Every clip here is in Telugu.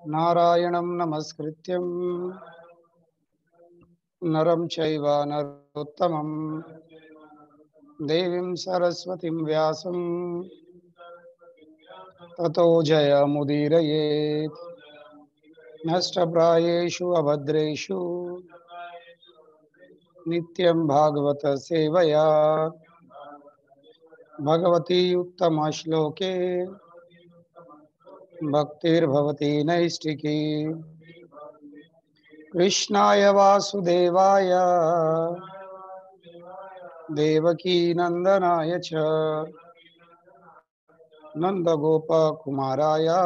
నారాయణం నమస్కృత్యం నరం చైవ నరోత్తమం దేవీం సరస్వతిం వ్యాసం తతో జయముదీరయేత్ నష్టప్రాయేషు అభద్రేషు నిత్యం భాగవత సేవయా భగవతి ఉత్తమ శ్లోకే భక్తిర్భవతి నైష్టికి కృష్ణాయ వాసుదేవాయ దేవకీ నందనాయ చ నందగోపకుమారాయ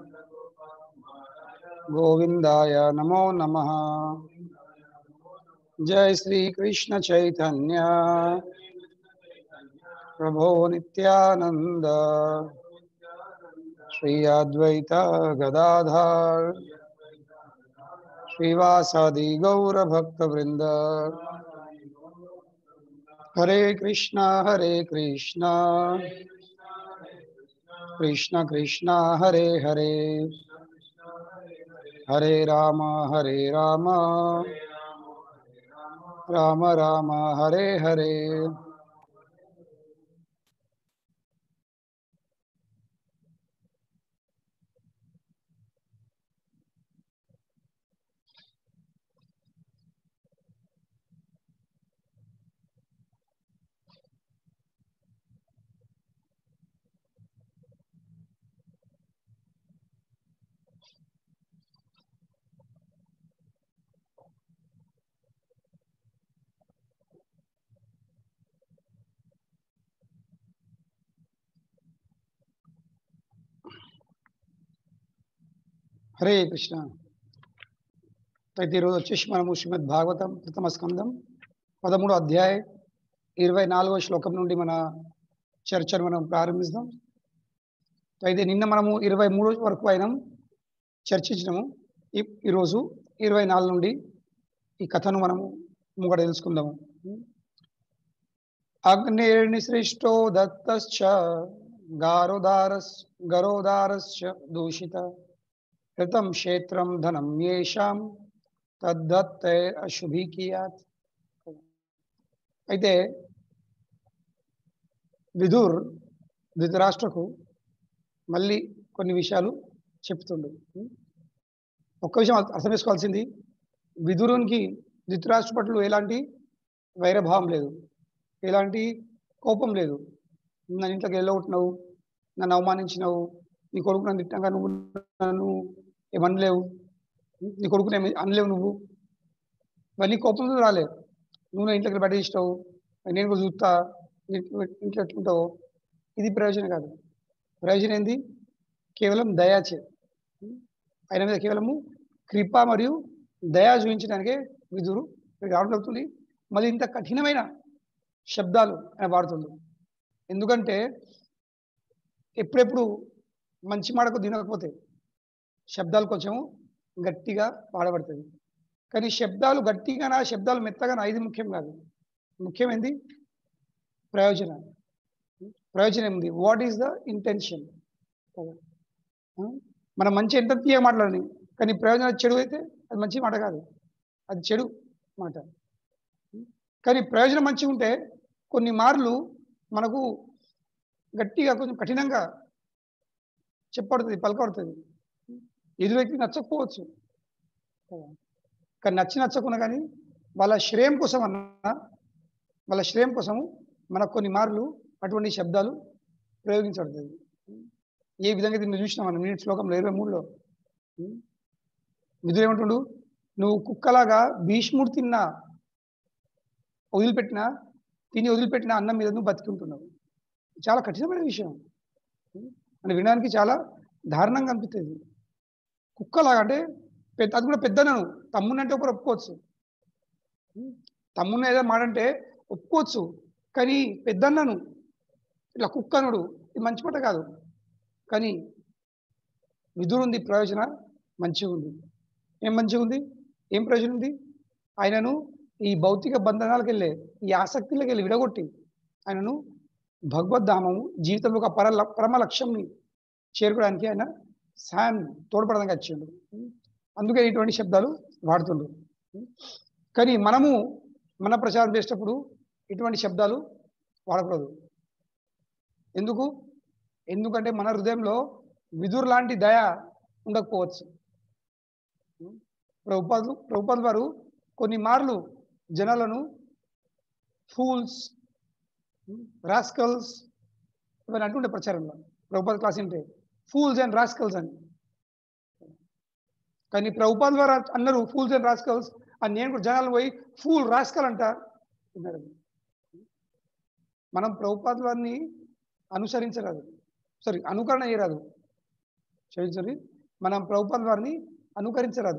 గోవిందాయ నమో నమః జయ శ్రీ కృష్ణ చైతన్య ప్రభో నిత్యానంద శ్రీ అద్వైత గదాధార్ శ్రీవాసాది గౌర భక్త వృంద హరే కృష్ణ హరే కృష్ణ కృష్ణ కృష్ణ హరే హరే హరే రామ హరే రామ రామ రామ హరే హరే హరే కృష్ణ అయితే ఈరోజు వచ్చేసి మనము శ్రీమద్ భాగవతం ప్రథమ స్కందం పదమూడో అధ్యాయం ఇరవై నాలుగో శ్లోకం నుండి మన చర్చను మనం ప్రారంభిస్తాం అయితే నిన్న మనము ఇరవై మూడు వరకు అయినాం చర్చించినాము ఈ- ఈరోజు ఇరవై నాలుగు నుండి ఈ కథను మనము ముంగడ తెలుసుకుందాము అగ్నిర్నిసృష్టో దత్తశ్చ గారోదారస్ గరోదారశ్చ దూషిత హృతం క్షేత్రం ధనం ఏషాం తద్దత్తే అశుభీకియాత్ అయితే విదుర్ ధృతరాష్ట్రకు మళ్ళీ కొన్ని విషయాలు చెప్తుండు ఒక్క విషయం అర్థం చేసుకోవాల్సింది విదురునికి ధృతరాష్ట్ర పట్ల ఎలాంటి వైరభావం లేదు ఎలాంటి కోపం లేదు నన్ను ఇంట్లోకి వెళ్ళగొట్టినావు నన్ను అవమానించినావు నీ కొడుకు నన్ను తిట్టంగా నువ్వు నన్ను ఏమనలేవు నీ కొడుకుని ఏమి అనలేవు నువ్వు ఇవన్నీ కోపంతో రాలేవు నువ్వు నా ఇంట్లోకి బయట ఇస్తావు నేను కూడా చూస్తా ఇంట్లో ఇంట్లో ఎట్లుంటావు ఇది ప్రయోజనం కాదు ప్రయోజనం ఏంది కేవలం దయాచే ఆయన మీద కేవలము కృప మరియు దయా చూపించడానికే విదురు ఇక్కడికి రావడం జరుగుతుంది మళ్ళీ ఇంత కఠినమైన శబ్దాలు ఆయన వాడుతుంది ఎందుకంటే ఎప్పుడెప్పుడు మంచి మాటకు తినకపోతే శబ్దాలు కొంచెం గట్టిగా వాడబడుతుంది కానీ శబ్దాలు గట్టిగానా శబ్దాలు మెత్తగానా ఇది ముఖ్యం కాదు ముఖ్యమైనది ప్రయోజనం ప్రయోజనం ఉంది వాట్ ఈస్ ద ఇంటెన్షన్ మనం మంచి ఎంత తీయ మాట్లాడని కానీ ప్రయోజనం చెడు అయితే అది మంచి మాట కాదు అది చెడు మాట కానీ ప్రయోజనం మంచిగా ఉంటే కొన్ని మార్లు మనకు గట్టిగా కొంచెం కఠినంగా చెప్పబడుతుంది పలకబడుతుంది ఎదురు వ్యక్తి నచ్చకపోవచ్చు కదా. కానీ నచ్చి నచ్చకున్నా కానీ వాళ్ళ శ్రేయం కోసం అన్నా వాళ్ళ శ్రేయం కోసము మనకు కొన్ని మార్లు అటువంటి శబ్దాలు ప్రయోగించబడుతుంది ఏ విధంగా దీన్ని చూసినాం మనం మినిట్ శ్లోకంలో ఇరవై మూడులో విధులు ఏమంటుండు నువ్వు కుక్కలాగా భీష్ముడు తిన్నా వదిలిపెట్టిన తిని వదిలిపెట్టిన అన్నం మీద నువ్వు బతికుంటున్నావు చాలా కఠినమైన విషయం అని వినడానికి చాలా దారుణంగా అనిపిస్తుంది కుక్కలాగా అంటే పెద్ద అది కూడా పెద్దనను తమ్ముని అంటే ఒకరు ఒప్పుకోవచ్చు తమ్ముని ఏదో మాట అంటే ఒప్పుకోవచ్చు కానీ పెద్దన్నను ఇట్లా కుక్కనుడు ఇది మంచి మాట కాదు కానీ విధులుంది ప్రయోజన మంచిగా ఉంది ఏం మంచిగా ఉంది ఏం ప్రయోజనం ఉంది ఆయనను ఈ భౌతిక బంధనాలకు వెళ్ళే ఈ ఆసక్తిలోకి వెళ్ళి విడగొట్టి ఆయనను భగవద్ధామము జీవితంలో ఒక పర పరమ లక్ష్యంని చేరుకోవడానికి ఆయన శామ్ తోడ్పడదంగా వచ్చిండు అందుకే ఇటువంటి శబ్దాలు వాడుతుండ్రు కానీ మనము మన ప్రచారం చేసేటప్పుడు ఇటువంటి శబ్దాలు వాడకూడదు ఎందుకు ఎందుకంటే మన హృదయంలో విదురు లాంటి దయ ఉండకపోవచ్చు ప్రభుపాదు ప్రభుపాద్ వారు కొన్ని మార్లు జనాలను ఫూల్స్ రాస్కల్స్ ఇవన్నీ అంటుండే ప్రచారంలో ప్రభుపాద్ క్లాస్ ఏంటే ఫూల్స్ అండ్ రాస్కల్స్ అని కానీ ప్రభుపాద్ వారు అన్నారు ఫూల్స్ అండ్ రాస్కల్స్ అని నేను కూడా జనాలు పోయి ఫూల్ రాస్కల్ అంట విన్నారు మనం ప్రభుపాద్ వారిని అనుసరించరాదు సారీ అనుకరణ చేయరాదు క్షమించండి మనం ప్రభుపాద్ వారిని అనుకరించరాదు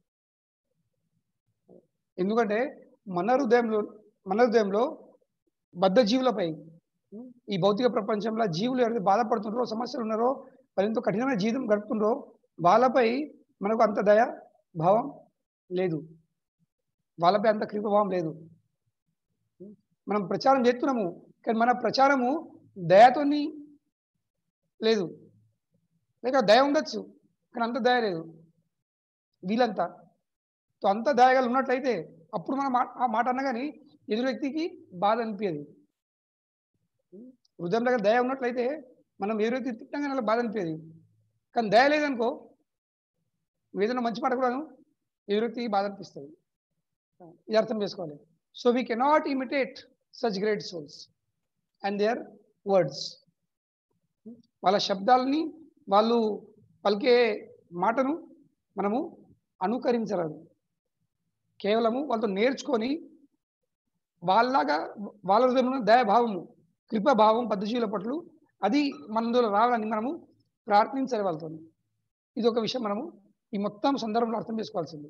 ఎందుకంటే మన హృదయంలో మన హృదయంలో బద్ధ జీవులపై ఈ భౌతిక ప్రపంచంలో జీవులు ఎవరైతే బాధపడుతున్నారో సమస్యలు ఉన్నారో వాళ్ళు ఎంతో కఠినమైన జీవితం గడుపుతున్నారో వాళ్ళపై మనకు అంత దయ భావం లేదు వాళ్ళపై అంత కృపభావం లేదు మనం ప్రచారం చేస్తున్నాము కానీ మన ప్రచారము దయతోని లేదు లేక దయ ఉండొచ్చు కానీ అంత దయ లేదు వీళ్ళంతా సో అంత దయగలు ఉన్నట్లయితే అప్పుడు మనం ఆ- ఆ మాట అన్నగాని ఎదురు వ్యక్తికి బాధ అనిపించదు హృదయం దగ్గర దయ ఉన్నట్లయితే మనం ఎదురు వ్యక్తి తిట్టంగానే అలా బాధ అనిపించదు కానీ దయ లేదనుకో నువ్వు ఏదైనా మంచి మాట కూడాను ఎదురు వ్యక్తికి బాధ అనిపిస్తుంది ఇది అర్థం చేసుకోవాలి so we cannot imitate such great souls and their words వాళ్ళ శబ్దాలని వాళ్ళు పలికే మాటను మనము అనుకరించరాదు కేవలము వాళ్ళతో నేర్చుకొని వాళ్ళలాగా వాళ్ళ హృదయంలో ఉన్న దయాభావము కృపభావం పద్ధతిల పట్ల అది మనలో రావాలని మనము ప్రార్థించాలి వాళ్ళతో ఇది ఒక విషయం మనము ఈ మొత్తం సందర్భంలో అర్థం చేసుకోవాల్సింది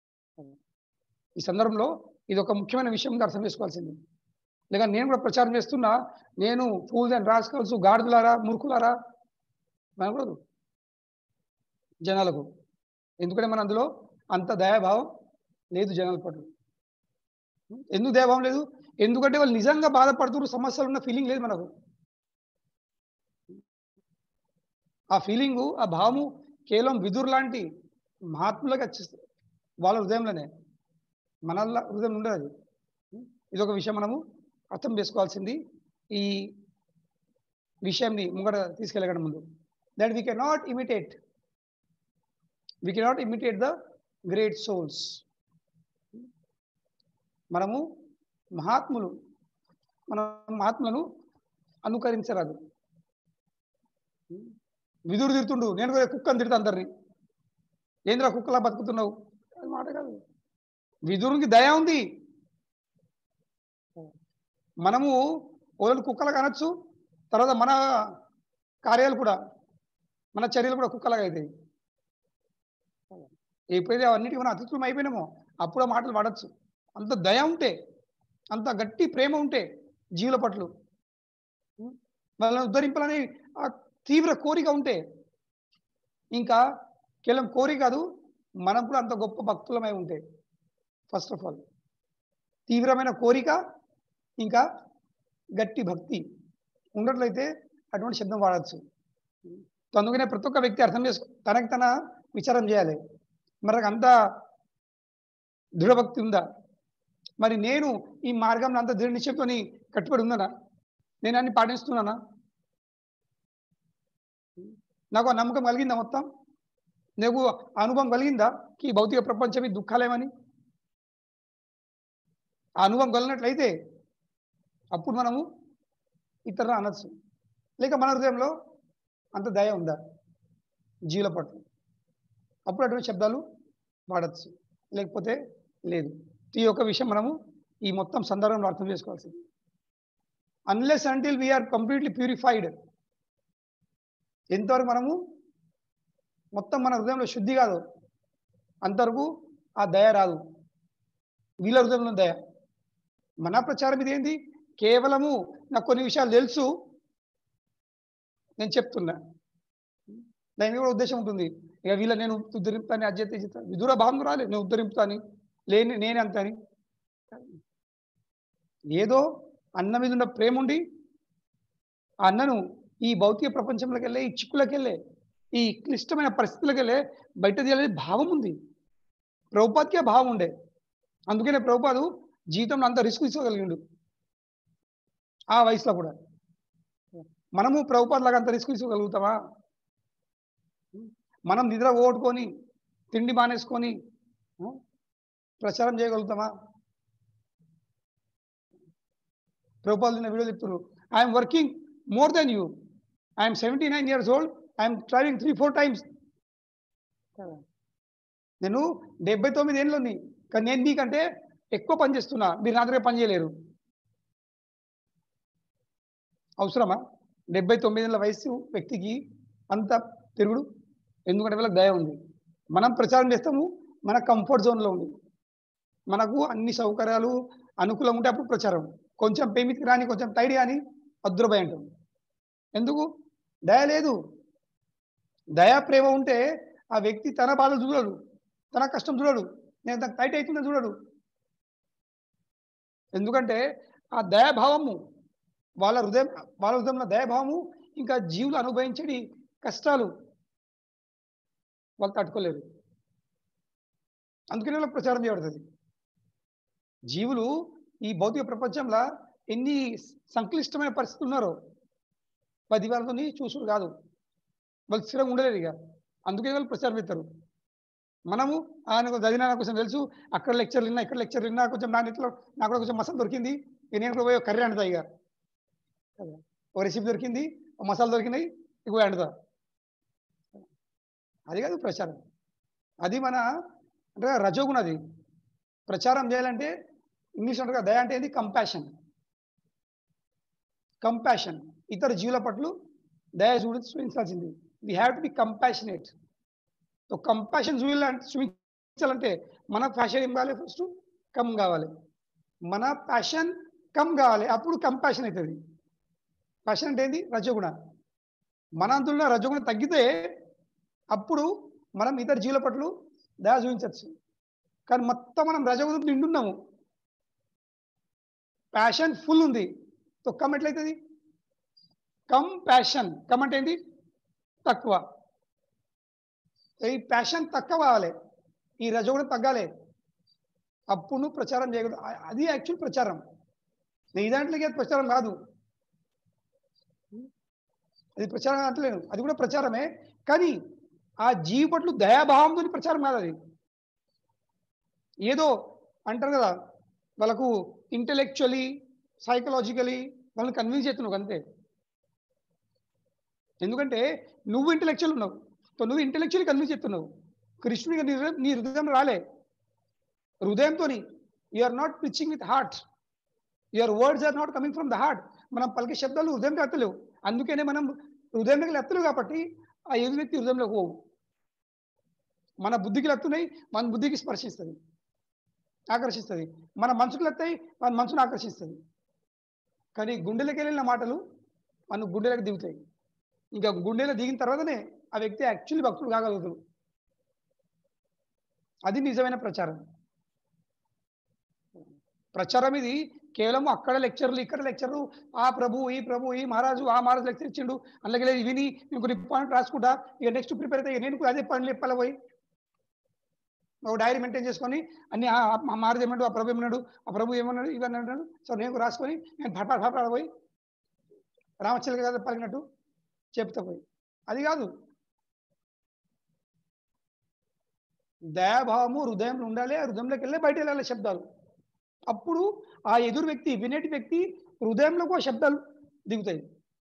ఈ సందర్భంలో ఇది ఒక ముఖ్యమైన విషయం ఉంది అర్థం చేసుకోవాల్సింది లేక నేను కూడా ప్రచారం చేస్తున్నా నేను ఫూల్స్ అండ్ రాస్కల్స్ గాడిదలారా మురుకులారా అనకూడదు జనాలకు ఎందుకంటే మన అందులో అంత దయాభావం లేదు జనాల పట్ల ఎందుకు దయాభావం లేదు ఎందుకంటే వాళ్ళు నిజంగా బాధపడుతున్నారు సమస్యలు ఉన్న ఫీలింగ్ లేదు మనకు ఆ ఫీలింగు ఆ భావము కేవలం విదురు లాంటి మహాత్ములకు వచ్చేస్తుంది వాళ్ళ హృదయంలోనే మన హృదయం ఉండదు అది ఇది ఒక విషయం మనము అర్థం చేసుకోవాల్సింది ఈ విషయాన్ని ముంగట తీసుకెళ్ళగడం ముందు that we cannot imitate we cannot imitate the great souls మనము మహాత్ములు మన మహాత్ములను అనుకరించరాదు విదురు తిడుతుండు నేను కూడా కుక్కని తిడతా అందరిని ఏంద్రా కుక్కలా బతుకుతున్నావు అది మాట కాదు విదురునికి దయ ఉంది మనము ఓళ్ళు కుక్కలకు అనొచ్చు తర్వాత మన కార్యాలు కూడా మన చర్యలు కూడా కుక్కలాగా అవుతాయి ఎప్పుడైతే అవన్నిటికీ మనం అతిథులం అయిపోయినామో అప్పుడు ఆ మాటలు వాడచ్చు అంత దయ ఉంటే అంత గట్టి ప్రేమ ఉంటే జీవుల పట్ల వాళ్ళని ఉద్ధరింపాలని ఆ తీవ్ర కోరిక ఉంటే ఇంకా కేవలం కోరిక కాదు మనం కూడా అంత గొప్ప భక్తులమై ఉంటే ఫస్ట్ ఆఫ్ ఆల్ తీవ్రమైన కోరిక ఇంకా గట్టి భక్తి ఉన్నట్లయితే అటువంటి శబ్దం వాడచ్చు అందుకనే ప్రతి ఒక్క వ్యక్తి అర్థం చేసుకో తనకి తన విచారం చేయాలి మరి అంత దృఢభక్తి ఉందా మరి నేను ఈ మార్గంలో అంత దృఢ నిశ్చయంతో కట్టుబడి ఉన్నానా నేను అన్ని పాటిస్తున్నానా నాకు ఆ నమ్మకం కలిగిందా మొత్తం నాకు ఆ అనుభవం కలిగిందా ఈ భౌతిక ప్రపంచం ఈ దుఃఖాలేమని ఆ అనుభవం కలిగినట్లయితే అప్పుడు మనము ఇతరులు అనొచ్చు లేక మన హృదయంలో అంత దయ ఉందా జీవుల పట్ల అప్పుడు అటువంటి శబ్దాలు వాడచ్చు లేకపోతే లేదు ఈ యొక్క విషయం మనము ఈ మొత్తం సందర్భంలో అర్థం చేసుకోవాల్సింది unless until we are completely purified ఎంతవరకు మనము మొత్తం మన హృదయంలో శుద్ధి కాదు అంతవరకు ఆ దయ రాదు వీళ్ళ హృదయంలో దయ మన ప్రచారం ఇది ఏంటి కేవలము నాకు కొన్ని విషయాలు తెలుసు నేను చెప్తున్నా దాని కూడా ఉద్దేశం ఉంటుంది ఇక వీళ్ళ నేను ఉద్ధరింపుతాను అధ్యత విదూర భావం రాలేదు నేను ఉద్ధరింపుతాను లేని నేనే అంత అని ఏదో అన్న మీద ఉన్న ప్రేమ ఉండి ఆ అన్నను ఈ భౌతిక ప్రపంచంలోకి వెళ్ళే ఈ చిక్కులకి వెళ్ళే ఈ క్లిష్టమైన పరిస్థితులకు వెళ్ళే బయట తీయాలనే భావం ఉంది ప్రభుపాద్కే భావం ఉండే అందుకనే ప్రభుపాదు జీవితంలో అంత రిస్క్ తీసుకోగలిగిండు ఆ వయసులో కూడా మనము ప్రభుపాద్ లాగా అంత రిస్క్ తీసుకోగలుగుతామా మనం నిద్ర ఓడుకొని తిండి మానేసుకొని ఆ, ప్రచారం చేయగలుగుతామా ప్రభుపాల్ నిన్న వీడియో చెప్తున్నారు I'm working more than you I'm seventy nine years old I'm travelling three four times నేను డెబ్బై తొమ్మిది ఏళ్ళు ఉంది కానీ నేను మీకంటే ఎక్కువ పని చేస్తున్నా మీరు నా దగ్గర పని చేయలేరు అవసరమా డెబ్బై తొమ్మిది ఏళ్ళ వయసు వ్యక్తికి అంత తిరుగుడు ఎందుకంటే వీళ్ళకి దయ ఉంది మనం ప్రచారం చేస్తాము మన కంఫర్ట్ జోన్లో ఉంది మనకు అన్ని సౌకర్యాలు అనుకూలంగా ఉంటే అప్పుడు ప్రచారం కొంచెం పేమికి రాని కొంచెం టైడ్ కానీ అద్దురభయ అంటాం ఎందుకు దయ లేదు దయా ప్రేమ ఉంటే ఆ వ్యక్తి తన బాధలు చూడడు తన కష్టం చూడడు నేను తనకు టైట్ అవుతుందని చూడడు ఎందుకంటే ఆ దయాభావము వాళ్ళ హృదయం వాళ్ళ హృదయంలో దయాభావము ఇంకా జీవులు అనుభవించడి కష్టాలు వాళ్ళు తట్టుకోలేరు అందుకనే వాళ్ళకి ప్రచారం చేయబడుతుంది జీవులు ఈ భౌతిక ప్రపంచంలో ఎన్ని సంక్లిష్టమైన పరిస్థితులు ఉన్నారో పది వాళ్ళని చూసుడు కాదు వాళ్ళు స్థిరంగా ఉండలేదు ఇక అందుకే వాళ్ళు ప్రచారం చేస్తారు మనము ఆయన చదివినా నాకు కొంచెం తెలుసు అక్కడ లెక్చర్ విన్నా ఇక్కడ లెక్చర్ విన్నా కొంచెం నా నెట్లో నాకు కూడా కొంచెం మసాలా దొరికింది ఇక నేను కూడా పోయి ఒక కర్రీ వండుతా ఇక కదా. ఒక రెసిపీ దొరికింది ఒక మసాలా దొరికినాయి ఇక పోయి వండుతా అది కాదు ప్రచారం అది మన అంటే రజోగుణ అది ప్రచారం చేయాలంటే ఇంగ్లీష్ అంటారు కదా దయ అంటే ఏంది కంపాషన్ కంపాషన్ ఇతర జీవుల పట్ల దయ చూడ చూపించాల్సింది we have to be compassionate so compassion చూడాలంటే చూపించాలంటే మన ప్యాషన్ ఏం కావాలి ఫస్ట్ కమ్ కావాలి మన ప్యాషన్ కమ్ కావాలి అప్పుడు కంపాషన్ అవుతుంది ప్యాషన్ అంటే ఏంది రజగుణ మన అంతుల్లో రజగుణ తగ్గితే అప్పుడు మనం ఇతర జీవుల పట్ల దయ చూపించవచ్చు కానీ మొత్తం మనం రజగుణం నిండున్నాము ప్యాషన్ ఫుల్ ఉంది సో కమ్ ఎట్లయితుంది కమ్ ప్యాషన్ కమ్ అంటే ఏంటి తక్కువ ఈ ప్యాషన్ తక్కువ కావాలి ఈ రజగుణం తగ్గాలి అప్పుడు నువ్వు ప్రచారం చేయకూడదు అ- అది యాక్చువల్ ప్రచారం నీ దాంట్లోకి అది ప్రచారం కాదు అది ప్రచారం అంటలేను అది కూడా ప్రచారమే కానీ ఆ జీవి పట్ల దయాభావంతో ప్రచారం కాదు అది ఏదో అంటారు కదా వాళ్ళకు ఇంటెలెక్చువలీ సైకలాజికలీ వాళ్ళని కన్విన్స్ చేస్తున్నావు అంతే ఎందుకంటే నువ్వు ఇంటెలెక్చువల్ ఉన్నావు సో నువ్వు ఇంటెలెక్చువల్ కన్విన్స్ చేస్తున్నావు కృష్ణుడికి నీ హృదయం నీ హృదయం రాలే హృదయంతో you are not pitching with heart your words are not coming from the heart మనం పలికే శబ్దాలు హృదయంకి ఎత్తలేవు అందుకనే మనం హృదయంలోకి ఎత్తలేవు కాబట్టి ఆ ఎదురు వ్యక్తి హృదయంలోకి పోవు మన బుద్ధికి ఎత్తున్నాయి మన బుద్ధికి స్పర్శిస్తుంది ఆకర్షిస్తుంది మన మనసుకు ఎత్తాయి మన మనసును ఆకర్షిస్తుంది కానీ గుండెలకు వెళ్ళిన మాటలు మన గుండెలకు దిగుతాయి ఇంకా గుండెలో దిగిన తర్వాతనే ఆ వ్యక్తి యాక్చువల్లీ భక్తుడు కాగలుగుతాడు అది నిజమైన ప్రచారం ప్రచారం ఇది కేవలం అక్కడ లెక్చర్లు ఇక్కడ లెక్చర్లు ఆ ప్రభు ఈ ప్రభు ఈ మహారాజు ఆ మహారాజు లెక్చర్ ఇచ్చిండు అందుకే విని నేను కొన్ని పాయింట్ రాసుకుంటా ఇక నెక్స్ట్ ప్రిపేర్ అయితే నేను కూడా అదే పనులు చెప్పాలి పోయి ఒక డైరీ మెయింటైన్ చేసుకొని అన్ని ఆ ఆ మహారాజు ఏమన్నాడు ఆ ప్రభు ఏమన్నాడు ఆ ప్రభు ఏమన్నాడు ఇవన్నీ అన్నాడు సో నేను కూడా రాసుకొని నేను ఫటాఫట్ ఫటాఫట్ పోయి రామచంద్ర గారు పలికినట్టు చెప్తా పోయి అది కాదు దయాభావము హృదయంలో ఉండాలి ఆ హృదయంలోకి వెళ్ళి బయట వెళ్ళాలి శబ్దాలు అప్పుడు ఆ ఎదురు వ్యక్తి వినేటి వ్యక్తి హృదయంలోకి ఆ శబ్దాలు దిగుతాయి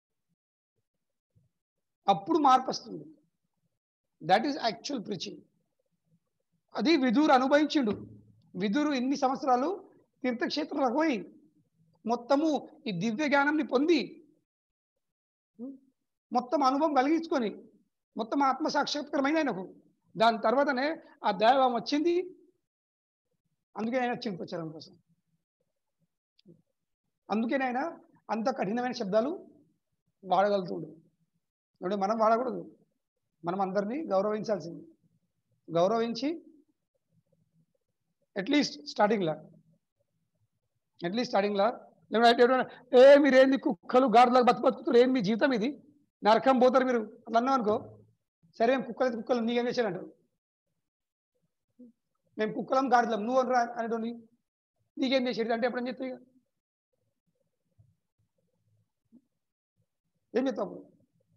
అప్పుడు మార్పు వస్తుంది దట్ ఈస్ యాక్చువల్ ప్రీచింగ్ అది విదురు అనుభవించిండు విదురు ఎన్ని సంవత్సరాలు తీర్థక్షేత్రాలకు పోయి మొత్తము ఈ దివ్య జ్ఞానాన్ని పొంది మొత్తం అనుభవం కలిగించుకొని మొత్తం ఆత్మ సాక్షాత్కరమైన ఆయనకు దాని తర్వాతనే ఆ దైవం వచ్చింది అందుకే ఆయన వచ్చింది ప్రచారం కోసం అందుకే ఆయన అంత కఠినమైన శబ్దాలు వాడగలుగుతుండు అంటే మనం వాడకూడదు మనం అందరినీ గౌరవించాల్సింది గౌరవించి అట్లీస్ట్ స్టార్టింగ్లో అట్లీస్ట్ స్టార్టింగ్లో ఏ మీరేంది కుక్కలు గాడులకు బతు బతుకుతారు ఏంది మీ జీవితం ఇది నరకం పోతారు మీరు అట్లా అన్నాం అనుకో సరే మేము కుక్కలు కుక్కలు నీకేం చేశానంటారు మేము కుక్కలం గాడిదలం నువ్వు అనరా అనేటోని నీకేం చేసేది అంటే ఎప్పుడని చెప్తావు ఇక ఏం చెప్తావు అప్పుడు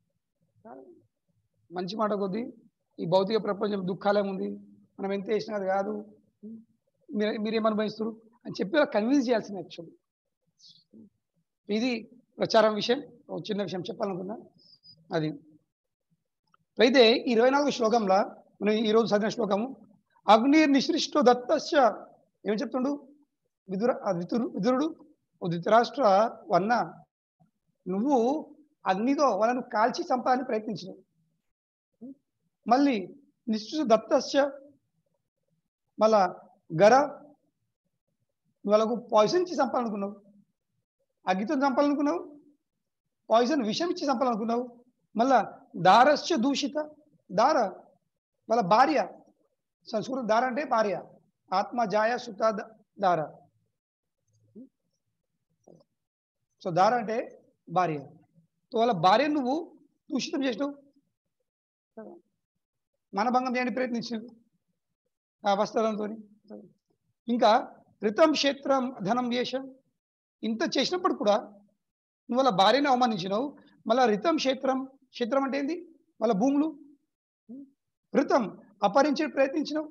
మంచి మాట కొద్దీ ఈ భౌతిక ప్రపంచం దుఃఖాలేముంది మనం ఎంత వేసినా అది కాదు మీరు మీరేం అనుభవిస్తారు అని చెప్పి కన్విన్స్ చేయాల్సింది యాక్చువల్లీ ఇది ప్రచారం విషయం ఒక చిన్న విషయం చెప్పాలనుకున్నా అది అయితే ఇరవై నాలుగు శ్లోకంలో మనం ఈరోజు చదివిన శ్లోకము అగ్ని నిశ్రిష్టో దత్తస్య ఏం చెప్తుండు విదుర ఆ విదురు విదురుడు ఓ ధృతరాష్ట్ర వన్న నువ్వు అగ్నితో వాళ్ళను కాల్చి చంపాలని ప్రయత్నించినావు మళ్ళీ నిశ్చిత దత్తస్య మళ్ళా గర నువ్వు వాళ్ళకు పాయిజన్ ఇచ్చి చంపాలనుకున్నావు అగ్గితో చంపాలనుకున్నావు పాయిజన్ విషం ఇచ్చి చంపాలనుకున్నావు మళ్ళా దారస్య దూషిత దార వాళ్ళ భార్య సంస్కృత దార అంటే భార్య ఆత్మ జాయ సుత ద- దార సో దార అంటే భార్య సో వాళ్ళ భార్య నువ్వు దూషితం చేసినావు మనభంగం చేయడానికి ప్రయత్నించినావు ఆ వస్త్రాలతో ఇంకా రితం క్షేత్రం ధనం చేశాం ఇంత చేసినప్పుడు కూడా నువ్వు వాళ్ళ భార్యని అవమానించినావు మళ్ళా రితం క్షేత్రం క్షేత్రం అంటే ఏంది వాళ్ళ భూములు రితం అపరించే ప్రయత్నించినావు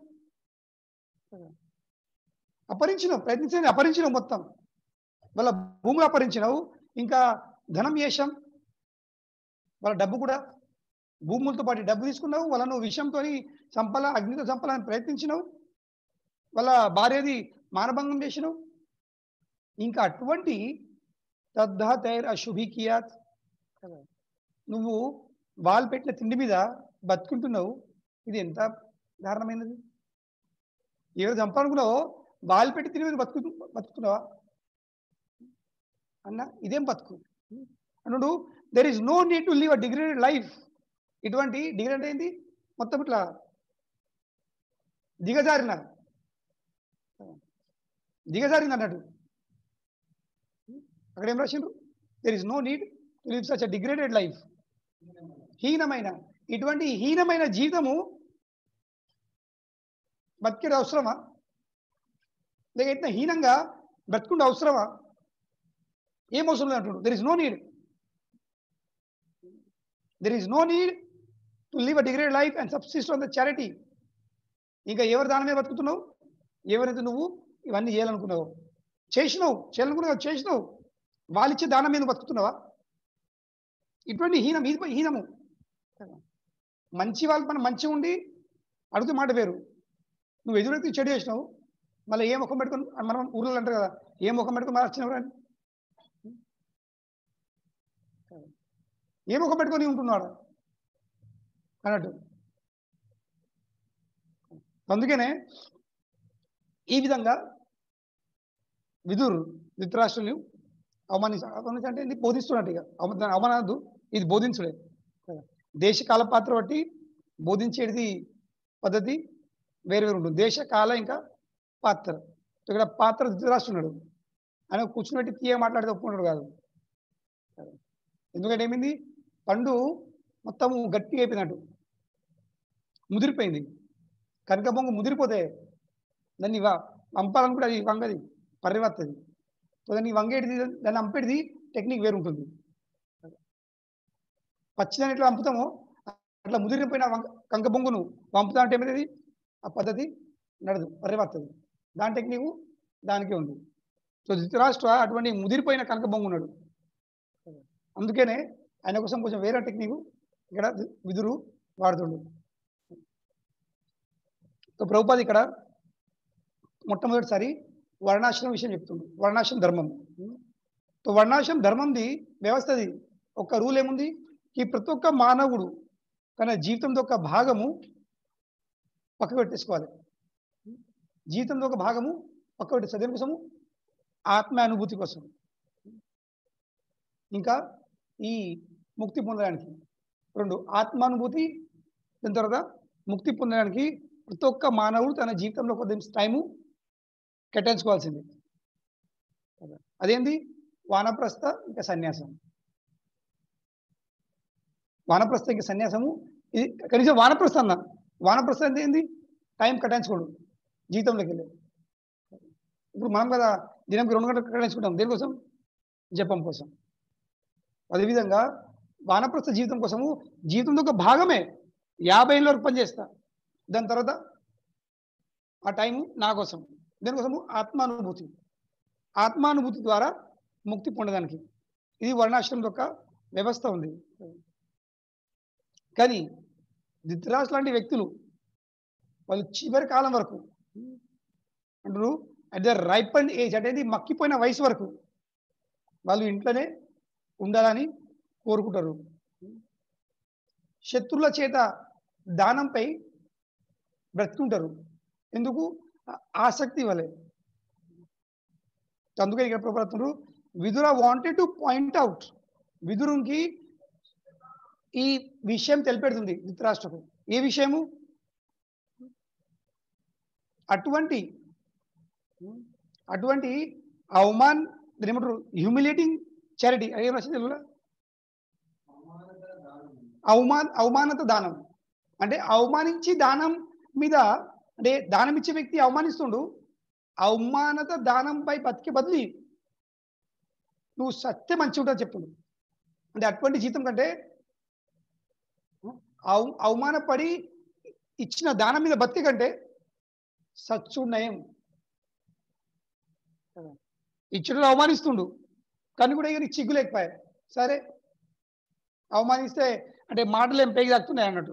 అపరించినావు ప్రయత్నించిన అపరించినావు మొత్తం వాళ్ళ భూములు అపరించినావు ఇంకా ధనం చేశాం వాళ్ళ డబ్బు కూడా భూములతో పాటు డబ్బు తీసుకున్నావు వాళ్ళను విషంతో చంపాల అగ్నితో చంపాలని ప్రయత్నించినావు వాళ్ళ భార్యది మానభంగం చేసినావు ఇంకా అటువంటి తద్ధ తైర్ అశుభికియాత్ నువ్వు వాళ్ళు పెట్టిన తిండి మీద బతుకుంటున్నావు ఇది ఎంత దారుణమైనది ఎవరు చంపాలనుకున్నావో వాళ్ళు పెట్టి తిండి మీద బతుకు బతుకుతున్నావా అన్న ఇదేం బతుకు అన్నాడు there is no need to live a degraded life ఇటువంటి డిగ్రీ అంటే ఏంటి మొత్తం ఇట్లా దిగజారిన దిగజారింది అన్నట్టు అక్కడ ఏం రాసిండ్రు there is no need to live such a degraded life హీనమైన ఇటువంటి హీనమైన జీవితము బతికేది అవసరమా లేక ఇంత హీనంగా బ్రతుకుంటే అవసరమా ఏం అవసరం లేదు అంటున్నాడు there is no need there is no need to live a degrade life and subsist on the charity ఇంకా ఎవరి దాని మీద బతుకుతున్నావు ఎవరైతే నువ్వు ఇవన్నీ చేయాలనుకున్నావు చేసినావు చేయాలనుకున్నావు చేసినావు వాళ్ళు ఇచ్చే దానం మీద బతుకుతున్నావా ఇటువంటి హీనం ఇది హీనము మంచి వాళ్ళు మనం మంచిగా ఉండి అడుగుతూ మాట వేరు నువ్వు ఎదురైతే చెడు చేసినావు మళ్ళీ ఏ ముఖం పెట్టుకొని మనం ఊర్లో అంటారు కదా ఏ ముఖం పెట్టుకొని మళ్ళీ వచ్చినప్పుడు అని ఏ ముఖం పెట్టుకొని ఉంటున్నాడు అన్నట్టు అందుకనే ఈ విధంగా విదురు ధృతరాష్ట్రులు అవమానించ అవమానించ అంటే ఇది బోధిస్తున్నట్టు ఇక అవమ- దాన్ని అవమానద్దు ఇది బోధించుడే దేశ కాల పాత్ర బట్టి బోధించేది పద్ధతి వేరు వేరు ఉంటుంది దేశ కాల ఇంకా పాత్ర ఇక్కడ పాత్ర ధృతరాష్ట్రున్నాడు ఆయన కూర్చుని తీయ మాట్లాడితే ఒప్పుకుంటాడు కాదు ఎందుకంటే ఏమైంది పండు మొత్తము గట్టిగా అయిపోయినట్టు ముదిరిపోయింది కనుక బొంగు ముదిరిపోతే దాన్ని వ- వంపాలనుకుంటే అది వంగది పరివర్తది సో దాన్ని వంగేటిది దాన్ని అంపేటిది టెక్నిక్ వేరు ఉంటుంది పచ్చిదాన్ని ఎట్లా వంపుతామో అట్లా ముదిరిపోయిన వంక కంక బొంగును వంపుతా అంటే ఏమైతుంది ఆ పద్ధతి నడదు పరివర్తది దాని టెక్నిక్ దానికే ఉంది సో ధృతరాష్ట్ర అటువంటి ముదిరిపోయిన కనక బొంగు ఉన్నాడు అందుకనే ఆయన కోసం కొంచెం వేరే టెక్నిక్ ఇక్కడ విదురు వాడుతుండు సో ప్రభుపాది ఇక్కడ మొట్టమొదటిసారి వర్ణాశ్రమం విషయం చెప్తుండు వర్ణాశ్రమం ధర్మం సో వర్ణాశ్రమం ధర్మంది వ్యవస్థది ఒక రూల్ ఏముంది ఈ ప్రతి ఒక్క మానవుడు తన జీవితంలో ఒక భాగము పక్కకు పెట్టేసుకోవాలి జీవితంలో ఒక భాగము పక్క పెట్టేసుకోవాలి దేని కోసము ఆత్మ అనుభూతి కోసం ఇంకా ఈ ముక్తి పొందడానికి రెండు ఆత్మానుభూతి దాని తర్వాత ముక్తి పొందడానికి ప్రతి ఒక్క మానవుడు తన జీవితంలో కొద్ది టైము కేటాయించుకోవాల్సింది అదేంది వానప్రస్థ ఇంకా సన్యాసం వానప్రస్థ ఇంకా సన్యాసము ఇది కనీసం వానప్రస్థ అన్న వానప్రస్థ అంటే ఏంది టైం కట్టించుకోడు జీవితంలోకి వెళ్ళి ఇప్పుడు మనం కదా దినంకి రెండు గంటలు కట్టించుకుంటాం దేనికోసం జపం కోసం అదేవిధంగా వానప్రస్థ జీవితం కోసము జీవితంలో ఒక భాగమే యాభై ఏళ్ళ వరకు పనిచేస్తా దాని తర్వాత ఆ టైము నా కోసం దేనికోసము ఆత్మానుభూతి ఆత్మానుభూతి ద్వారా ముక్తి పొందడానికి ఇది వర్ణాశ్రమం యొక్క వ్యవస్థ ఉంది కానీ ధృతరాజ్ లాంటి వ్యక్తులు వాళ్ళు చివరి కాలం వరకు అంటారు at the ripe and age అంటే మక్కిపోయిన వయసు వరకు వాళ్ళు ఇంట్లోనే ఉండాలని కోరుకుంటారు శత్రువుల చేత దానంపై బ్రతుకుంటారు ఎందుకు ఆ- ఆసక్తి వలె అందుకే ఇక్కడ ప్రభుత్వం Vidura wanted to point out విదురునికి ఈ విషయం తెలిపెడుతుంది ధృతరాష్ట్రకు ఏ విషయము అటువంటి అటువంటి అవమాన్ దాన్ని ఏమంటారు హ్యూమిలేటింగ్ చారిటీ ఏం రాసింది తెలుగులో అవమాన్ అవమానత దానం అంటే అవమానించి దానం మీద అంటే దానం ఇచ్చే వ్యక్తి అవమానిస్తుండు అవమానత దానంపై బతికే బదిలి నువ్వు సత్యం మంచి ఉంటుంది చెప్పుడు అంటే అటువంటి జీతం కంటే అవ అవమానపడి ఇచ్చిన దానం మీద బతికే కంటే సచ్చు నయం ఇచ్చుడు అవమానిస్తుండు కానీ కూడా ఇక నీకు చిగ్గు లేకపోయా సరే అవమానిస్తే అంటే మాటలు ఏం పేగి తాకుతున్నాయి అన్నట్టు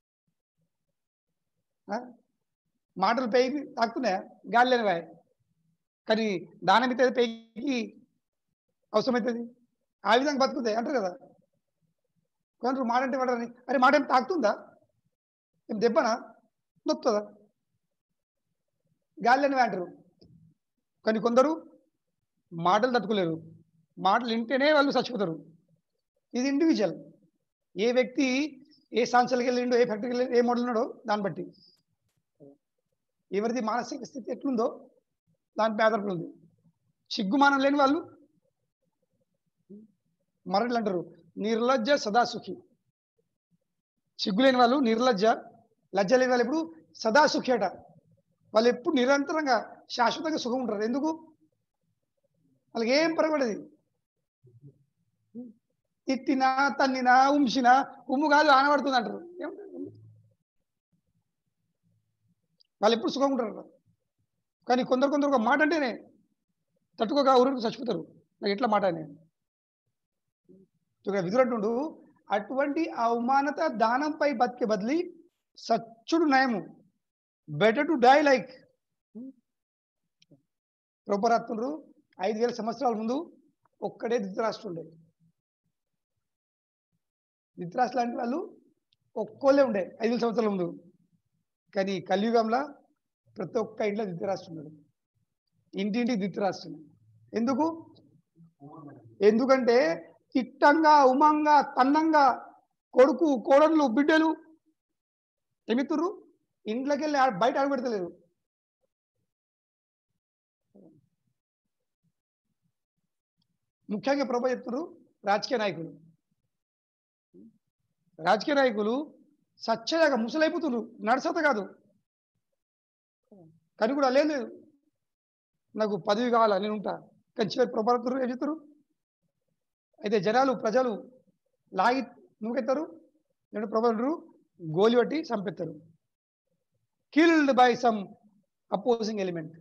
ఆ? మాటలు పేగి తాకుతున్నాయా గాలి లేనివా కానీ దానం అయితే పేగి అవసరమవుతుంది ఆ విధంగా బతుకుతాయి అంటారు కదా కొందరు మాట అంటే పడరని అరే మాట ఏం తాకుతుందా ఏం దెబ్బనా నొప్పుతుందా గాలి లేనివా అంటారు కానీ కొందరు మాటలు తట్టుకోలేరు మాటలు వింటేనే వాళ్ళు చచ్చిపోతారు ఇది ఇండివిజువల్ ఏ వ్యక్తి ఏ సంస్థలకి వెళ్ళిండో ఏ ఫ్యాక్టరీకి వెళ్ళి ఏ మోడల్ ఉన్నాడో దాన్ని బట్టి ఎవరిది మానసిక స్థితి ఎట్లుందో దాని ఆధారపడి ఉంది సిగ్గుమానం లేని వాళ్ళు మరట్లు అంటారు నిర్లజ్జ సదాసుఖి సిగ్గు లేని వాళ్ళు నిర్లజ్జ లజ్జ లేని వాళ్ళు ఎప్పుడు సదాసుఖి అట వాళ్ళు ఎప్పుడు నిరంతరంగా శాశ్వతంగా సుఖం ఉంటారు ఎందుకు వాళ్ళకి ఏం పరగడది తిట్టినా తన్నినా ఉంచినా ఉమ్ము కాదు ఆనబడుతుంది అంటారు ఏమంటారు? వాళ్ళు ఎప్పుడు సుఖంగా ఉంటారు కానీ కొందరు కొందరు ఒక మాట అంటేనే తట్టుకోక ఊరికి చచ్చిపోతారు నాకు ఎట్లా మాట అని ఇక్కడ విదురంటుండు అటువంటి అవమానత దానంపై బతికే బదిలి సచ్చుడు నయము బెటర్ టు డై లైక్ రూపరాత్రుడు ఐదు వేల సంవత్సరాల ముందు ఒక్కడే ధృతరాష్ట్రుడు ఉండే ధృతరాష్ట్ర లాంటి వాళ్ళు ఒక్కోళ్ళే ఉండే ఐదు వేల సంవత్సరాల ముందు కానీ కలియుగంలో ప్రతి ఒక్క ఇంట్లో ధృతరాష్ట్రం ఉన్నాడు ఇంటింటి ధృతరాష్ట్రం ఎందుకు ఎందుకంటే తిట్టంగా ఉమంగా తన్నంగా కొడుకు కోడళ్ళు బిడ్డలు ఎమితురు ఇంట్లోకి వెళ్ళి ఆ- బయట అడగబెడతలేరు ముఖ్యంగా ప్రభు చెప్తున్నారు రాజకీయ నాయకులు రాజకీయ నాయకులు సచ్చగా ముసలైపోతున్నారు నడసత కాదు కానీ కూడా లేదు లేదు నాకు పదవి కావాలా నేను ఉంటా కానీ చివరి ప్రభావితులు ఏం చెప్తారు అయితే జనాలు ప్రజలు లాగి నువ్వుకెత్తారు నేను ప్రభావితులు గోలి పట్టి చంపెత్తారు killed by some opposing element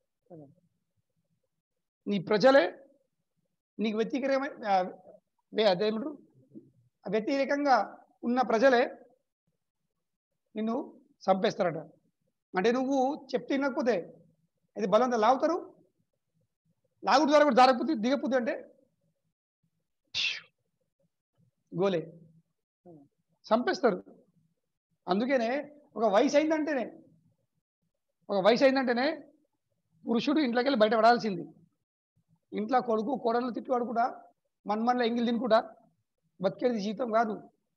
నీ ప్రజలే నీకు వ్యతిరేకమైన ఆ, వే- అదేమంటారు వ్యతిరేకంగా ఉన్న ప్రజలే నిన్ను చంపేస్తారట అంటే నువ్వు చెప్తే వినకపోతే అది బలంగా లాగుతారు లాగుడు ద్వారా కూడా జారకపోతే దిగకపోతే అంటే గోలే చంపేస్తారు అందుకనే ఒక వయసు అయిందంటేనే ఒక వయసు అయిందంటేనే పురుషుడు ఇంట్లోకి వెళ్ళి బయట పడాల్సింది ఇంట్లో కొడుకు కోడలు తిట్టువాడు కూడా మన్మన్ల ఎంగిల్ తినుకుంటా బతికేది జీవితం కాదు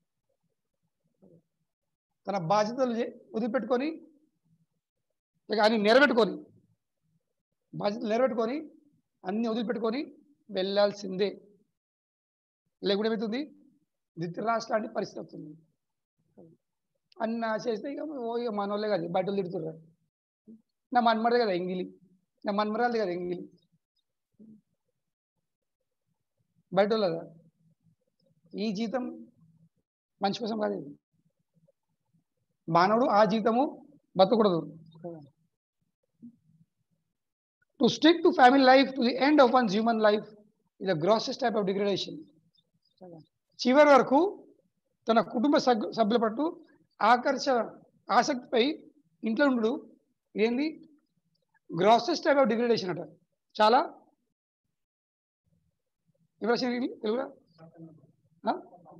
తన బాధ్యతలు చే- వదిలిపెట్టుకొని ఇక అన్ని నెరవేట్టుకొని బాధ్యతలు నెరవేట్టుకొని అన్ని వదిలిపెట్టుకొని వెళ్ళాల్సిందే లేకుండా ఏమవుతుంది ధృతరాష్ట్ర లాంటి పరిస్థితి వస్తుంది అన్న చేస్తే ఇక ఓ ఇక మనోళ్ళే కదా బయట వాళ్ళు తిడుతుర్రు నా మన్మడే కదా ఎంగిలి నా మన్మరాలు కదా ఎంగిలి బయట వాళ్ళు కదా ఈ జీతం మంచి కోసం కాదు ఇది మానవుడు ఆ జీతము బతకూడదు to stick to family life to the end of one's human life ఇది గ్రాసెస్ టైప్ ఆఫ్ డిగ్రేడేషన్ చివరి వరకు తన కుటుంబ సగ్ సభ్యుల పట్టు ఆకర్ష ఆసక్తిపై ఇంట్లో ఉండు ఏంది గ్రాసెస్ టైప్ ఆఫ్ డిగ్రేడేషన్ అట చాలా ఎవరు తెలుగురా ఆ?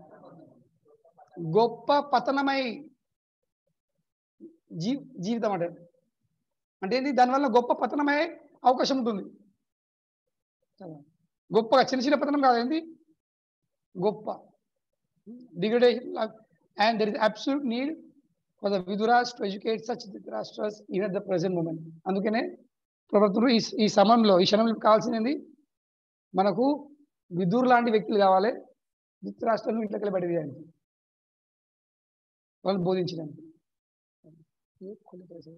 గొప్ప పతనమై జీ జీవితం అంటే అంటే ఏంటి దానివల్ల గొప్ప పతనమయ్యే అవకాశం ఉంటుంది గొప్పగా చిన్న చిన్న పతనం కాదేంటి గొప్ప degradation and there is absolute need for the Viduras to educate such Dhritarashtras in at the present moment అందుకనే ప్రభుత్వం ఈ ఈ సమయంలో ఈ క్షణంలో కావాల్సింది మనకు విదురు లాంటి వ్యక్తులు కావాలి ధృతరాష్ట్రాన్ని ఇంట్లోకి బయట తీయడానికి వాళ్ళు బోధించడానికి కొన్ని ప్రశ్నలు.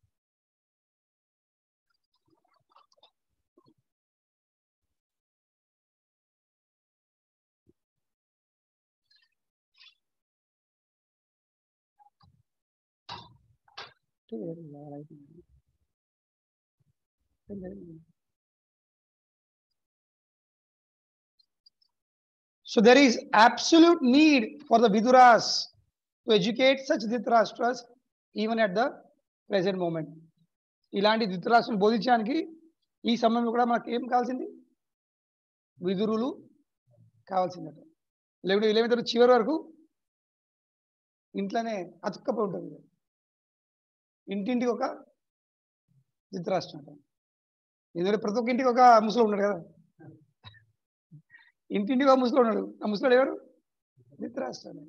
So there is absolute need for the Viduras to educate such Dhritarashtra's even at the present moment. ఇలాంటి ధృతరాష్ట్రం బోధించడానికి ఈ సమయంలో కూడా మనకి ఏం కావాల్సింది విదురులు కావాల్సిందట లేకుంటే వీళ్ళేమిటారు చివరి వరకు ఇంట్లోనే అతుక్కపోయి ఉంటుంది ఇంటింటికి ఒక ధృతరాష్ట్రం అంట ఎందుకంటే ప్రతి ఒక్క ఇంటికి ఒక ముసలు ఉన్నాడు కదా ఇంటింటికి ఒక ముసలు ఉన్నాడు ఆ ముసలు ఎవరు ధృతరాష్ట్రం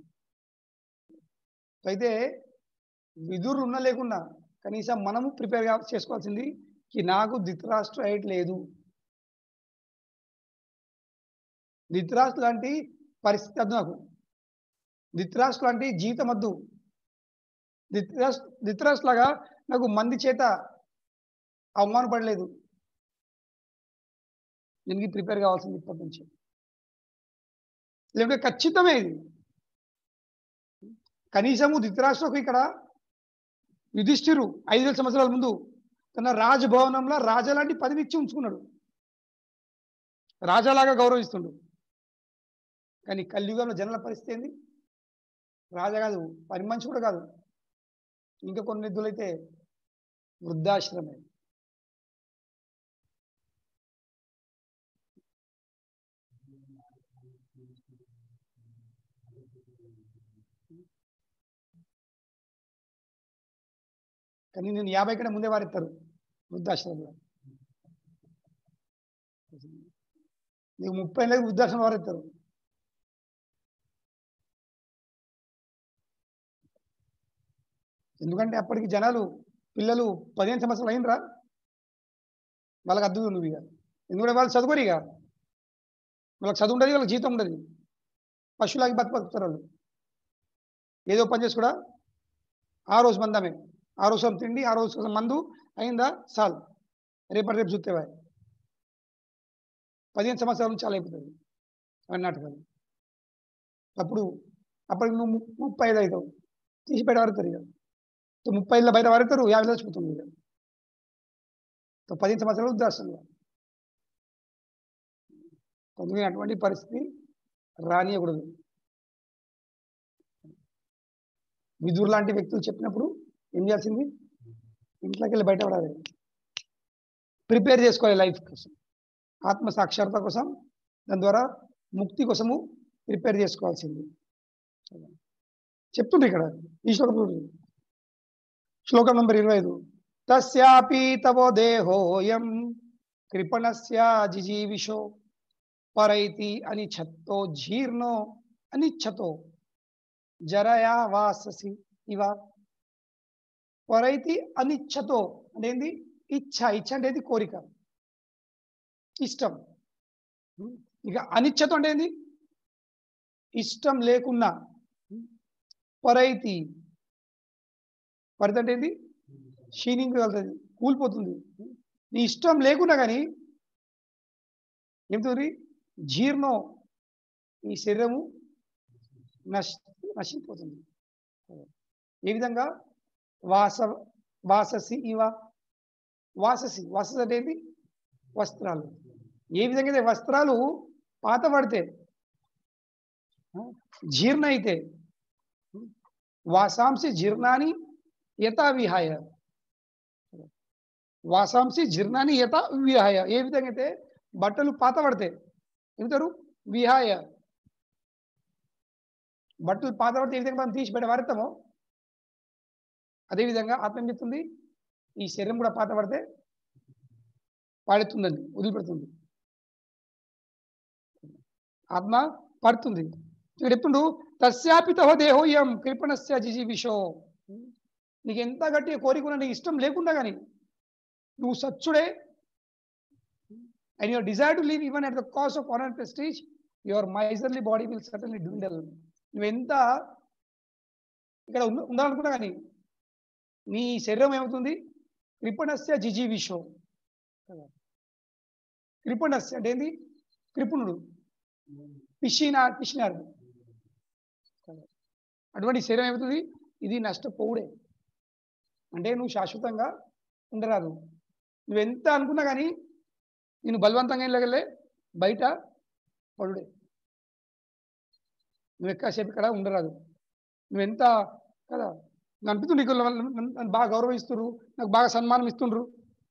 అయితే విధులు ఉన్నా లేకున్నా కనీసం మనము ప్రిపేర్ గా చేసుకోవాల్సింది కి నాకు ధృతరాష్ట్ర రైట్ లేదు ధృతరాష్ట్ర లాంటి పరిస్థితి వద్దు నాకు ధృతరాష్ట్ర లాంటి జీవితం వద్దు ధృతరాష్ట్ర ధృతరాష్ట్ర లాగా నాకు మంది చేత అవమానపడలేదు దీనికి ప్రిపేర్ కావాల్సింది ఇప్పటి నుంచి లేకుంటే ఖచ్చితమే ఇది కనీసము ధృతరాష్ట్రకు ఇక్కడ యుధిష్ఠిరు ఐదు వేల సంవత్సరాల ముందు తన రాజభవనంలో రాజా లాంటి పదవి ఇచ్చి ఉంచుకున్నాడు రాజాలాగా గౌరవిస్తుండు కానీ కలియుగంలో జనాల పరిస్థితి ఏంది రాజా కాదు పని మనిషి కూడా కాదు ఇంకా కొన్ని నిధులైతే వృద్ధాశ్రమే కానీ నేను యాభై కంటే ముందే వారెత్తారు వృద్ధాశ్రమంలో నీకు ముప్పై లేదు వృద్ధాశ్రమం వారెత్తారు ఎందుకంటే అప్పటికి జనాలు పిల్లలు పదిహేను సంవత్సరాలు అయినరా వాళ్ళకి అద్దు నువ్వు ఇక ఎందుకంటే వాళ్ళు చదువుకోరు ఇక వాళ్ళకి చదువు ఉండదు వాళ్ళకి జీతం ఉండదు పశువులాగి బతు బతుకుతారు వాళ్ళు ఏదో పని చేసి కూడా ఆ రోజు మందమే ఆ రోజు కోసం తిండి ఆ రోజు కోసం మందు అయిందా చాలు రేపటి రేపు చూస్తేవా పదిహేను సంవత్సరాల నుంచి చాలా అయిపోతుంది అవన్నీ నాటకాలు అప్పుడు అప్పటికి నువ్వు ము- ముప్పై ఐదు అవుతావు తీసి బయట పడతారు ఇక సో ముప్పై ఐదులో బయట పడతారు యాభై చచ్చిపోతుంది ఇక సో పదిహేను సంవత్సరాలు వృద్ధాశ్రమంలో అందుకని అటువంటి పరిస్థితి రానియకూడదు విధురు లాంటి వ్యక్తులు చెప్పినప్పుడు ఏం చేయాల్సింది ఇంట్లోకి వెళ్ళి బయట పడాలి ప్రిపేర్ చేసుకోవాలి లైఫ్ కోసం ఆత్మ సాక్షాత్త కోసం దాని ద్వారా ముక్తి కోసము ప్రిపేర్ చేసుకోవాల్సింది చెప్తుండ్రు ఇక్కడ ఈ శ్లోకం చూడండి. శ్లోకం నంబర్ ఇరవై ఐదు తస్యాపి తవో దేహోయం కృపణస్య జిజీవిషో పరైతి అనిచ్ఛతో జీర్ణో అనిచ్ఛతో జరయా వాససి ఇవ పరైతి అనిచ్ఛతో అంటే ఏంది ఇచ్ఛ ఇచ్ఛ అంటే ఏంది కోరిక ఇష్టం ఇక అనిచ్ఛతో అంటే ఏంది ఇష్టం లేకున్నా పరైతి పడితే అంటే ఏంది క్షీణింగ్ కలుగుతుంది కూలిపోతుంది నీ ఇష్టం లేకున్నా కానీ ఏమిటి జీర్ణం ఈ శరీరము నశ నశించిపోతుంది ఏ విధంగా వాస వాససి ఇవ వాససి వాససి అంటే ఏంటి వస్త్రాలు ఏ విధంగా అయితే వస్త్రాలు పాత పడితే జీర్ణ అయితే వాసాంసి జీర్ణాన్ని యథా విహాయ వాసాంసి జీర్ణాన్ని యథా విహాయ ఏ విధంగా అయితే బట్టలు పాత పడితే ఏమిటారు విహాయ బట్టలు పాత పడితే ఏ విధంగా మనం తీసి బయట వాడతామో అదేవిధంగా ఆత్మ ఏం చెప్తుంది ఈ శరీరం కూడా పాత పడితే పాడుతుందండి వదిలిపెడుతుంది ఆత్మ పడుతుంది ఇక్కడ చెప్తుండు తస్యాపిత దేహోయం కృపణస్య జిజి విషో నీకు ఎంత గట్టి కోరిక ఉన్నా నీకు ఇష్టం లేకుండా కానీ నువ్వు సచ్చుడే and your desire to live even at the cost of honour prestige your miserly body will suddenly dwindle నువ్వు ఎంత ఇక్కడ ఉన్న ఉండాలనుకున్నా కానీ నీ శరీరం ఏమవుతుంది కృపణస్య జిజి విషో కృపణస్య అంటే ఏంది కృపణుడు పిషినా పిషినారు అటువంటి శరీరం ఏమవుతుంది ఇది నష్టపోవుడే అంటే నువ్వు శాశ్వతంగా ఉండరాదు నువ్వెంత అనుకున్నా కానీ నేను బలవంతంగా వెళ్ళగలే బయట పడుడే నువ్వు ఎక్కువసేపు ఇక్కడ ఉండరాదు నువ్వెంత కదా నాకు అనిపిస్తుంది నీకు నన్ను బాగా గౌరవిస్తున్నారు నాకు బాగా సన్మానం ఇస్తుండ్రు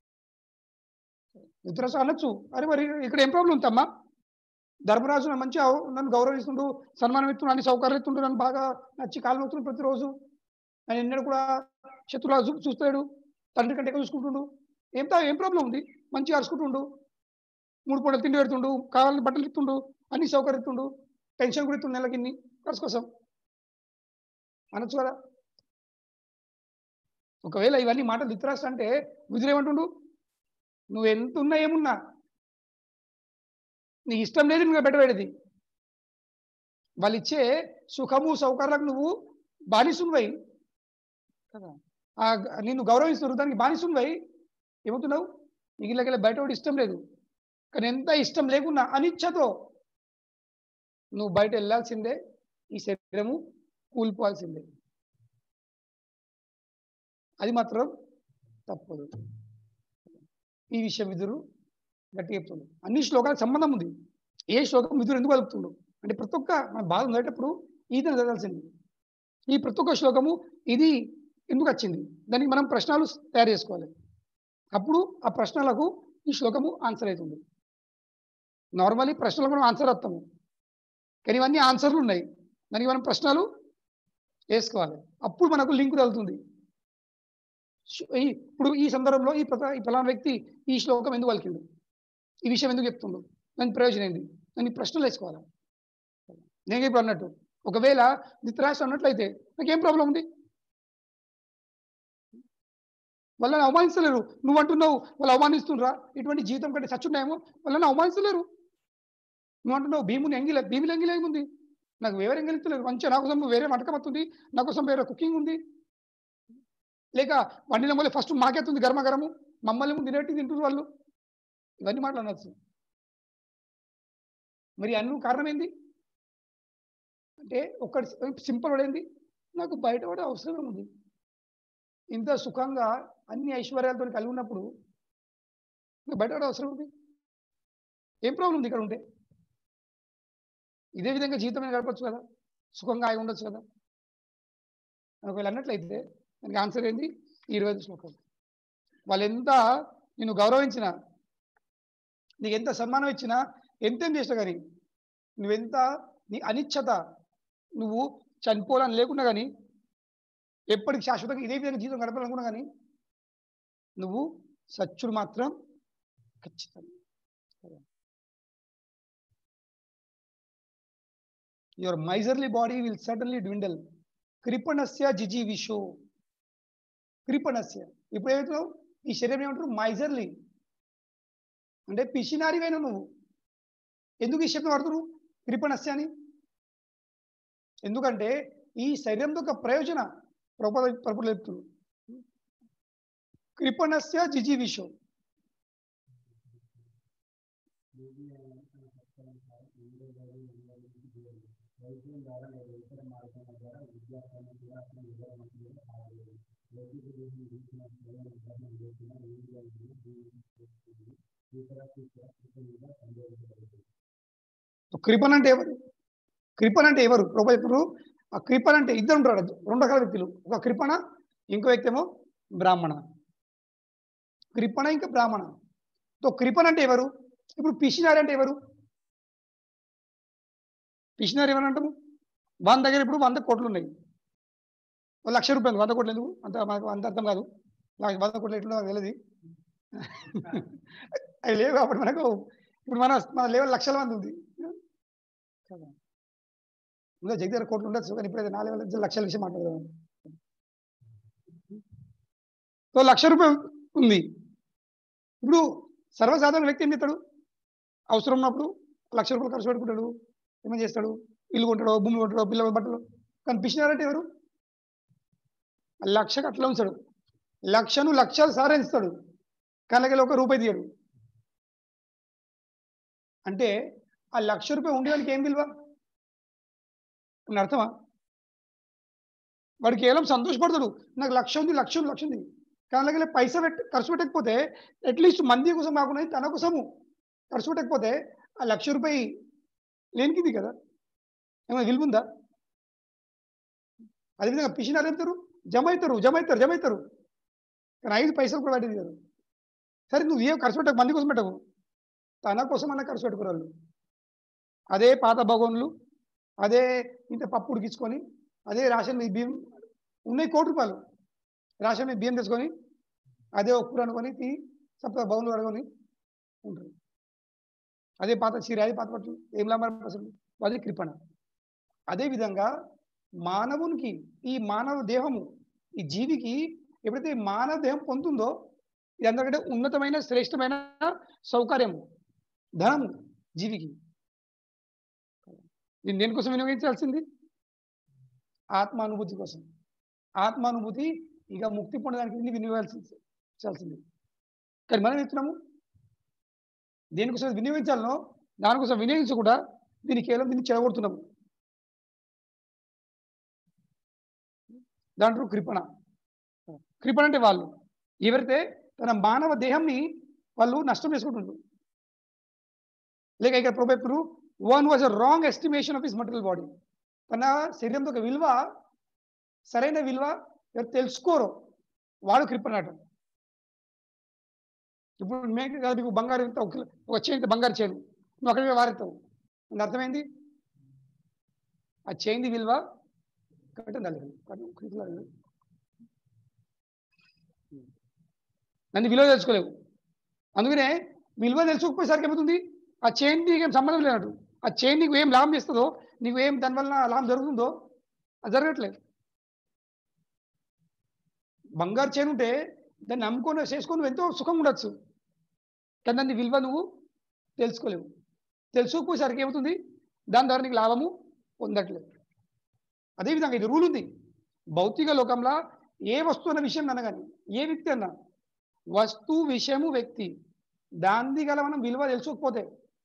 ఇతర అనొచ్చు అరే మరి ఇక్కడ ఏం ప్రాబ్లం ఉందమ్మా ధర్మరాజు నన్ను మంచిగా నన్ను గౌరవిస్తుండు సన్మానం ఇస్తుండు అన్ని సౌకర్యాలు ఇస్తుండు నన్ను బాగా నచ్చి కాలు నొక్కుతుండు ప్రతిరోజు నేను ఎన్నడూ కూడా శత్రులా చూ చూస్తాడు తండ్రి కంటే ఎక్కువ చూసుకుంటుండు ఏం తా- ఏం ప్రాబ్లం ఉంది మంచిగా అరుచుకుంటుండు మూడు పూటలు తిండి పెడుతుండు కావాలని బట్టలు ఇస్తుండు అన్ని సౌకర్యం ఇస్తుండు టెన్షన్ కూడా ఇస్తుండు నెలకి ఇన్ని ఖర్చు కోసం అనొచ్చు కదా ఒకవేళ ఇవన్నీ మాటలు ధృతరాష్ట్ర అంటే గుజరేమంటుండు నువ్వు ఎంత ఉన్నా ఏమున్నా నీకు ఇష్టం లేదు నువ్వు పెట్టబెడేది వాళ్ళు ఇచ్చే సుఖము సౌకర్యాలకు నువ్వు బానిసునివై కదా ఆ గ- నిన్ను గౌరవిస్తున్నారు దానికి బానిసునివై ఏమవుతున్నావు నీకు ఇళ్ళకెళ్ళి బయట వాడు ఇష్టం లేదు కానీ ఎంత ఇష్టం లేకున్నా అనిచ్ఛతో నువ్వు బయట వెళ్ళాల్సిందే ఈ శరీరము కూలిపోవాల్సిందే అది మాత్రం తప్పదు ఈ విషయం విదురు గట్టి చెప్తుండు అన్ని శ్లోకాలకు సంబంధం ఉంది ఏ శ్లోకం విదురు ఎందుకు కలుపుతుండు అంటే ప్రతి ఒక్క మన బాధ ఉండేటప్పుడు ఈతను చదవాల్సింది ఈ ప్రతి ఒక్క శ్లోకము ఇది ఎందుకు వచ్చింది దానికి మనం ప్రశ్నలు తయారు చేసుకోవాలి అప్పుడు ఆ ప్రశ్నలకు ఈ శ్లోకము ఆన్సర్ అవుతుంది నార్మల్లీ ప్రశ్నలకు మనం ఆన్సర్ వస్తాము కానీ ఇవన్నీ ఆన్సర్లు ఉన్నాయి దానికి మనం ప్రశ్నలు వేసుకోవాలి అప్పుడు మనకు లింక్ తగులుతుంది శు- ఈ- ఇప్పుడు ఈ సందర్భంలో ఈ ప్రత- ఈ ఫలానా వ్యక్తి ఈ శ్లోకం ఎందుకు పలికిండు ఈ విషయం ఎందుకు చెప్తుండు దాని ప్రయోజనం ఏంటి దాన్ని ప్రశ్నలు వేసుకోవాలి నేను ఇప్పుడు అన్నట్టు ఒకవేళ ధృతరాష్ట్రం అన్నట్లయితే నాకేం ప్రాబ్లం ఉంది వాళ్ళని అవమానిస్తలేరు నువ్వు అంటున్నావు వాళ్ళు అవమానిస్తుండ్రా ఇటువంటి జీవితం కంటే చచ్చున్నాయేమో వాళ్ళని అవమానిస్తలేరు నువ్వు అంటున్నావు భీముని ఎంగిల భీముని ఎంగిల ఏముంది నాకు వేరే ఎంగిలిస్తలేరు మంచిగా నా కోసం వేరే వంటకం వస్తుంది నా కోసం వేరే కుకింగ్ ఉంది లేక వండిన మళ్ళీ ఫస్ట్ మాకెత్తుంది గర్మగరము మమ్మల్ని ముందు తినేటి తింటున్నారు వాళ్ళు ఇవన్నీ మాటలు అనొచ్చు మరి అన్ను కారణం ఏంది అంటే ఒక్కటి సింపుల్ పడేంది నాకు బయట పడే అవసరం ఉంది ఇంత సుఖంగా అన్ని ఐశ్వర్యాలతో కలిగి ఉన్నప్పుడు నాకు బయట పడే అవసరం ఉంది ఏం ప్రాబ్లం ఉంది ఇక్కడ ఉంటే ఇదే విధంగా జీవితమే గడపచ్చు కదా సుఖంగా ఆగి ఉండొచ్చు కదా ఒకవేళ అన్నట్లయితే దానికి ఆన్సర్ ఏంది ఈ ఇరవై ఐదు శ్లోకం వాళ్ళు ఎంత నిన్ను గౌరవించినా నీకు ఎంత సన్మానం ఇచ్చినా ఎంతేం చేసినా కానీ నువ్వెంత నీ అనిచ్చత నువ్వు చనిపోవాలని లేకున్నా కానీ ఎప్పటికి శాశ్వతంగా ఇదే విధంగా జీవితం గడపాలనుకున్నా కానీ నువ్వు సచ్చుడు మాత్రం ఖచ్చితంగా your miserly body will suddenly dwindle కృపణస్య జిజి విషో కృపణస్య ఇప్పుడు ఏమవుతున్నావు ఈ శరీరం ఏమంటారు మైజర్లీ అంటే పిసినారివైన నువ్వు ఎందుకు ఈ శబ్దం వాడుతున్నారు కృపణస్య అని ఎందుకంటే ఈ శరీరంతో ఒక ప్రయోజన ప్రభుత్వ ప్రభుత్వం చెప్తున్నారు కృపణస్య జిజీవిషో కృపణ అంటే ఎవరు కృపణ అంటే ఎవరు ప్రభు ఇప్పుడు ఆ కృపణ అంటే ఇద్దరు ఉంటారు రెండు రకాల వ్యక్తులు ఒక కృపణ ఇంకో వ్యక్తి ఏమో బ్రాహ్మణ కృపణ ఇంకా బ్రాహ్మణ సో కృపణ అంటే ఎవరు ఇప్పుడు పిషినారి అంటే ఎవరు పిషినారి ఎవరు అంటాము వాళ్ళ దగ్గర ఇప్పుడు వంద కోట్లు ఉన్నాయి ఓ లక్ష రూపాయలు వంద కోట్లు ఎందుకు అంత మనకు అంత అర్థం కాదు నాకు వంద కోట్లు ఎట్లా నాకు తెలియదు అవి లేవు కాబట్టి మనకు ఇప్పుడు మన మన లెవెల్ లక్షల మంది ఉంది కదా ఇంకా జగదీర కోట్లు ఉండొచ్చు కానీ ఇప్పుడైతే నాలుగు వేల లక్షల విషయం మాట్లాడదాం సో లక్ష రూపాయలు ఉంది ఇప్పుడు సర్వసాధారణ వ్యక్తి ఏం చేస్తాడు అవసరం ఉన్నప్పుడు లక్ష రూపాయలు ఖర్చు పెట్టుకుంటాడు ఏమేం చేస్తాడు ఇల్లు కొంటాడో భూమి కొంటాడో పిల్లల బట్టలు కానీ పిచ్చినారంటే ఎవరు లక్షకు అట్లా ఉంచాడు లక్షను లక్షలు సాధిస్తాడు కలగలి ఒక రూపాయి తీయడు అంటే ఆ లక్ష రూపాయి ఉండేవానికి ఏం విలువ అని అర్థమా వాడు కేవలం సంతోషపడతాడు నాకు లక్ష ఉంది లక్ష ఉంది లక్ష ఉంది కానీ అలాగే పైసా పెట్టి ఖర్చు పెట్టకపోతే అట్లీస్ట్ మంది కోసం కాకుండా తన కోసము ఖర్చు పెట్టకపోతే ఆ లక్ష రూపాయి లేనికింది కదా ఏమైనా విలువ ఉందా అదేవిధంగా పిసినారు అవుతారు జమ అవుతారు జమ అవుతారు జమ అవుతారు కానీ ఐదు పైసలు కూడా పడేది కదా సరే నువ్వు ఏ ఖర్చు పెట్టకు మంది కోసం పెట్టవు తన కోసం అన్న ఖర్చు పెట్టుకురాళ్ళు అదే పాత భగవన్లు అదే ఇంత పప్పు ఉడికించుకొని అదే రేషన్ మీద బియ్యం ఉన్నాయి కోటి రూపాయలు రేషన్ మీద బియ్యం తెచ్చుకొని అదే ఒక్కరు అనుకొని తీ సప్త భవన్లు అడుగుని ఉంటారు అదే పాత చీర అదే పాత పట్టు ఏం లాభం అసలు అది కృపణ అదేవిధంగా మానవునికి ఈ మానవ దేహము ఈ జీవికి ఎప్పుడైతే ఈ మానవ దేహం పొందుతుందో ఇది అందరికంటే ఉన్నతమైన శ్రేష్టమైన సౌకర్యము ధనము జీవికి దీన్ని దేనికోసం వినియోగించాల్సింది ఆత్మానుభూతి కోసం ఆత్మానుభూతి ఇక ముక్తి పొందడానికి ఇది వినియోగించాల్సింది కానీ మనం ఇస్తున్నాము దేనికోసం వినియోగించాలనో దానికోసం వినియోగించకుండా దీన్ని కేవలం దీన్ని చెడగొడుతున్నాము దాంట్లో కృపణ కృపణ అంటే వాళ్ళు ఎవరైతే తన మానవ దేహంని వాళ్ళు నష్టం చేసుకుంటుండ్రు లేక ఇక్కడ Prabhu one was a wrong estimation of his material body తన శరీరంతో ఒక విలువ సరైన విలువ ఎవరు తెలుసుకోరు వాడు కృపణాటం ఇప్పుడు మేక కాదు నీకు బంగారు ఇంత ఒక ఒక చేయి బంగారు చేయను నువ్వు అక్కడికి వారెత్తావు అంటే అర్థమైంది ఆ చేయింది విలువ కట్టండి నన్ను విలువ తెలుసుకోలేవు అందుకనే విలువ తెలుసుకోకపోయేసరికి ఏమవుతుంది ఆ చైన్ నీకు ఏం సంబంధం లేనట్టు ఆ చైన్ నీకు ఏం లాభం ఇస్తుందో నీకు ఏం దానివల్ల లాభం జరుగుతుందో అది జరగట్లేదు బంగారు చైన్ ఉంటే దాన్ని నమ్ముకొని చేసుకొని నువ్వు ఎంతో సుఖంగా ఉండొచ్చు కానీ దాన్ని విలువ నువ్వు తెలుసుకోలేవు తెలుసుకోకపోయేసరికి ఏమవుతుంది దాని ద్వారా నీకు లాభము పొందట్లేదు అదేవిధంగా ఇది రూల్ ఉంది భౌతిక లోకంలో ఏ వస్తువు అన్న విషయం అన్న కానీ ఏ వ్యక్తి అన్నా వస్తువు విషయము వ్యక్తి దాన్ని గల మనం విలువ తెలుసుకోకపోతే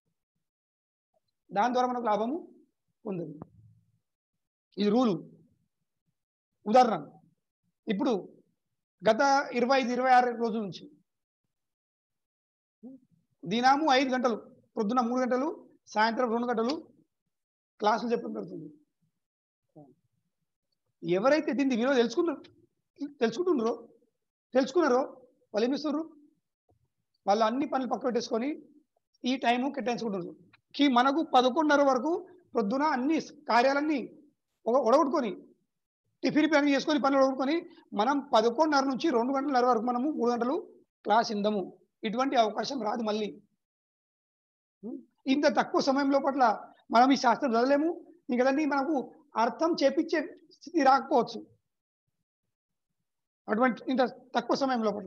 దాని ద్వారా మనకు లాభము పొందదు ఇది రూలు ఉదాహరణ ఇప్పుడు గత ఇరవై ఐదు ఇరవై ఆరు రోజుల నుంచి దినాము ఐదు గంటలు పొద్దున మూడు గంటలు సాయంత్రం రెండు గంటలు క్లాసులు చెప్పడం జరుగుతుంది ఎవరైతే దీన్ని విలువ తెలుసుకున్నారు తెలుసుకుంటున్నారో తెలుసుకున్నారో వాళ్ళు ఏమి ఇస్తున్నారు వాళ్ళు అన్ని పనులు పక్క పెట్టేసుకొని ఈ టైము కేటాయించుకుంటున్నారు కి మనకు పదకొండున్నర వరకు పొద్దున అన్ని కార్యాలన్నీ ఒక- ఒడగొట్టుకొని టిఫిన్ పని చేసుకొని పనులు ఒడగొట్టుకొని మనం పదకొండున్నర నుంచి రెండు గంటలన్నర వరకు మనము మూడు గంటలు క్లాస్ ఇందము ఇటువంటి అవకాశం రాదు మళ్ళీ ఉం? ఇంత తక్కువ సమయంలో పట్ల మనం ఈ శాస్త్రం చదవలేము ఇంకా దాన్ని మనకు అర్థం చేపించే స్థితి రాకపోవచ్చు అటువంటి ఇంత తక్కువ సమయం లోపల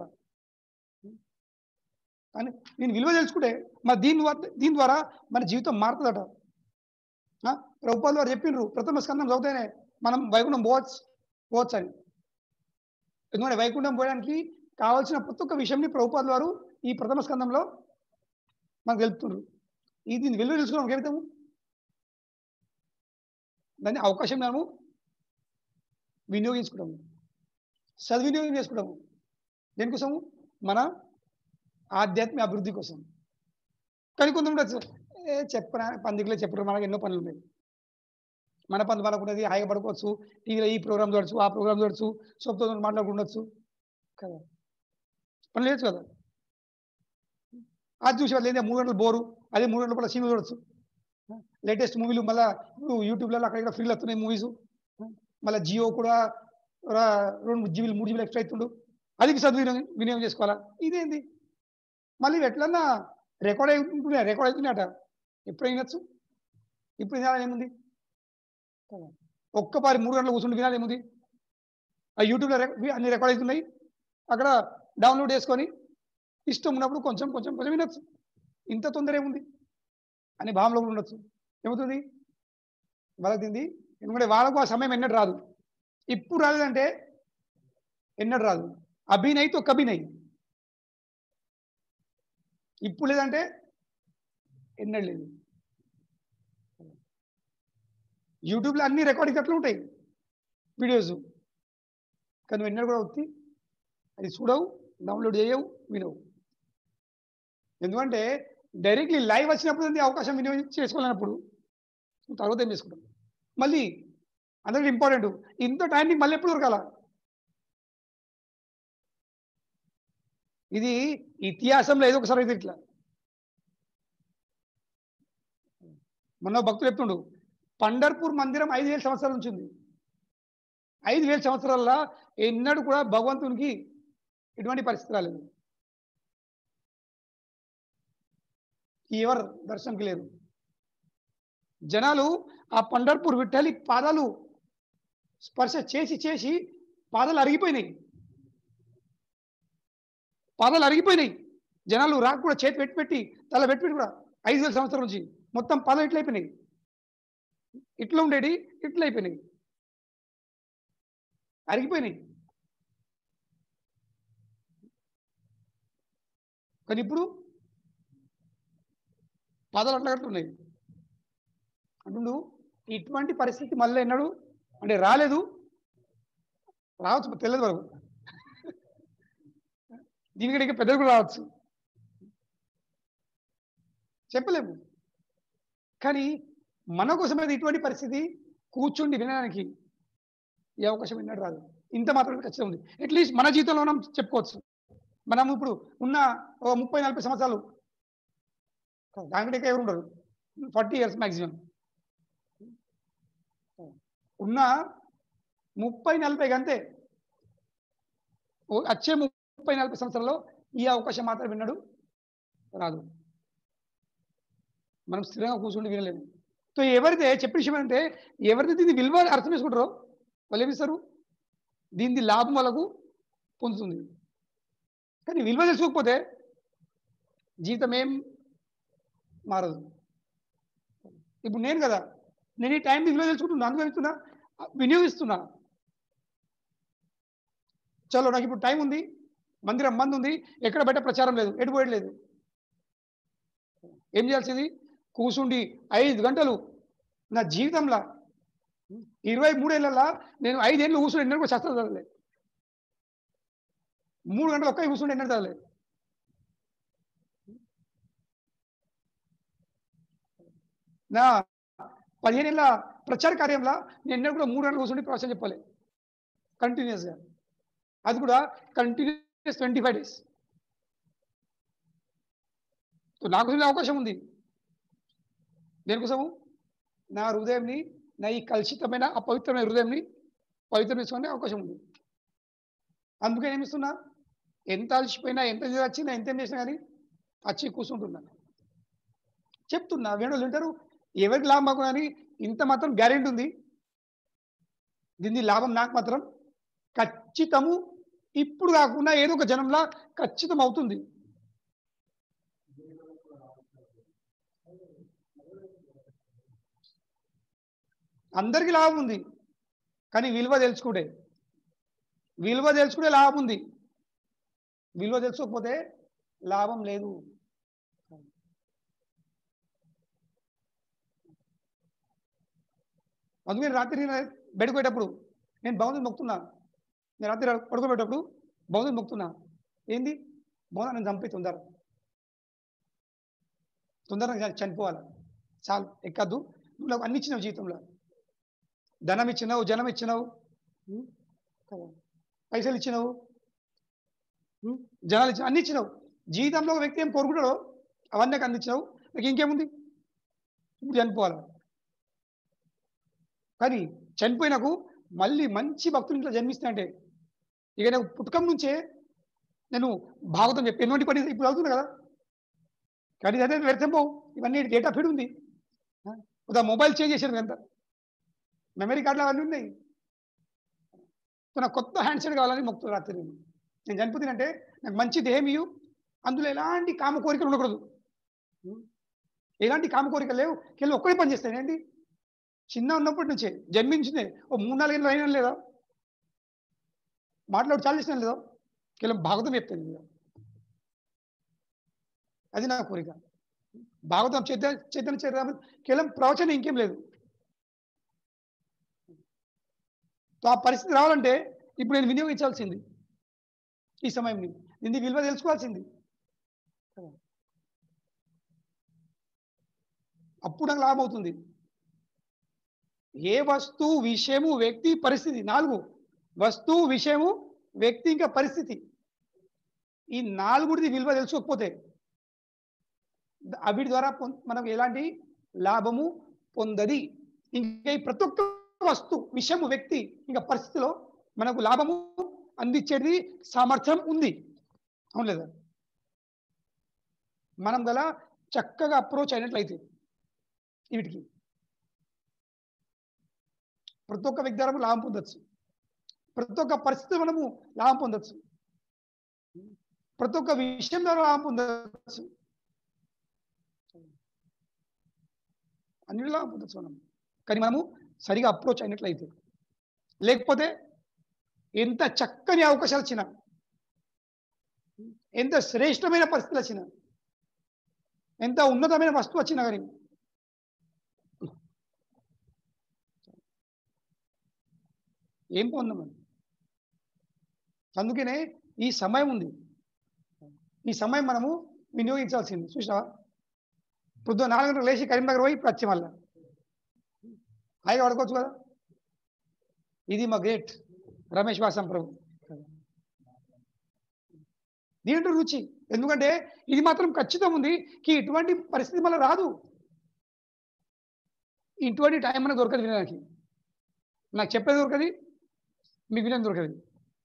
కానీ నేను విలువ తెలుసుకుంటే మరి దీని ద్వారా దీని ద్వారా మన జీవితం మారుతుందట ఆ? ప్రభుపాలు వారు చెప్పిండ్రు ప్రథమ స్కందం చదివితేనే మనం వైకుంఠం పోవచ్చు పోవచ్చు అని ఎందుకంటే వైకుంఠం పోయడానికి కావాల్సిన ప్రతి ఒక్క విషయంని ప్రభుపాద వారు ఈ ప్రథమ స్కందంలో మనకు తెలుపుతున్నారు ఇది దీన్ని వెలువ తెలుసుకోవడం ఏమితాము దాన్ని అవకాశం మనము వినియోగించుకుంటాము సద్వినియోగం చేసుకుంటాము దేనికోసము మన ఆధ్యాత్మిక అభివృద్ధి కోసం కానీ కొంతమంది ఏ చెప్పరా పందికలే చెప్పరు మనకు ఎన్నో పనులు ఉన్నాయి మన పని మనకు ఉన్నది హాయిగా పడుకోవచ్చు టీవీలో ఈ ప్రోగ్రామ్ చూడొచ్చు ఆ ప్రోగ్రామ్ చూడొచ్చు సొంత మాట్లాడుకుండొచ్చు కదా పని లేదు కదా అది చూసి వాళ్ళు ఏంటంటే మూడు గంటలు బోరు అదే మూడు గంటల సినిమా చూడొచ్చు లేటెస్ట్ మూవీలు మళ్ళీ ఇప్పుడు యూట్యూబ్లలో అక్కడ ఇక్కడ ఫ్రీలు వస్తున్నాయి మూవీస్ మళ్ళీ జియో కూడా రా- రెండు జీబీలు మూడు జీబీలు ఎక్స్ట్రా అవుతుండు అది సద్వినియోగం వినియోగం చేసుకోవాలా ఇదేంది మళ్ళీ ఇవి ఎట్లన్నా రికార్డ్ అవుతుంటున్నాయి రికార్డ్ అవుతున్నాయట ఎప్పుడు వినొచ్చు ఇప్పుడు వినాలని ఏముంది కదా. ఒక్కపారి మూడు గంటలు కూర్చుంటే వినాలి ఏముంది ఆ యూట్యూబ్లో రెక్- అన్ని రికార్డ్ అవుతున్నాయి అక్కడ డౌన్లోడ్ చేసుకొని ఇష్టం ఉన్నప్పుడు కొంచెం కొంచెం కొంచెం వినొచ్చు ఇంత తొందర ఏముంది అని భావనలో కూడా ఉండొచ్చు ఏమవుతుంది వాళ్ళకి తింది ఎందుకంటే వాళ్ళకు ఆ సమయం ఎన్నడూ రాదు ఇప్పుడు రాలేదంటే ఎన్నడూ రాదు అభినయ్ తో కభినయ్ ఇప్పుడు లేదంటే ఎన్నడూ లేదు యూట్యూబ్లో అన్ని రికార్డింగ్ అట్లా ఉంటాయి వీడియోస్ కానీ నువ్వు ఎన్నడూ కూడా వచ్చి అది చూడవు డౌన్లోడ్ చేయవు వినవు ఎందుకంటే డైరెక్ట్లీ లైవ్ వచ్చినప్పుడు ఉంది అవకాశం వినియోగం చేసుకోలేనప్పుడు నువ్వు తర్వాత ఏం చేసుకుంటావు మళ్ళీ అందరికీ ఇంపార్టెంట్ ఇంత టైం నీకు మళ్ళీ ఎప్పుడు దొరకాల ఇది ఇతిహాసంలో ఏదో ఒకసారి అయితే ఇట్లా మొన్న భక్తులు చెప్తుండు పండర్పూర్ మందిరం ఐదు వేల సంవత్సరాల నుంచి ఉంది ఐదు వేల సంవత్సరాల్లో ఎన్నడూ కూడా భగవంతునికి ఎటువంటి పరిస్థితి రాలేదు ఎవరు దర్శనంకి లేరు జనాలు ఆ పండర్పూర్ విఠలి పాదాలు స్పర్శ చేసి చేసి పాదాలు అరిగిపోయినాయి పాదాలు అరిగిపోయినాయి జనాలు రాకు కూడా చేతి పెట్టి పెట్టి తల పెట్టి పెట్టి కూడా ఐదు వేల సంవత్సరాల నుంచి మొత్తం పాదాలు ఇట్లా అయిపోయినాయి ఇట్లా ఉండేది ఇట్లా అయిపోయినాయి అరిగిపోయినాయి కానీ ఇప్పుడు పాదాలు అట్లా కట్టున్నాయి అంటుండు ఇటువంటి పరిస్థితి మళ్ళీ ఎన్నడు అంటే రాలేదు రావచ్చు తెలియదు వరకు దీనికంటే ఇంకా పెద్దలు కూడా రావచ్చు చెప్పలేము కానీ మన కోసం అయితే ఇటువంటి పరిస్థితి కూర్చుండి వినడానికి ఈ అవకాశం ఎన్నడూ రాదు ఇంత మాత్రమే ఖచ్చితంగా ఉంది అట్లీస్ట్ మన జీవితంలో మనం చెప్పుకోవచ్చు మనం ఇప్పుడు ఉన్న ఓ ముప్పై నలభై సంవత్సరాలు దానికంటే ఇంకా ఎవరు ఉండరు ఫార్టీ ఇయర్స్ మ్యాక్సిమం ఉన్న ముప్పై నలభై అంతే ఓ వచ్చే ముప్పై నలభై సంవత్సరాల్లో ఈ అవకాశం మాత్రం విన్నాడు రాదు మనం స్థిరంగా కూర్చుండి వినలేము సో ఎవరైతే చెప్పిన విషయం ఏంటంటే ఎవరైతే దీన్ని విలువ అర్థం చేసుకుంటారో వాళ్ళు ఏమిస్తారు దీని లాభం వాళ్ళకు పొందుతుంది కానీ విలువ తెలుసుకోకపోతే జీవితం ఏం మారదు ఇప్పుడు నేను కదా నేను ఈ టైం విలువ తెలుసుకుంటున్నా అనుభవిస్తున్నా వినియోగిస్తున్నా చలో నాకు ఇప్పుడు టైం ఉంది మందిరం మంది ఉంది ఎక్కడ బయట ప్రచారం లేదు ఎటు పోయట్లేదు ఏం చేయాల్సింది కూసుండి ఐదు గంటలు నా జీవితంలో ఇరవై మూడేళ్ళల్లో నేను ఐదేళ్ళు కూర్చుని ఎన్నో కూడా శాస్త్రం చదవలేదు మూడు గంటలు ఒక్క కూర్చుండి ఎన్నో చదవలేదు నా పదిహేను ఏళ్ళ ప్రచార కార్యంలో నేను ఎన్నో కూడా మూడు గంటలు కూర్చుని ప్రవచనం చెప్పాలి కంటిన్యూస్గా అది కూడా కంటిన్యూస్ ట్వంటీ ఫైవ్ డేస్ నాకు తెలిసిన అవకాశం ఉంది దేనికోసము నా హృదయంని నా ఈ కలుషితమైన అపవిత్రమైన హృదయంని పవిత్రం చేసుకునే అవకాశం ఉంది అందుకే ఏమిస్తున్నా ఎంత అలసిపోయినా ఎంత వచ్చినా ఎంత ఏం చేసినా కానీ వచ్చి కూర్చుంటున్నా చెప్తున్నా వేణులు వింటారు ఎవరికి లాభం మాకు కానీ ఇంత మాత్రం గ్యారెంటీ ఉంది దీన్ని లాభం నాకు మాత్రం ఖచ్చితము ఇప్పుడు కాకుండా ఏదో ఒక జనంలా ఖచ్చితం అవుతుంది అందరికీ లాభం ఉంది కానీ విలువ తెలుసుకుంటే విలువ తెలుసుకునే లాభం ఉంది విలువ తెలుసుకోకపోతే లాభం లేదు అందుకని రాత్రి నేను బయటకు పోయేటప్పుడు నేను భగవంతుని మొక్కుతున్నా నేను రాత్రి పడుకోబెట్టేటప్పుడు భగవంతుని మొక్కుతున్నా ఏంది భగవంతుని నేను చంపి తొందర తొందరగా చనిపోవాలి చాలు ఎక్కద్దు నువ్వు నాకు అన్ని ఇచ్చినావు జీవితంలో ధనం ఇచ్చినావు జనం ఇచ్చినావు ఉం? కదా. పైసలు ఇచ్చినావు ఉం? జనాలు ఇచ్చిన అన్ని ఇచ్చినావు జీవితంలో ఒక వ్యక్తి ఏం కోరుకుంటాడో అవన్నీ నాకు అందించినావు నాకు ఇంకేముంది ఇప్పుడు చనిపోవాలి కానీ చనిపోయినకు మళ్ళీ మంచి భక్తులు ఇంట్లో జన్మిస్తా అంటే ఇక నాకు పుట్టుకం నుంచే నేను భాగవతం చెప్పి ఎన్నోటి పని ఇప్పుడు అవుతుంది కదా కానీ అదే వ్యర్థం పోవు ఇవన్నీ డేటా ఫీడ్ ఉంది ఆ? ఉదా మొబైల్ చేంజ్ చేశారు ఎంత మెమరీ కార్డులు అవన్నీ ఉన్నాయి సో నాకు కొత్త హ్యాండ్ సెట్ కావాలని మొక్కుతూ రాత్రి నేను నేను చనిపోతానంటే నాకు మంచి దేహం ఇయ్యు అందులో ఎలాంటి కామ కోరికలు ఉండకూడదు ఉం? ఎలాంటి కామ కోరికలు లేవు కేవలం ఒక్కడే పని చేస్తాను ఏంటి చిన్న ఉన్నప్పటి నుంచే జన్మించిందే ఓ మూడు నాలుగు ఏళ్ళు అయినా లేదా మాట్లాడు చాలా చేసిన లేదా కేవలం భాగవతం చెప్తాను నేను. అది నా కోరిక భాగవతం చైతన్య చైతన్య చరిత్ర కేవలం ప్రవచనం ఇంకేం లేదు సో ఆ పరిస్థితి రావాలంటే ఇప్పుడు నేను వినియోగించాల్సింది ఈ సమయం దీన్ని విలువ తెలుసుకోవాల్సింది కదా. అప్పుడు నాకు లాభం అవుతుంది ఏ వస్తువు విషయము వ్యక్తి పరిస్థితి నాలుగు వస్తువు విషయము వ్యక్తి ఇంకా పరిస్థితి ఈ నాలుగుడిది విలువ తెలుసుకోకపోతే అవిటి ద్వారా పొం- మనం ఎలాంటి లాభము పొందది ఇంకా ఈ ప్రతి ఒక్క వస్తు విషయము వ్యక్తి ఇంకా పరిస్థితిలో మనకు లాభము అందించేది సామర్థ్యం ఉంది అవును లేదా మనం గల చక్కగా అప్రోచ్ అయినట్లయితే వీటికి ప్రతి ఒక్క వ్యక్తి ద్వారా మనం లాభం పొందొచ్చు ప్రతి ఒక్క పరిస్థితి మనము లాభం పొందొచ్చు ప్రతి ఒక్క విషయం ద్వారా లాభం పొందొచ్చు అన్నిటిలో లాభం పొందొచ్చు మనం కానీ మనము సరిగా అప్రోచ్ అయినట్లయితే లేకపోతే ఎంత చక్కని అవకాశాలు వచ్చినా ఎంత శ్రేష్టమైన పరిస్థితులు వచ్చినా ఎంత ఉన్నతమైన వస్తువు వచ్చినా కానీ ఏం పొందమని అందుకనే ఈ సమయం ఉంది ఈ సమయం మనము వినియోగించాల్సింది చూసినావా పొద్దున్న నాలుగు గంటలకు లేచి కరీంనగర్ పోయి ఇప్పుడు వచ్చి మళ్ళా హాయిగా పడుకోవచ్చు కదా ఇది మా గ్రేట్ రమేష్ వాసం ప్రభు దీంట్లో రుచి ఎందుకంటే ఇది మాత్రం ఖచ్చితం ఉంది కి ఇటువంటి పరిస్థితి మళ్ళీ రాదు ఇటువంటి టైం మనకు దొరకదు వినడానికి నాకు చెప్పేది దొరకది మీకు వినని దొరకదు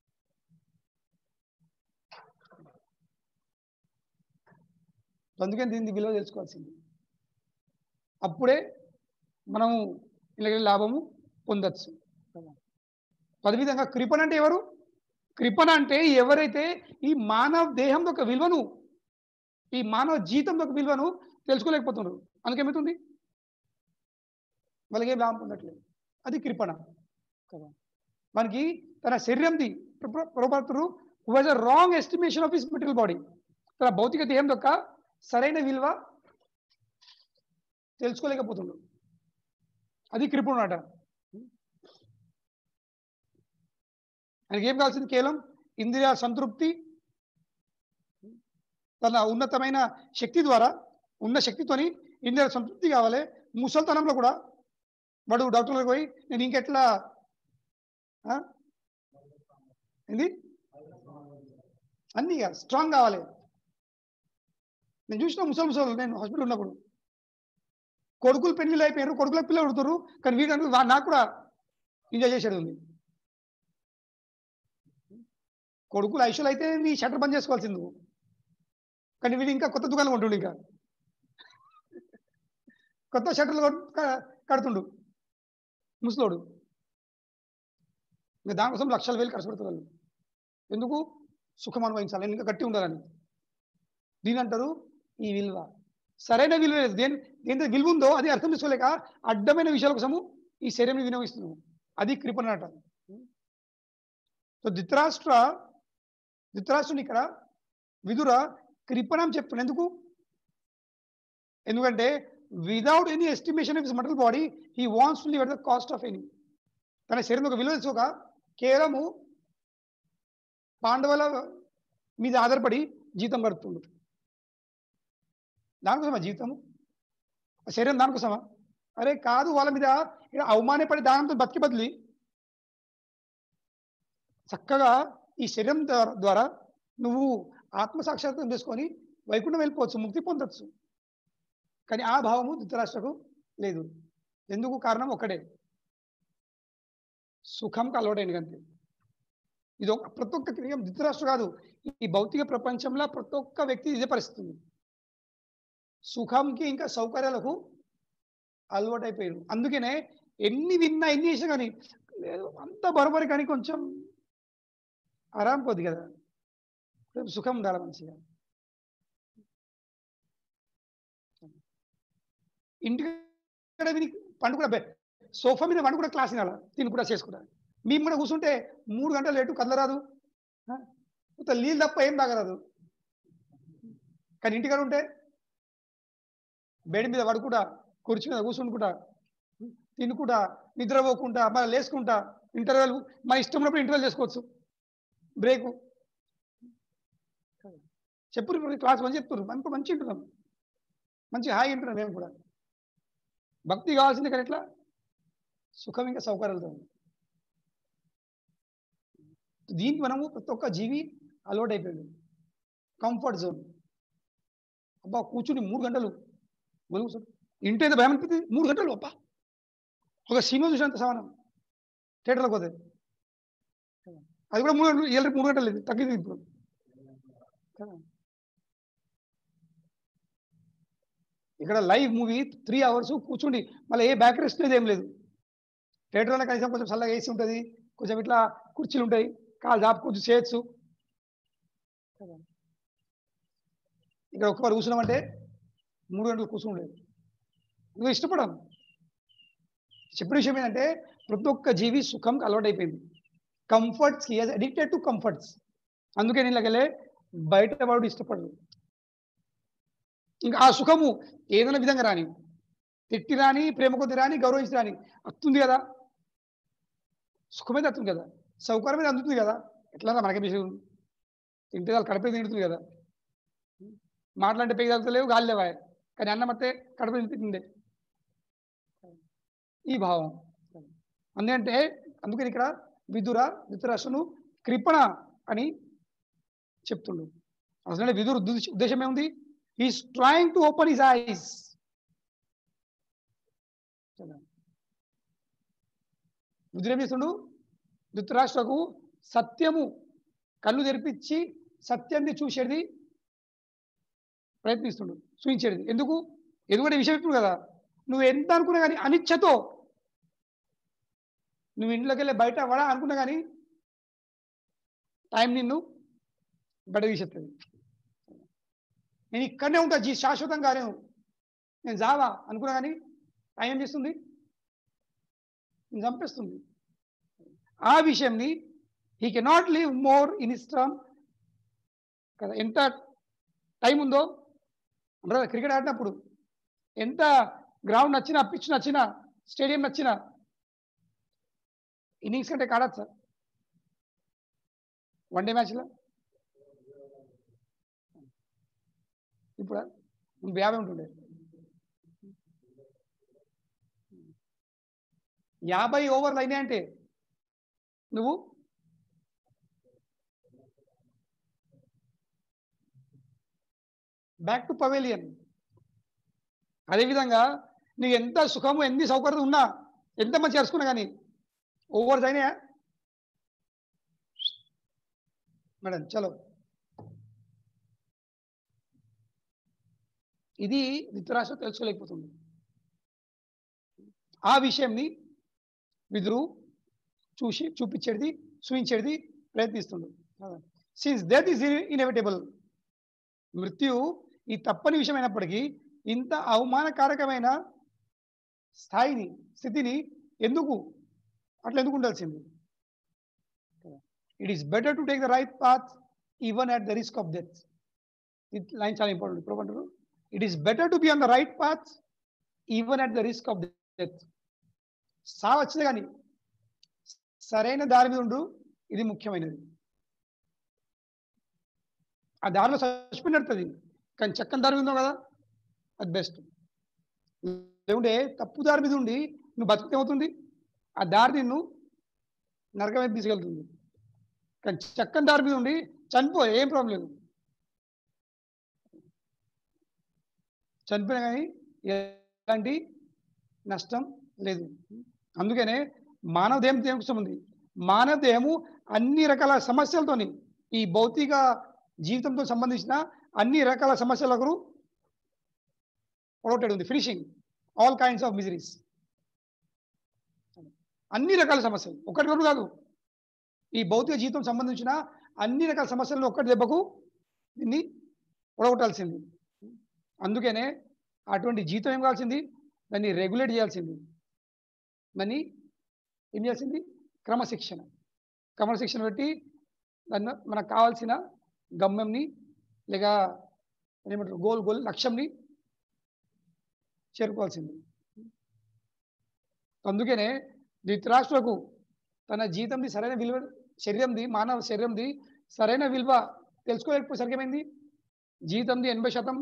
అందుకని దీన్ని విలువ తెలుసుకోవాల్సింది అప్పుడే మనము ఇలాగ లాభము పొందొచ్చు అదేవిధంగా కృపణ అంటే ఎవరు కృపణ అంటే ఎవరైతే ఈ మానవ దేహం యొక్క విలువను ఈ మానవ జీతం యొక్క విలువను తెలుసుకోలేకపోతున్నారు అందుకేమవుతుంది వాళ్ళకి ఏం లాభం పొందట్లేదు అది కృపణ కదా మనకి తన శరీరంది ప్రభుత్వం who has a wrong estimation of his material body తన భౌతిక దేహం యొక్క సరైన విలువ తెలుసుకోలేకపోతుండు అది కృపణ అట ఆయనకి ఏం కావాల్సింది కేవలం ఇంద్రియ సంతృప్తి తన ఉన్నతమైన శక్తి ద్వారా ఉన్న శక్తితోని ఇంద్రియ సంతృప్తి కావాలి ముసల్తనంలో కూడా వాడు డాక్టర్లకు పోయి నేను ఇంకెట్లా ఆ? ఏంది అన్ని స్ట్రాంగ్ కావాలి నేను చూసిన ముసలి ముసలు నేను హాస్పిటల్ ఉన్నప్పుడు కొడుకులు పెళ్లిళ్ళు అయిపోయారు కొడుకులకు పిల్లలు పుడతారు కానీ వీడు నాకు కూడా ఎంజాయ్ చేసేది ఉంది కొడుకులు ఐశ్వర్యం అయితే నీ షట్టర్ బంద్ చేసుకోవాల్సింది నువ్వు కానీ వీడు ఇంకా కొత్త దుకాణం కొంటుండు ఇంకా కొత్త షట్టర్లు కొట్- క- కడుతుండు ముసలోడు ఇంకా దానికోసం లక్షల వేలు ఖర్చు పెడతారు వాళ్ళు ఎందుకు సుఖం అనుభవించాలి ఇంకా గట్టి ఉండాలని దీని అంటారు ఈ విలువ సరైన విలువ లేదు దేని దేంతో విలువ ఉందో అది అర్థం చేసుకోలేక అడ్డమైన విషయాల కోసము ఈ శరీరం వినియోగిస్తున్నాము అది కృపణ అంటారు సో ధృతరాష్ట్ర ధృతరాష్ట్రుని ఇక్కడ విదుర కృపణం చెప్తున్నాడు ఎందుకు ఎందుకంటే without any estimation of his mortal body he wants to live at the cost of any తన శరీరం ఒక విలువ తెలుసుకోక కేవలము పాండవుల మీద ఆధారపడి జీతం గడుపుతుండు దానికోసమా జీవితము ఆ శరీరం దానికోసమా అరే కాదు వాళ్ళ మీద ఇక్కడ అవమానపడి దానంతో బతికి బదిలి చక్కగా ఈ శరీరం ద్వారా ద్వారా నువ్వు ఆత్మసాక్షాత్కారం చేసుకొని వైకుంఠం వెళ్ళిపోవచ్చు ముక్తి పొందొచ్చు కానీ ఆ భావము ధృతరాష్ట్రకు లేదు ఎందుకు కారణం ఒకటే సుఖంకి అలవాటైంది అంతే ఇది ఒక ప్రతి ఒక్క క్రియ ధృతరాష్ట్ర కాదు ఈ భౌతిక ప్రపంచంలో ప్రతి ఒక్క వ్యక్తి ఇదే పరిస్థితి ఉంది. సుఖంకి ఇంకా సౌకర్యాలకు అలవాటైపోయారు అందుకనే ఎన్ని విన్నా ఎన్ని చేసినా కానీ లేదు అంత బరోబరి కానీ కొంచెం ఆరాం పోద్ది కదా రేపు సుఖం ఉండాలి మంచిగా ఇంటికి విని పండు కూడా బె- సోఫా మీద పండు కూడా క్లాస్ వినాలి తిని కూడా చేసుకుంటా మేము కూడా కూర్చుంటే మూడు గంటలు లేటు కదలరాదు ఆ? ఉత్త నీళ్ళు తప్ప ఏం తాగరాదు కానీ ఇంటికాడ ఉంటే బెడ్ మీద పడుకుంటా కుర్చీ మీద కూర్చుంటుకుంటా తినుకుంటా నిద్రపోకుండా మళ్ళీ లేసుకుంటా ఇంటర్వెల్ మన ఇష్టం ఉన్నప్పుడు ఇంటర్వెల్ చేసుకోవచ్చు బ్రేకు చెప్పురు క్లాస్ మంచి చెప్తున్నారు మనకు మంచి వింటున్నాం మంచి హాయి వింటున్నాం మేము కూడా భక్తి కావాల్సింది కానీ ఎట్లా సుఖం ఇంకా సౌకర్యాలతో ఉంది. దీనికి మనము ప్రతి ఒక్క జీవి అలవాటు అయిపోయింది కంఫర్ట్ జోన్ అబ్బా కూర్చుని మూడు గంటలు మనం కూర్చో- ఇంటి అయితే భయం అనిపిస్తుంది మూడు గంటలు అబ్బా ఒక సినిమా చూసినంత సమానం థియేటర్లోకి పోతే అది కూడా మూడు గంటలు ఏళ్ళకి మూడు గంటలు లేదు తగ్గింది ఇప్పుడు కదా. ఇక్కడ లైవ్ మూవీ త్రీ అవర్స్ కూర్చుండి మళ్ళీ ఏ బ్యాక్ రెస్ట్ లేదు ఏం లేదు థియేటర్లో కనీసం కొంచెం చల్లగా వేసి ఉంటుంది కొంచెం ఇట్లా కుర్చీలు ఉంటాయి కాలు దాపు కొంచెం చేయొచ్చు కదా. ఇక్కడ ఒక్కవారు కూర్చున్నామంటే మూడు గంటలు కూర్చుండేది నువ్వు ఇష్టపడను చెప్పిన విషయం ఏంటంటే ప్రతి ఒక్క జీవి సుఖం అలవాటు అయిపోయింది comforts is addicted to comforts అందుకే నేను ఇలాగలే బయట వాడు ఇష్టపడదు ఇంకా ఆ సుఖము ఏదైనా విధంగా రాని తిట్టి రాని ప్రేమ కొద్ది రాని గౌరవించి రాని వస్తుంది కదా సుఖమైతే వస్తుంది కదా సౌకర్యం మీద అందుతుంది కదా ఎట్లా మనకే విషయం తింటే వాళ్ళు కడుపు తింటుంది కదా మాట్లాడితే పేగి తగ్గుతలేవు గాలి లేవా కానీ అన్నం అయితే కడుపు తింటుండే ఈ భావం అందుకంటే అందుకని ఇక్కడ విదుర ధృతరాష్ట్రను కృపణ అని చెప్తుండు అసలు విదురు ఉద్దేశ- ఉద్దేశం ఏముంది is trying to open his eyes Vidura ఏం చేస్తుండు ధృతరాష్ట్రకు సత్యము కళ్ళు తెరిపించి సత్యాన్ని చూసేది ప్రయత్నిస్తుండు చూపించేది ఎందుకు ఎందుకంటే ఈ విషయం ఇప్పుడు కదా నువ్వు ఎంత అనుకున్నా కానీ అనిచ్ఛతో నువ్వు ఇంట్లోకి వెళ్ళి బయట వడా అనుకున్నా కానీ టైం నిన్ను బయట తీసేస్తుంది నేను ఇక్కడనే ఉంటా జీ శాశ్వతంగా నేను నేను జావా అనుకున్నా కానీ టైం ఏం చేస్తుంది నేను చంపేస్తుంది ఆ విషయంని he cannot live more in ఇస్టర్మ్ కదా ఎంత టైం ఉందో అంటే క్రికెట్ ఆడినప్పుడు ఎంత గ్రౌండ్ నచ్చినా పిచ్ నచ్చినా స్టేడియం నచ్చినా ఇన్నింగ్స్ కంటే కాడచ్చు సార్ వన్ డే మ్యాచ్లో ఇప్పుడు ముందు యాభై ఉంటుండే యాభై ఓవర్లు అయినాయంటే నువ్వు బ్యాక్ టు పవేలియన్ అదేవిధంగా నీకు ఎంత సుఖము ఎన్ని సౌకర్యం ఉన్నా ఎంత మంచి అరుచుకున్నా కానీ ఓవర్స్ అయినాయా మేడం చలో ఇది ధృతరాష్ట్ర తెలుసుకోలేకపోతుంది ఆ విషయంని విదురు చూసి చూపించేది చూపించేది ప్రయత్నిస్తుండు సిన్స్ డెత్ ఈస్ ఇన్ఎవిటబుల్ మృత్యు ఈ తప్పని విషయం అయినప్పటికీ ఇంత అవమానకారకమైన స్థాయిని స్థితిని ఎందుకు అట్లా ఎందుకు ఉండాల్సింది it is better to take the right path even at the risk of death ఈ లైన్ చాలా ఇంపార్టెంట్ ఇప్పుడు అంటారు it is better to be on the right path even at the risk of death సా వచ్చింది కానీ సరైన దారి మీద ఉండు ఇది ముఖ్యమైనది ఆ దారిలో చచ్చిపోయి నడుతుంది కానీ చక్కని దారి మీద ఉందో కదా అది బెస్ట్ లేకుంటే తప్పు దారి మీద ఉండి నువ్వు బతికితే అవుతుంది ఆ దారి నిన్ను నరకం వైపు తీసుకెళ్తుంది కానీ చక్కని దారి మీద ఉండి చనిపో ఏం ప్రాబ్లం లేదు చనిపోయినా కానీ ఎలాంటి నష్టం లేదు అందుకనే మానవ దేహం దేనికోసం ఉంది మానవ దేహము అన్ని రకాల సమస్యలతోని ఈ భౌతిక జీవితంతో సంబంధించిన అన్ని రకాల సమస్యలకు ప్రొటెడ్ ఉంది finishing all kinds of miseries అన్ని రకాల సమస్యలు ఒకటి రెండు కాదు ఈ భౌతిక జీవితం సంబంధించిన అన్ని రకాల సమస్యలను ఒక్కటి దెబ్బకు దీన్ని పొడగొట్టాల్సింది అందుకనే అటువంటి జీతం ఏం కావాల్సింది దాన్ని రెగ్యులేట్ చేయాల్సింది దాన్ని ఏం చేయాల్సింది క్రమశిక్షణ క్రమశిక్షణ పెట్టి దాన్ని మనకు కావాల్సిన గమ్యంని లేక ఏమంటారు గోల్ గోల్ లక్ష్యంని చేరుకోవాల్సింది అందుకనే ధృతరాష్ట్రకు తన జీతంది సరైన విలువ శరీరంది మానవ శరీరంది సరైన విలువ తెలుసుకోలేకపోయేసరికి ఏమైంది జీతంది ఎనభై శాతం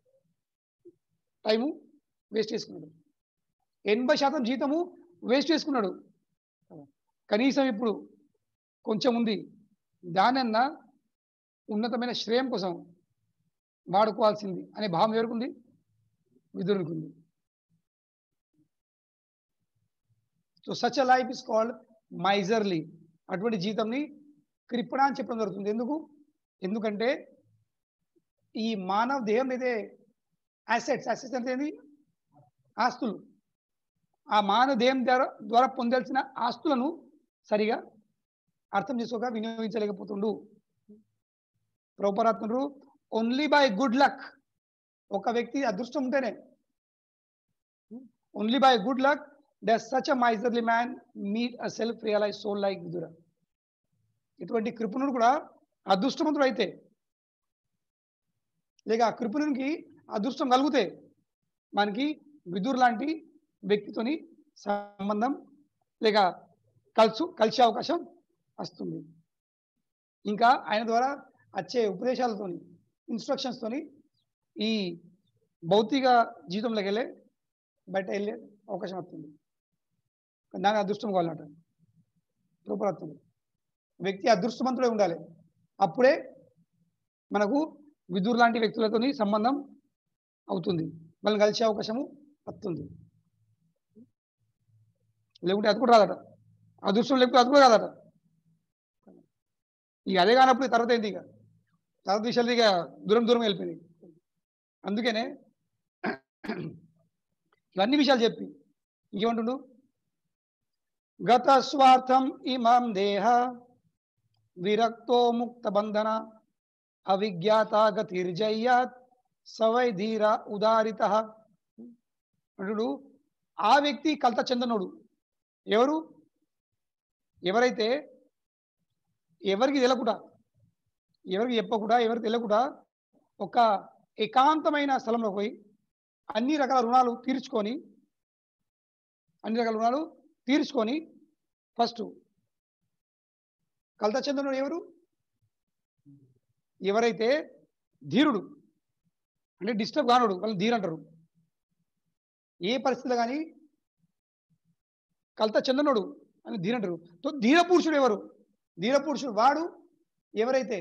టైము వేస్ట్ చేసుకున్నాడు ఎనభై శాతం జీతము వేస్ట్ చేసుకున్నాడు కనీసం ఇప్పుడు కొంచెం ఉంది దానన్నా ఉన్నతమైన శ్రేయం కోసం వాడుకోవాల్సింది అనే భావం ఎవరుకుంది విదురుకుంది so such a life is called miserly అటువంటి జీతంని కృపణ అని చెప్పడం జరుగుతుంది ఎందుకు ఎందుకంటే ఈ మానవ దేహం అయితే అసెట్స్ అసెట్స్ అంటే ఏంది ఆస్తులు ఆ మానవ దేహం ద్వారా ద్వారా పొందాల్సిన ఆస్తులను సరిగా అర్థం చేసుకోక వినియోగించలేకపోతుండు ప్రభుపరాత్మరు ఓన్లీ బై గుడ్ లక్ ఒక వ్యక్తి అదృష్టం ఉంటేనే only by good luck does such a miserly man meet a self realize soul like Vidura ఇటువంటి కృపణుడు కూడా అదృష్టవంతుడు అయితే లేక ఆ కృపణునికి అదృష్టం కలిగితే మనకి విదురు లాంటి వ్యక్తితోని సంబంధం లేక కలుసు కలిసే అవకాశం వస్తుంది ఇంకా ఆయన ద్వారా వచ్చే ఉపదేశాలతోని ఇన్స్ట్రక్షన్స్తోని ఈ భౌతిక జీవితంలోకి వెళ్ళే బయట వెళ్ళే అవకాశం వస్తుంది దాని అదృష్టం కావాలంట రూపరత్నం వ్యక్తి అదృష్టవంతుడే ఉండాలి అప్పుడే మనకు విదురు లాంటి వ్యక్తులతోని సంబంధం అవుతుంది వాళ్ళని కలిసే అవకాశము వస్తుంది లేకుంటే అది కూడా రాదట అదృష్టం లేకపోతే అది కూడా రాదట ఇక అదే కానప్పుడు తర్వాత ఏంది ఇక తర్వాత విషయాలు ఇక దూరం దూరం వెళ్ళిపోయింది అందుకనే ఇవన్నీ విషయాలు చెప్పి ఇంకేమంటుండు గత స్వార్థం ఇమాం దేహ విరక్తో ముక్త బంధన అవిజ్ఞాత గతిర్జయ్యాత్ సవై ధీర ఉదారిత అంటుడు ఆ వ్యక్తి కలత చెందనుడు ఎవరు ఎవరైతే ఎవరికి తెలకుండా ఎవరికి చెప్పకుండా ఎవరికి తెలియకుండా ఒక ఏకాంతమైన స్థలంలో పోయి అన్ని రకాల రుణాలు తీర్చుకొని అన్ని రకాల రుణాలు తీర్చుకొని ఫస్ట్ కలత చెందనుడు ఎవరు ఎవరైతే ధీరుడు అంటే డిస్టర్బ్ కానుడు వాళ్ళని ధీర్ అంటారు ఏ పరిస్థితిలో కానీ కలత చెందనుడు అని ధీర్ అంటారు తో ధీర పురుషుడు ఎవరు ధీర పురుషుడు వాడు ఎవరైతే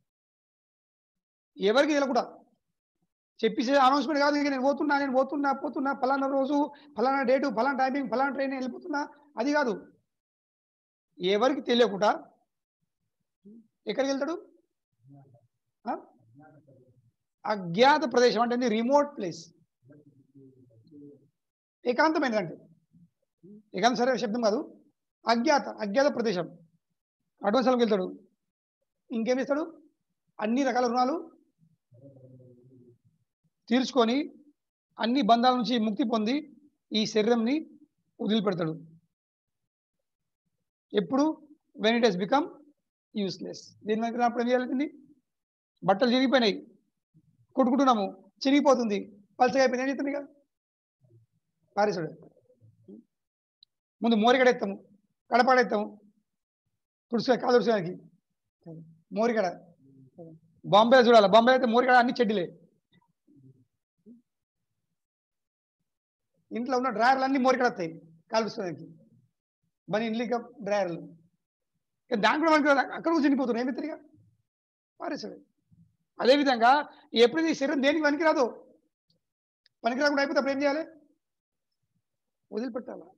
ఎవరికి తెలియకుండా చెప్పేసే అనౌన్స్మెంట్ కాదు ఇక నేను పోతున్నా నేను పోతున్నా పోతున్నా ఫలానా రోజు ఫలానా డేటు ఫలానా టైమింగ్ ఫలానా ట్రైన్ వెళ్ళిపోతున్నా అది కాదు ఎవరికి తెలియకుండా ఎక్కడికి వెళ్తాడు ఆ? అజ్ఞాత ప్రదేశం అంటే రిమోట్ ప్లేస్ ఏకాంతమైనది అంటే ఏకాంత సరైన శబ్దం కాదు అజ్ఞాత అజ్ఞాత ప్రదేశం అడ్వాన్స్లోకి వెళ్తాడు ఇంకేం ఇస్తాడు అన్ని రకాల రుణాలు తీర్చుకొని అన్ని బంధాల నుంచి ముక్తి పొంది ఈ శరీరంని వదిలిపెడతాడు ఎప్పుడు when it has become useless దీని దగ్గర అప్పుడు ఏం చేయాల్సింది బట్టలు చిరిగిపోయినాయి కొట్టుకుంటున్నాము చిరిగిపోతుంది పలసగా అయిపోయింది ఏం చేస్తుంది ఇక పారేసాడు ముందు మోరిగడెత్తాము కడపాడెత్తాము తుడుచుకో కాదు తుడుచుకోడానికి మోరిగడ బాంబే చూడాలి బాంబే అయితే మోరిగడ అన్ని చెడ్డిలే ఇంట్లో ఉన్న డ్రాయర్లు అన్ని మోరికడ వస్తాయి కాలుపుకోవడానికి బని ఇండ్లు డ్రాయర్లు ఇక దాని కూడా మనకి అక్కడ కూడా చనిపోతున్నాయి ఏమి తిరిగా పారేసాడు అదేవిధంగా ఎప్పుడైతే ఈ శరీరం దేనికి పనికిరాదు పనికిరాకుండా అయిపోతే అప్పుడు ఏం చేయాలి వదిలిపెట్టాలా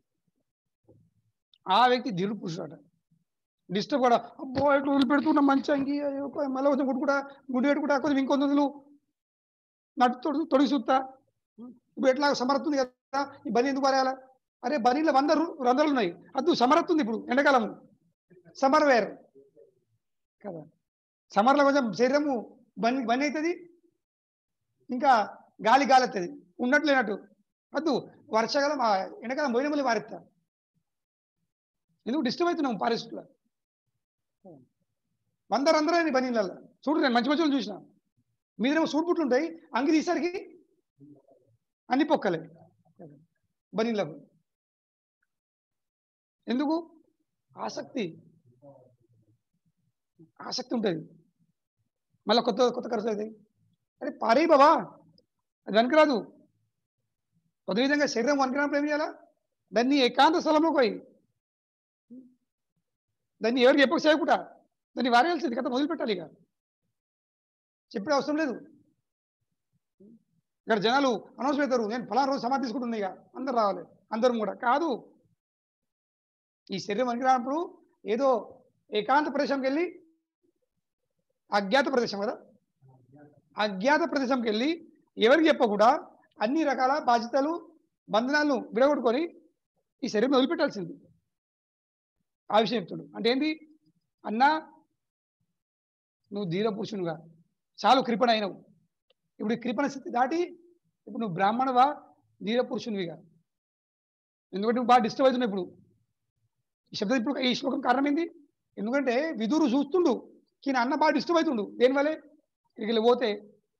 ఆ వ్యక్తి దిరు పురుషుడట డిస్టర్బ్ కూడా అబ్బో ఇట్లా వదిలిపెడుతున్నా మంచి అంగి అయ్యో, మళ్ళీ కొంచెం గుడ్డు కూడా గుడ్డు పెట్టుకుంటా కొంచెం ఇంకొంత వదులు నట్టు తొడు తొడిగి చూస్తా ఇప్పుడు ఎట్లా సమర్థ ఉంది కదా ఈ బని ఎందుకు పారేయాలా అరే బనీలో వంద రు- రంధ్రాలు ఉన్నాయి అద్దు సమర్థ ఉంది ఇప్పుడు ఎండాకాలం సమర్ వేర్ కదా సమర్లో కొంచెం శరీరము బని బని అవుతుంది ఇంకా గాలి గాలి వస్తుంది ఉన్నట్టు లేనట్టు అద్దు వర్షాకాలం ఆ ఎండాకాలం పోయిన మళ్ళీ మారెత్తా ఎందుకు డిస్టర్బ్ అవుతున్నాం పారిస్టులో వంద రంధ్రాలు బనీళ్ళల్లో చూడు నేను మంచి మంచి చూసిన మీరేమో సూట్ బుట్లు ఉంటాయి అంగి తీసరికి అన్ని పొక్కలే బనీళ్ళకు ఎందుకు ఆసక్తి ఆసక్తి ఉంటుంది మళ్ళీ కొత్త కొత్త ఖర్చు అవుతాయి అరే పారే బాబా అది వెనకరాదు అదే విధంగా శరీరం వనకరానప్పుడు ఏం చేయాలా దాన్ని ఏకాంత స్థలంలో పోయి దాన్ని ఎవరికి ఎప్పుడు చేయకుండా దాన్ని వారేయాల్సింది కథ మొదలుపెట్టాలి ఇక చెప్పే అవసరం లేదు ఇక్కడ జనాలు అనౌన్స్ పెడతారు నేను ఫలానా రోజు సమాధి తీసుకుంటుంది ఇక అందరు రావాలి అందరం కూడా కాదు ఈ శరీరం వనికి రానప్పుడు ఏదో ఏకాంత ప్రదేశంకి వెళ్ళి అజ్ఞాత ప్రదేశం కదా అజ్ఞాత ప్రదేశంకి వెళ్ళి ఎవరికి చెప్పకుండా అన్ని రకాల బాధ్యతలు బంధనాలను విడగొట్టుకొని ఈ శరీరం వదిలిపెట్టాల్సింది ఆ విషయం చెప్తుడు అంటే ఏంటి అన్నా నువ్వు ధీర పురుషునిగా చాలు కృపణ అయినవు ఇప్పుడు ఈ కృపణ స్థితి దాటి ఇప్పుడు నువ్వు బ్రాహ్మణవా ధీర పురుషునివిగా ఎందుకంటే నువ్వు బాగా డిస్టర్బ్ అవుతున్నావు ఇప్పుడు ఈ శబ్దం ఇప్పుడు ఈ శ్లోకం కారణం ఏంది ఎందుకంటే విదురు చూస్తుండు ఈయన అన్న బాగా డిస్టర్బ్ అవుతుండు దేనివల్లే ఇక్కడికి వెళ్ళి పోతే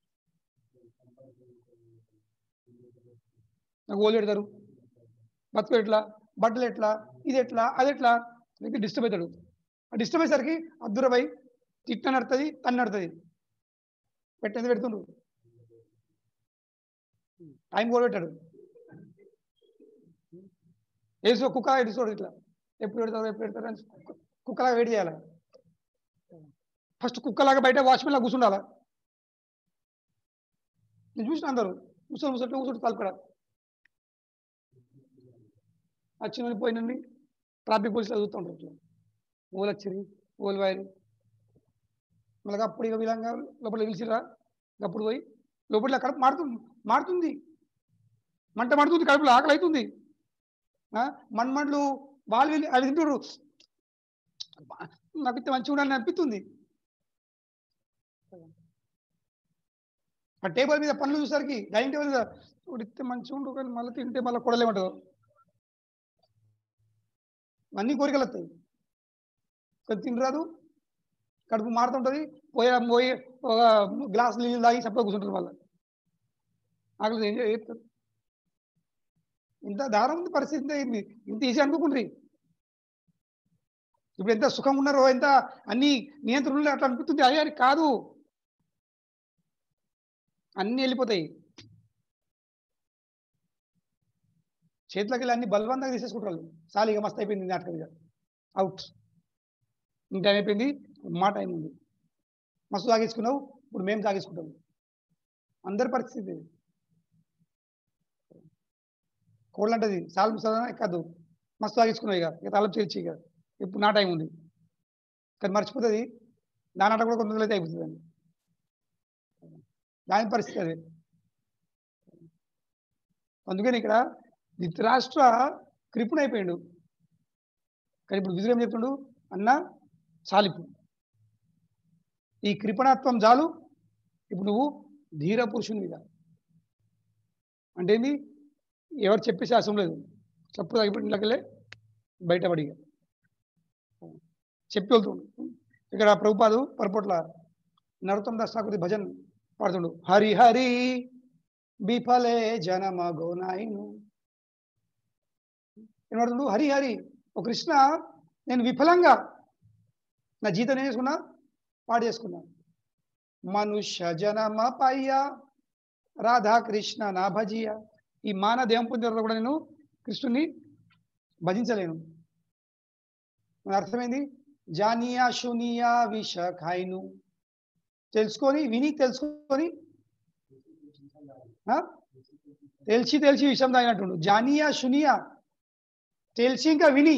నాకు ఓళ్ళు పెడతారు బతుకు ఎట్లా బట్టలు ఎట్లా ఇది ఎట్లా అది ఎట్లా వ్యక్తి డిస్టర్బ్ అవుతాడు ఆ డిస్టర్బ్ అయ్యేసరికి అద్దురపై తిట్ట నడుతుంది తన్ను నడుతుంది పెట్టేది పెడుతుండు టైం కూడా పెట్టాడు వేసుకో కుక్క ఎడుకోడు ఇట్లా ఎప్పుడు పెడతారు ఎప్పుడు పెడతారు అని కుక్క- కుక్కలాగా వెయిట్ చేయాలి ఫస్ట్ కుక్కలాగా బయట వాచ్మెన్ లాగా కూర్చుండాలా నేను చూసిన అందరూ కూర్చొని కూర్చొని కూర్చొని తలపడ వచ్చిన పోయినండి ట్రాఫిక్ పోలీసులు చూస్తుంటారు ఇట్లా ఓలు వచ్చింది ఓలు వారి మళ్ళీ అప్పుడు ఇక విధంగా లోపల పిలిచిరా అప్పుడు పోయి లోపల కడుపు మారుతుంది మారుతుంది మంట మండుతుంది కడుపులో ఆకలి అవుతుంది ఆ, మన్మడ్లు వాళ్ళు వెళ్ళి అది తింటారు నాకు ఇంత మంచిగా ఉండాలని అనిపిస్తుంది ఆ టేబుల్ మీద పనులు చూసరికి డైనింగ్ టేబుల్ మీద ఉడితే మంచిగా ఉండు కానీ మళ్ళీ తింటే మళ్ళీ కొడలేమంటారు అన్ని కోరికలు వస్తాయి కొంచెం తినరాదు కడుపు మారుతుంటుంది పోయే పోయి ఒక గ్లాస్ నీళ్ళు తాగి చప్పగా కూర్చుంటారు మళ్ళీ ఆకలి ఏం చెప్తారు ఇంత దారుణం ఉంది పరిస్థితి ఇంత అయింది ఇంత ఈజీ అనుకుండ్రి ఇప్పుడు ఎంత సుఖం ఉన్నారో ఎంత అన్ని నియంత్రణలు అట్లా అనిపిస్తుంది అయ్యా అని కాదు అన్ని వెళ్ళిపోతాయి చేతిలోకి వెళ్ళి అన్ని బలవంతంగా తీసేసుకుంటారు చాలు ఇక మస్తు అయిపోయింది నాటకం ఇక అవుట్ ఇంకా టైం అయిపోయింది మా టైం ఉంది మస్తు తాగేసుకున్నావు ఇప్పుడు మేము తాగేసుకుంటాం అందరి పరిస్థితి ఇది. కోళ్ళు అంటది సాల్పు సదనా కాదు మస్తు తాగేసుకున్నావు ఇక ఇక తలపు చేర్చి ఇక ఇప్పుడు నా టైం ఉంది కానీ మర్చిపోతుంది దాని కూడా కొంత అయితే అయిపోతుంది అని దాని పరిస్థితి అదే అందుకని ఇక్కడ ధృతరాష్ట్ర కృపుడు అయిపోయాడు కానీ ఇప్పుడు విధులు ఏం చెప్తుండు అన్న చాలిపు ఈ కృపణత్వం చాలు ఇప్పుడు నువ్వు ధీర పురుషునిగా అంటే ఏంది ఎవరు చెప్పేసి అవసరం లేదు చెప్పుడు తగ్గిపోయి ఇంట్లోకెళ్ళే బయటపడిగా చెప్పి వెళ్తుండు ఇక్కడ ప్రభుపాదు పరపట్ల నరోత్తం దాస్ ఠాకూర్ భజన్ పాడుతుండు హరి హరి బిఫలే జనమ గోనాయిను ఏం పాడుతుండు హరి హరి ఓ కృష్ణ నేను విఫలంగా నా జీతం ఏం చేసుకున్నా పాడు చేసుకున్నా మనుష్య జనమ పయ్య రాధాకృష్ణ నా భజియ ఈ మాన దేవం పొందిన తర్వాత కూడా నేను కృష్ణుని భజించలేను మన అర్థమైంది జానియా షునియా విష ఖాయిను తెలుసుకొని విని తెలుసుకొని ఆ? తెలిసి తెలిసి విషయం తాగినట్టుండు జానియా షునియా తెలిసి ఇంకా విని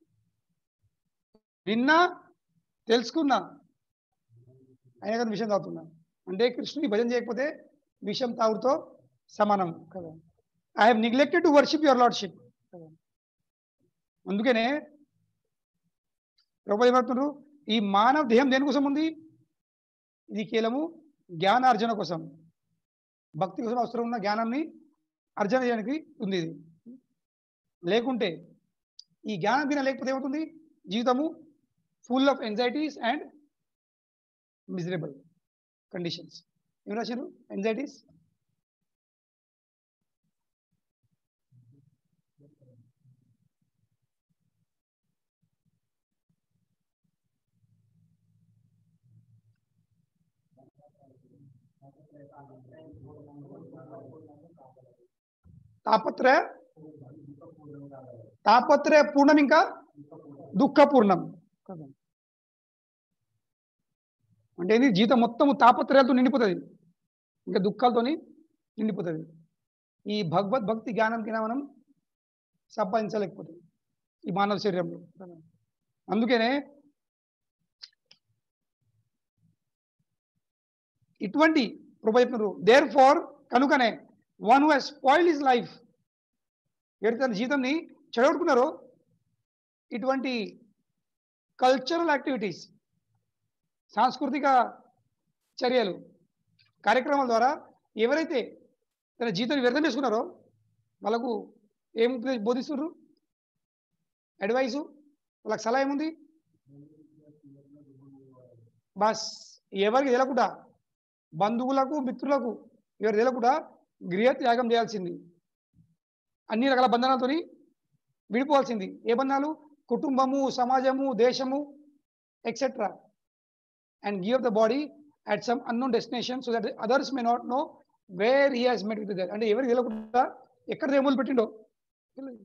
విన్నా తెలుసుకున్నా అయినా కానీ విషయం తాగుతున్నా అంటే కృష్ణుని భజన చేయకపోతే విషయం తాగుతో సమానం కదా I have neglected to worship your lordship అందుకనే ప్రభు ఏమంటున్నారు ఈ మానవ దేహం దేనికోసం ఉంది ఇది కేవలము జ్ఞానార్జన కోసం భక్తి కోసం అవసరం ఉన్న జ్ఞానాన్ని అర్జన చేయడానికి ఉంది ఇది లేకుంటే ఈ జ్ఞానం బిన లేకపోతే ఏమవుతుంది జీవితము full of anxieties and miserable conditions ఏం రాశారు ఎంజైటీస్ తాపత్రయ తాపత్రయ పూర్ణం ఇంకా దుఃఖ పూర్ణం అంటే ఏంది జీవితం మొత్తం తాపత్రయాలతో నిండిపోతుంది ఇంకా దుఃఖాలతోని నిండిపోతుంది ఈ భగవద్ భక్తి జ్ఞానం కింద మనం సంపాదించలేకపోతుంది ఈ మానవ శరీరంలో అందుకనే ఇటువంటి ప్రభు చెప్తున్నారు దేర్ ఫార్ కనుకనే one who spoil his life ఎవరైతే తన జీవితంని చెడగొట్టుకున్నారో ఇటువంటి కల్చరల్ యాక్టివిటీస్ సాంస్కృతిక చర్యలు కార్యక్రమాల ద్వారా ఎవరైతే తన జీవితాన్ని వ్యర్థం చేసుకున్నారో వాళ్ళకు ఏం ఉపదేశ- బోధిస్తున్నారు అడ్వైసు వాళ్ళకి సలహా ఏముంది బస్ ఎవరికి తెలకుండా బంధువులకు మిత్రులకు ఎవరు తెలకుండా గృహ త్యాగం చేయాల్సింది అన్ని రకాల బంధనాలతోని విడిపోవాల్సింది ఏ బంధాలు కుటుంబము సమాజము దేశము etcetera and give the body at some unknown destination so that others may not know where he has met with that అంటే ఎవరికి తెలియకుండా ఎక్కడ రేములు పెట్టిండో తెలియదు.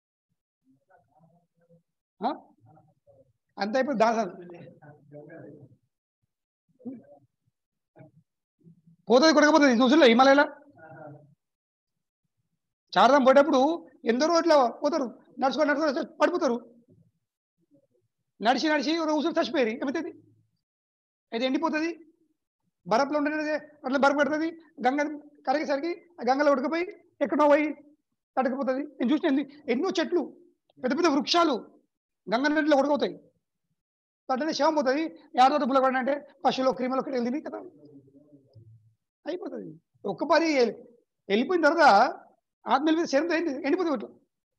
ఆ? అంత అయిపోయి దాసాలు పోతుంది కొడకపోతుంది చూసులే హిమాలయలా చారదాం పోయేటప్పుడు ఎందరో ఇట్లా పోతారు నడుచుకొని నడుచుకొని పడిపోతారు నడిచి నడిచి ఒక ఉసురు చచ్చిపోయారు ఏమవుతుంది అయితే ఎండిపోతుంది బరఫ్లో ఉండేది అట్లా బరఫ్ పెడుతుంది గంగ కరిగేసరికి ఆ గంగలో ఉడకపోయి ఎక్కడో పోయి తడకపోతుంది నేను చూసిన ఎన్ని- ఎన్నో చెట్లు పెద్ద పెద్ద వృక్షాలు గంగ నదిలో ఉడకవుతాయి అట్లనే శవం పోతుంది ఏడో బుల్లగొండ అంటే పశువులు క్రిములు ఒకటి వెళ్ళింది కదా అయిపోతుంది ఒక్క పరి వెళ్ళిపోయిన తర్వాత ఆత్మ వెళ్ళిపోయి శరీరం ఎండి ఎండిపోతుంది ఇట్లా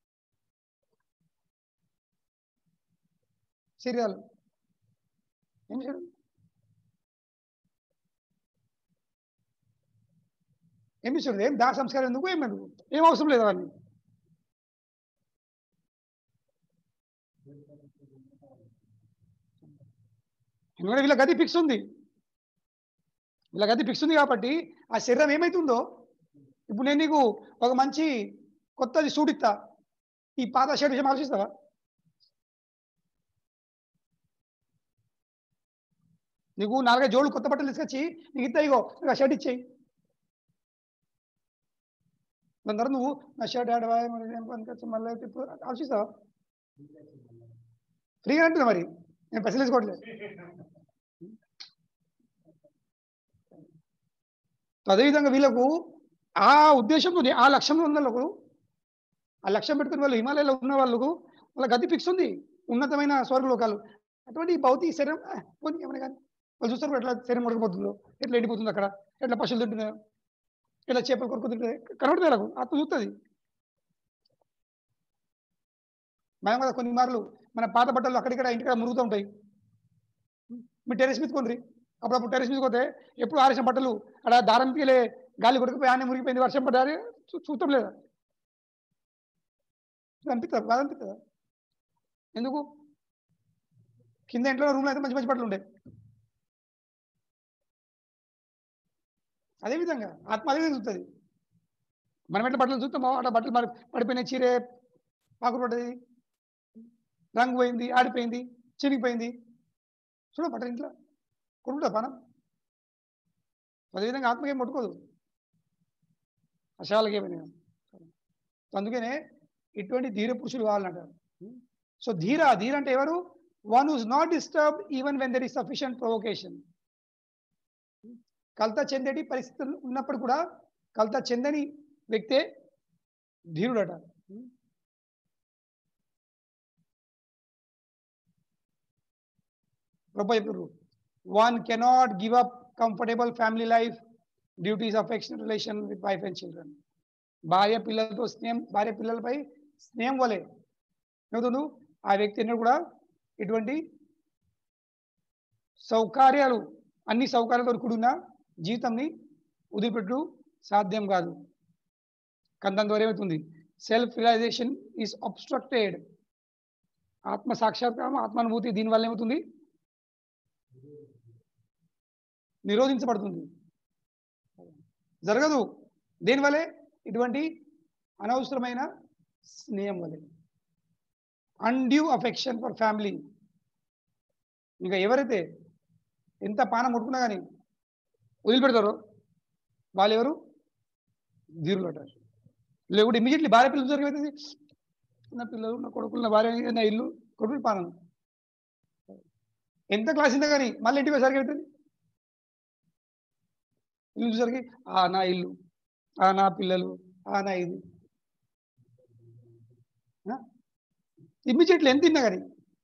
శరీరాలు ఏం చేయడం ఏం చూడండి ఏం దాన సంస్కారం ఎందుకు ఏం ఎందుకు ఏం అవసరం లేదు అవన్నీ ఎందుకంటే వీళ్ళ గది ఫిక్స్ ఉంది వీళ్ళ గది ఫిక్స్ ఉంది కాబట్టి ఆ శరీరం ఏమైతుందో ఇప్పుడు నేను నీకు ఒక మంచి కొత్తది సూట్ ఇస్తా ఈ పాత షర్ట్ విషయం ఆలోచిస్తావా నీకు నాలుగైదు జోళ్ళు కొత్త బట్టలు తీసుకొచ్చి నీకు ఇస్తా ఇగో నాకు ఆ షర్ట్ ఇచ్చేయి దాని తర్వాత నువ్వు నా షర్ట్ ఆడవా మరి ఏం పనికొచ్చు మళ్ళీ ఇప్పుడు ఆలోచిస్తావా ఫ్రీగా అంటున్నా మరి నేను పైసలు తీసుకోవట్లేదు సో అదేవిధంగా వీళ్ళకు ఆ ఉద్దేశంతో ఆ లక్ష్యంలో ఉన్న వాళ్ళకు ఆ లక్ష్యం పెట్టుకుని వాళ్ళు హిమాలయాలో ఉన్న వాళ్ళకు వాళ్ళ గతి ఫిక్స్ ఉంది ఉన్నతమైన స్వర్గలోకాలు అటువంటి ఈ భౌతిక శరీరం ఆ, పోనీ ఏమైనా కానీ వాళ్ళు చూస్తారు ఎట్లా శరీరం ఉడకపోతుందో ఎట్లా ఎండిపోతుందో అక్కడ ఎట్లా పశువులు తింటున్నాయో ఎట్లా చేపలు కొరకు తింటున్నాయి కనబడుతుంది వాళ్ళకు ఆత్మ చూస్తుంది మనం కూడా కొన్ని మార్లు మన పాత బట్టలు అక్కడిక్కడ ఇంటికాడ మురుగుతూ ఉంటాయి మీ టెరెస్ మీద కొండ్రి అప్పుడప్పుడు టెరెస్ మీదకి పోతే ఎప్పుడు ఆరేసిన బట్టలు అక్కడ దారం పీలే గాలి కొడుకుపోయి ఆనే మురిగిపోయింది వర్షం పడ్డారు చూ- చూస్తాం లేదా అనిపిస్తుంది బాధ అనిపిస్తుందా ఎందుకు కింద ఇంట్లో రూమ్లో అయితే మంచి మంచి బట్టలు ఉంటాయి అదేవిధంగా ఆత్మ అదే చూస్తుంది మనం ఎట్లా బట్టలు చూస్తామో అట్లా బట్టలు పడి పడిపోయిన చీరే పాకుడు పడ్డది రంగు పోయింది ఆడిపోయింది చినిగిపోయింది చూడ బట్టలు ఇంట్లో కొనుక్కుంటా పానం అదేవిధంగా ఆత్మకేం ముట్టుకోదు అశాలకి ఏమైనా అందుకనే ఇటువంటి ధీర పురుషులు కావాలంటారు సో ధీర ధీర అంటే ఎవరు one who's not disturb even when there is sufficient provocation కలత చెందేటి పరిస్థితులు ఉన్నప్పుడు కూడా కలత చెందని వ్యక్తే ధీరుడట ప్రభు చెప్పారు one cannot give up comfortable family life duties affection relation with wife and children భార్య పిల్లలతో స్నేహం భార్య పిల్లలపై స్నేహం వలె ఏమవుతుండు ఆ వ్యక్తి ఎన్నడూ కూడా ఇటువంటి సౌకర్యాలు అన్ని సౌకర్యాలతో కూడిన జీవితంని వదిలిపెట్టు సాధ్యం కాదు కానీ దాని ద్వారా ఏమవుతుంది సెల్ఫ్ రియలైజేషన్ ఈజ్ అబ్స్ట్రక్టెడ్ ఆత్మ సాక్షాత్కారం ఆత్మానుభూతి దీనివల్ల ఏమవుతుంది నిరోధించబడుతుంది జరగదు దేనివల్లే ఇటువంటి అనవసరమైన స్నేహం వల్లే అన్డ్యూ అఫెక్షన్ ఫర్ ఫ్యామిలీ ఇంకా ఎవరైతే ఎంత పానం ముట్టుకున్నా కానీ వదిలిపెడతారో వాళ్ళు ఎవరు ధీరులు అంటారు లేకుంటే ఇమీడియట్లీ భార్య పిల్లలు జరిగిపోతుంది నా పిల్లలు నా కొడుకులు నా భార్య నా ఇల్లు కొడుకులు పానం ఎంత క్లాస్ ఇందా కానీ మళ్ళీ ఇంటికి సరిగ్గా అవుతుంది ఇల్లు చూసరికి ఆ నా ఇల్లు ఆ నా పిల్లలు ఆ నా ఇది ఇమ్మీడియట్లీ ఎంత తిన్నా కానీ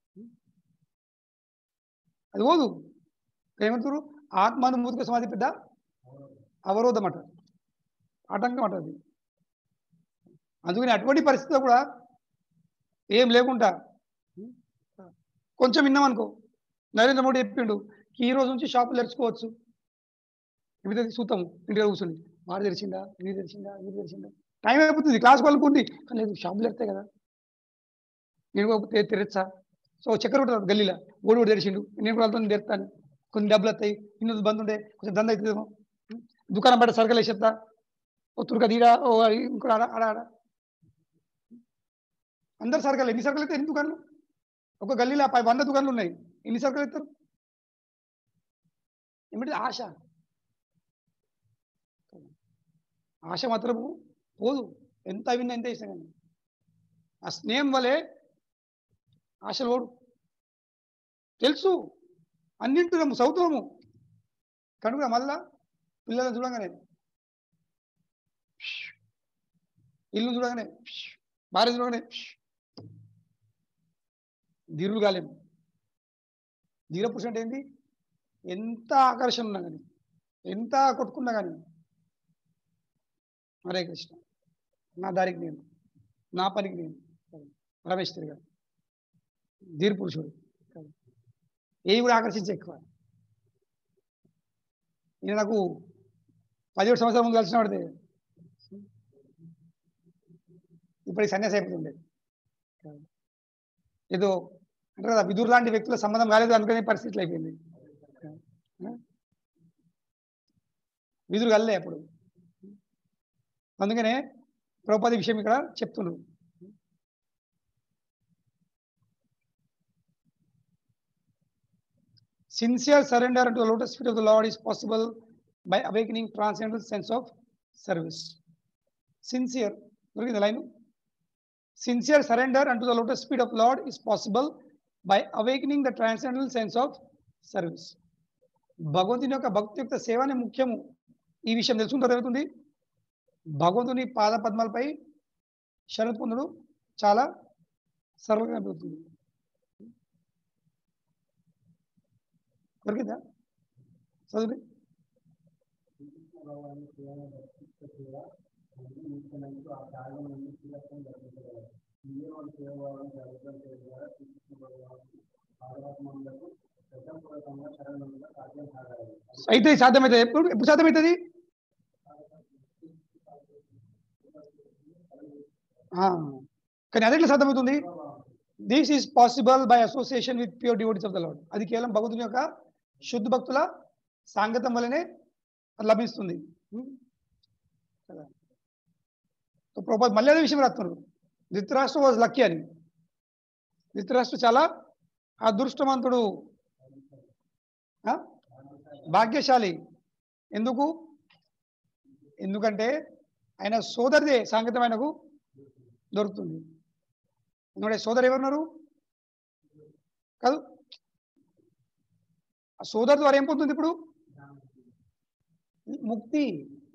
అది పోదు ఏమంటారు ఆత్మానుభూతికి సమాధి పెద్ద అవరోధం అంట ఆటంకం అంట అది అందుకని అటువంటి పరిస్థితిలో కూడా ఏం లేకుండా కొంచెం విన్నామనుకో నరేంద్ర మోడీ చెప్పిండు ఈ రోజు నుంచి షాపులు తెరుచుకోవచ్చు ఇప్పుడు చూస్తాము ఇంటికి కూర్చొని వాడు తెరిచిందా మీరు తెరిచిందా మీరు తెరిచిందా టైం అయిపోతుంది క్లాస్ వాళ్ళకు ఉంది కానీ లేదు షాపులు తెరితే కదా నేను కూడా తె- తెరచ్చా సో చక్కెర ఉంటుంది గల్లీలో ఓడి కూడా తెరిచిండు నేను కూడా వెళ్తాను తెరుతాను కొన్ని డబ్బులు వస్తాయి ఇన్ని రోజులు బంద్ ఉండే కొంచెం దంద అవుతుందేమో దుకాణం బయట సరుకులు వేసేస్తా ఓ తురక తీరా ఓ ఇంకో ఆడ ఆడ ఆడ అందరు సరుకులు ఎన్ని సరుకులు అయితే ఎన్ని దుకాణాలు ఒక గల్లీలో పై వంద దుకాణాలు ఉన్నాయి ఎన్ని సరుకులు ఇస్తారు ఏమిటి ఆశ ఆశ మాత్రం పోదు ఎంత విన్నా ఎంత ఇష్టం కానీ ఆ స్నేహం వలె ఆశలు ఓడు తెలుసు అన్నింటినము సౌతము కనుక మళ్ళా పిల్లలను చూడగానే ఇల్లు చూడగానే భార్య చూడగానే ధీరులు కాలేము ధీర పురుషుడు అంటే ఏంటి ఎంత ఆకర్షణ ఉన్నా కానీ ఎంత కొట్టుకున్నా కానీ హరే కృష్ణ నా దారికి నేను నా పనికి నేను రమేష్ తిరిగా ధీర పురుషుడు ఏవి కూడా ఆకర్షించే ఎక్కువ ఈయన నాకు పదిహేడు సంవత్సరాల ముందు కలిసిన పడితే ఇప్పటికి సన్యాసి అయిపోతుండే ఏదో అంటే కదా విదురు లాంటి వ్యక్తుల సంబంధం కాలేదు అనుకునే పరిస్థితులు అయిపోయింది విదురు కలలే అప్పుడు అందుకనే ద్రౌపది విషయం ఇక్కడ చెప్తున్నాడు Sincere surrender to the lotus feet of the Lord is possible by awakening transcendental sense of service. Sincere, దొరికింది line sincere surrender unto the lotus feet of lord is possible by awakening the transcendental sense of service భగవంతుని యొక్క భక్తి యొక్క సేవనే ముఖ్యము ఈ విషయం తెలుసుకుంటే జరుగుతుంది భగవంతుని పాద పద్మాలపై శరత్ పొందడం చాలా సరళంగా అనిపిస్తుంది దొరికిందా చదువు అయితే సాధ్యమవుతుంది ఎప్పుడు ఎప్పుడు సాధ్యమవుతుంది ఆ, కానీ అదెట్లా సాధ్యమవుతుంది this is possible by association with pure devotees of the lord అది కేవలం భగవంతుని యొక్క శుద్ధ భక్తుల సాంగతం వల్లనే అది లభిస్తుంది ఉం? కదా సో ప్రభుపాద్ మళ్ళీ అదే విషయం రాస్తున్నారు ధృతరాష్ట్ర వాజ్ లక్కీ అని ధృతరాష్ట్ర చాలా అదృష్టవంతుడు ఆ? భాగ్యశాలి ఎందుకు ఎందుకంటే ఆయన సోదరిదే సాంగతం ఆయనకు దొరుకుతుంది ఎందుకంటే సోదరు ఎవరున్నారు కాదు ఆ సోదరు ద్వారా ఏం పొందుతుంది ఇప్పుడు ముక్తి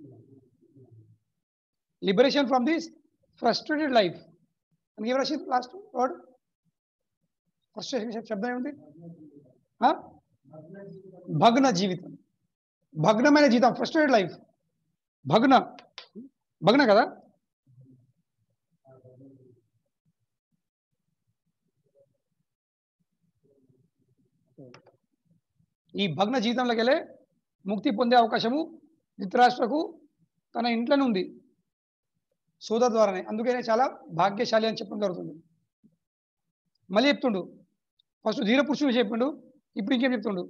liberation from this frustrated life మనకి ఎవరు రాసింది లాస్ట్ వర్డ్ ఫ్రస్ట్రేషన్ శబ్దం ఏముంది ఆ? భగ్న జీవితం భగ్నమైన జీవితం ఫ్రస్ట్రేటెడ్ లైఫ్ భగ్న భగ్న కదా ఈ భగ్న జీవితంలోకి వెళ్ళే ముక్తి పొందే అవకాశము ధృతరాష్ట్రకు తన ఇంట్లోనే ఉంది సోదరు ద్వారానే అందుకనే చాలా భాగ్యశాలి అని చెప్పడం జరుగుతుంది మళ్ళీ చెప్తుండు ఫస్ట్ ధీర పురుషుడు చెప్పిండు ఇప్పుడు ఇంకేం చెప్తుండు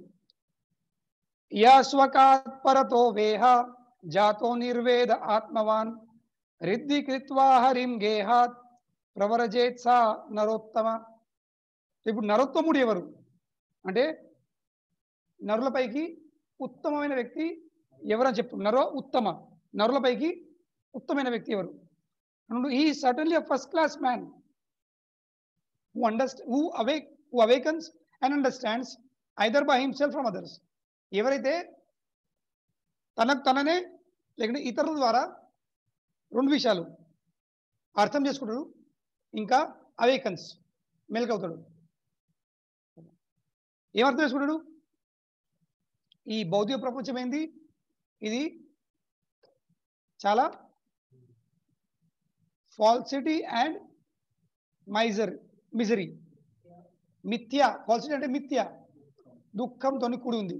యస్వకాత్పరతో వేహ జాతో నిర్వేద ఆత్మవాన్ రిద్ధి కృత్వా హరిం గేహాత్ ప్రవరజేత్ సా నరోత్తమ ఇప్పుడు నరోత్తముడు ఎవరు అంటే నరులపైకి ఉత్తమమైన వ్యక్తి ఎవరని చెప్తున్నారు నరో ఉత్తమ నరులపైకి ఉత్తమైన వ్యక్తి ఎవరు ఈ certainly a first class man who underst who awake who awakens and understands either by himself from others ఎవరైతే తనకు తననే లేకుంటే ఇతరుల ద్వారా రెండు విషయాలు అర్థం చేసుకుంటాడు ఇంకా అవేకన్స్ మెలకవుతాడు ఏం అర్థం చేసుకుంటాడు ఈ భౌతిక ప్రపంచం ఏంది ఇది చాలా ఫాల్సిటీ అండ్ మైజర్ మిజరీ మిథ్య ఫాల్సిటీ అంటే మిథ్య దుఃఖంతో కూడి ఉంది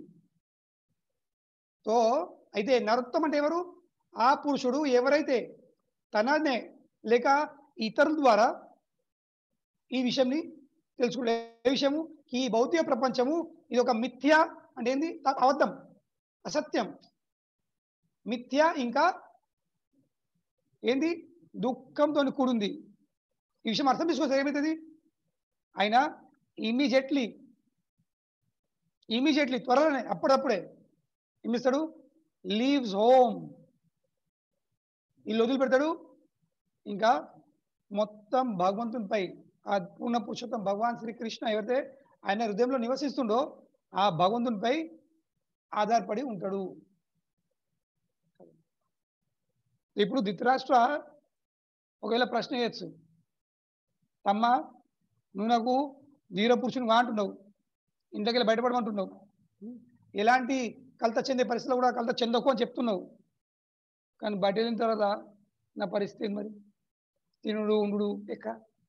సో అయితే నరోత్తం అంటే ఎవరు ఆ పురుషుడు ఎవరైతే తననే లేక ఇతరుల ద్వారా ఈ విషయంని తెలుసుకునే ఏ విషయము ఈ భౌతిక ప్రపంచము ఇది ఒక మిథ్య అంటే ఏంది త- అబద్ధం అసత్యం మిథ్య ఇంకా ఏంది దుఃఖంతో కూడింది ఈ విషయం అర్థం చేసుకోవచ్చు ఏమవుతుంది ఆయన ఇమీడియట్లీ ఇమీడియట్లీ త్వరలోనే అప్పుడప్పుడే ఏం చేస్తాడు లీవ్స్ హోమ్ ఇల్లు వదిలిపెడతాడు ఇంకా మొత్తం భగవంతునిపై ఆ పూర్ణ పురుషోత్తం భగవాన్ శ్రీకృష్ణ ఎవరైతే ఆయన హృదయంలో నివసిస్తుండో ఆ భగవంతునిపై ఆధారపడి ఉంటాడు ఇప్పుడు ధృతరాష్ట్ర ఒకవేళ ప్రశ్న చేయొచ్చు తమ్మ నువ్వు నాకు వీర పురుషుని అంటున్నావు ఇంట్లోకి బయటపడమంటున్నావు ఎలాంటి కలత చెందే పరిస్థితిలో కూడా కలత చెందకు అని చెప్తున్నావు కానీ బయట వెళ్ళిన తర్వాత నా పరిస్థితి ఏంది మరి తినుడు ఉండు ఎక్క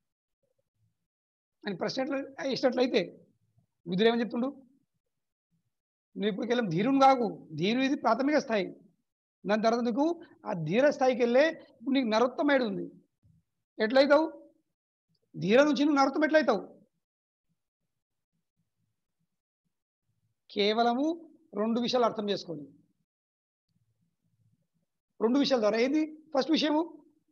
అని ప్రశ్న ఎట్లా ఇచ్చినట్లయితే విధులు ఏమని చెప్తుండు నువ్వు ఇప్పుడు కేవలం ధీరుని కాకు ధీరు ఇది ప్రాథమిక స్థాయి దాని తర్వాత నీకు ఆ ధీర స్థాయికి వెళ్ళే ఇప్పుడు నీకు నరోత్తమేడు ఉంది ఎట్లయితావు ధీర నుంచి నువ్వు నరోత్తం ఎట్లయితావు కేవలము రెండు విషయాలు అర్థం చేసుకోండి రెండు విషయాల ద్వారా ఏంది ఫస్ట్ విషయము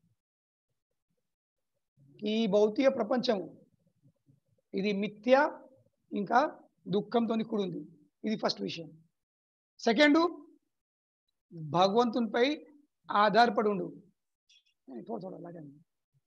ఈ భౌతిక ప్రపంచం ఇది మిథ్య ఇంకా దుఃఖంతో కూడి ఉంది ఇది ఫస్ట్ విషయం సెకండ్ భగవంతునిపై ఆధారపడి ఉండు చూడ చూడ అలాగే అన్న.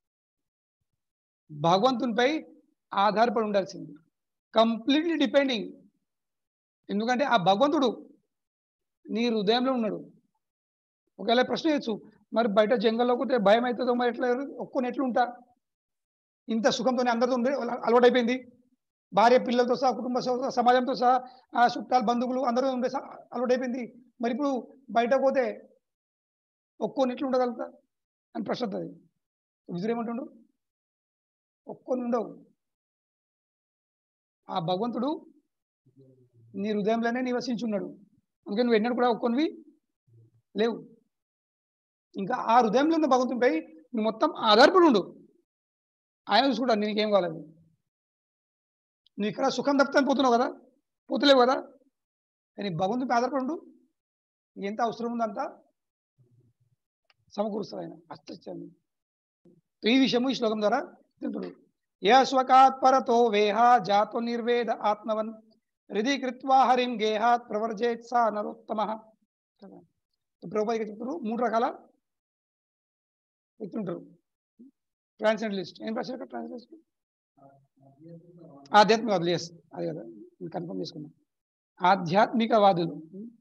భగవంతునిపై ఆధారపడి ఉండాల్సింది కంప్లీట్లీ డిపెండింగ్ ఎందుకంటే ఆ భగవంతుడు నీ హృదయంలో ఉన్నాడు ఒకవేళ ప్రశ్న చేయొచ్చు మరి బయట జంగల్లో పోతే భయం అవుతుందో మరి ఎట్లా ఒక్కొని ఎట్లుంటా ఇంత సుఖంతో అందరితో ఉండే అలవాటు అయిపోయింది భార్య పిల్లలతో సహా కుటుంబ సహా సమాజంతో సహా ఆ చుట్టాలు బంధువులు అందరూ ఉండే సహా అలవాటు అయిపోయింది మరి ఇప్పుడు బయట పోతే ఒక్కొని ఎట్లు ఉండగలుగుతా అని ప్రశ్న వస్తుంది విదురేమంటుండు ఒక్కొని ఉండవు ఆ భగవంతుడు నీ హృదయంలోనే నివసించున్నాడు అందుకే నువ్వు ఎన్నడూ కూడా ఒక్కొనివి లేవు ఇంకా ఆ హృదయంలో ఉన్న భగవంతునిపై నువ్వు మొత్తం ఆధారపడి ఉండు ఆయన చూసుకుంటా నీకేం కావాలి నువ్వు ఇక్కడ సుఖం తప్పుతాను పోతున్నావు కదా పోతలేవు కదా కానీ భగవంతునిపై ఆధారపడి ఉండు నీకు ఎంత అవసరం ఉందంతా సమకూరుస్తారు ఆయన అష్టం ఈ విషయము ఈ శ్లోకం ద్వారా తెలుపుడు ఏ స్వకాత్ పరతో వేహ జాతో నిర్వేద ఆత్మవన్ హృది కృత్వా హరిం గేహాత్ ప్రవర్జేత్ సా నరోత్తమ ప్రభుపాదిగా చెప్తారు మూడు రకాల వ్యక్తుంటారు ట్రాన్స్జెండలిస్ట్ ఏం ప్రశ్న ట్రాన్స్జెండలిస్ట్ ఆధ్యాత్మికవాదులు ఎస్ అది కదా కన్ఫర్మ్ చేసుకున్నాం ఆధ్యాత్మికవాదులు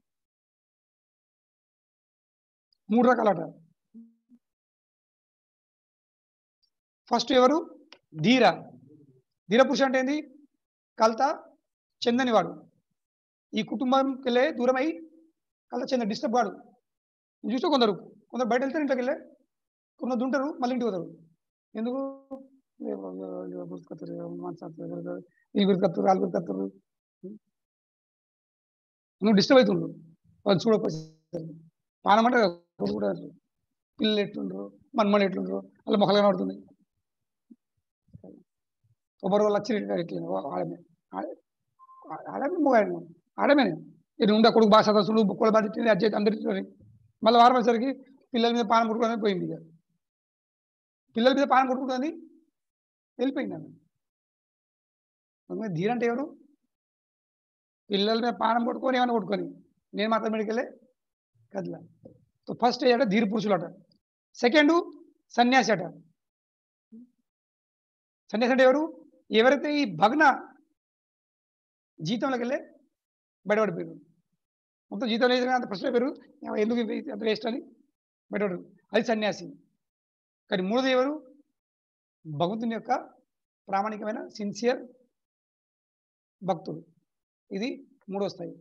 మూడు రకాలట ఫస్ట్ ఎవరు ధీర ధీర పురుష అంటే ఏంది కలత చెందని వాడు ఈ కుటుంబంకి వెళ్ళే దూరమై కలత చెందని డిస్టర్బ్ వాడు చూస్తే కొందరు కొందరు బయట వెళ్తారు ఇంట్లోకి వెళ్ళే కొందరు దుంటారు మళ్ళీ ఇంటికి పోతారు ఎందుకు గుర్తుకొస్తారు వీళ్ళు గుర్తుకొస్తారు వాళ్ళు గుర్తుకొస్తారు నువ్వు డిస్టర్బ్ అవుతుండ్రు వాళ్ళు చూడకపోతే పానం అంటే కొడుకు కూడా పిల్లలు ఎట్లుండ్రు మన్మని ఎట్లుండ్రు వాళ్ళ మొక్కలు కనబడుతుంది ఒకరు వాళ్ళు వచ్చి ఎట్లా ఆడమే ఆడమే మొగాడు ఆడమే ఇది ఉందా కొడుకు బాగా సదస్సులు బుక్కల బాధ అడ్జెట్ అందరి మళ్ళీ వారం వచ్చేసరికి పిల్లల మీద పానం కొట్టుకుని పోయింది ఇక పిల్లల మీద పానం కొట్టుకుంటుంది వెళ్ళిపోయింది ఆమె అందుకని ధీర అంటే ఎవరు పిల్లల మీద పానం కొట్టుకొని ఏమైనా కొట్టుకొని నేను మాత్రం మెడికలే కదలా సో ఫస్ట్ అట ధీర పురుషులు అట సెకండ్ సన్యాసి అట సన్యాసి అంటే ఎవరు ఎవరైతే ఈ భగ్న జీతంలోకి వెళ్ళే బయటపడిపోయారు మొత్తం జీతం లేదు అంత ప్రశ్న పేరు ఎందుకు ఇది అంత వేస్ట్ అని బయటపడరు అది సన్యాసి కానీ మూడోది ఎవరు భగవంతుని యొక్క ప్రామాణికమైన సిన్సియర్ భక్తుడు ఇది మూడో స్థాయి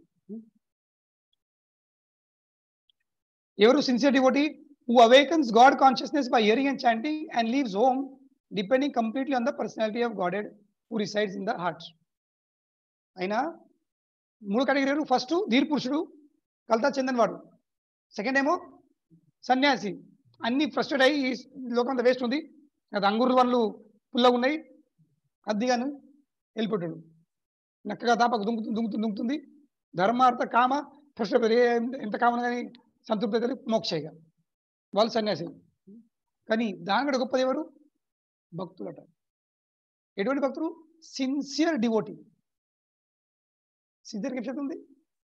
ఎవరు sincere devotee who awakens god consciousness by hearing and chanting and leaves home depending completely on the personality of godhead who resides in the heart అయినా మూడు కేటగిరీలు ఫస్ట్ ధీర్ పురుషుడు కలతా చెందినవాడు సెకండ్ ఏమో సన్యాసి అన్ని ఫ్రస్ట్రేట్ అయ్యి ఈ లోకం అంతా వేస్ట్ ఉంది అది అంగురు వాళ్ళు పుల్లగా ఉన్నాయి అద్దిగాను వెళ్ళిపోతాడు నక్కగా దాపకు దుంకుతుంది దుంకుతుంది దుంకుతుంది ధర్మార్థ కామ ఫ్రస్ట్రేట్ ఎంత కామన్ కానీ సంతృప్తి అయితే మోక్షయ్య వాళ్ళు సన్యాసులు కానీ దాని కూడా గొప్పది ఎవరు భక్తులట ఎటువంటి భక్తులు సిన్సియర్ డివోటీ సిన్సియర్ ఎప్పుడు ఉంది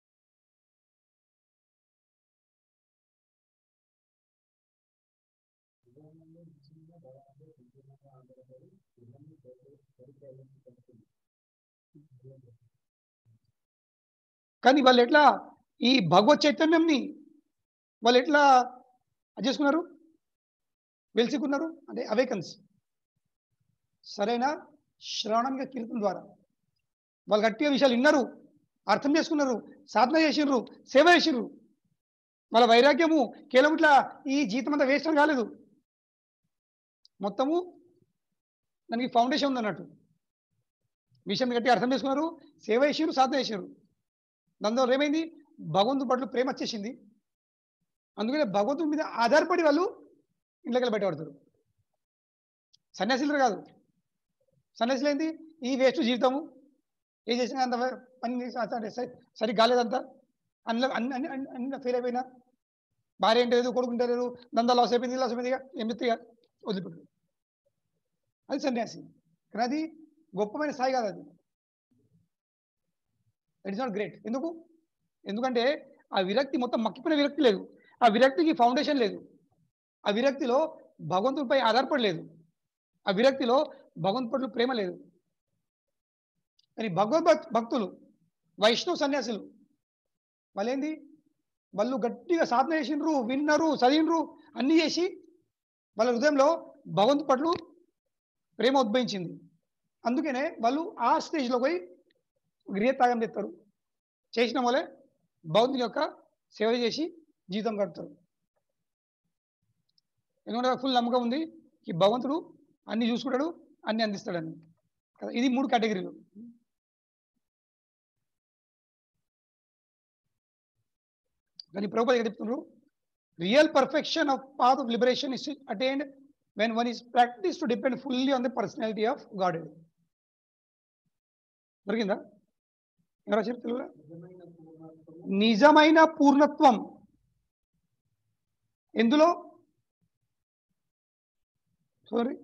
కానీ వాళ్ళు ఎట్లా ఈ భగవత్ చైతన్యంని వాళ్ళు ఎట్లా అది చేసుకున్నారు వెలుసుకున్నారు అంటే అవేకన్స్ సరైన శ్రవణంగా కీర్తన ద్వారా వాళ్ళు గట్టిగా విషయాలు విన్నారు అర్థం చేసుకున్నారు సాధన చేసిండ్రు సేవ చేసిండ్రు వాళ్ళ వైరాగ్యము కేవలం ఇట్లా ఈ జీతం అంతా వేస్ట్ అని కాలేదు మొత్తము దానికి ఫౌండేషన్ ఉంది అన్నట్టు విషయం గట్టిగా అర్థం చేసుకున్నారు సేవ చేసిండ్రు సాధన చేసిండ్రు దాని ద్వారా ఏమైంది భగవంతుడి పట్ల ప్రేమ వచ్చేసింది అందుకనే భగవంతుడి మీద ఆధారపడి వాళ్ళు ఇంట్లోకి బయటపడతారు సన్యాసులు కాదు సన్యాసులు ఏంది ఈ వేస్ట్ జీవితము ఏం చేసినా అంత పని సరిగ్గా కాలేదంతా అన్ని అన్ని అన్ని అన్ని అన్ని ఫెయిల్ అయిపోయినా భార్య ఏంటి లేదు కొడుకు ఉంటే లేదు దందా లాస్ అయిపోయింది లాస్ అయిపోయింది ఇక ఏం చెప్తే ఇక వదిలిపెట్టు అది సన్యాసి కానీ అది గొప్పమైన స్థాయి కాదు అది ఇట్ ఇస్ నాట్ గ్రేట్ ఎందుకు ఎందుకంటే ఆ విరక్తి మొత్తం మక్కిపోయిన విరక్తి లేదు ఆ విరక్తికి ఫౌండేషన్ లేదు ఆ విరక్తిలో భగవంతుడిపై ఆధారపడలేదు ఆ విరక్తిలో భగవంతు పట్ల ప్రేమ లేదు కానీ భగవద్ భక్తులు వైష్ణవ సన్యాసులు వాళ్ళేంది వాళ్ళు గట్టిగా సాధన చేసిండ్రు విన్నరు చదివినరు అన్నీ చేసి వాళ్ళ హృదయంలో భగవంతు పట్ల ప్రేమ ఉద్భవించింది అందుకనే వాళ్ళు ఆ స్టేజ్లో పోయి గృహత్యాగం చేస్తారు చేసిన వాళ్ళే భగవంతుని యొక్క సేవ చేసి జీవితం గడుపుతారు ఎందుకంటే ఫుల్ నమ్మకం ఉంది ఈ భగవంతుడు అన్ని చూసుకుంటాడు అన్ని అందిస్తాడని కదా ఇది మూడు కేటగిరీలు కానీ ప్రభుత్వం ఏం చెప్తున్నారు real perfection of path of liberation is attained when one is practised to depend fully on the personality of god దొరికిందా ఎవరో చెప్తున్నా నిజమైన పూర్ణత్వం ఎందులో sorry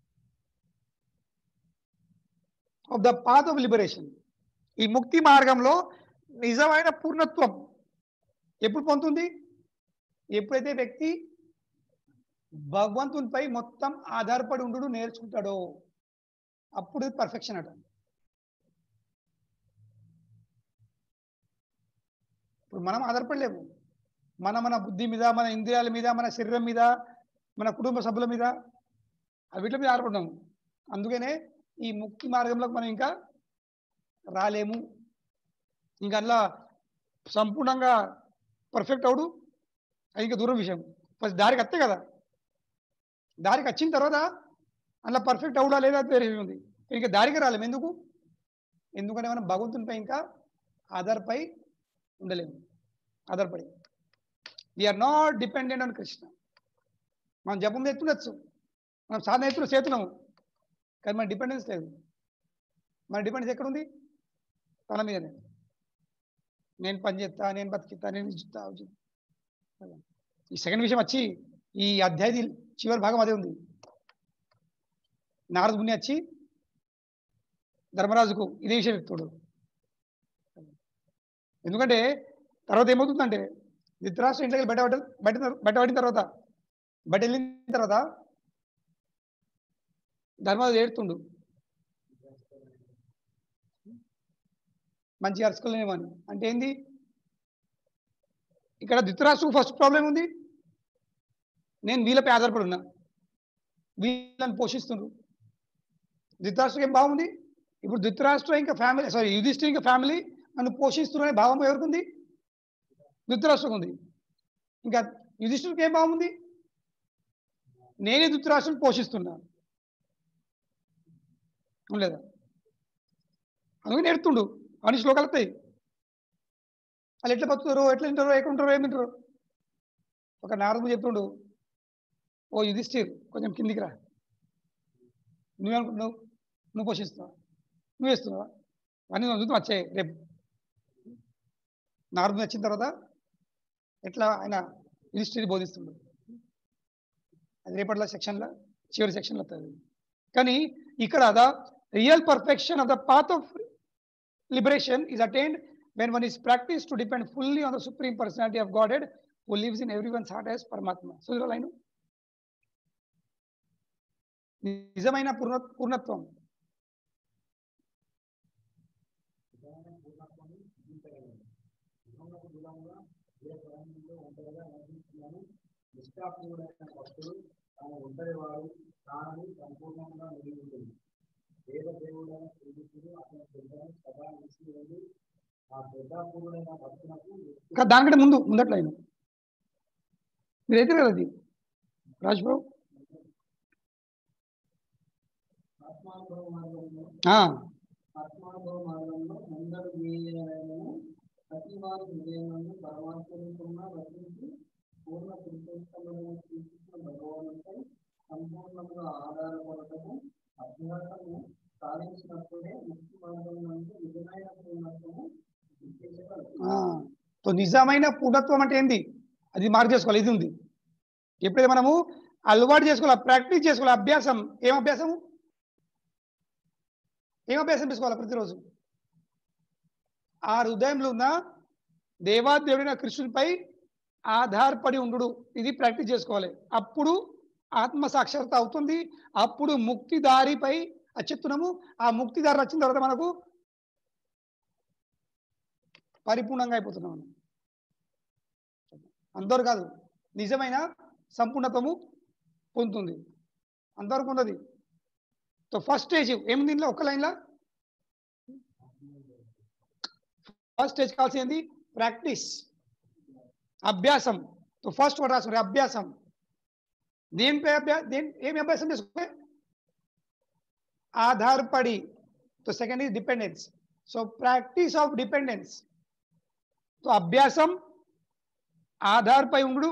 of the path of liberation ఈ ముక్తి మార్గంలో నిజమైన పూర్ణత్వం ఎప్పుడు పొందుతుంది ఎప్పుడైతే వ్యక్తి భగవంతునిపై మొత్తం ఆధారపడి ఉండు నేర్చుకుంటాడో అప్పుడు పర్ఫెక్షన్ అట ఇప్పుడు మనం ఆధారపడలేము మన మన బుద్ధి మీద మన ఇంద్రియాల మీద మన శరీరం మీద మన కుటుంబ సభ్యుల మీద వీటి మీద ఆధారపడ్డాము అందుకనే ఈ ముక్తి మార్గంలోకి మనం ఇంకా రాలేము ఇంకా అందులో సంపూర్ణంగా పర్ఫెక్ట్ అవుడు అది ఇంకా దూరం విషయం ఫస్ట్ దారికి వస్తే కదా దారికి వచ్చిన తర్వాత అందులో పర్ఫెక్ట్ అవుడా లేదా వేరే విషయం ఉంది ఇంకా దారికి రాలేము ఎందుకు ఎందుకంటే మనం భగవంతునిపై ఇంకా ఆధారపై ఉండలేము ఆధారపడి we're not dependent on Krishna మనం జపం ఎత్తుండొచ్చు మనం సాధన ఎత్తున చేతున్నాము కానీ మన డిపెండెన్స్ లేదు మన డిపెండెన్స్ ఎక్కడుంది తన మీదనే నేను పని చేస్తా నేను బతికిస్తా నేను ఇచ్చుతా ఈ సెకండ్ విషయం వచ్చి ఈ అధ్యాయ చివరి భాగం అదే ఉంది నారద ముని వచ్చి ధర్మరాజుకు ఇదే విషయం చెప్తాడు ఎందుకంటే తర్వాత ఏమవుతుందంటే ధృతరాష్ట్ర ఇంట్లోకి బయట పడ్డ బయట బయట పడిన తర్వాత బయట వెళ్ళిన తర్వాత ధర్మరాజు ఏడుతుండు మంచిగా అరుచుకోలేమని అంటే ఏంది ఇక్కడ ధృతరాష్ట్రకు ఫస్ట్ ప్రాబ్లం ఉంది నేను వీళ్ళపై ఆధారపడి ఉన్నా వీళ్ళని పోషిస్తుండ్రు ధృతరాష్ట్రం ఏం బాగుంది ఇప్పుడు ధృతరాష్ట్రం ఇంకా ఫ్యామిలీ సారీ యుధిష్ఠిర్ ఇంకా ఫ్యామిలీ నన్ను పోషిస్తున్న భావం ఎవరికి ఉంది ధృతరాష్ట్రం ఉంది ఇంకా యుధిష్ఠుడికి ఏం బాగుంది నేనే ధృతరాష్ట్రం పోషిస్తున్నా లేదా అందుకని నేర్తుండు అని శ్లోకాలు వస్తాయి వాళ్ళు ఎట్లా బతుకుతారో ఎట్లా తింటారో ఎక్కడ ఉంటారో ఏమి తింటారో ఒక నారదు చెప్తుండు ఓ యుధిష్ఠిర్ కొంచెం కిందికి రా నువ్వేమనుకుంటున్నావు నువ్వు పోషిస్తున్నావా నువ్వు వేస్తున్నావా అన్నీ చూద్దాం వచ్చాయి రేపు నారదు వచ్చిన తర్వాత ఎట్లా ఆయన యుధిష్ఠిరి బోధిస్తుండు అది రేపట్ల సెక్షన్లో చివరి సెక్షన్లో వస్తుంది కానీ ఇక్కడ the real perfection of the path of liberation is attained when one is practised to depend fully on the supreme personality of godhead who lives in every one's heart as పరమాత్మ సో లైన్ నిజమైన పూర్ణ పూర్ణత్వం నిష్ఠాపూర్ణమైన భక్తుడు తన ఒంటరి వాడు తానని సంపూర్ణంగా నిలిగి ఉంటుంది దేవదేవుడైన శ్రీకృష్ణుడు అతని శ్రద్ధను సదా నిలిచి ఉండి ఆ శ్రద్ధాపూర్ణమైన భక్తులకు ఇంకా దానికంటే ముందు ముందట్లో ఆయన మీరు అయితే కదా అది రాజ్బాబు ఆత్మానుభవ మార్గంలో ఆ, ఆత్మానుభవ మార్గంలో ముందరు వీయలను ప్రతి వారి హృదయంలో పరమాత్మకున్న రచించి పూర్ణ పురుషోత్తమైన శ్రీకృష్ణ భగవానుపై సంపూర్ణంగా ఆధారపడటము అభ్యాసము సాధించినప్పుడే ముక్తి మార్గం నుండి నిజమైన పూర్ణత్వము విశేషకరం ఆ. సో నిజమైన పూర్ణత్వం అంటే ఏంది అది మార్క్ చేసుకోవాలి ఇది ఉంది ఎప్పుడైతే మనము అలవాటు చేసుకోవాలి ప్రాక్టీస్ చేసుకోవాలి అభ్యాసం ఏం అభ్యాసము ఏం అభ్యాసం చేసుకోవాలి ప్రతిరోజు ఆ హృదయంలో ఉన్న దేవాదేవుడైన కృష్ణునిపై ఆధారపడి ఉండు ఇది ప్రాక్టీస్ చేసుకోవాలి అప్పుడు ఆత్మ సాక్షాత్త అవుతుంది అప్పుడు ముక్తి దారిపై అది చెప్తున్నాము ఆ ముక్తి దారి వచ్చిన తర్వాత మనకు పరిపూర్ణంగా అయిపోతున్నాం మనం. అందరు కాదు నిజమైన సంపూర్ణతము పొందుతుంది అంతవరకు ఉన్నది సో ఫస్ట్ స్టేజ్ ఏమి దీనిలో ఒక్క లైన్లో ఫస్ట్ స్టేజ్ కావాల్సింది ప్రాక్టీస్ అభ్యాసం సో ఫస్ట్ వర్డ్ రాసుకుని అభ్యాసం దేనిపై అభ్యా దేని ఏమి అభ్యాసం చేసుకుంటే ఆధారపడి so second is dependence so practice of dependence so అభ్యాసం ఆధార్పై ఉండు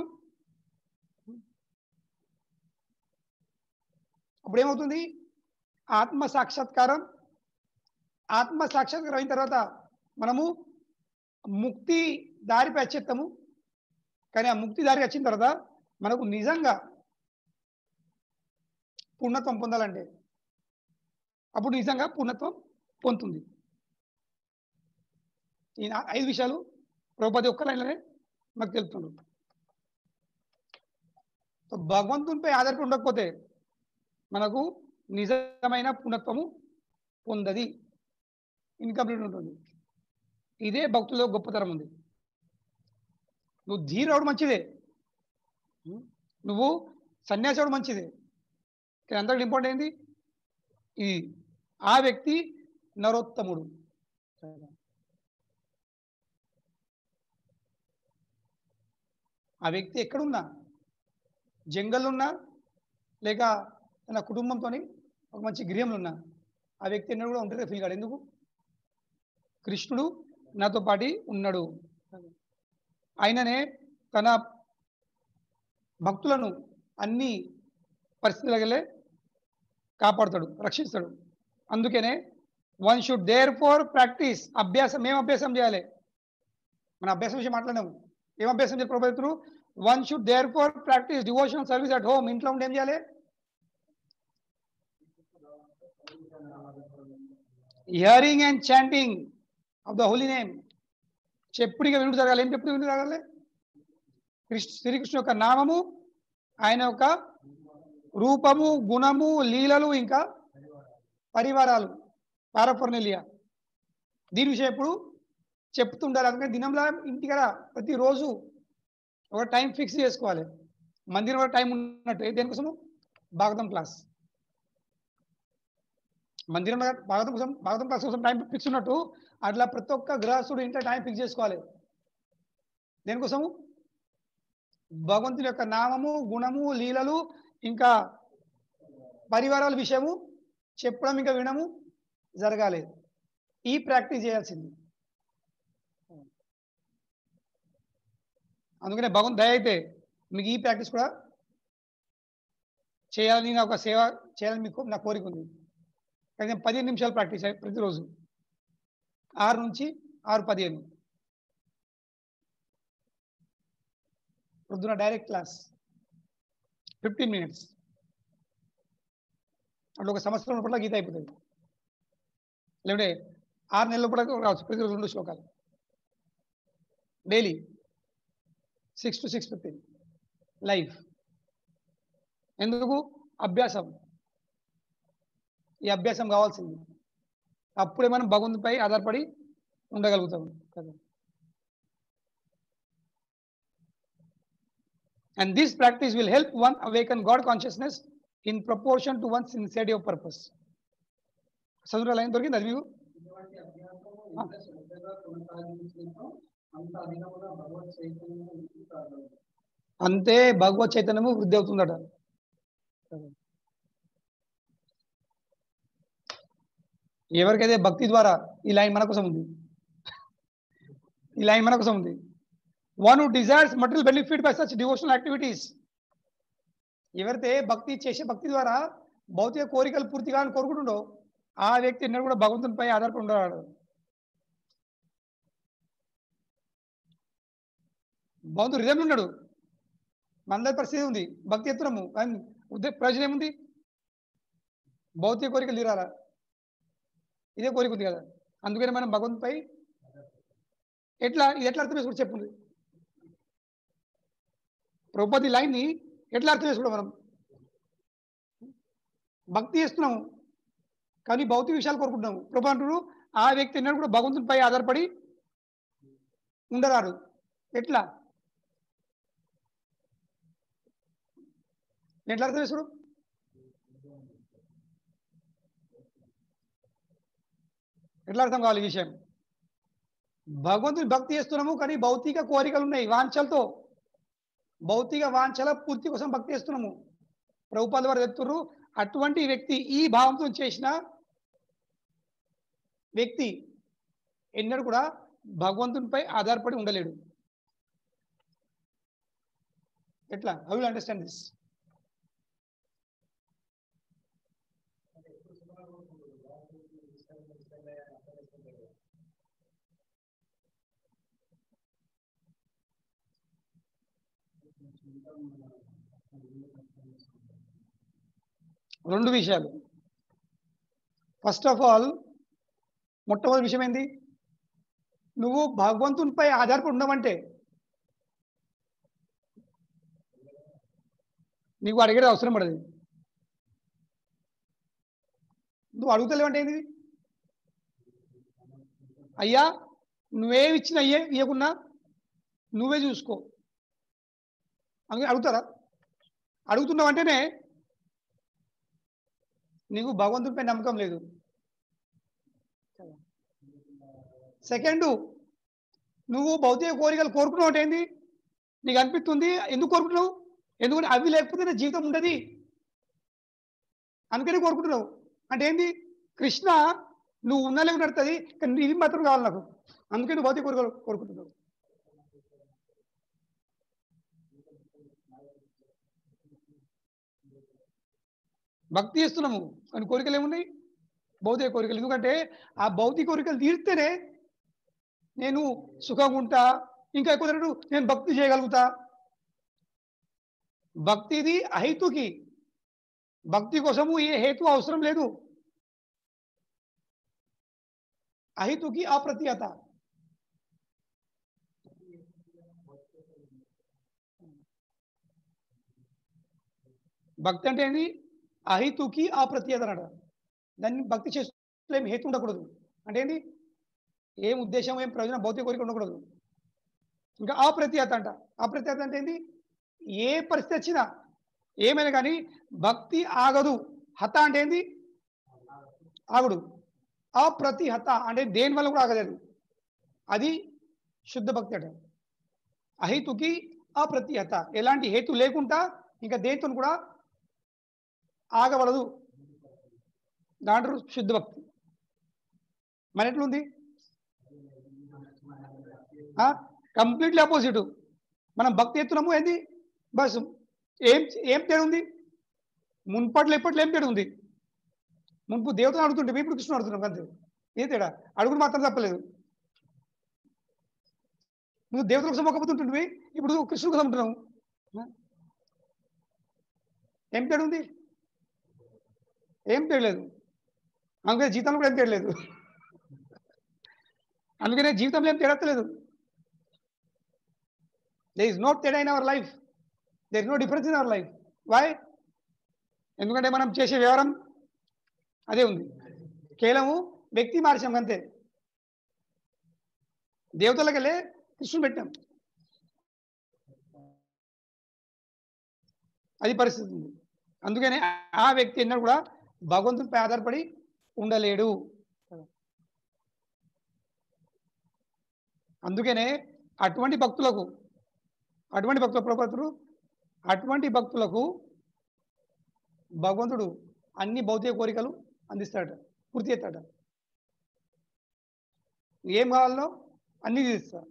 అప్పుడు ఏమవుతుంది ఆత్మ సాక్షాత్కారం ఆత్మ సాక్షాత్కారం అయిన తర్వాత మనము ముక్తి దారిపై వచ్చేస్తాము కానీ ఆ ముక్తి దారి వచ్చిన తర్వాత మనకు నిజంగా పూర్ణత్వం పొందాలంటే అప్పుడు నిజంగా పూర్ణత్వం పొందుతుంది ఈ నా- ఐదు విషయాలు ద్రౌపది ఒక్క లైన్లోనే మాకు తెలుపుతున్నాడు సో భగవంతునిపై ఆధారపడి ఉండకపోతే మనకు నిజమైన పూర్ణత్వము పొందది ఇన్కంప్లీట్ ఉంటుంది ఇదే భక్తుల్లో గొప్పతనం ఉంది నువ్వు ధీరవుడు మంచిదే నువ్వు సన్యాసుడు మంచిదే కానీ అందరికి ఇంపార్టెంట్ ఏంది ఇది ఆ వ్యక్తి నరోత్తముడు ఆ వ్యక్తి ఎక్కడున్నా జంగల్లో ఉన్నా లేక తన కుటుంబంతో ఒక మంచి గృహంలో ఉన్నా ఆ వ్యక్తి ఎన్నడూ కూడా ఉంటారు ఫీల్ కాడు ఎందుకు కృష్ణుడు నాతో పాటి ఉన్నాడు ఆయననే తన భక్తులను అన్ని పరిస్థితులకెళ్ళే కాపాడుతాడు రక్షిస్తాడు అందుకనే one should therefore practise అభ్యాసం ఏం అభ్యాసం చేయాలి మన అభ్యాసం విషయం మాట్లాడాము ఏం అభ్యాసం చేయాలి ప్రభుత్వం one should therefore practise devotional service at home ఇంట్లో ఉండి ఏం చేయాలి hearing and chanting of the holy name చెప్పుడిగా వినుడు జరగాలి ఏం చెప్పుడు వినుడు జరగాలి కృష్ణ శ్రీకృష్ణ యొక్క నామము ఆయన యొక్క రూపము గుణము లీలలు ఇంకా పరివారాలు పారఫర్నెలియా దీని విషయం ఎప్పుడు చెప్తుండాలి అందుకని దినంలో ఇంటికడ ప్రతిరోజు ఒక టైం ఫిక్స్ చేసుకోవాలి మందిరం కూడా టైం ఉన్నట్టు దేనికోసము భాగవతం క్లాస్ మందిరం భాగవతం కోసం భాగవతం క్లాస్ కోసం టైం ఫిక్స్ ఉన్నట్టు అట్లా ప్రతి ఒక్క గృహస్థుడు ఇంట్లో టైం ఫిక్స్ చేసుకోవాలి దేనికోసము భగవంతుని యొక్క నామము గుణము లీలలు ఇంకా పరివారాల విషయము చెప్పడం ఇంకా వినము జరగాలి ఈ ప్రాక్టీస్ చేయాల్సింది అందుకనే భగవంతు దయ అయితే మీకు ఈ ప్రాక్టీస్ కూడా చేయాలని నా ఒక సేవ చేయాలని మీకు నా కోరిక ఉంది కానీ నేను పదిహేను నిమిషాలు ప్రాక్టీస్ చేయాలి ప్రతిరోజు ఆరు నుంచి ఆరు పదిహేను పొద్దున డైరెక్ట్ క్లాస్ ఫిఫ్టీన్ మినిట్స్ అట్లా ఒక సంవత్సరం లోపల గీత అయిపోతుంది లేకుంటే ఆరు నెలల లోపల రావచ్చు ప్రతిరోజు రెండు శ్లోకాలు daily six to six fifteen life ఎందుకు అభ్యాసం ఈ అభ్యాసం కావాల్సింది అప్పుడే మనం భగవంతుపై ఆధారపడి ఉండగలుగుతాం కదా And this practice will help one awaken God consciousness in proportion to one's sincerity of purpose. చదువు లైన్ దొరికింది అది మీకు ఇటువంటి అభ్యాసము ఎంత శ్రద్ధగా కొనసాగించినో అంత అధికముగా భగవత్ చైతన్యము వృద్ధి కాగలదు. అంతే భగవత్ చైతన్యము వృద్ధి అవుతుందట ఎవరికైతే భక్తి ద్వారా ఈ లైన్ మన కోసం ఉంది ఈ లైన్ మన కోసం ఉంది one who desires material benefit by such devotional activities ఎవరైతే భక్తి చేసే భక్తి ద్వారా భౌతిక కోరికలు పూర్తి కావాలని కోరుకుంటుండో ఆ వ్యక్తి ఎన్నడూ కూడా భగవంతునిపై ఆధారపడి ఉండరాడు భగవంతుడు హృదయంలో ఉన్నాడు మనందరి పరిస్థితి ఉంది భక్తి ఎత్తున్నాము కానీ ఉద్దే ప్రయోజనం ఏముంది భౌతిక కోరికలు తీరాలా ఇదే కోరిక ఉంది కదా అందుకని మనం భగవంతుపై ఎట్లా ఇది ఎట్లా అర్థం చేసుకోవడం చెప్పండి ప్రభుపతి లైన్ని ఎట్లా అర్థం చేసుకోవడం మనం భక్తి చేస్తున్నాము కానీ భౌతిక విషయాలు కోరుకుంటున్నాము ప్రభు అంటున్నారు ఆ వ్యక్తి ఎన్నడూ కూడా భగవంతునిపై ఆధారపడి ఉండరాడు ఎట్లా ఎట్లా అర్థం చేసుకోవడం ఎట్లా అర్థం కావాలి ఈ విషయం భగవంతుని భక్తి చేస్తున్నాము కానీ భౌతిక కోరికలు ఉన్నాయి వాంఛలతో భౌతిక వాంఛల పూర్తి కోసం భక్తి చేస్తున్నాము ప్రభుపాద వారు చెప్తున్నారు అటువంటి వ్యక్తి ఈ భావంతో చేసిన వ్యక్తి ఎన్నడూ కూడా భగవంతునిపై ఆధారపడి ఉండలేడు ఎట్లా హౌ విల్ అండర్స్టాండ్ దిస్ రెండు విషయాలు ఫస్ట్ ఆఫ్ ఆల్ మొట్టమొదటి విషయం ఏంది నువ్వు భగవంతునిపై ఆధారపడి ఉండవంటే నీకు అడిగేది అవసరం పడదు నువ్వు అడుగుతలేవంటే ఏంది అయ్యా నువ్వేమి ఇచ్చిన అయ్యే ఇవ్వకున్నా నువ్వే చూసుకో అందుకే అడుగుతారా అడుగుతున్నావంటేనే నీకు భగవంతుడిపై నమ్మకం లేదు సెకండ్ నువ్వు భౌతిక కోరికలు కోరుకున్నావు అంటే ఏంది నీకు అనిపిస్తుంది ఎందుకు కోరుకుంటున్నావు ఎందుకంటే అవి లేకపోతే నా జీవితం ఉండదు అందుకని కోరుకుంటున్నావు అంటే ఏంది కృష్ణ నువ్వు ఉన్నా లేకుండా నడుతుంది కానీ ఇది మాత్రం కావాలి నాకు అందుకే నువ్వు భౌతిక కోరికలు కోరుకుంటున్నావు భక్తి చేస్తున్నాము కానీ కోరికలు ఏమున్నాయి భౌతిక కోరికలు ఎందుకంటే ఆ భౌతిక కోరికలు తీరితేనే నేను సుఖంగా ఉంటా ఇంకా ఎక్కువ తినడు నేను భక్తి చేయగలుగుతా భక్తిది అహేతుకి భక్తి కోసము ఏ హేతు అవసరం లేదు అహితుకి అప్రతిహత భక్తి అంటే ఏంటి అహితుకి అప్రతిహత అన్నాడు దాన్ని భక్తి చేస్తే ఏం హేతు ఉండకూడదు అంటే ఏంటి ఏం ఉద్దేశం ఏం ప్రయోజనం భౌతిక కోరిక ఉండకూడదు ఇంకా అప్రతిహత అంట అప్రతిహత అంటే ఏంటి ఏ పరిస్థితి వచ్చినా ఏమైనా కానీ భక్తి ఆగదు హత అంటే ఏంటి ఆగుడు అప్రతిహత అంటే దేని వల్ల కూడా ఆగలేదు అది శుద్ధ భక్తి అట అహితుకి అప్రతిహత ఎలాంటి హేతు లేకుండా ఇంకా దేనితో కూడా ఆగబడదు దాంట్లో శుద్ధ భక్తి మన ఎట్లుంది కంప్లీట్లీ ఆపోజిట్ మనం భక్తి ఎత్తున్నాము ఏంది బస్ ఏం ఏం తేడా ఉంది మున్పట్లో ఎప్పట్లో ఏం తేడా ఉంది మున్పు దేవతను అడుగుతుంటే ఇప్పుడు కృష్ణుడు అడుగుతున్నాం అంతే ఏ తేడా అడుగుడు మాత్రం తప్పలేదు నువ్వు దేవతల కోసం మొక్కపోతుంటుంటివి ఇప్పుడు కృష్ణుడు కోసం ఉంటున్నావు ఏం తేడా ఉంది ఏం తేడలేదు అందుకే జీతంలో కూడా ఏం తేడలేదు అందుకనే జీవితంలో ఏం తేడలేదు దే ఇస్ నో తేడా in our life there is no difference in our life why ఎందుకంటే మనం చేసే వ్యవహారం అదే ఉంది కేవలము వ్యక్తి మార్చాం అంతే దేవతలకు వెళ్ళే కృష్ణుని పెట్టాం అది పరిస్థితి ఉంది అందుకనే ఆ వ్యక్తి ఎన్నడూ కూడా భగవంతునిపై ఆధారపడి ఉండలేడు అందుకనే అటువంటి భక్తులకు అటువంటి భక్తుల ప్రభుత్వం అటువంటి భక్తులకు భగవంతుడు అన్ని భౌతిక కోరికలు అందిస్తాడట పూర్తి చేస్తాడ ఏం కావాలో అన్ని తీస్తా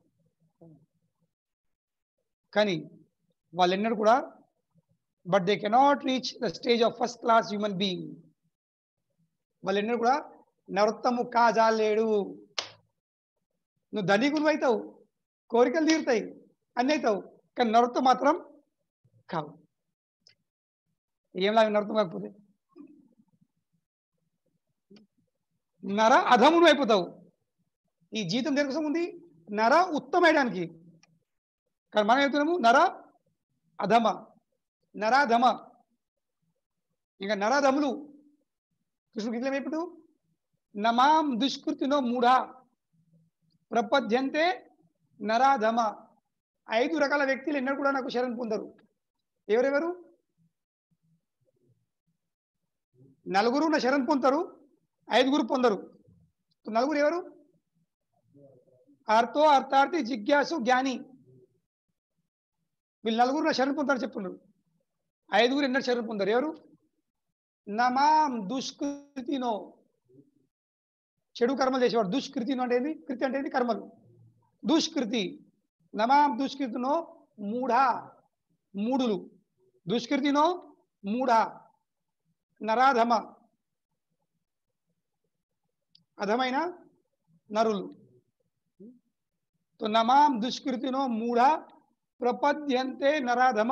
కానీ వాళ్ళు ఎన్నడూ కూడా but they cannot reach the stage of first class human being వాళ్ళు ఎన్నడూ కూడా నరోత్తము కాజాలేడు నువ్వు ధనికులు అవుతావు కోరికలు తీరుతాయి అన్నీ అవుతావు కానీ నరుత్తం మాత్రం కావు ఏం లాగా నరుత్తం కాకపోతే నర అధమును అయిపోతావు ఈ జీతం దేని కోసం ఉంది నర ఉత్తమయడానికి కానీ మనం చెప్తున్నాము నర అధమ నరాధమ ఇంకా నరాధములు కృష్ణుడు గీతలు ఏమైపోయాడు నమాం దుష్కృతినో మూఢా ప్రపద్యంతే నరాధమ ఐదు రకాల వ్యక్తులు ఎన్నడూ కూడా నాకు శరణ్ పొందరు ఎవరెవరు నలుగురు నా శరణ్ పొందుతారు ఐదుగురు పొందరు నలుగురు ఎవరు అర్థో అర్థార్థి జిజ్ఞాసు జ్ఞాని వీళ్ళు నలుగురు నా శరణ్ పొందుతారు చెప్తున్నారు ఐదుగురు ఎన్నడూ శరణ్ పొందరు ఎవరు నమాం దుష్కృతినో చెడు కర్మలు చేసేవాడు దుష్కృతినో అంటే ఏంది కృతి అంటే ఏంది కర్మలు దుష్కృతి నమాం దుష్కృతినో మూఢ మూడులు దుష్కృతినో మూఢ నరాధమ అధమైన నరులు తో నమాం దుష్కృతినో మూఢ ప్రపద్యంతే నరాధమ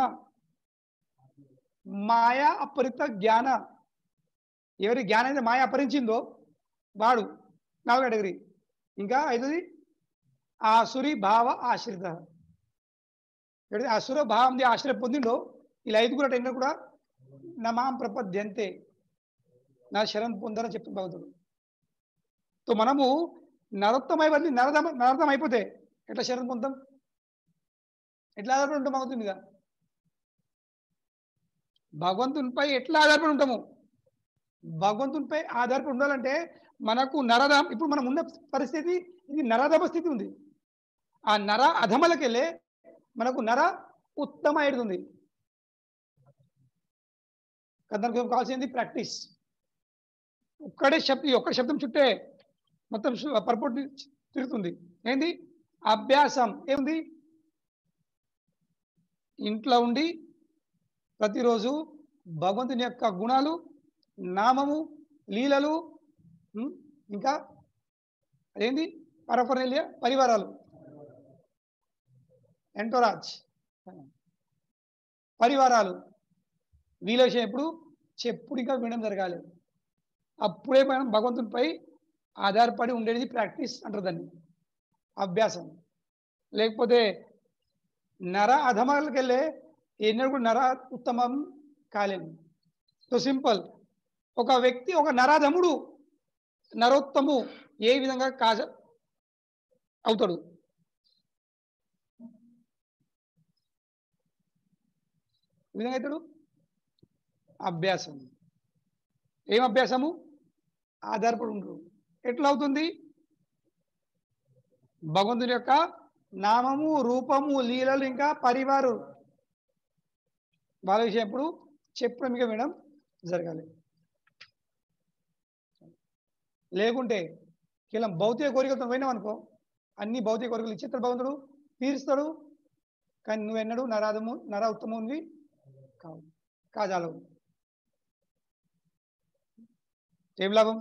మాయా అపరిత జ్ఞాన ఎవరి జ్ఞానం అయితే మాయ అపరించిందో వాడు నాలుగు కేటగిరీ ఇంకా ఐదోది ఆసురి భావ ఆశ్రిత ఎవరైతే అసుర భావం ఆశ్రయ పొందిండో ఇలా ఐదుగురు టెండర్ కూడా నమాం ప్రపద్యంతే నా శరణ్ పొందరని చెప్తుంది భగవంతుడు సో మనము నరోత్తమైవన్నీ నరదమ నరదం అయిపోతే ఎట్లా శరణ్ పొందాం ఎట్లా ఆధారపడి ఉంటాం భగవంతుని మీద భగవంతునిపై ఎట్లా ఆధారపడి ఉంటాము భగవంతునిపై ఆధారపడి ఉండాలంటే మనకు నరదం ఇప్పుడు మనం ఉన్న పరిస్థితి ఇది నరదమ స్థితి ఉంది ఆ నర అధమలకెళ్ళే మనకు నర ఉత్తమ ఎడుతుంది దానికి కావాల్సింది ప్రాక్టీస్ ఒక్కడే శబ్దం ఒక్క శబ్దం చుట్టే మొత్తం పర్పొట్ తిరుగుతుంది ఏంది అభ్యాసం ఏముంది ఇంట్లో ఉండి ప్రతిరోజు భగవంతుని యొక్క గుణాలు నామము లీలలు ఉం, ఇంకా అదేంది పరపరల్య పరివారాలు ఎంటోరాజ్ పరివారాలు వీళ్ళ విషయం ఎప్పుడు చెప్పుడిగా వినడం జరగాలి అప్పుడే మనం భగవంతునిపై ఆధారపడి ఉండేది ప్రాక్టీస్ అంటారు దాన్ని అభ్యాసం లేకపోతే నర అధమాలకు వెళ్ళే ఎన్నడూ కూడా నర ఉత్తమం కాలేము సో సింపుల్ ఒక వ్యక్తి ఒక నరాధముడు నరోత్తము ఏ విధంగా కాజ అవుతాడు ఏ విధంగా అవుతాడు అభ్యాసం ఏం అభ్యాసము ఆధారపడి ఉండరు ఎట్లా అవుతుంది భగవంతుని యొక్క నామము రూపము లీలలు ఇంకా పరివారు వాళ్ళ విషయం ఎప్పుడు చెప్పడం మీకు వినడం జరగాలి లేకుంటే కేవలం భౌతిక కోరికలతో పోయినాం అనుకో అన్ని భౌతిక కోరికలు ఇచ్చేస్తాడు భగవంతుడు తీరుస్తాడు కానీ నువ్వెన్నడు నరాధము నర ఉత్తమునివి కావు కాజాలవు ఏం లాభం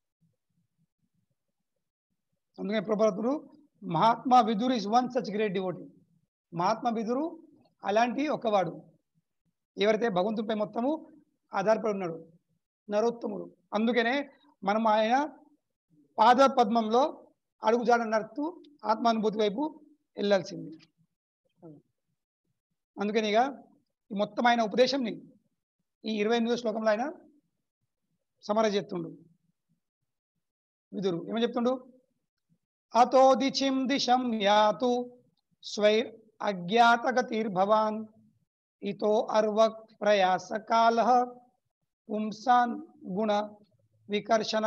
అందుకని ప్రభుత్వుడు Mahatma Vidura is one such great devotee Mahatma Vidura అలాంటి ఒకవాడు ఎవరైతే భగవంతునిపై మొత్తము ఆధారపడి ఉన్నాడు నరోత్తముడు అందుకనే మనం ఆయన పాద పద్మంలో అడుగుజాడ నడుతూ ఆత్మానుభూతి వైపు వెళ్ళాల్సింది అందుకని ఇక ఈ మొత్తం ఆయన ఉపదేశంని ఈ ఇరవై ఎనిమిదో శ్లోకంలో ఆయన సమరజ్ చేస్తుండు విదురు ఏమని చెప్తుండు అతో దిచిం దిశం యాతు స్వైర్ అజ్ఞాతగతిర్భవాన్ ఇతో అర్వక్ ప్రయాస కాల పుంసాన్ గుణ వికర్షణ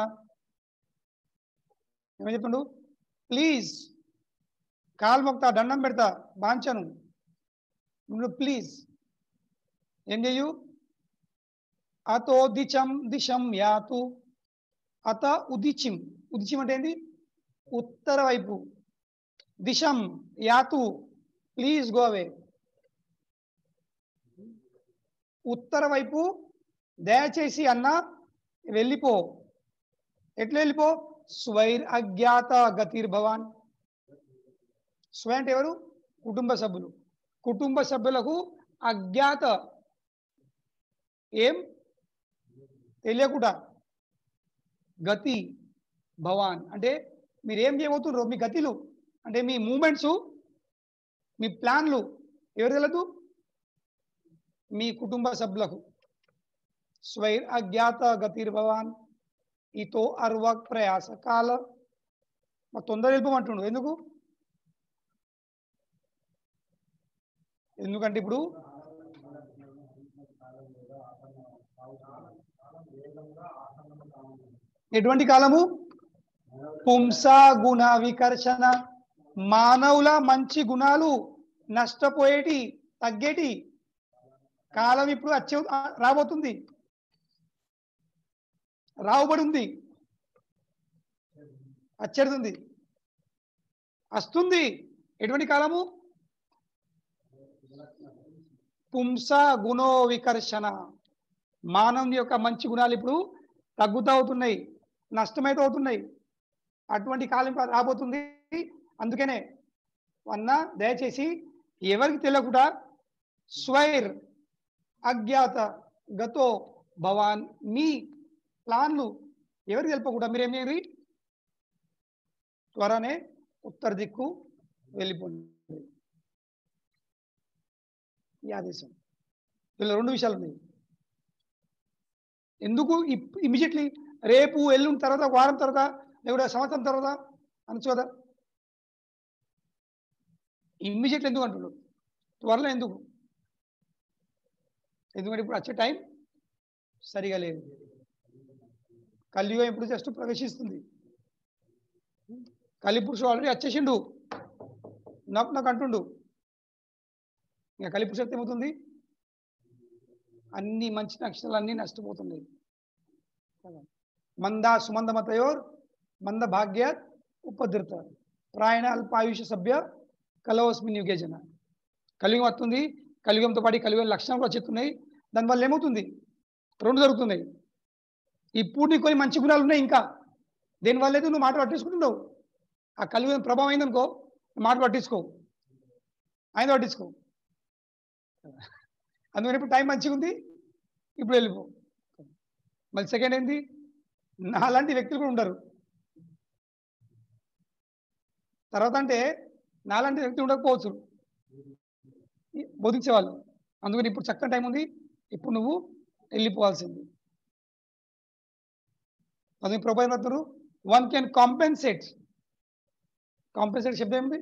ఏమని చెప్తుండు ప్లీజ్ కాలు మొక్తా దండం పెడతా బాంచను నువ్వు ప్లీజ్ ఏం చెయ్యు అతో దిచం దిశం యాతు అత ఉదిచిం ఉదిచిం అంటే ఏంటి ఉత్తర వైపు దిశం యాతు ప్లీజ్ గో అవే ఉత్తర వైపు దయచేసి అన్న వెళ్ళిపో ఎట్లా వెళ్ళిపో స్వైర్ అజ్ఞాత గతిర్భవాన్ స్వయ అంటే ఎవరు కుటుంబ సభ్యులు కుటుంబ సభ్యులకు అజ్ఞాత ఏం తెలియకుండా గతి భవాన్ అంటే మీరు ఏం చేయబోతున్నారు మీ గతిలు అంటే మీ మూమెంట్స్ మీ ప్లాన్లు ఎవరు తెలియదు మీ కుటుంబ సభ్యులకు స్వైర్ అజ్ఞాత గతిర్భవాన్ ఇతో అర్వక్ ప్రయాస కాల మా తొందర వెళ్ళిపోమంటుండు ఎందుకు ఎందుకంటే ఇప్పుడు ఎటువంటి కాలము పుంస గుణ వికర్షణ మానవుల మంచి గుణాలు నష్టపోయేటి తగ్గేటి కాలం ఇప్పుడు వచ్చే రాబోతుంది రావబడి ఉంది వచ్చేస్తుంది వస్తుంది ఎటువంటి కాలము పుంస గుణో వికర్షణ మానవుని యొక్క మంచి గుణాలు ఇప్పుడు తగ్గుతూ అవుతున్నాయి నష్టమైతే అవుతున్నాయి అటువంటి కాలం ఇప్పుడు రాబోతుంది అందుకనే అన్న దయచేసి ఎవరికి తెలియకుండా స్వైర్ అజ్ఞాత గతో భవాన్ మీ ప్లాన్లు ఎవరికి తెలుపకుండా మీరేం చేయండి త్వరనే ఉత్తర దిక్కు వెళ్ళిపోండి ఈ ఆదేశం వీళ్ళ రెండు విషయాలు ఉన్నాయి ఎందుకు ఇమీడియట్లీ రేపు ఎల్లుండి తర్వాత ఒక వారం తర్వాత లేకపోతే సంవత్సరం తర్వాత అనొచ్చు కదా ఇమ్మీడియట్లీ ఎందుకు అంటున్నాడు త్వరలో ఎందుకు ఎందుకంటే ఇప్పుడు వచ్చే టైం సరిగా లేదు కలియుగం ఇప్పుడు జస్ట్ ప్రవేశిస్తుంది కలిపురుషుడు ఆల్రెడీ వచ్చేసిండు నాకు నాకు అంటుండు ఇంకా కలిపురుషుడు ఏమవుతుంది అన్ని మంచి నక్షత్రాలు అన్నీ నష్టపోతున్నాయి మంద సుమందమతయోర్ మంద భాగ్య ఉపద్రత ప్రాయణ అల్పాయుష సభ్య కలవస్మిన్ యుగే జన కలియుగం వస్తుంది కలియుగంతో పాటు ఈ కలియుగం లక్షణాలు కూడా చెప్తున్నాయి దానివల్ల ఏమవుతుంది రెండు జరుగుతున్నాయి ఇప్పుడు నీకు కొన్ని మంచి గుణాలు ఉన్నాయి ఇంకా దేనివల్ల అయితే నువ్వు మాట పట్టించుకుంటున్నావు ఆ కలియుగం ప్రభావం అయిందనుకో నువ్వు మాట పట్టించుకో ఆయన పట్టించుకో అందుకని ఇప్పుడు టైం మంచిగా ఉంది ఇప్పుడు వెళ్ళిపో మళ్ళీ సెకండ్ ఏంది నాలాంటి వ్యక్తులు కూడా ఉండరు తర్వాత అంటే నాలాంటి వ్యక్తులు ఉండకపోవచ్చు ఈ బోధించేవాళ్ళు అందుకని ఇప్పుడు చక్కని టైం ఉంది ఇప్పుడు నువ్వు వెళ్ళిపోవాల్సింది అందుకని ప్రభు ఏమంటారు వన్ కెన్ కాంపెన్సేట్ కాంపెన్సేట్ శబ్దం ఏంటి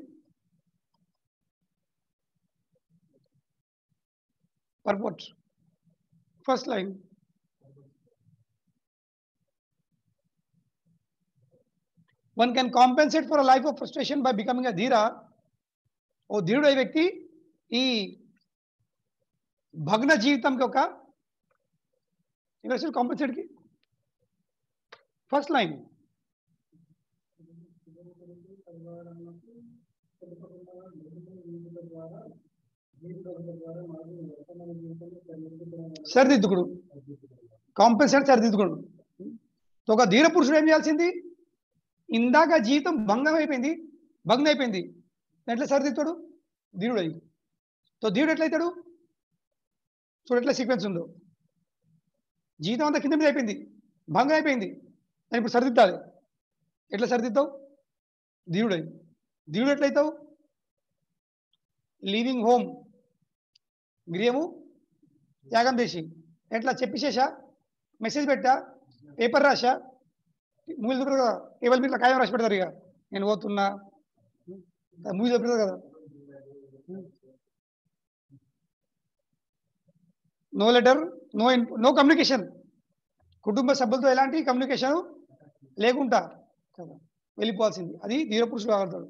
purport first line one can compensate for a life of frustration by becoming a ధీరా ఓ ధీరుడు అయ్యే వ్యక్తి ఈ భగ్న జీవితంకి ఒక ఇక్కడ కాంపెన్సేట్కి ఫస్ట్ లైన్ సరిదిద్దుకుడు కాంపెన్సేట్ సరిదిద్దుకుడు ఒక ధీర పురుషుడు ఏం చేయాల్సింది ఇందాక జీవితం భంగం అయిపోయింది భంగం అయిపోయింది ఎట్లా సరిదిద్దుతాడు ధీరుడు అయ్యి సో ధీరుడు ఎట్లయితాడు చూడు ఎట్లా సీక్వెన్స్ ఉందో జీవితం అంతా కింద మీద అయిపోయింది భంగం అయిపోయింది నేను ఇప్పుడు సరిదిద్దాలి ఎట్లా సరిదిద్దావు ధీరుడు అయ్యి ధీరుడు ఎట్లయితావు లీవింగ్ హోమ్ గృహము త్యాగం చేసి ఎట్లా చెప్పేసేసా మెసేజ్ పెట్టా పేపర్ రాసా మూవీ చూపెడతారు కదా కేవలం మీరు కాయం రాసి పెడతారు ఇక నేను పోతున్నా మూవీ చూపెడతారు కదా no letter no no communication కుటుంబ సభ్యులతో ఎలాంటి కమ్యూనికేషన్ లేకుండా కదా వెళ్ళిపోవాల్సింది అది ధీర పురుషుడు ఆడతాడు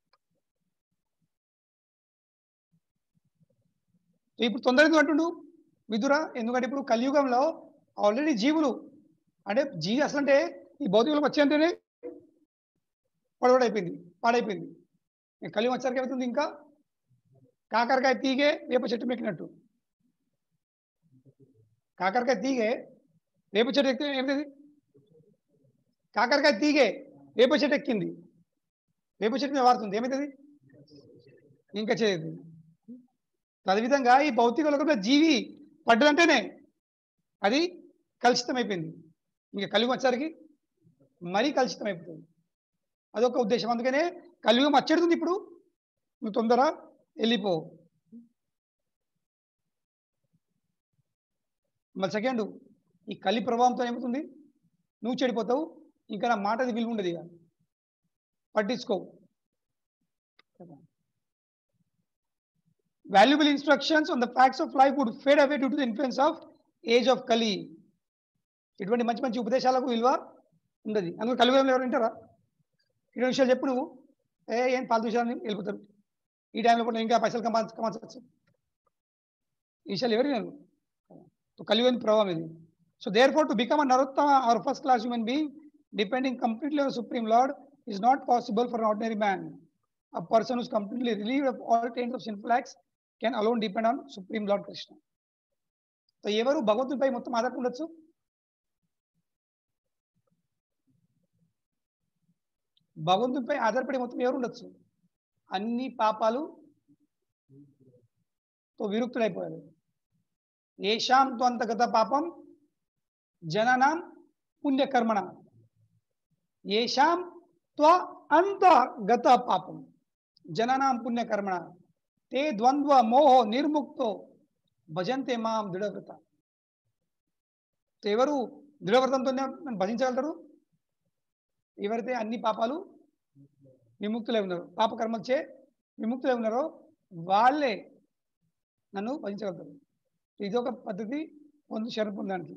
ఇప్పుడు తొందర ఎందుకు అంటుండు విదురా ఎందుకంటే ఇప్పుడు కలియుగంలో ఆల్రెడీ జీవులు అంటే జీవి అసలు అంటే ఈ భౌతికంలోకి వచ్చేంటేనే పడవడైపోయింది పాడైపోయింది ఇక కలియుగం వచ్చరికి ఏమవుతుంది ఇంకా కాకరకాయ తీగే వేప చెట్టు ఎక్కినట్టు కాకరకాయ తీగే వేప చెట్టు ఎక్కితే ఏమిటది కాకరకాయ తీగే వేప చెట్టు ఎక్కింది వేప చెట్టు మీద వాడుతుంది ఏమవుతుంది ఇంకా చేయదు అదేవిధంగా ఈ భౌతిక లోకంలో జీవి పడ్డదంటేనే అది కలుషితం అయిపోయింది ఇంకా కలియుగం వచ్చరికి మరీ కలుషితం అయిపోతుంది అదొక ఉద్దేశం అందుకనే కలియుగం వచ్చేడుతుంది ఇప్పుడు నువ్వు తొందర వెళ్ళిపో మళ్ళీ సెకండ్ ఈ కలి ప్రభావంతో ఏమవుతుంది నువ్వు చెడిపోతావు ఇంకా నా మాటది విలువ ఉండదు ఇక పట్టించుకోవు valuable instructions on the facts of life would fade away due to the influence of age of Kali ఇటువంటి మంచి మంచి ఉపదేశాలకు విలువ ఉండదు అందులో కలియుగంలో ఎవరు వింటారా ఇటువంటి విషయాలు చెప్పు నువ్వు ఏ ఏం పాలు విషయాన్ని వెళ్ళిపోతారు ఈ టైంలో కూడా ఇంకా పైసలు కమా కమాల్సి ఈ విషయాలు ఎవరు వినరు కలియుగని ప్రభావం ఇది so therefore to become a నరోత్తమ or first class human being depending completely on supreme lord is not possible for ordinary man a person who's completely relieved of all kinds of sinful acts can alone depend on supreme lord Krishna so ఎవరు భగవంతుడిపై మొత్తం ఆధారపడి ఉండొచ్చు భగవంతుడిపై ఆధారపడి మొత్తం ఎవరు ఉండొచ్చు అన్ని పాపాలు తో విరుక్తుడైపోయాడు ఏషాం త్వంతగత పాపం జననాం పుణ్యకర్మణ ఏషాం త్వ అంతగత పాపం జననాం పుణ్యకర్మణ తే ద్వంద్వ మోహో నిర్ముక్తో భజంతే మాం దృఢవ్రత సో ఎవరు దృఢవ్రతంతో నన్ను భజించగలుగుతారు ఎవరైతే అన్ని పాపాలు విముక్తులై ఉన్నారు పాపకర్మలు చే విముక్తులై ఉన్నారో వాళ్ళే నన్ను భజించగలుగుతారు ఇది ఒక పద్ధతి పొంది శరణ్ పొందడానికి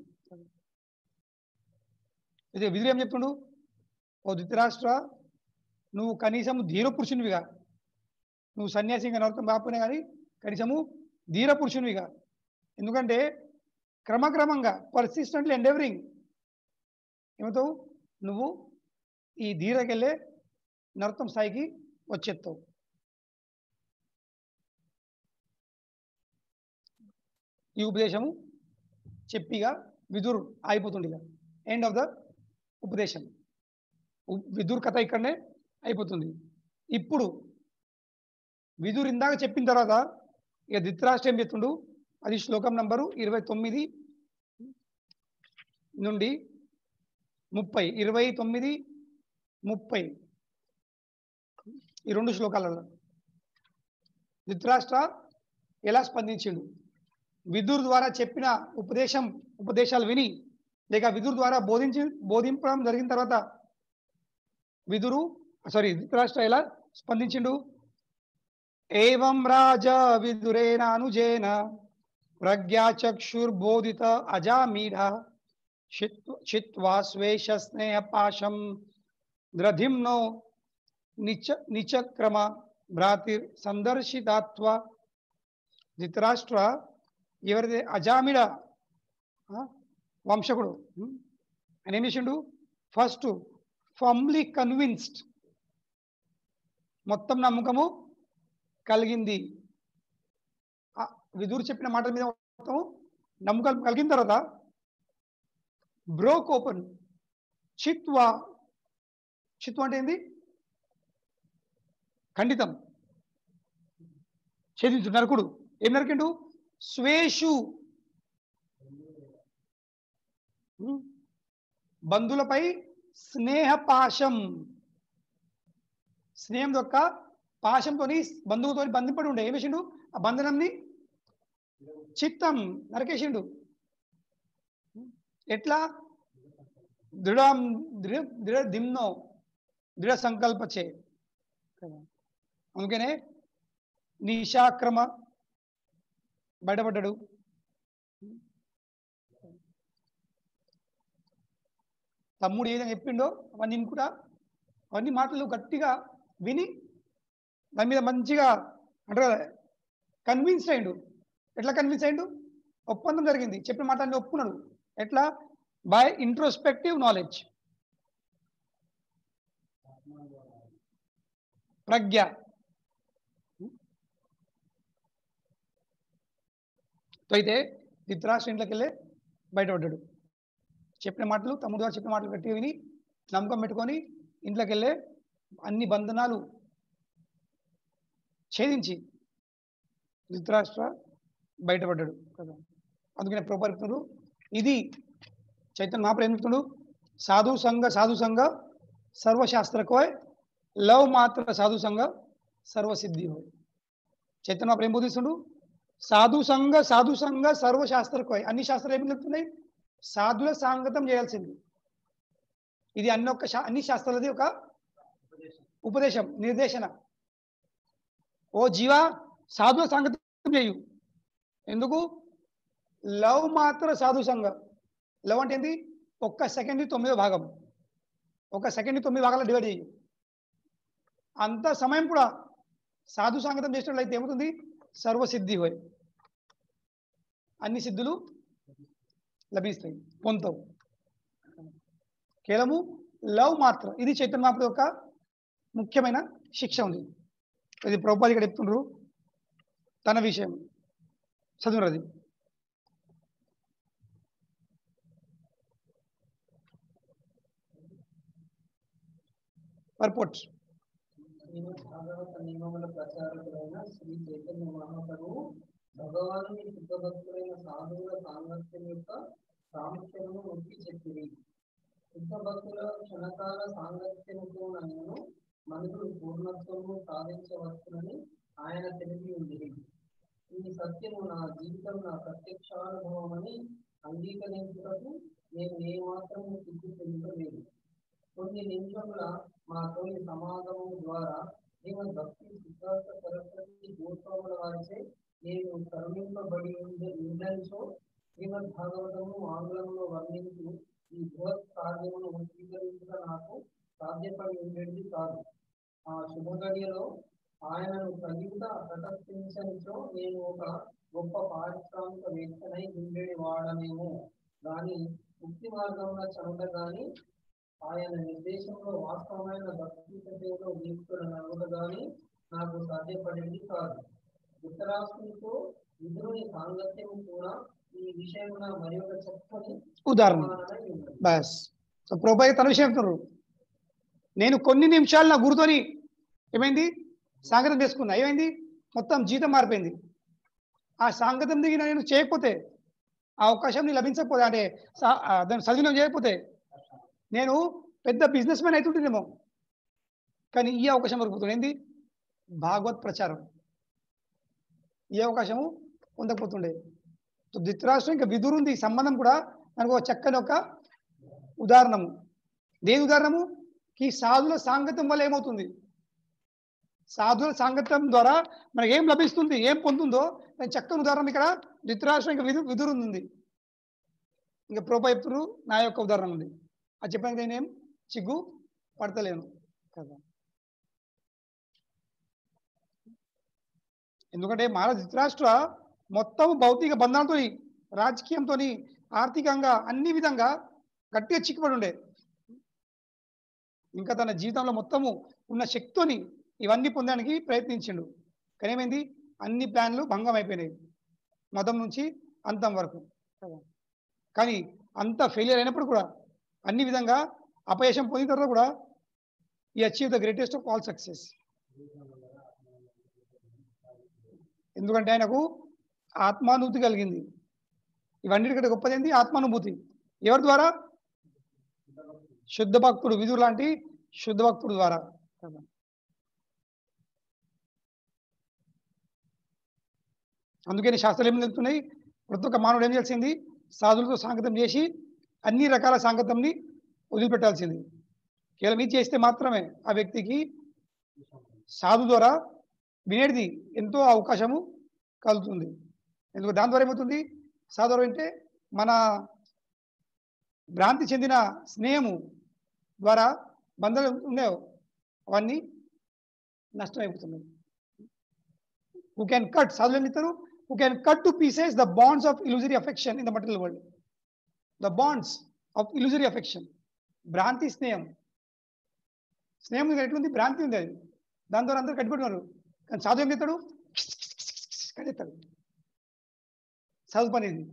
ఇది విధులు ఏం చెప్తుండు ఓ ధృతరాష్ట్ర నువ్వు కనీసం ధీర పురుషునివిగా నువ్వు సన్యాసిగా నరకం కాకపోయినా కానీ కనీసము ధీర పురుషునివిగా ఎందుకంటే క్రమక్రమంగా పర్సిస్టెంట్లీ ఎండెవరింగ్ ఏమవుతావు నువ్వు ఈ ధీరకెళ్ళే నరకం స్థాయికి వచ్చేస్తావు ఈ ఉపదేశము చెప్పిగా విదురు అయిపోతుంది ఇక ఎండ్ ఆఫ్ ద ఉపదేశం ఉ- విదుర్ కథ ఇక్కడనే అయిపోతుంది ఇప్పుడు విదురు ఇందాక చెప్పిన తర్వాత ఇక ధృతరాష్ట్ర ఏం చెప్తుండు అది శ్లోకం నంబరు ఇరవై తొమ్మిది నుండి ముప్పై ఇరవై తొమ్మిది ముప్పై ఈ రెండు శ్లోకాలలో ధృతరాష్ట్ర ఎలా స్పందించిండు విదుర్ ద్వారా చెప్పిన ఉపదేశం ఉపదేశాలు విని లేక విదుర్ ద్వారా బోధించి బోధింపడం జరిగిన తర్వాత విదురు సారీ ధృతరాష్ట్ర ఎలా స్పందించిండు ఏవం రాజా విదురేణ అనుజేన ప్రజ్ఞాచక్షుర్బోధిత అజామీఢ చిత్వా స్వేష స్నేహ పాశం ద్రధిమ్నో నిచ నిచక్రమ భ్రాతిర్ సందర్శితాత్వ ధృతరాష్ట్ర ఎవరైతే అజామిడ ఆ, వంశకుడు ఉం? ఆయన ఏం చేసిండు ఫస్ట్ ఫమ్లీ కన్విన్స్డ్ మొత్తం నమ్మకము కలిగింది ఆ విదురు చెప్పిన మాటల మీద మొత్తం నమ్మకం కలిగిన తర్వాత బ్రోక్ ఓపెన్ చిత్వా చిత్వ అంటే ఏంది ఖండితం ఛేదించు నరకుడు ఏం నరికిండు స్వేషు ఉం? బంధులపై స్నేహ పాశం స్నేహం యొక్క పాశంతో బంధువుతో బంధింపడి ఉండే ఏం చేసిండు ఆ బంధనంని చిత్తం నరకేసిండు ఎట్లా దృఢ దృఢ దృఢ దిమ్నో దృఢ సంకల్పచే అందుకనే నిశాక్రమ బయటపడ్డాడు తమ్ముడు ఏదైనా చెప్పిండో అవన్నీ కూడా అవన్నీ మాటలు గట్టిగా విని దాని మీద మంచిగా అంటారు కన్విన్స్ అయ్యిండు ఎట్లా కన్విన్స్ అయ్యిండు ఒప్పందం జరిగింది చెప్పిన మాటలన్నీ ఒప్పుకున్నాడు ఎట్లా బై ఇంట్రోస్పెక్టివ్ నాలెడ్జ్ ప్రజ్ఞ సో అయితే ధృతరాష్ట్ర ఇంట్లోకి వెళ్ళి బయటపడ్డాడు చెప్పిన మాటలు తమ్ముడు గారు చెప్పిన మాటలు గట్టిగా విని నమ్మకం పెట్టుకొని ఇంట్లోకి వెళ్ళే అన్ని బంధనాలు ఛేదించి ధృతరాష్ట్ర బయటపడ్డాడు కదా అందుకనే ప్రభుత్వం ఇది చైతన్య మహాప్రభు ఏం చెప్తున్నాడు సాధు సంఘ సాధు సంఘ సర్వశాస్త్రకోయ్ లవ్ మాత్ర సాధు సంఘ సర్వసిద్ధి హోయ్ చైతన్య మహాప్రభు ఏం బోధిస్తుండు సాధు సంఘ సాధు సంఘ సర్వశాస్త్రకోయ్ అన్ని శాస్త్రాలు ఏమి చెప్తున్నాయి సాధుల సాంగతం చేయాల్సింది ఇది అన్ని ఒక్క శా- అన్ని శాస్త్రాలది ఒక ఉపదేశం నిర్దేశన ఓ జీవా సాధుల సాంగత్యం చేయు ఎందుకు లవ్ మాత్ర సాధు సంఘ లవ్ అంటే ఏంటి ఒక్క సెకండ్ తొమ్మిదో భాగం ఒక సెకండ్ తొమ్మిది భాగాలు డివైడ్ చేయు అంత సమయం కూడా సాధు సంగతం చేసినట్లయితే ఏమవుతుంది సర్వసిద్ధి హోయ్ అన్ని సిద్ధులు లభిస్తాయి పొందుతావు కేవలము లవ్ మాత్రం ఇది చైతన్య మహాప్రభు యొక్క ముఖ్యమైన శిక్ష ఉంది ఇది ప్రభుపాది ఇక్కడ చెప్తుండ్రు తన విషయం చదువురది పర్పోర్ట్ శ్రీమద్ భాగవత నియమముల ప్రచారకుడైన శ్రీ చైతన్య మహాప్రభువు భగవానుని శుద్ధభక్తులైన సాధువుల సాంగత్యం యొక్క ప్రాముఖ్యమును నొక్కి చెప్పింది శుద్ధ భక్తుల క్షణకాల సాంగత్యముతో నన్ను మనుషులు పూర్ణత్వము సాధించవచ్చునని ఆయన తెలిపి ఉంది ఈ సత్యము నా జీవితం నా ప్రత్యక్షానుభవమని అంగీకరించుటకు నేను ఏ మాత్రము సిద్ధి చెందలేదు కొన్ని నిమిషముల మా తోలి సమాగమం ద్వారా శ్రీమద్ భక్తి సిద్ధార్థ సరస్వతి గోస్వాముల వారిచే నేను కరుణింపబడి ఉండే ఉండనిచో శ్రీమద్ భాగవతము ఆంగ్లంలో వర్ణించు ఈ బృహత్ కార్యమును స్వీకరించడం నాకు సాధ్యపడి ఉండేది కాదు ఆ శుభగడియలో ఆయనను కలియుట ప్రదర్శించనిచో నేను ఒక గొప్ప పారిశ్రామికవేత్తనై ఉండేది వాడనేమో గాని ముక్తి మార్గంలో చెమట గాని ఆయన నిర్దేశంలో వాస్తవమైన భక్తి సేవలో వీక్షణ నడుగుట గాని నాకు సాధ్యపడింది కాదు ధృతరాష్ట్రునితో విధుని సాంగత్యం కూడా ఈ విషయమున మరి ఒక చక్కని ఉదాహరణ ప్రమాణమై ఉన్నది బస్ సో ప్రభుత్వ తన విషయం చెప్తున్నారు నేను కొన్ని నిమిషాలు నా గురుతోని ఏమైంది సాంగతం చేసుకున్నా ఏమైంది మొత్తం జీతం మారిపోయింది ఆ సాంగతం దిగిన నేను చేయకపోతే ఆ అవకాశం నీ లభించకపోతే అంటే సా- ఆ దాన్ని సద్వినియోగం చేయకపోతే నేను పెద్ద బిజినెస్ మ్యాన్ అవుతుంటేనేమో కానీ ఈ అవకాశం దొరికిపోతుంది ఏంది భాగవత్ ప్రచారం ఈ అవకాశము పొందకపోతుండే సో ధృతరాష్ట్రం ఇంకా విదురుంది సంబంధం కూడా మనకు ఒక చక్కని ఒక ఉదాహరణము దేని ఉదాహరణము ఈ సాధుల సాంగత్యం వల్ల ఏమవుతుంది సాధుల సాంగత్యం ద్వారా మనకి ఏం లభిస్తుంది ఏం పొందుతుందో దాని చక్కని ఉదాహరణ ఇక్కడ ధృతరాష్ట్రం ఇంకా విదు విదురుంది ఇంకా ప్రోపైపురు నా యొక్క ఉదాహరణ ఉంది అది చెప్పడానికి నేనేం చిగ్గు పడతలేను కదా ఎందుకంటే మహారాజ్ ధృతరాష్ట్ర మొత్తం భౌతిక బంధాలతో రాజకీయంతో ఆర్థికంగా అన్ని విధంగా గట్టిగా చిక్కుపడి ఉండే ఇంకా తన జీవితంలో మొత్తము ఉన్న శక్తిని ఇవన్నీ పొందడానికి ప్రయత్నించిండు కానీ ఏమైంది అన్ని ప్లాన్లు భంగం అయిపోయినాయి మతం నుంచి అంతం వరకు కదా. కానీ అంత ఫెయిలియర్ అయినప్పుడు కూడా అన్ని విధంగా అపయశం పొందిన తర్వాత కూడా ఈ achieve the greatest of all success ఎందుకంటే ఆయనకు ఆత్మానుభూతి కలిగింది ఇవన్నిటికంటే గొప్పది ఏంటి ఆత్మానుభూతి ఎవరి ద్వారా శుద్ధ భక్తుడు విధుడు లాంటి శుద్ధ భక్తుడు ద్వారా అందుకని శాస్త్రాలు ఏం చెప్తున్నాయి ప్రతి ఒక్క మానవుడు ఏం చేయాల్సింది సాధులతో సాంగతం చేసి అన్ని రకాల సాంగతంని వదిలిపెట్టాల్సింది కేవలం ఇది చేస్తే మాత్రమే ఆ వ్యక్తికి సాధు ద్వారా వినేటిది ఎంతో అవకాశము కలుగుతుంది ఎందుకు దాని ద్వారా ఏమవుతుంది సాధు ద్వారా అంటే మన భ్రాంతి చెందిన స్నేహము ద్వారా బంధాలు ఉన్నాయో అవన్నీ నష్టమైపోతున్నాయి హూ క్యాన్ కట్ సాధులు ఏం చెప్తారు who can cut to pieces the bonds of illusory affection in the material world the bonds of illusory affection భ్రాంతి స్నేహం స్నేహం మీద ఎట్లుంది భ్రాంతి ఉంది అది దాని ద్వారా అందరూ కట్టిపెట్టున్నారు కానీ సాధు ఏం చేస్తాడు కట్టేస్తాడు సాధు పని ఇది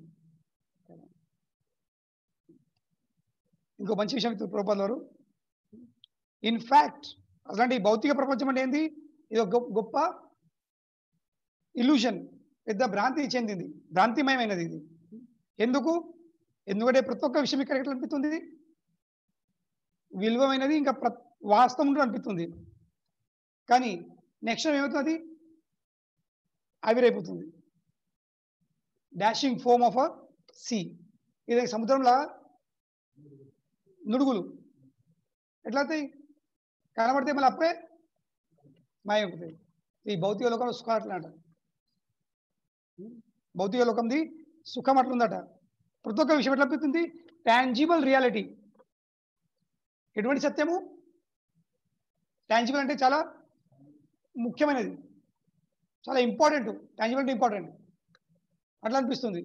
ఇంకో మంచి విషయం ప్రభుత్వాల వారు ఇన్ఫ్యాక్ట్ అలాంటి భౌతిక ప్రపంచం అంటే ఏంది ఇది ఒక గొప్ప- గొప్ప ఇల్యూషన్ పెద్ద భ్రాంతి చెందింది భ్రాంతిమయమైనది ఇది ఎందుకు ఎందుకంటే ప్రతి ఒక్క విషయం ఇక్కడ ఎట్లా అనిపిస్తుంది విలువమైనది ఇంకా ప్ర వాస్తవం ఉంటూ అనిపిస్తుంది కానీ నెక్స్ట్ ఏమవుతుంది ఆవిరైపోతుంది dashing foam of a sea ఇది సముద్రంలో నుడుగులు ఎట్లా అవుతాయి కనబడితే మళ్ళీ అప్పుడే మాయమైపోతాయి ఈ భౌతిక లోకంలో సుఖం అట్లా అంట భౌతిక లోకంది సుఖం అట్లుందట ప్రతి ఒక్క విషయం ఎట్లా అనిపిస్తుంది టాంజిబుల్ రియాలిటీ ఎటువంటి సత్యము టాంజిబుల్ అంటే చాలా ముఖ్యమైనది చాలా ఇంపార్టెంట్ టాంజిబుల్ అంటే ఇంపార్టెంట్ అట్లా అనిపిస్తుంది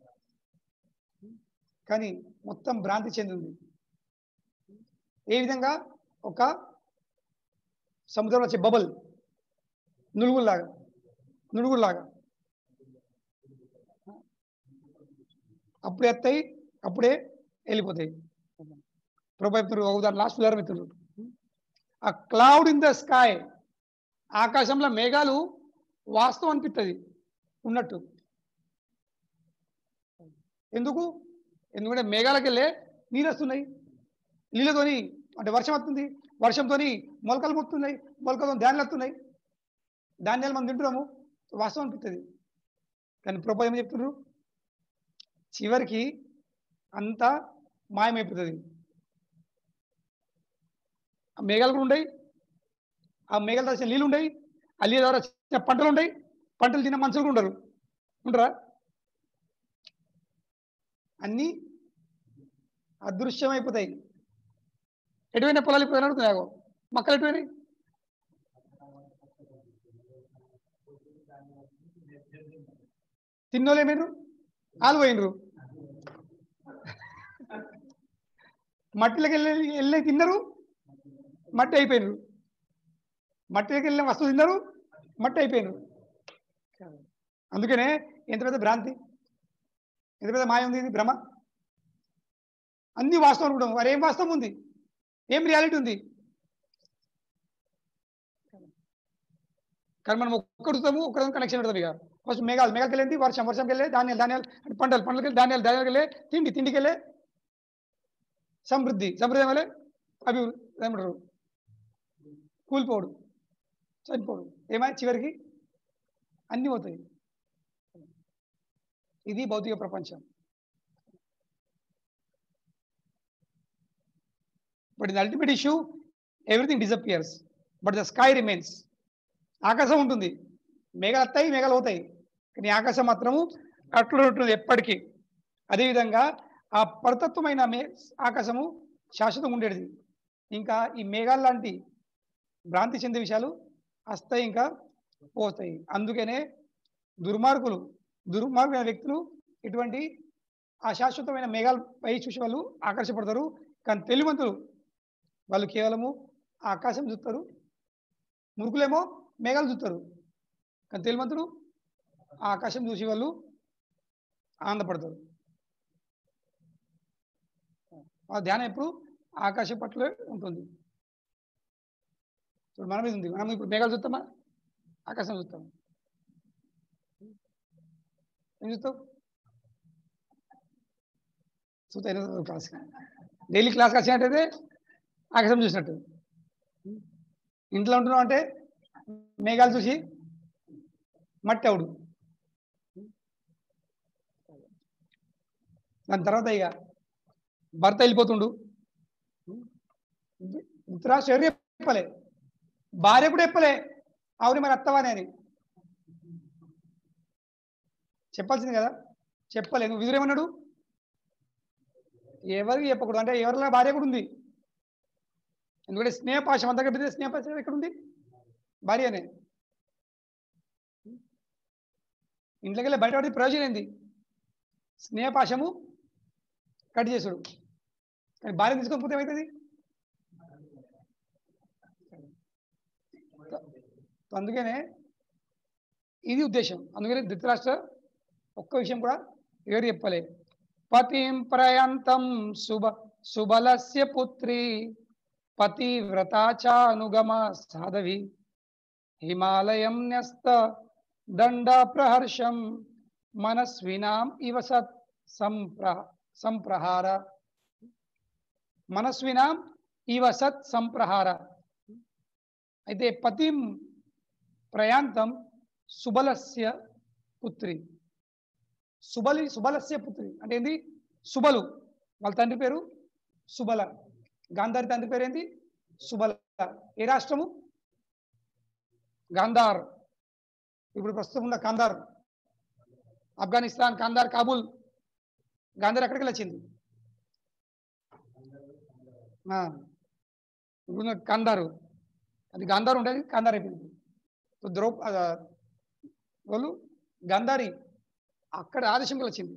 కానీ మొత్తం భ్రాంతి చెందింది ఏ విధంగా ఒక సముద్రంలో వచ్చే బబల్ నులుగుల్లాగా నుడుగుల్లాగా అప్పుడే ఎత్తాయి అప్పుడే వెళ్ళిపోతాయి ప్రభు చెప్తున్నారు ఒక ఉదాహరణ లాస్ట్ ఉదాహరణ చెప్తున్నారు ఆ క్లౌడ్ ఇన్ ద స్కై ఆకాశంలో మేఘాలు వాస్తవం అనిపిస్తుంది ఉన్నట్టు ఎందుకు ఎందుకంటే మేఘాలకు వెళ్ళే నీళ్ళు వస్తున్నాయి నీళ్ళతోని అంటే వర్షం వస్తుంది వర్షంతోని మొలకలు మొత్తున్నాయి మొలకలతో ధాన్యాలు వస్తున్నాయి ధాన్యాలు మనం తింటున్నాము వాస్తవం అనిపిస్తుంది కానీ ప్రభు ఏం చెప్తున్నారు చివరికి అంతా మాయమైపోతుంది ఆ మేఘాలు కూడా ఉండయి ఆ మేఘాలు వచ్చిన నీళ్ళు ఉండయి ఆ నీళ్ళ ద్వారా వచ్చిన పంటలు ఉండయి పంటలు తిన్న మనుషులు కూడా ఉండరు ఉండరా అన్నీ అదృశ్యమైపోతాయి ఎటువైనా పొలాలు ఇప్పుడు అడుగుతున్నాయో మొక్కలు ఎటువైనాయి తిన్నోళ్ళు ఏమైనరు ఆలు పోయినరు మట్టిలోకి వెళ్ళి వెళ్ళి తిన్నారు మట్టి అయిపోయినరు మట్టిలోకి వెళ్ళిన వస్తువు తిన్నారు మట్టి అయిపోయినరు అందుకనే ఎంత పెద్ద భ్రాంతి ఎంత పెద్ద మాయ ఉంది ఇది భ్రమ అన్ని వాస్తవం అనుకుంటాం వారు ఏం వాస్తవం ఉంది ఏం రియాలిటీ ఉంది కానీ మనం ఒక్కడుతాము ఒక్కరితో కనెక్షన్ పెడతాం ఇక ఫస్ట్ మేఘాలు మేఘాలకి వెళ్ళింది వర్షం వర్షంకి వెళ్ళే ధాన్యాలు ధాన్యాలు అంటే పంటలు పంటలకి వెళ్ళి ధాన్యాలు ధాన్యాలకి వెళ్ళే తిండి తిండికి వెళ్ళే సమృద్ధి సమృద్ధి వల్లే అభివృద్ధి ఏమంటారు కూలిపోడు చనిపోడు ఏమై చివరికి అన్నీ పోతాయి ఇది భౌతిక ప్రపంచం but in ultimate issue everything disappears but the sky remains ఆకాశం ఉంటుంది మేఘాలు వస్తాయి మేఘాలు పోతాయి కానీ ఆకాశం మాత్రము అట్లా ఉంటుంది ఎప్పటికీ అదేవిధంగా ఆ పరతత్వమైన మే ఆకాశము శాశ్వతంగా ఉండేది ఇంకా ఈ మేఘాలు లాంటి భ్రాంతి చెందే విషయాలు వస్తాయి ఇంకా పోతాయి అందుకనే దుర్మార్గులు దుర్మార్గమైన వ్యక్తులు ఇటువంటి ఆ శాశ్వతమైన మేఘాలపై చూసే వాళ్ళు ఆకర్షపడతారు కానీ తెలివంతులు వాళ్ళు కేవలము ఆ ఆకాశం చూస్తారు మురుకులేమో మేఘాలు చూస్తారు కానీ తెలివంతులు ఆ ఆకాశం చూసి వాళ్ళు ఆనందపడతారు ఆ ధ్యానం ఎప్పుడు ఆకాశం పట్ల ఉంటుంది ఇప్పుడు మన మీద ఉంది మనం ఇప్పుడు మేఘాలు చూస్తామా ఆకాశం చూస్తామా ఏం చూస్తావు చూస్తా క్లాస్ డైలీ క్లాస్కి వచ్చినట్టయితే ఆకాశం చూసినట్టు ఇంట్లో ఉంటున్నావు అంటే మేఘాలు చూసి మట్టి అవుడు దాని తర్వాత ఇక భర్త వెళ్ళిపోతుండు ధృతరాష్ట్ర ఎవరు చెప్పలే భార్య కూడా చెప్పలే అవును మరి అత్తవానే అని చెప్పాల్సింది కదా చెప్పలే నువ్వు విదురేమన్నాడు ఎవరికి చెప్పకూడదు అంటే ఎవరిలో భార్య కూడా ఉంది ఎందుకంటే స్నేహపాశం అంతా కట్టితే స్నేహపాశం ఎక్కడ ఉంది భార్యనే ఇంట్లోకి వెళ్ళి బయట పడితే ప్రయోజనం ఏంది స్నేహపాశము కట్ చేసుడు కానీ భార్య తీసుకొని పోతే ఏమవుతుంది సో అందుకనే ఇది ఉద్దేశం అందుకనే ధృతరాష్ట్ర ఒక్క విషయం కూడా ఎవరు చెప్పలే పతిం ప్రయంతం శుభ సుబలస్య పుత్రి పతివ్రతాచానుగమ సాధవి హిమాలయం న్యస్త దండ ప్రహర్షం మనస్వినాం ఇవ సత్ సంప్ర సంప్రహార మనస్వినాం ఇవ సత్ సంప్రహార అయితే పతిం ప్రయాంతం సుబలస్య పుత్రి సుబలి సుబలస్య పుత్రి అంటే ఏంది సుబలు వాళ్ళ తండ్రి పేరు సుబల గాంధారి తండ్రి పేరు ఏంది సుబల ఏ రాష్ట్రము గాంధార్ ఇప్పుడు ప్రస్తుతం ఉన్న కాందార్ ఆఫ్ఘనిస్తాన్ కాందార్ కాబూల్ గాంధార్ ఎక్కడికి వచ్చింది ఆ, ఇప్పుడు ఉన్న కాందారు అది గాంధార్ ఉండేది కాందార్ అయిపోయింది సో ద్రౌ ఆ, వాళ్ళు గాంధారి అక్కడ ఆదేశంకి వచ్చింది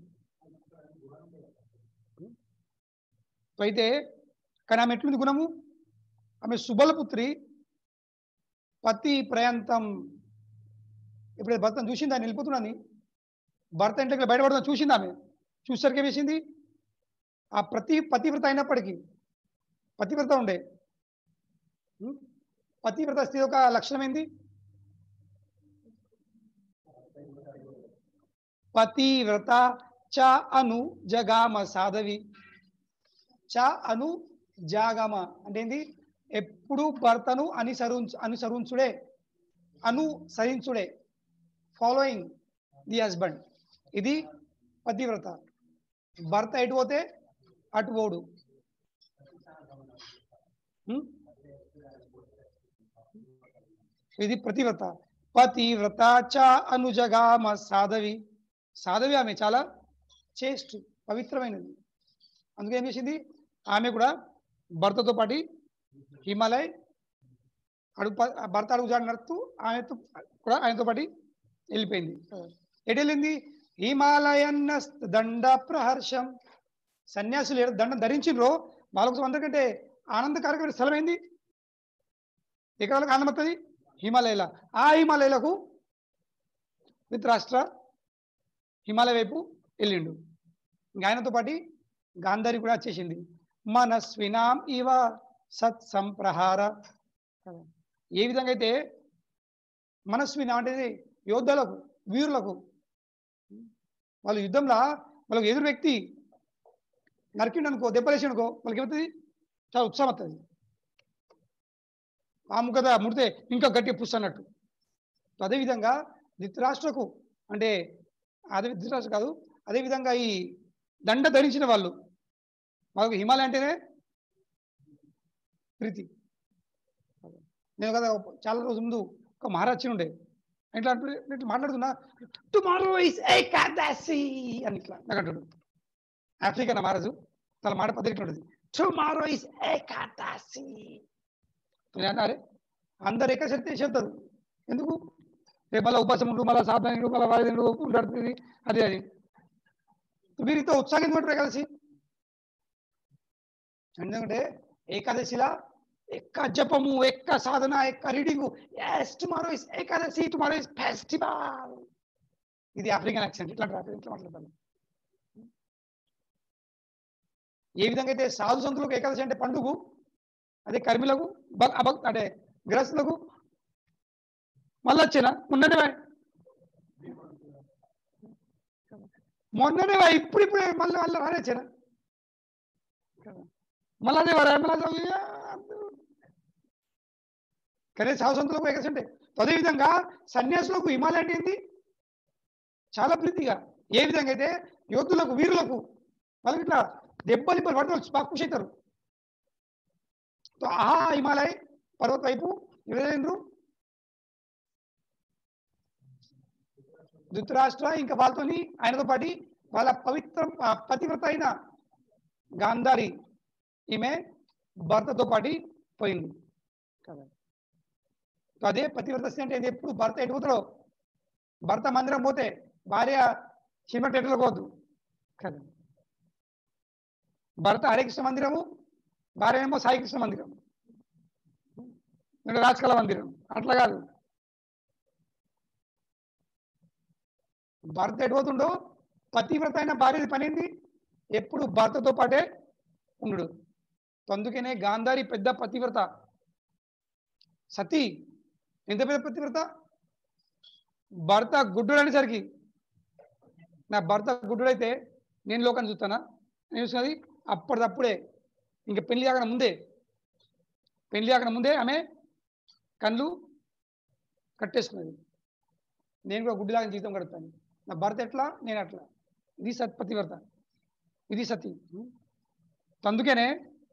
సో అయితే కానీ ఆమె ఎట్లుంది గుణము ఆమె సుబలపుత్రి పతి ప్రయాంతం ఇప్పుడు భర్తను చూసింది ఆయన వెళ్ళిపోతున్నాను భర్త ఇంట్లోకి బయటపడుతున్నా చూసింది ఆమె చూసరికి ఏం చేసింది ఆ ప్రతి పతివ్రత అయినప్పటికీ పతివ్రత ఉండే ఉం? పతివ్రత స్త్రీ యొక్క లక్షణం ఏంది పతివ్రత చ అను జగామ సాధవి చ అను జాగమ అంటే ఏంది ఎప్పుడు భర్తను అనుసరు అనుసరించుడే అనుసరించుడే ఫాలోయింగ్ ది హస్బెండ్ ఇది పతివ్రత భర్త ఎటు పోతే అటు పోడు ఉం? ఇది ప్రతివ్రత పతివ్రత చ అనుజగామ సాధవి సాధవి ఆమె చాలా చేస్ట్ పవిత్రమైనది అందుకే ఏం చేసింది ఆమె కూడా భర్తతో పాటు హిమాలయ్ అడుగు ప- భర్త అడుగు జాడ నడుస్తూ ఆమెతో కూడా ఆయనతో పాటు వెళ్ళిపోయింది ఎటు వెళ్ళింది హిమాలయన్న దండ ప్రహర్షం సన్యాసులు ఏ దండం ధరించిండ్రో వాళ్ళ కోసం అందరికంటే ఆనందకరమైన స్థలం ఏంది ఎక్కడ వాళ్ళకి ఆనందం వస్తుంది హిమాలయాల ఆ హిమాలయాలకు రాష్ట్ర హిమాలయ వైపు వెళ్ళిండు ఇంకా ఆయనతో పాటు గాంధారి కూడా వచ్చేసింది మనస్వినాం ఇవ సత్ సంప్రహార ఏ విధంగా అయితే మనస్విన అంటే యోధులకు వీరులకు వాళ్ళు యుద్ధంలో వాళ్ళకి ఎదురు వ్యక్తి నరికిండు అనుకో దెబ్బలేసి అనుకో వాళ్ళకి ఏమవుతుంది చాలా ఉత్సాహం వస్తుంది పాము కదా ముడితే ఇంకా గట్టిగా పుష్ అన్నట్టు అదేవిధంగా ధృతరాష్ట్రకు అంటే అదే ధృతరాష్ట్ర కాదు అదేవిధంగా ఈ దండ ధరించిన వాళ్ళు వాళ్ళకి హిమాలయ అంటేనే ప్రీతి నేను కదా చాలా రోజుల ముందు ఒక మహారాజ్ ఉండే ఇట్లా అంటు- ఇట్లా మాట్లాడుతున్నా టుమారో ఇస్ ఏకాదశి అని ఇట్లా నాకు అంటాడు ఆఫ్రికన్ మహారాజు తన మాట పద్ధతి ఉంటుంది టుమారో ఇస్ ఏకాదశి నేను అన్నారే అందరు ఏకాదశి చెప్తారు ఎందుకు రేపు మళ్ళీ ఉపాసం ఉండు మళ్ళీ సాధన మళ్ళీ వాయిదా ఉంటాడుతుంది అది అది మీరు ఇంత ఉత్సాహం ఎందుకు ఉంటారు ఏకాదశి ఎందుకంటే ఏకాదశిలా ఎక్క జపము ఎక్క సాధన ఎక్క reading yes tomorrow is Ekadashi tomorrow is festival ఇది ఆఫ్రికన్ యాక్సెంట్ ఇట్లా అంటారు, ఇట్లా మాట్లాడతాను ఏ విధంగా అయితే సాధు సంతులకు ఏకాదశి అంటే పండుగ అదే కర్మిలకు భక్- అభక్ అంటే గ్రస్తులకు మళ్ళీ వచ్చిన మొన్ననే వా- మొన్ననే వా, ఇప్పుడు ఇప్పుడే మళ్ళీ మళ్ళీ రానేచ్చిన మళ్ళీ అదే వారా మళ్ళీ కానీ సాధు సంతులకు ఏకాదశి అంటే అదేవిధంగా సన్యాసులకు హిమాలయ అంటే ఏంది చాలా ప్రీతిగా ఏ విధంగా అయితే యోధులకు వీరులకు వాళ్ళకి ఇట్లా దెబ్బలు ఇబ్బలు పడతారు బాగా ఖుషి అవుతారు తో ఆ హిమాలయ పర్వత వైపు ఎవరైనరు ధృతరాష్ట్ర ఇంకా వాళ్ళతోని ఆయనతో పాటి వాళ్ళ పవిత్ర ఆ పతివ్రత అయిన గాంధారి ఈమె భర్తతో పాటి పోయింది కదా సో అదే పతివ్రత స్త్రీ అంటే ఇది ఎప్పుడు భర్త ఎటు పోతాడో భర్త మందిరం పోతే భార్య సిమెంట్ ఎట్లా పోద్దు కదా భర్త హరే కృష్ణ మందిరము భార్య ఏమో సాయి కృష్ణ మందిరం లేదా రాజకళ మందిరం అట్లా కాదు భర్త ఎటు పోతుండో పతివ్రత అయిన భార్య పని ఏంది ఎప్పుడు భర్తతో పాటే ఉండు అందుకనే గాంధారి పెద్ద పతివ్రత సతీ ఎంత పెద్ద పతివ్రత భర్త గుడ్డుడు అనేసరికి నా భర్త గుడ్డుడైతే నేను లోకాన్ని చూస్తానా నేను చూసినది అప్పటిదప్పుడే ఇంకా పెళ్లి కాకుండా ముందే పెళ్లి కాకుండా ముందే ఆమె కళ్ళు కట్టేసుకున్నది నేను కూడా గుడ్డిలాగా జీవితం గడుపుతాను నా భర్త ఎట్లా నేను అట్లా ఇది సత్పతివ్రత ఇది సతి అందుకనే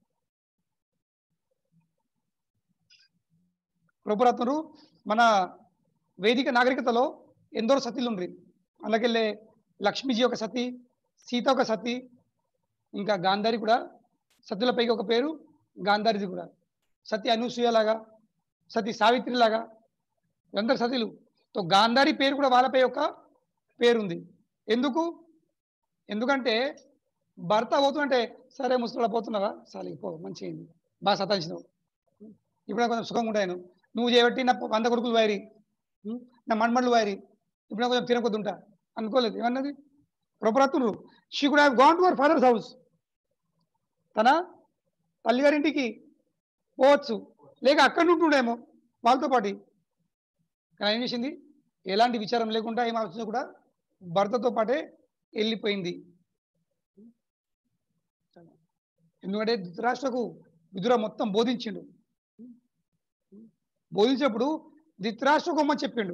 ప్రభురత్నుడు మన వేదిక నాగరికతలో ఎందరో సతీలు ఉండ్రి అందుకెళ్ళే లక్ష్మీజీ ఒక సతి సీత ఒక సతి ఇంకా గాంధారి కూడా సతుల పైకి ఒక పేరు గాంధారిది కూడా సతి అనూసూయలాగా సతి సావిత్రి లాగా అందరు సతిలు తో గాంధారి పేరు కూడా వాళ్ళపై ఒక పేరుంది ఎందుకు ఎందుకంటే భర్త పోతుంటే సరే ముసలిలో పోతున్నావా సరే పో మంచిగా బాగా సతాయించినావు ఇప్పుడు కొంచెం సుఖంగా ఉంటాను నువ్వు చేయబట్టి నా వంద కొడుకులు వారి నా మన్మళ్ళు వారి ఇప్పుడు కొంచెం తినకొద్దు ఉంటా అనుకోలేదు ఏమన్నది ప్రభురత్తులు she could have gone to our father's house తన తల్లిగారింటికి పోవచ్చు లేక అక్కడి నుండి ఉండేమో వాళ్ళతో పాటు కానీ ఏం చేసింది ఎలాంటి విచారం లేకుండా ఏం ఆలోచన కూడా భర్తతో పాటే వెళ్ళిపోయింది ఎందుకంటే ధృతరాష్ట్రకు విదుర మొత్తం బోధించిండు బోధించినప్పుడు ధృతరాష్ట్ర గొమ్మని చెప్పిండు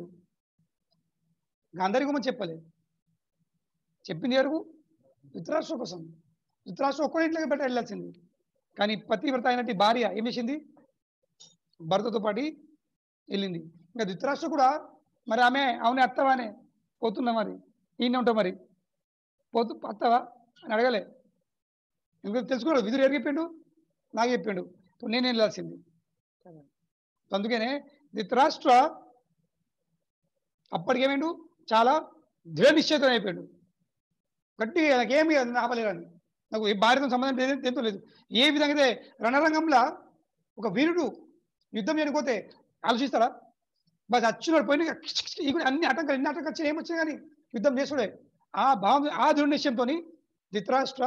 అందరి గొమ్మని చెప్పలేదు చెప్పింది ఎవరు ధృతరాష్ట్ర కోసం ధృతరాష్ట్ర ఒక్కడింట్లోకి పెట్టి వెళ్ళాల్సింది కానీ పతివ్రత అయినట్టు భార్య ఏం చేసింది భర్తతో పాటు వెళ్ళింది ఇంకా ధృతరాష్ట్ర కూడా మరి ఆమె అవునే అత్తవానే పోతున్నా మరి ఈయన ఉంటా మరి పోతు అత్తవా అని అడగలే ఎందుకంటే తెలుసుకున్నాడు విధుడు ఎవరు చెప్పిండు నాకు చెప్పిండు ఇప్పుడు నేను వెళ్ళాల్సింది అందుకనే ధృతరాష్ట్ర అప్పటికేమైండు చాలా దృఢ నిశ్చయితం అయిపోయాడు గట్టిగా నాకేమి ఆపలేరని నాకు ఏ భార్యతో సంబంధం లేదు ఎంతో లేదు ఏ విధంగా అయితే రణరంగంలో ఒక వీరుడు యుద్ధం చేయకపోతే ఆలోచిస్తారా బస్ వచ్చినాడు పోయిన ఈ కూడా అన్ని ఆటంకాలు ఎన్ని ఆటంకాలు వచ్చినా ఏమొచ్చినా కానీ యుద్ధం చేసుడే ఆ భావం ఆ దృఢ నిశ్చయంతో ధృతరాష్ట్ర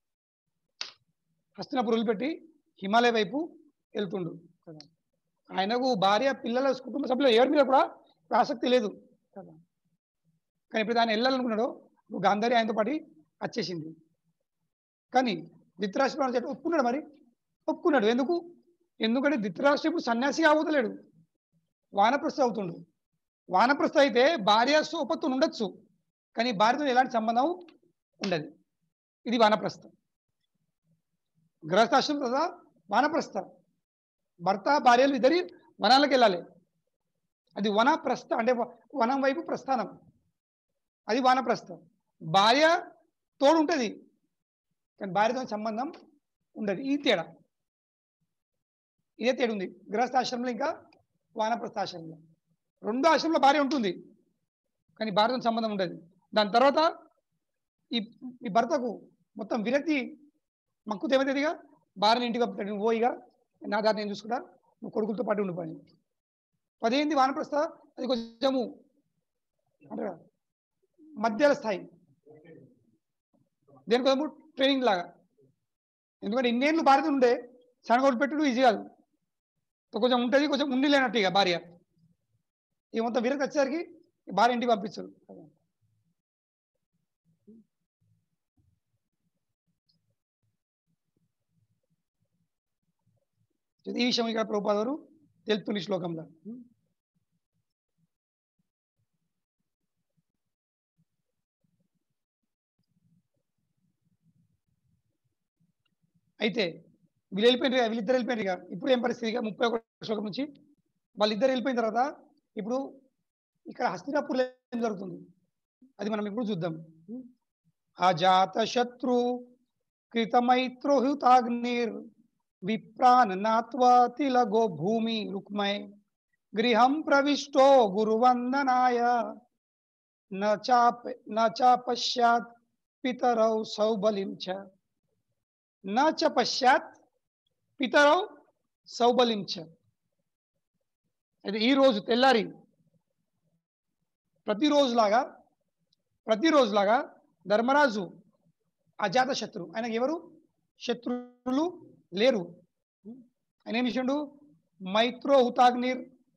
హస్తినపురు వదిలిపెట్టి హిమాలయ వైపు వెళ్తుండు ఆయనకు భార్య పిల్లల కుటుంబ సభ్యులు ఎవరి మీద కూడా ఆసక్తి లేదు కానీ ఇప్పుడు ఆయన వెళ్ళాలనుకున్నాడు ఇప్పుడు గాంధారి ఆయనతో పాటు వచ్చేసింది కానీ ధృతరాష్ట్ర చెప్పి ఒప్పుకున్నాడు మరి ఒప్పుకున్నాడు ఎందుకు ఎందుకంటే ధృతరాష్ట్ర ఇప్పుడు సన్యాసి అవతలేడు వానప్రస్థ అవుతుండు వానప్రస్థ అయితే భార్య సోపత్తు ఉండొచ్చు కానీ భార్యతో ఎలాంటి సంబంధం ఉండదు ఇది వానప్రస్థ గృహస్థాశ్రమం కదా వానప్రస్థ భర్త భార్యలు ఇద్దరి వనాలకు వెళ్ళాలి అది వనప్రస్థ అంటే వ- వనం వైపు ప్రస్థానం అది వానప్రస్థ భార్య తోడు ఉంటుంది కానీ భార్యతో సంబంధం ఉండదు ఈ తేడా ఇదే తేడా ఉంది గృహస్థాశ్రమంలో ఇంకా వానప్రస్థాశ్రమంలో రెండో ఆశ్రమంలో భార్య ఉంటుంది కానీ భార్యతో సంబంధం ఉండదు దాని తర్వాత ఈ ఈ భర్తకు మొత్తం విరక్తి మక్కుత ఏమైతుందిగా భార్యని ఇంటికి పంపుతాడు నువ్వు పోయిగా నా దారి నేను చూసుకుంటా నువ్వు కొడుకులతో పాటు ఉండిపోయి పదేంది వానప్రస్థ అది కొంచెము అంటారా మధ్యాల స్థాయి దేనికోసము ట్రైనింగ్ లాగా ఎందుకంటే ఇన్నేళ్ళు భార్య ఉండే సనగొట్టు పెట్టుడు ఈజీ కాదు సో కొంచెం ఉంటుంది కొంచెం ఉండి లేనట్టు ఇక భార్య ఇక మొత్తం విరక్తి వచ్చేసరికి భార్య ఇంటికి పంపించరు ఈ విషయం ఇక్కడ ప్రభుపాదారు తెలుపుతుంది ఈ శ్లోకంలో అయితే వీళ్ళు వెళ్ళిపోయినారు ఇక, వీళ్ళిద్దరు వెళ్ళిపోయినారు ఇక ఇప్పుడు ఏం పరిస్థితి ఇక ముప్పై ఒక శ్లోకం నుంచి వాళ్ళిద్దరు వెళ్ళిపోయిన తర్వాత ఇప్పుడు ఇక్కడ హస్తినాపూర్లో ఏం జరుగుతుంది అది మనం ఇప్పుడు చూద్దాం అజాత శత్రు కృతమైత్రోహితాగ్నిర్ విప్రాన్ నాత్వా తిలగో భూమి రుక్మై గృహం ప్రవిష్టో గురువందనాయ న చాప న చ పశ్చాత్ పితరౌ సౌబలిం చ న చ పశ్చాత్ పితరౌ సౌబలిం చ అయితే ఈ రోజు తెల్లారి ప్రతిరోజులాగా ప్రతిరోజులాగా ధర్మరాజు అజాత శత్రు ఆయనకి ఎవరు శత్రువులు లేరు ఆయన ఏమి చేసిండు మైత్రో హుతాగ్నిర్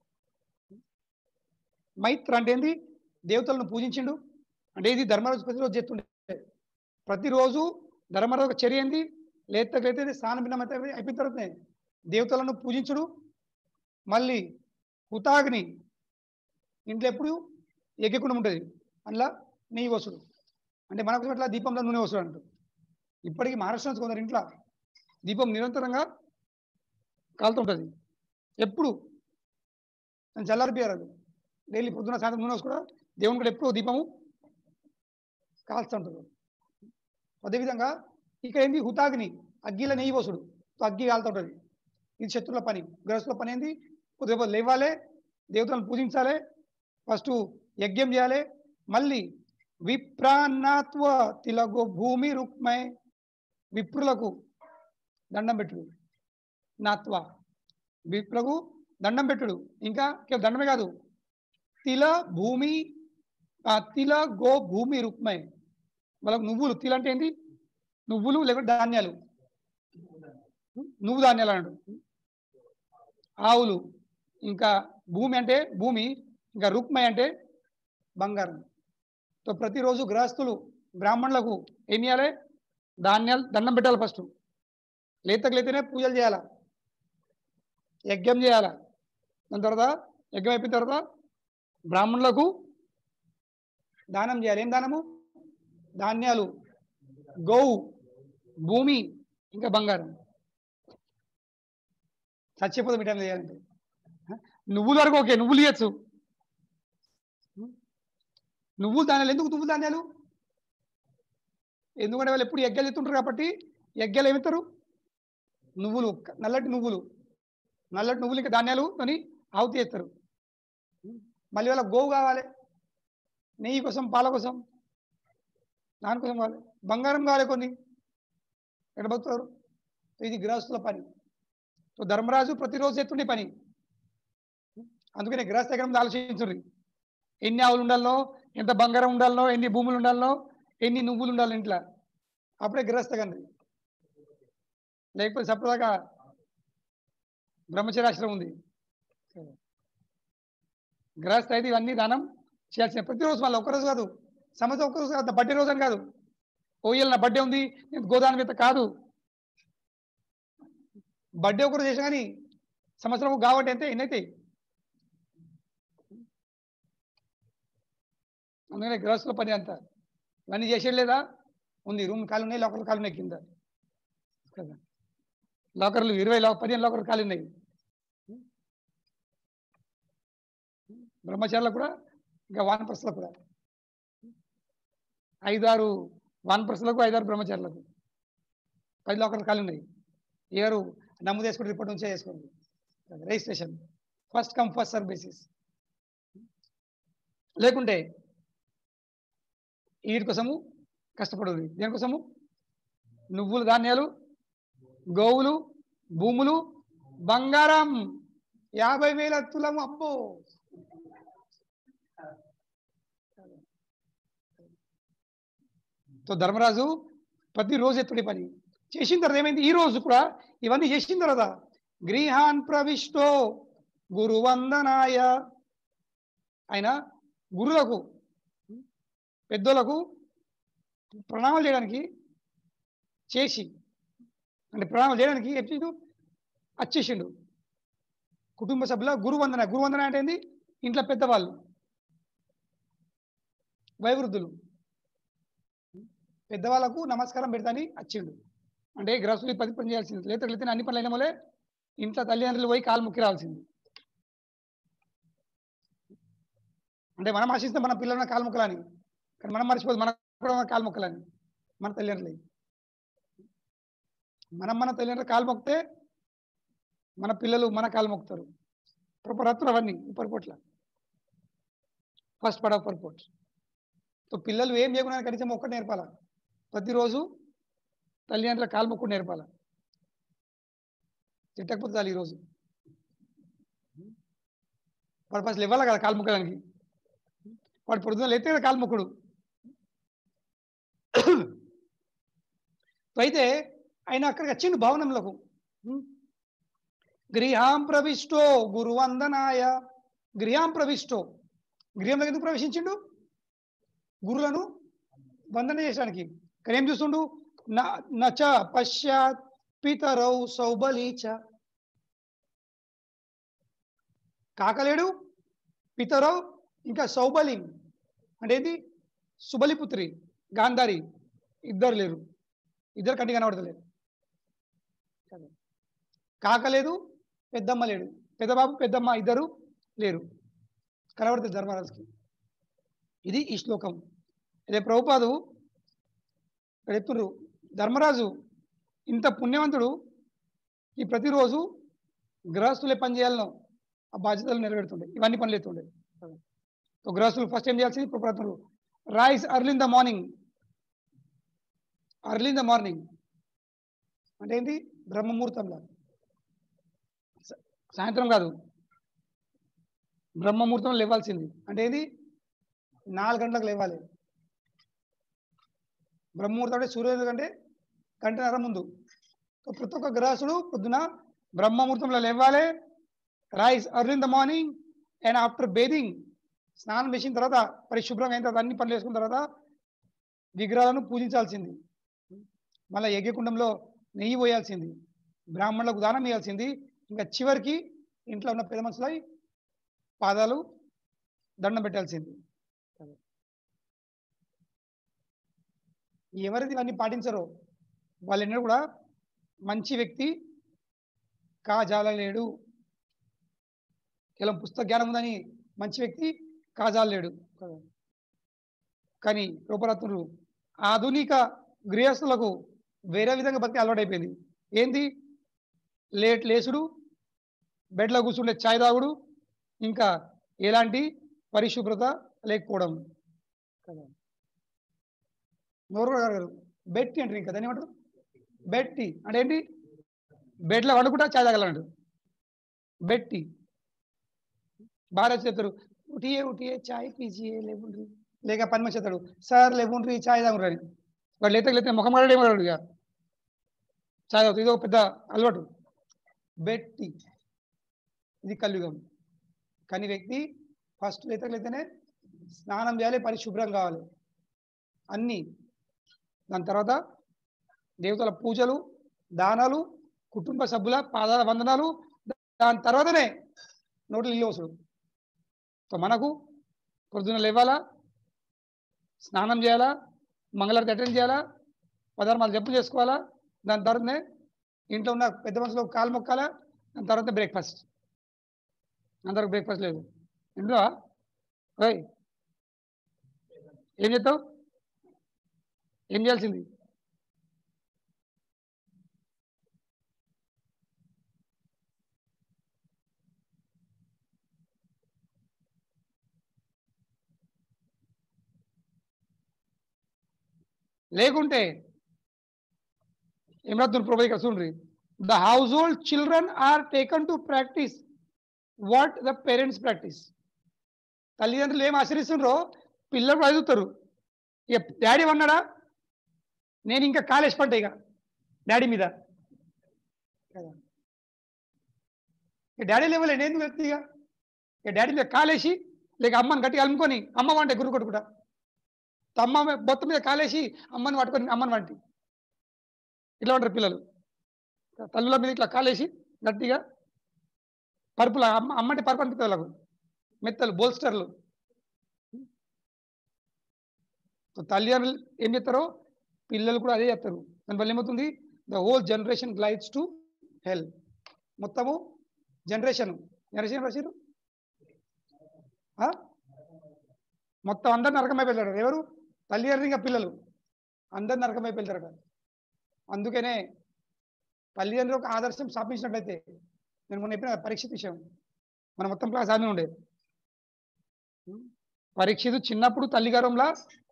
మైత్ర అంటే ఏంది దేవతలను పూజించిండు అంటే ఇది ధర్మరాజు ప్రతిరోజు చేస్తుండే ప్రతిరోజు ధర్మరాజు ఒక చర్య ఏంది లేతకైతే స్నానం భిన్నం అయితే అయిపోయిన తర్వాతనే దేవతలను పూజించుడు మళ్ళీ హుతాగ్ని ఇంట్లో ఎప్పుడు ఎగ్గకుండా ఉంటుంది అందులో నెయ్యి వసుడు అంటే మనకు ఇట్లా దీపంలో నూనె వసుడు అంటారు ఇప్పటికీ మహారాష్ట్ర నుంచి కొందరు ఇంట్లో దీపం నిరంతరంగా కాలుతుంటుంది ఎప్పుడు నేను చల్లారిపోయారు డైలీ పొద్దున సాయంత్రం నూనె కూడా దేవుని కూడా ఎప్పుడు దీపము కాల్స్తుంటారు అదేవిధంగా ఇక్కడ ఏంది హుతాగ్ని అగ్గిల నెయ్యి వసుడు అగ్గి కాలుతుంటుంది ఇది శత్రుల పని గృహస్థుల పని ఏంది ఉదయం లేవాలి దేవతలను పూజించాలి ఫస్ట్ యజ్ఞం చేయాలి మళ్ళీ విప్రాన్నాత్వ తిలగో భూమి రుక్మై విప్రులకు దండం పెట్టుడు నాత్వ విప్రులకు దండం పెట్టుడు ఇంకా కేవలం దండమే కాదు తిల భూమి ఆ తిల గో భూమి రుక్మై వాళ్ళకు నువ్వులు తిల్ అంటే ఏంటి నువ్వులు లేకపోతే ధాన్యాలు నువ్వు ధాన్యాలు అన్నాడు ఆవులు ఇంకా భూమి అంటే భూమి ఇంకా రుక్మయ అంటే బంగారం సో ప్రతిరోజు గృహస్థులు బ్రాహ్మణులకు ఏం చేయాలి ధాన్యాలు దండం పెట్టాలి ఫస్ట్ లేతకు లేతనే పూజలు చేయాలా యజ్ఞం చేయాలా దాని తర్వాత యజ్ఞం అయిపోయిన తర్వాత బ్రాహ్మణులకు దానం చేయాలి ఏం దానము ధాన్యాలు గోవు భూమి ఇంకా బంగారం చచ్చిపోతే మిఠాయి చేయాలంటే నువ్వుల వరకు ఓకే నువ్వులు ఇవ్వచ్చు నువ్వులు ధాన్యాలు ఎందుకు నువ్వులు ధాన్యాలు ఎందుకంటే వాళ్ళు ఎప్పుడు ఎగ్గలు ఎత్తుంటారు కాబట్టి ఎగ్గలు ఏమిస్తారు నువ్వులు నల్లటి నువ్వులు నల్లటి నువ్వులు ఇంకా ధాన్యాలు అని ఆవుతి చేస్తారు మళ్ళీ వాళ్ళ గోవు కావాలి నెయ్యి కోసం పాల కోసం దానికోసం కావాలి బంగారం కావాలి కొన్ని ఎక్కడ బతుకుతారు ఇది గృహస్థుల పని సో ధర్మరాజు ప్రతిరోజు ఎత్తుండే పని అందుకనే గృహస్థ దగ్గర ముందు ఆలోచించుర్రి ఎన్ని ఆవులు ఉండాలనో ఎంత బంగారం ఉండాలనో ఎన్ని భూములు ఉండాలనో ఎన్ని నువ్వులు ఉండాలి ఇంట్లో అప్పుడే గృహస్థ కండి లేకపోతే సపదాకా బ్రహ్మచర్యాశ్రమం ఉంది గృహస్థ అయితే ఇవన్నీ దానం చేయాల్సిన ప్రతిరోజు మళ్ళీ ఒక్కరోజు కాదు సంవత్సరం ఒక్కరోజు కాదు బర్త్డే రోజు అని కాదు ఓయ్యల్ నా బర్త్డే ఉంది నేను గోదానం మీద కాదు బర్త్డే ఒకరోజు చేసిన కానీ సంవత్సరం కాబట్టి ఎంత ఎన్ని అవుతాయి అందుకనే గృహస్థుల పని అంతా ఇవన్నీ చేసేది లేదా ఉంది రూమ్ ఖాళీ ఉన్నాయి లాకర్లు ఖాళీ ఉన్నాయి కింద కదా లాకర్లు ఇరవై లాక్ పదిహేను లాకర్లు ఖాళీ ఉన్నాయి బ్రహ్మచారులకు కూడా ఇంకా వానప్రస్థలకు కూడా ఐదారు వానప్రస్థలకు ఐదారు బ్రహ్మచారులకు పది లాకర్లు ఖాళీ ఉన్నాయి ఎవరు నమోదు చేసుకుంటే ఇప్పటి నుంచే చేసుకోండి registration first come first serve basis లేకుంటే వీటి కోసము కష్టపడదు దేనికోసము నువ్వులు ధాన్యాలు గోవులు భూములు బంగారం యాభై వేల తులము అబ్బో సో ధర్మరాజు ప్రతిరోజు ఎత్తుడి పని చేసిన తర్వాత ఏమైంది ఈ రోజు కూడా ఇవన్నీ చేసిన తర్వాత గృహాన్ ప్రవిష్టో గురువందనాయ ఆయన గురువులకు పెద్దోళ్ళకు ప్రణామాలు చేయడానికి చేసి అంటే ప్రణామాలు చేయడానికి ఎప్పుడు వచ్చేసిండు కుటుంబ సభ్యుల గురువందన గురువందన అంటే ఏంది ఇంట్లో పెద్దవాళ్ళు వైవృద్ధులు పెద్దవాళ్ళకు నమస్కారం పెడతాని వచ్చిండు అంటే గ్రహస్థులు పది పని చేయాల్సింది లేత లేతే అన్ని పనులు అయిన వల్లే ఇంట్లో తల్లిదండ్రులు పోయి కాలు ముక్కి రావాల్సింది అంటే మనం ఆశిస్తే మన పిల్లల కాలు ముక్కలని కానీ మనం మర్చిపోదు మన కూడా మన కాలు మొక్కలని మన తల్లిదండ్రులు మనం మన తల్లిదండ్రులు కాలు మొక్కితే మన పిల్లలు మన కాలు మొక్కుతారు ప్రపరత్తులు అవన్నీ ఉపరిపోట్ల ఫస్ట్ పడ ఉపరిపోట్ సో పిల్లలు ఏం చేయకుండా కనీసం ఒక్కటి నేర్పాల ప్రతిరోజు తల్లిదండ్రుల కాలు మొక్కుడు నేర్పాల తిట్టకపోతే చాలు ఈరోజు వాడు ఫస్ట్ ఇవ్వాలి కదా కాలు మొక్కడానికి వాడు పొద్దున లేతే కదా కాలు మొక్కుడు సో అయితే ఆయన అక్కడికి వచ్చిండు భవనంలోకి గృహాం ప్రవిష్టో గురువందనాయ గృహాం ప్రవిష్టో గృహంలోకి ఎందుకు ప్రవేశించిండు గురులను వందన చేయడానికి కానీ ఏం చూస్తుండు న- నచ పశ్చాత్ పితరౌ సౌబలీచ కాకలేడు పితరౌ ఇంకా సౌబలి అంటే ఏంటి సుబలిపుత్రి గాంధారి ఇద్దరు లేరు ఇద్దరు కంటి కనబడతలేరు కాక లేదు పెద్దమ్మ లేడు పెద్దబాబు పెద్దమ్మ ఇద్దరు లేరు కనబడుతుంది ధర్మరాజుకి ఇది ఈ శ్లోకం అదే ప్రభుపాదు ఇక్కడ చెప్తున్నారు ధర్మరాజు ఇంత పుణ్యవంతుడు ఈ ప్రతిరోజు గృహస్థులే పని చేయాలనో ఆ బాధ్యతలు నెరవేరుతుండే ఇవన్నీ పనులు ఎత్తుండే సో గృహస్థులు ఫస్ట్ ఏం చేయాల్సింది ప్రపత్రులు rise early in the morning early in the morning అంటే ఏంటి బ్రహ్మముహూర్తంలో స- సాయంత్రం కాదు బ్రహ్మముహూర్తం లేవాల్సింది అంటే ఏంది నాలుగు గంటలకు లేవాలి బ్రహ్మముహూర్తం అంటే సూర్యోదయం కంటే గంటన్నర ముందు సో ప్రతి ఒక్క గ్రహస్థుడు పొద్దున బ్రహ్మముహూర్తంలో లేవాలి rise early in the morning and after bathing స్నానం చేసిన తర్వాత పరిశుభ్రంగా అయిన తర్వాత అన్ని పనులు వేసుకున్న తర్వాత విగ్రహాలను పూజించాల్సింది మళ్ళీ యజ్ఞకుండంలో నెయ్యి పోయాల్సింది బ్రాహ్మణులకు దానం ఇవ్వాల్సింది ఇంకా చివరికి ఇంట్లో ఉన్న పెద్ద మనుషులై పాదాలు దండం పెట్టాల్సింది ఎవరిది ఇవన్నీ పాటించరో వాళ్ళెన్నడూ కూడా మంచి వ్యక్తి కాజాలలేడు కేవలం పుస్తక జ్ఞానం ఉందని మంచి వ్యక్తి కాజాలలేడు కానీ రూపరత్నులు ఆధునిక గృహస్థులకు వేరే విధంగా బతికి అలవాటైపోయింది ఏంది లేట్ లేసుడు బెడ్లో కూర్చుండే ఛాయ్ తాగుడు ఇంకా ఎలాంటి పరిశుభ్రత లేకపోవడం కదా నోరు కూడా కడగరు బెట్టి అంటారు ఇంకా దాన్ని ఏమంటారు బెట్టి అంటే ఏంటి బెడ్లో వండుకుంటా ఛాయ్ తాగాలంటారు బెట్టి భార్య చెప్తారు ఉటియే ఉటియే చాయ్ పీజియే లేకుండ్రి లేక పని మనిషి చెప్తాడు సార్ లేకుండ్రి చాయ్ తాగుండ్రి అని వాడు లేత లేతే ముఖం కడడే ఇక చాయ్ తాగుతుంది ఇది ఒక పెద్ద అలవాటు బెట్టి ఇది కలియుగం కానీ వ్యక్తి ఫస్ట్ లేత లేతనే స్నానం చేయాలి పరిశుభ్రం కావాలి అన్నీ దాని తర్వాత దేవతల పూజలు దానాలు కుటుంబ సభ్యుల పాదాల వందనాలు దాని తర్వాతనే నోట్లు ఇల్లు వసుడు సో మనకు పొద్దున లేవాలా స్నానం చేయాలా మంగళారతి అటెండ్ చేయాలా పదార్థాలు జప్పు చేసుకోవాలా దాని తర్వాతనే ఇంట్లో ఉన్న పెద్ద మనుషులు కాలు మొక్కాలా దాని తర్వాత బ్రేక్ఫాస్ట్ అందరికి బ్రేక్ఫాస్ట్ లేదు ఇంట్లో ఓయ్ ఏం చేస్తావు ఏం చేయాల్సింది లేకుంటే ఏం రాత్తున్నారు ప్రభు ఇక్కడ చూడండి the household children are taken to practise what the parents practise తల్లిదండ్రులు ఏం ఆచరిస్తుండ్రో పిల్లలు కూడా చదువుతారు ఇక డాడీ అన్నాడా నేను ఇంకా కాలేజ్ పడ్డా ఇక డాడీ మీద కదా ఇక డాడీ లెవెల్ ఎందుకు వ్యక్తి ఇక ఇక డాడీ మీద కాలేసి లేక అమ్మని గట్టిగా అలుముకొని అమ్మ వంటే గురు కొట్టుకుంటా అమ్మ మీద- బొత్త మీద కాలేసి అమ్మని పట్టుకొని అమ్మని వంటి ఇట్లా ఉంటారు పిల్లలు తల్లుల మీద ఇట్లా కాలేసి గట్టిగా పరుపుల అమ్మ అమ్మంటే పరుపు అనిపిస్తుంది వాళ్ళకు మెత్తలు బోల్స్టర్లు సో తల్లిదండ్రులు ఏం చేస్తారో పిల్లలు కూడా అదే చేస్తారు దానివల్ల ఏమవుతుంది the whole generation glides to hell మొత్తము జనరేషన్ జనరేషన్ రాశారు మొత్తం అందరు నరకం అయిపోతారు ఎవరు తల్లిదండ్రులు ఇంకా పిల్లలు అందరు నరకం అయిపోతారట అందుకనే తల్లిదండ్రులు ఒక ఆదర్శం స్థాపించినట్లయితే నేను మొన్న చెప్పిన కదా, పరీక్షిత్ విషయం మన మొత్తం క్లాస్ ఆమె ఉండే పరీక్షిత్ చిన్నప్పుడు తల్లి గర్వంలా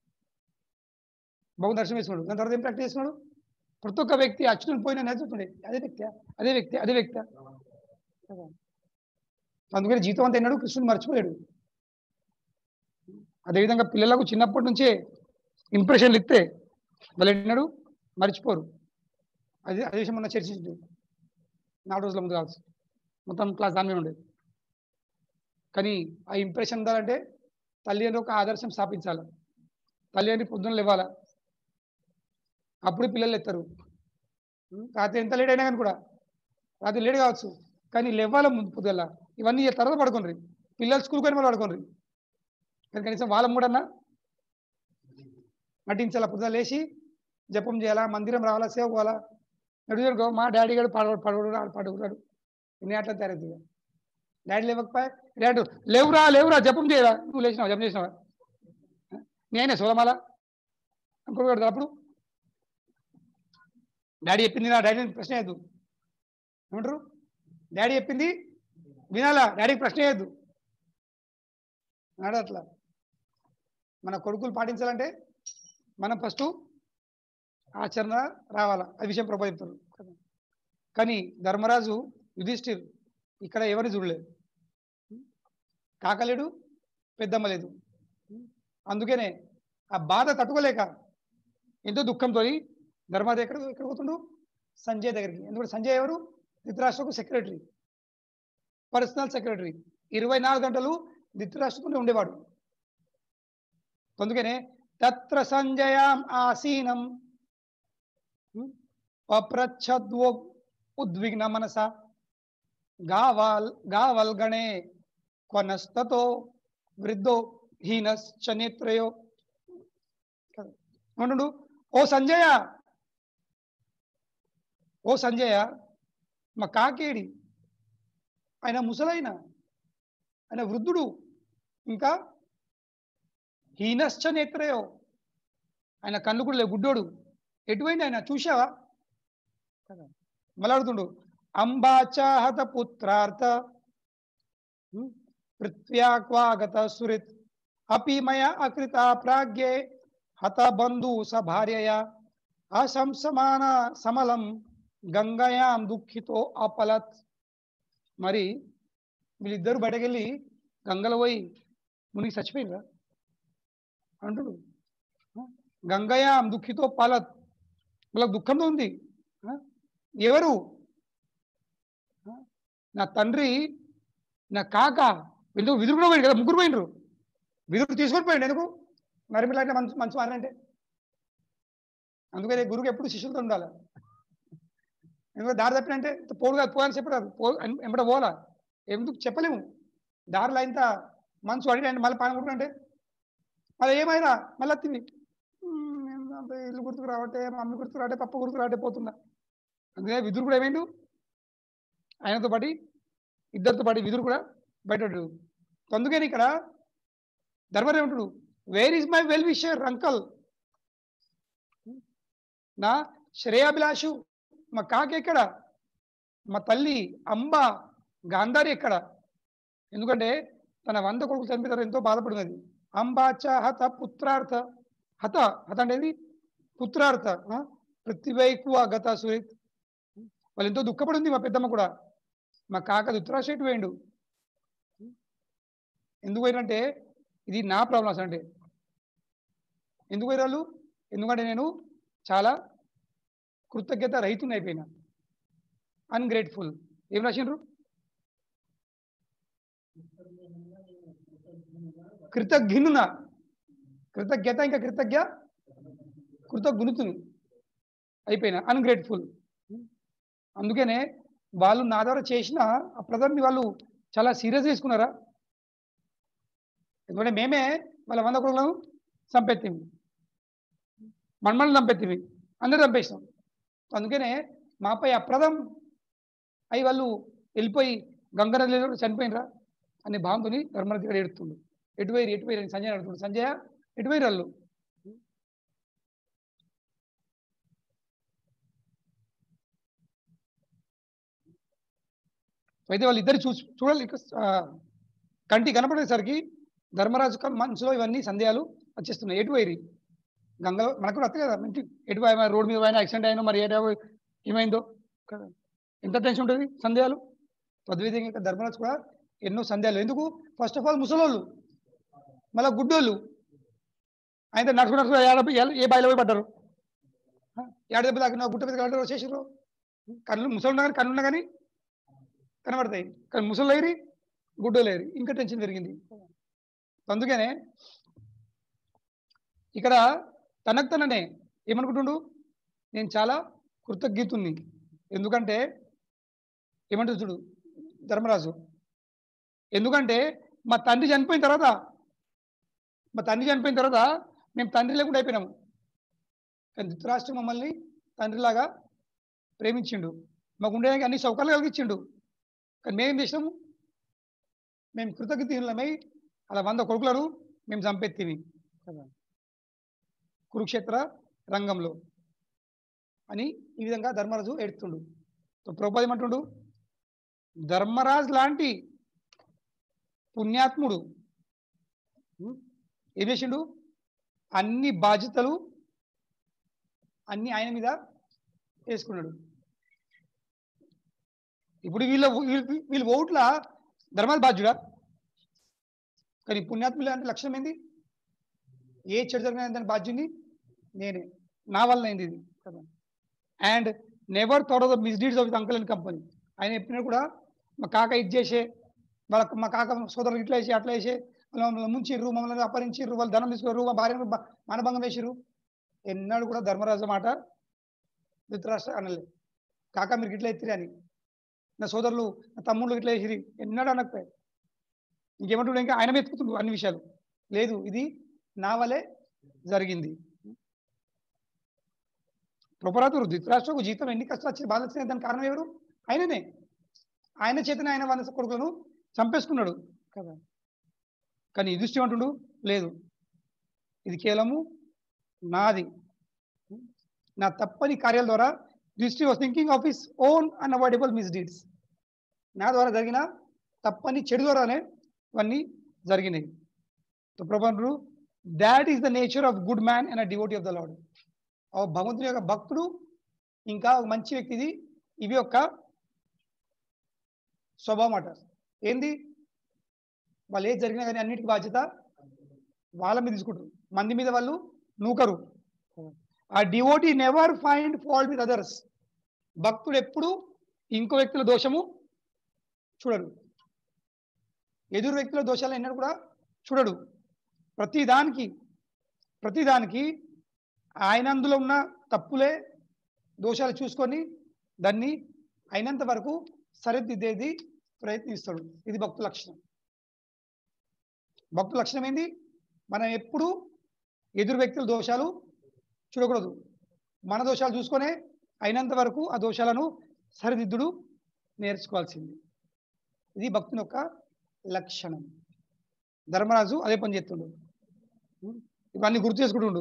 బహు దర్శనం వేసుకున్నాడు దాని తర్వాత ఏం ప్రాక్టీస్ చేస్తున్నాడు ప్రతి ఒక్క వ్యక్తి అచ్చుని పోయిన నేర్చుకుంటుండే అదే వ్యక్తి అదే వ్యక్తి అదే వ్యక్తి అందుకని జీవితం అంతా ఎన్నాడు కృష్ణుడు మర్చిపోయాడు అదేవిధంగా పిల్లలకు చిన్నప్పటి నుంచే ఇంప్రెషన్లు ఇస్తే వాళ్ళు ఎన్నాడు మర్చిపోరు అదే అదే విషయం మొన్న చర్చించింది నాలుగు రోజుల ముందు కావచ్చు మొత్తం క్లాస్ దాని మీద ఉండేది కానీ ఆ ఇంప్రెషన్ ఉండాలంటే తల్లిదండ్రులు ఒక ఆదర్శం స్థాపించాలి తల్లిదండ్రులు పొద్దున్న లేవాలా అప్పుడు పిల్లలు ఎత్తారు ఉం, రాత్రి ఎంత లేట్ అయినా కానీ కూడా రాత్రి లేట్ కావచ్చు కానీ లేవాల ముందు పొద్దుల ఇవన్నీ తర్వాత పడుకోండి పిల్లలు స్కూల్కి పోయిన వాళ్ళు పడుకోండి కానీ కనీసం వాళ్ళ మూడన్నా నటించాలా పొద్దున లేచి జపం చేయాలా మందిరం రావాలా సేవ పోవాలా నడుచుకో మా డాడీ గారు పడవడు పడవడు ఆడు పడుకున్నాడు ఇన్ని అట్లా తయారైంది డాడీ లేవకపోయా డాడీ లేవురా లేవురా జపం చేయరా నువ్వు లేచినావా జపం చేసినావా నేనే సోలమాల అనుకోకూడదు అప్పుడు డాడీ చెప్పింది నా డాడీ ప్రశ్న వేయద్దు ఏమంటారు డాడీ చెప్పింది వినాలా డాడీకి ప్రశ్న వేయద్దు నాడు అట్లా మన కొడుకులు పాటించాలంటే మనం ఫస్ట్ ఆచరణ రావాలా అది విషయం ప్రభా చెప్తారు కానీ ధర్మరాజు యుధిష్ఠిర్ ఇక్కడ ఎవరిని చూడలేదు కాకలేడు పెద్దమ్మ లేదు అందుకనే ఆ బాధ తట్టుకోలేక ఎంతో ధుఃఖంతో ధర్మాది ఎక్కడ ఎక్కడ పోతుండు సంజయ్ దగ్గరికి ఎందుకంటే సంజయ్ ఎవరు ధృతరాష్ట్రకు సెక్రటరీ పర్సనల్ సెక్రటరీ ఇరవై నాలుగు గంటలు ధృతరాష్ట్రతోనే ఉండేవాడు అందుకనే తత్ర సంజయాం ఆసీనం అప్రచ్ఛద్వో ఉద్విగ్న మనస గావాల్ గావల్గణే కొనస్తతో వృద్ధో హీనశ్చ నేత్రయో ఏమంటుండు ఓ సంజయ ఓ సంజయ మా కాకేడి ఆయన ముసలైన ఆయన వృద్ధుడు ఇంకా హీనశ్చ నేత్రయో ఆయన కళ్ళు కూడా లేవు గుడ్డోడు ఎటువైంది ఆయన చూసావా కదా మళ్ళీ అడుగుతుండు అంబాచాహత పుత్రార్థ ఉమ్, పృథ్వ్యాక్వాగత సురిత్ అపి మయ అకృత ప్రాగ్యే హత బంధు స భార్యయ అసంసమాన సమలం గంగయాం దుఃఖితో అపలత్ మరి వీళ్ళిద్దరు బయటకెళ్ళి గంగలో పోయి మునిగి చచ్చిపోయినరా అంటుడు ఆ? గంగయాం దుఃఖితో పలత్ వాళ్ళకి దుఃఖంతో ఉంది ఆ? ఎవరు ఆ? నా తండ్రి నా కాక ఎందుకు విదురు కూడా పోయింది కదా ముగ్గురు పోయినరు విదురు తీసుకొని పోయిండు ఎందుకు నరిమిలా అంటే మంచి మంచి మారంటే అందుకనే గురువు ఎప్పుడు శిష్యులతో ఉండాలి ఎందుకంటే దారి తప్పినంటే పోడు కాదు పోని చెప్పరాదు పో ఎంబడ పోలా ఎందుకు చెప్పలేము దారిలో ఇంత మనసు అడిగి మళ్ళీ పాన కొడుకుంటే మళ్ళీ ఏమైనా మళ్ళీ తిని ఇల్లు గుర్తుకు రావట్టే మమ్మీ గుర్తుకు రావట్టే పప్ప గుర్తుకు రావట్టే పోతున్నా అందుకనే విదురు కూడా ఏమైండు ఆయనతో పాటు ఇద్దరితో పాటు విదురు కూడా బయట ఉంటాడు. అందుకని ఇక్కడ ధర్మరాజు ఏమంటాడు where is my well wisher uncle నా శ్రేయాభిలాషు మా కాకి ఎక్కడ మా తల్లి అంబ గాంధారి ఎక్కడ ఎందుకంటే తన వంద కొడుకు చంపితారు ఎంతో బాధపడినది అంబాచ హత పుత్రార్థ హత హత అనేది పుత్రార్థ ఆ? పృథ్వైకువ గత సురిత్ వాళ్ళు ఎంతో దుఃఖపడింది మా పెద్దమ్మ కూడా మా కాక దుత్రాశెట్టు వేయండు ఎందుకు పోయినంటే ఇది నా ప్రాబ్లమ్స్ అంటే ఎందుకు పోయిన వాళ్ళు ఎందుకంటే నేను చాలా కృతజ్ఞత రైతుని అయిపోయినా అన్గ్రేట్ఫుల్ ఏం రాసిండ్రు కృతజ్ఞున కృతజ్ఞత ఇంకా కృతజ్ఞ కృతజ్ఞుతుని అయిపోయినా అన్గ్రేట్ఫుల్ అందుకనే వాళ్ళు నా ద్వారా చేసిన ఆ ప్రజల్ని వాళ్ళు చాలా సీరియస్ తీసుకున్నారా ఎందుకంటే మేమే వాళ్ళ వంద కొడుకులను చంపెత్తిమి మన్మల్ని చంపెత్తిమి అందరూ చంపేస్తాం అందుకనే మాపై అప్రదం అయి వాళ్ళు వెళ్ళిపోయి గంగ నదిలో చనిపోయినరా అనే భావంతో ధర్మరాజు గారు ఎడుతుండు ఎటువైరు ఎటువైరు అని సంజయ్ అడుగుతుండు సంజయ్ ఎటువైరు వాళ్ళు అయితే వాళ్ళు ఇద్దరు చూసి చూడాలి ఇక, ఆ, కంటి కనపడేసరికి ధర్మరాజు క- మనసులో ఇవన్నీ సందేహాలు వచ్చేస్తున్నాయి ఎటు వైరి గంగలో మనకు కూడా వస్తాయి కదా ఇంటి ఎటు పోయి రోడ్డు మీద పోయినా యాక్సిడెంట్ అయినా మరి ఏటో ఏమైందో కదా ఎంత టెన్షన్ ఉంటుంది సందేహాలు తద్విధంగా ఇక్కడ ధర్మరాజు కూడా ఎన్నో సందేహాలు ఎందుకు ఫస్ట్ ఆఫ్ ఆల్ ముసలోళ్ళు మళ్ళీ గుడ్డోళ్ళు ఆయన నడుచుకు నడుచుకు ఏడ ఏ- ఏ బాయిలో పోయి పడ్డారు ఆ, ఏడ దెబ్బ తాకిన గుట్ట మీద కలర్ వచ్చేసారు కళ్ళు ముసలు కానీ కళ్ళు ఉన్నా కానీ కనబడతాయి కానీ ముసలేరి గుడ్డలేరి ఇంకా టెన్షన్ పెరిగింది అందుకనే ఇక్కడ తనకు తననే ఏమనుకుంటుండు నేను చాలా కృతజ్ఞతుని ఎందుకంటే ఏమంటుంది చూడు ధర్మరాజు ఎందుకంటే మా తండ్రి చనిపోయిన తర్వాత మా తండ్రి చనిపోయిన తర్వాత మేము తండ్రి లేకుండా అయిపోయినాము కానీ ధృతరాష్ట్రం మమ్మల్ని తండ్రిలాగా ప్రేమించిండు మాకు ఉండేదానికి అన్ని సౌకర్యాలు కలిగించిండు కానీ మేమేం చేసినాము మేము కృతజ్ఞతమై అలా వంద కొడుకులను మేము చంపెత్తివి కదా కురుక్షేత్ర రంగంలో అని ఈ విధంగా ధర్మరాజు ఎడుతుండు సో ప్రభుపాద ఏమంటుండు ధర్మరాజు లాంటి పుణ్యాత్ముడు ఉం? ఏం చేసిండు అన్ని బాధ్యతలు అన్ని ఆయన మీద వేసుకున్నాడు ఇప్పుడు వీళ్ళ వీళ్ళ- వీళ్ళ ఓట్ల ధర్మాలు బాధ్యుడా కానీ పుణ్యాత్ములు అంటే లక్షణం ఏంది ఏ చెడు జరిగిన దాని బాధ్యుని నేనే నా వల్ల అయింది ఇది కదా and never thought of the misdeeds of uncle and company ఆయన ఎప్పుడు కూడా మా కాక ఇది చేసే వాళ్ళ మా కాక సోదరులు ఇట్లా వేసి అట్లా వేసి వాళ్ళు మమ్మల్ని ముంచిర్రు మమ్మల్ని అపహరించిర్రు వాళ్ళు ధనం తీసుకున్నారు మా భార్యను బ- మానభంగం వేసిర్రు ఎన్నాడు కూడా ధర్మరాజు మాట ధృతరాష్ట్ర అనలేదు కాక మీరు ఇట్లా ఎత్తిరి అని నా సోదరులు నా తమ్ముళ్ళు ఇట్లా వేసిరి ఎన్నాడు అనకపోయాయి ఇంకేమంటుండే ఇంకా ఆయన వెతుకుతుండు అన్ని విషయాలు లేదు ఇది నా వలే జరిగింది ప్రొపరాతురు ధృతరాష్ట్రకు జీతం ఎన్ని కష్టాలు వచ్చి బాధ వచ్చినాయి దానికి కారణం ఎవరు ఆయననే ఆయన చేతనే ఆయన వంద కొడుకులను చంపేసుకున్నాడు కదా కానీ యుధిష్ఠి ఏమంటుండు లేదు ఇది కేవలము నాది నా తప్పని కార్యాల ద్వారా Yudhishthira was thinking of his own unavoidable misdeeds నా ద్వారా జరిగిన తప్పని చెడు ద్వారానే ఇవన్నీ జరిగినాయి Prabhu that is the nature of good man and a devotee of the lord భగవంతుని యొక్క భక్తుడు ఇంకా ఒక మంచి వ్యక్తిది ఇవి యొక్క స్వభావం అట ఏంది వాళ్ళు ఏది జరిగినా కానీ అన్నిటికీ బాధ్యత వాళ్ళ మీద తీసుకుంటారు మంది మీద వాళ్ళు నూకరు a devotee never find fault with others భక్తుడు ఎప్పుడు ఇంకో వ్యక్తుల దోషము చూడడు ఎదురు వ్యక్తుల దోషాలు ఎన్నడూ కూడా చూడడు ప్రతి దానికి ప్రతి దానికి ఆయన అందులో ఉన్న తప్పులే దోషాలు చూసుకొని దాన్ని అయినంత వరకు సరిదిద్దేది ప్రయత్నిస్తాడు ఇది భక్తు లక్షణం భక్తు లక్షణం ఏంది మనం ఎప్పుడు ఎదురు వ్యక్తుల దోషాలు చూడకూడదు మన దోషాలు చూసుకొనే అయినంత వరకు ఆ దోషాలను సరిదిద్దుడు నేర్చుకోవాల్సింది ఇది భక్తుని యొక్క లక్షణం ధర్మరాజు అదే పని చేస్తుండు ఇవన్నీ గుర్తు చేసుకుంటుండు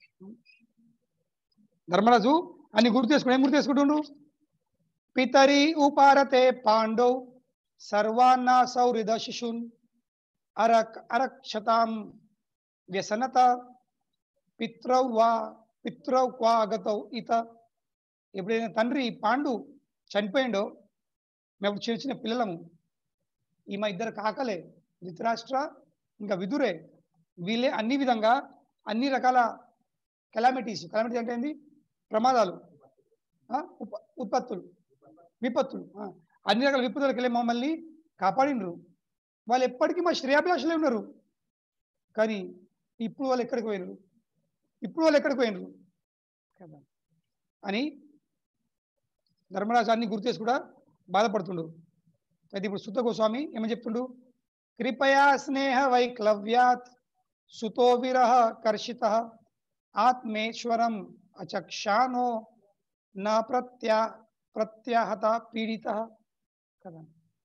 ధర్మరాజు అన్ని గుర్తు చేసుకుని ఏం గుర్తు చేసుకుంటుండు పితరి ఉపారతే పాండవ్ సర్వాన్నాసౌ హృద శిశున్ అరక్ అరక్షతాం వ్యసనత పిత్రౌ వా పిత్రౌ క్వా అగతౌ ఇత ఎప్పుడైనా తండ్రి పాండు చనిపోయిండో మేము చిన్న చిన్న పిల్లలము ఈ మా ఇద్దరు కాకలే ధృతరాష్ట్ర ఇంకా విదురే వీళ్ళే అన్ని విధంగా అన్ని రకాల కెలామిటీస్ కెలామిటీస్ అంటే ఏంది ప్రమాదాలు ఆ, ఉప- ఉత్పత్తులు విపత్తులు ఆ, అన్ని రకాల విపత్తులకు వెళ్ళి మమ్మల్ని కాపాడినరు వాళ్ళు ఎప్పటికీ మా శ్రేయాభిలాషులే ఉన్నారు కానీ ఇప్పుడు వాళ్ళు ఎక్కడికి పోయినరు ఇప్పుడు వాళ్ళు ఎక్కడికి పోయినరు కదా అని ధర్మరాజు అన్ని గుర్తు చేసి కూడా బాధపడుతుండు అయితే ఇప్పుడు సుత గోస్వామి ఏమని చెప్తుండు కృపయా స్నేహ వైక్లవ్యాత్ సుతో విరహ కర్షిత ఆత్మేశ్వరం అచక్షానో నా ప్రత్యా ప్రత్యాహత పీడిత కదా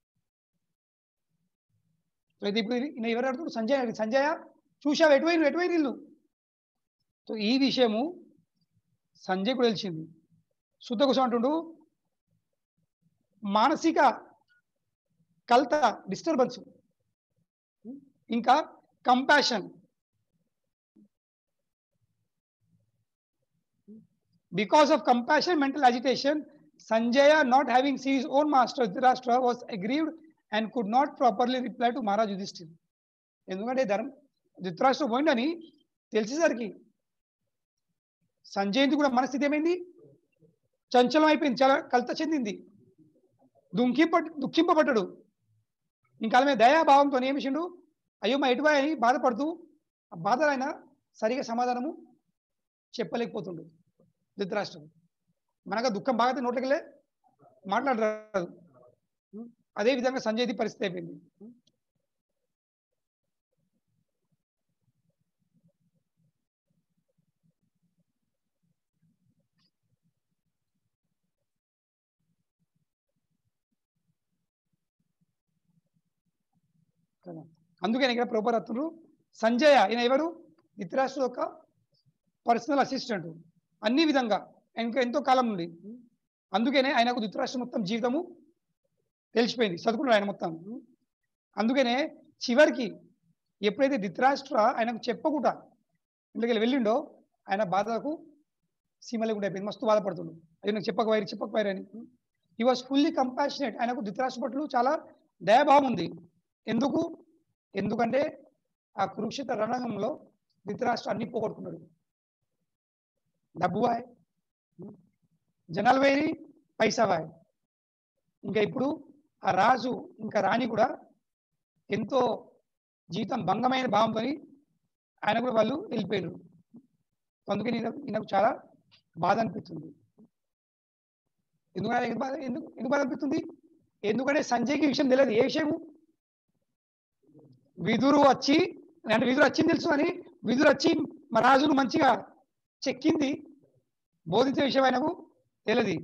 సో ఇది ఇప్పుడు ఈయన ఎవరు అడుగుతాడు సంజయ్ అడిగాడు. సంజయ చూసావు ఎటువైన ఎటువైన ఇల్లు సో ఈ విషయము సంజయ్ కూడా తెలిసింది సుత కోసం అంటుండు మానసిక కలత డిస్టర్బెన్స్ ఇంకా compassion because of compassion mental agitation sanjaya not having seen his own master dhritarashtra was aggrieved and could not properly reply to maharaj yudhishthir ఎందుకంటే ధర్మ ధృతరాష్ట్ర పోయిండని తెలిసేసరికి సంజయంతి కూడా మనస్థితి ఏమైంది చంచలం అయిపోయింది చాలా కలత చెందింది దుఃఖింప దుఃఖింపబడ్డాడు ఇంకా ఆమె దయాభావంతో ఏమిషిండు అయ్యో మా ఎటువా అని బాధపడుతూ ఆ బాధలు ఆయన సరిగా సమాధానము చెప్పలేకపోతుండు ధృతరాష్ట్రం మనగా దుఃఖం బాగా నోట్లకెళ్ళే మాట్లాడరాదు అదే విధంగా సంజయ్ది పరిస్థితి అయిపోయింది కదా అందుకని ఇక్కడ ప్రభురత్నులు సంజయ ఈయన ఎవరు ధృతరాష్ట్ర యొక్క పర్సనల్ అసిస్టెంట్ అన్ని విధంగా ఇంకా ఎంతో కాలం నుండి అందుకనే ఆయనకు ధృతరాష్ట్ర మొత్తం జీవితము తెలిసిపోయింది చదువుకున్నాడు ఆయన మొత్తం అందుకనే చివరికి ఎప్పుడైతే ధృతరాష్ట్ర ఆయనకు చెప్పకుండా ఇంట్లోకి వెళ్ళిండో ఆయన బాధకు సీమ లేకుండా అయిపోయింది మస్తు బాధపడుతుండు అది నాకు చెప్పకపోయారు చెప్పకపోయారు అని ఈ వాజ్ ఫుల్లీ కంపాషనేట్ ఆయనకు ధృతరాష్ట్ర పట్ల చాలా దయాభావం ఉంది ఎందుకు ఎందుకంటే ఆ కురుక్షేత్ర రణరంగంలో ధృతరాష్ట్ర అన్ని పోగొట్టుకున్నాడు డబ్బు వాయ్ జనాలు వేరి పైసా వాయ్ ఇంకా ఇప్పుడు ఆ రాజు ఇంకా రాణి కూడా ఎంతో జీవితం భంగమైన భావంతో ఆయన కూడా వాళ్ళు వెళ్ళిపోయారు అందుకని ఈయన- ఈయనకు చాలా బాధ అనిపిస్తుంది ఎందుకంటే ఎందుకు బాధ ఎందుకు ఎందుకు బాధ అనిపిస్తుంది ఎందుకంటే సంజయ్కి ఈ విషయం తెలియదు ఏ విషయము విదురు వచ్చి అంటే విదురు వచ్చింది తెలుసు అని విదురు వచ్చి మా రాజును మంచిగా చెక్కింది బోధించే విషయం ఆయనకు తెలియదు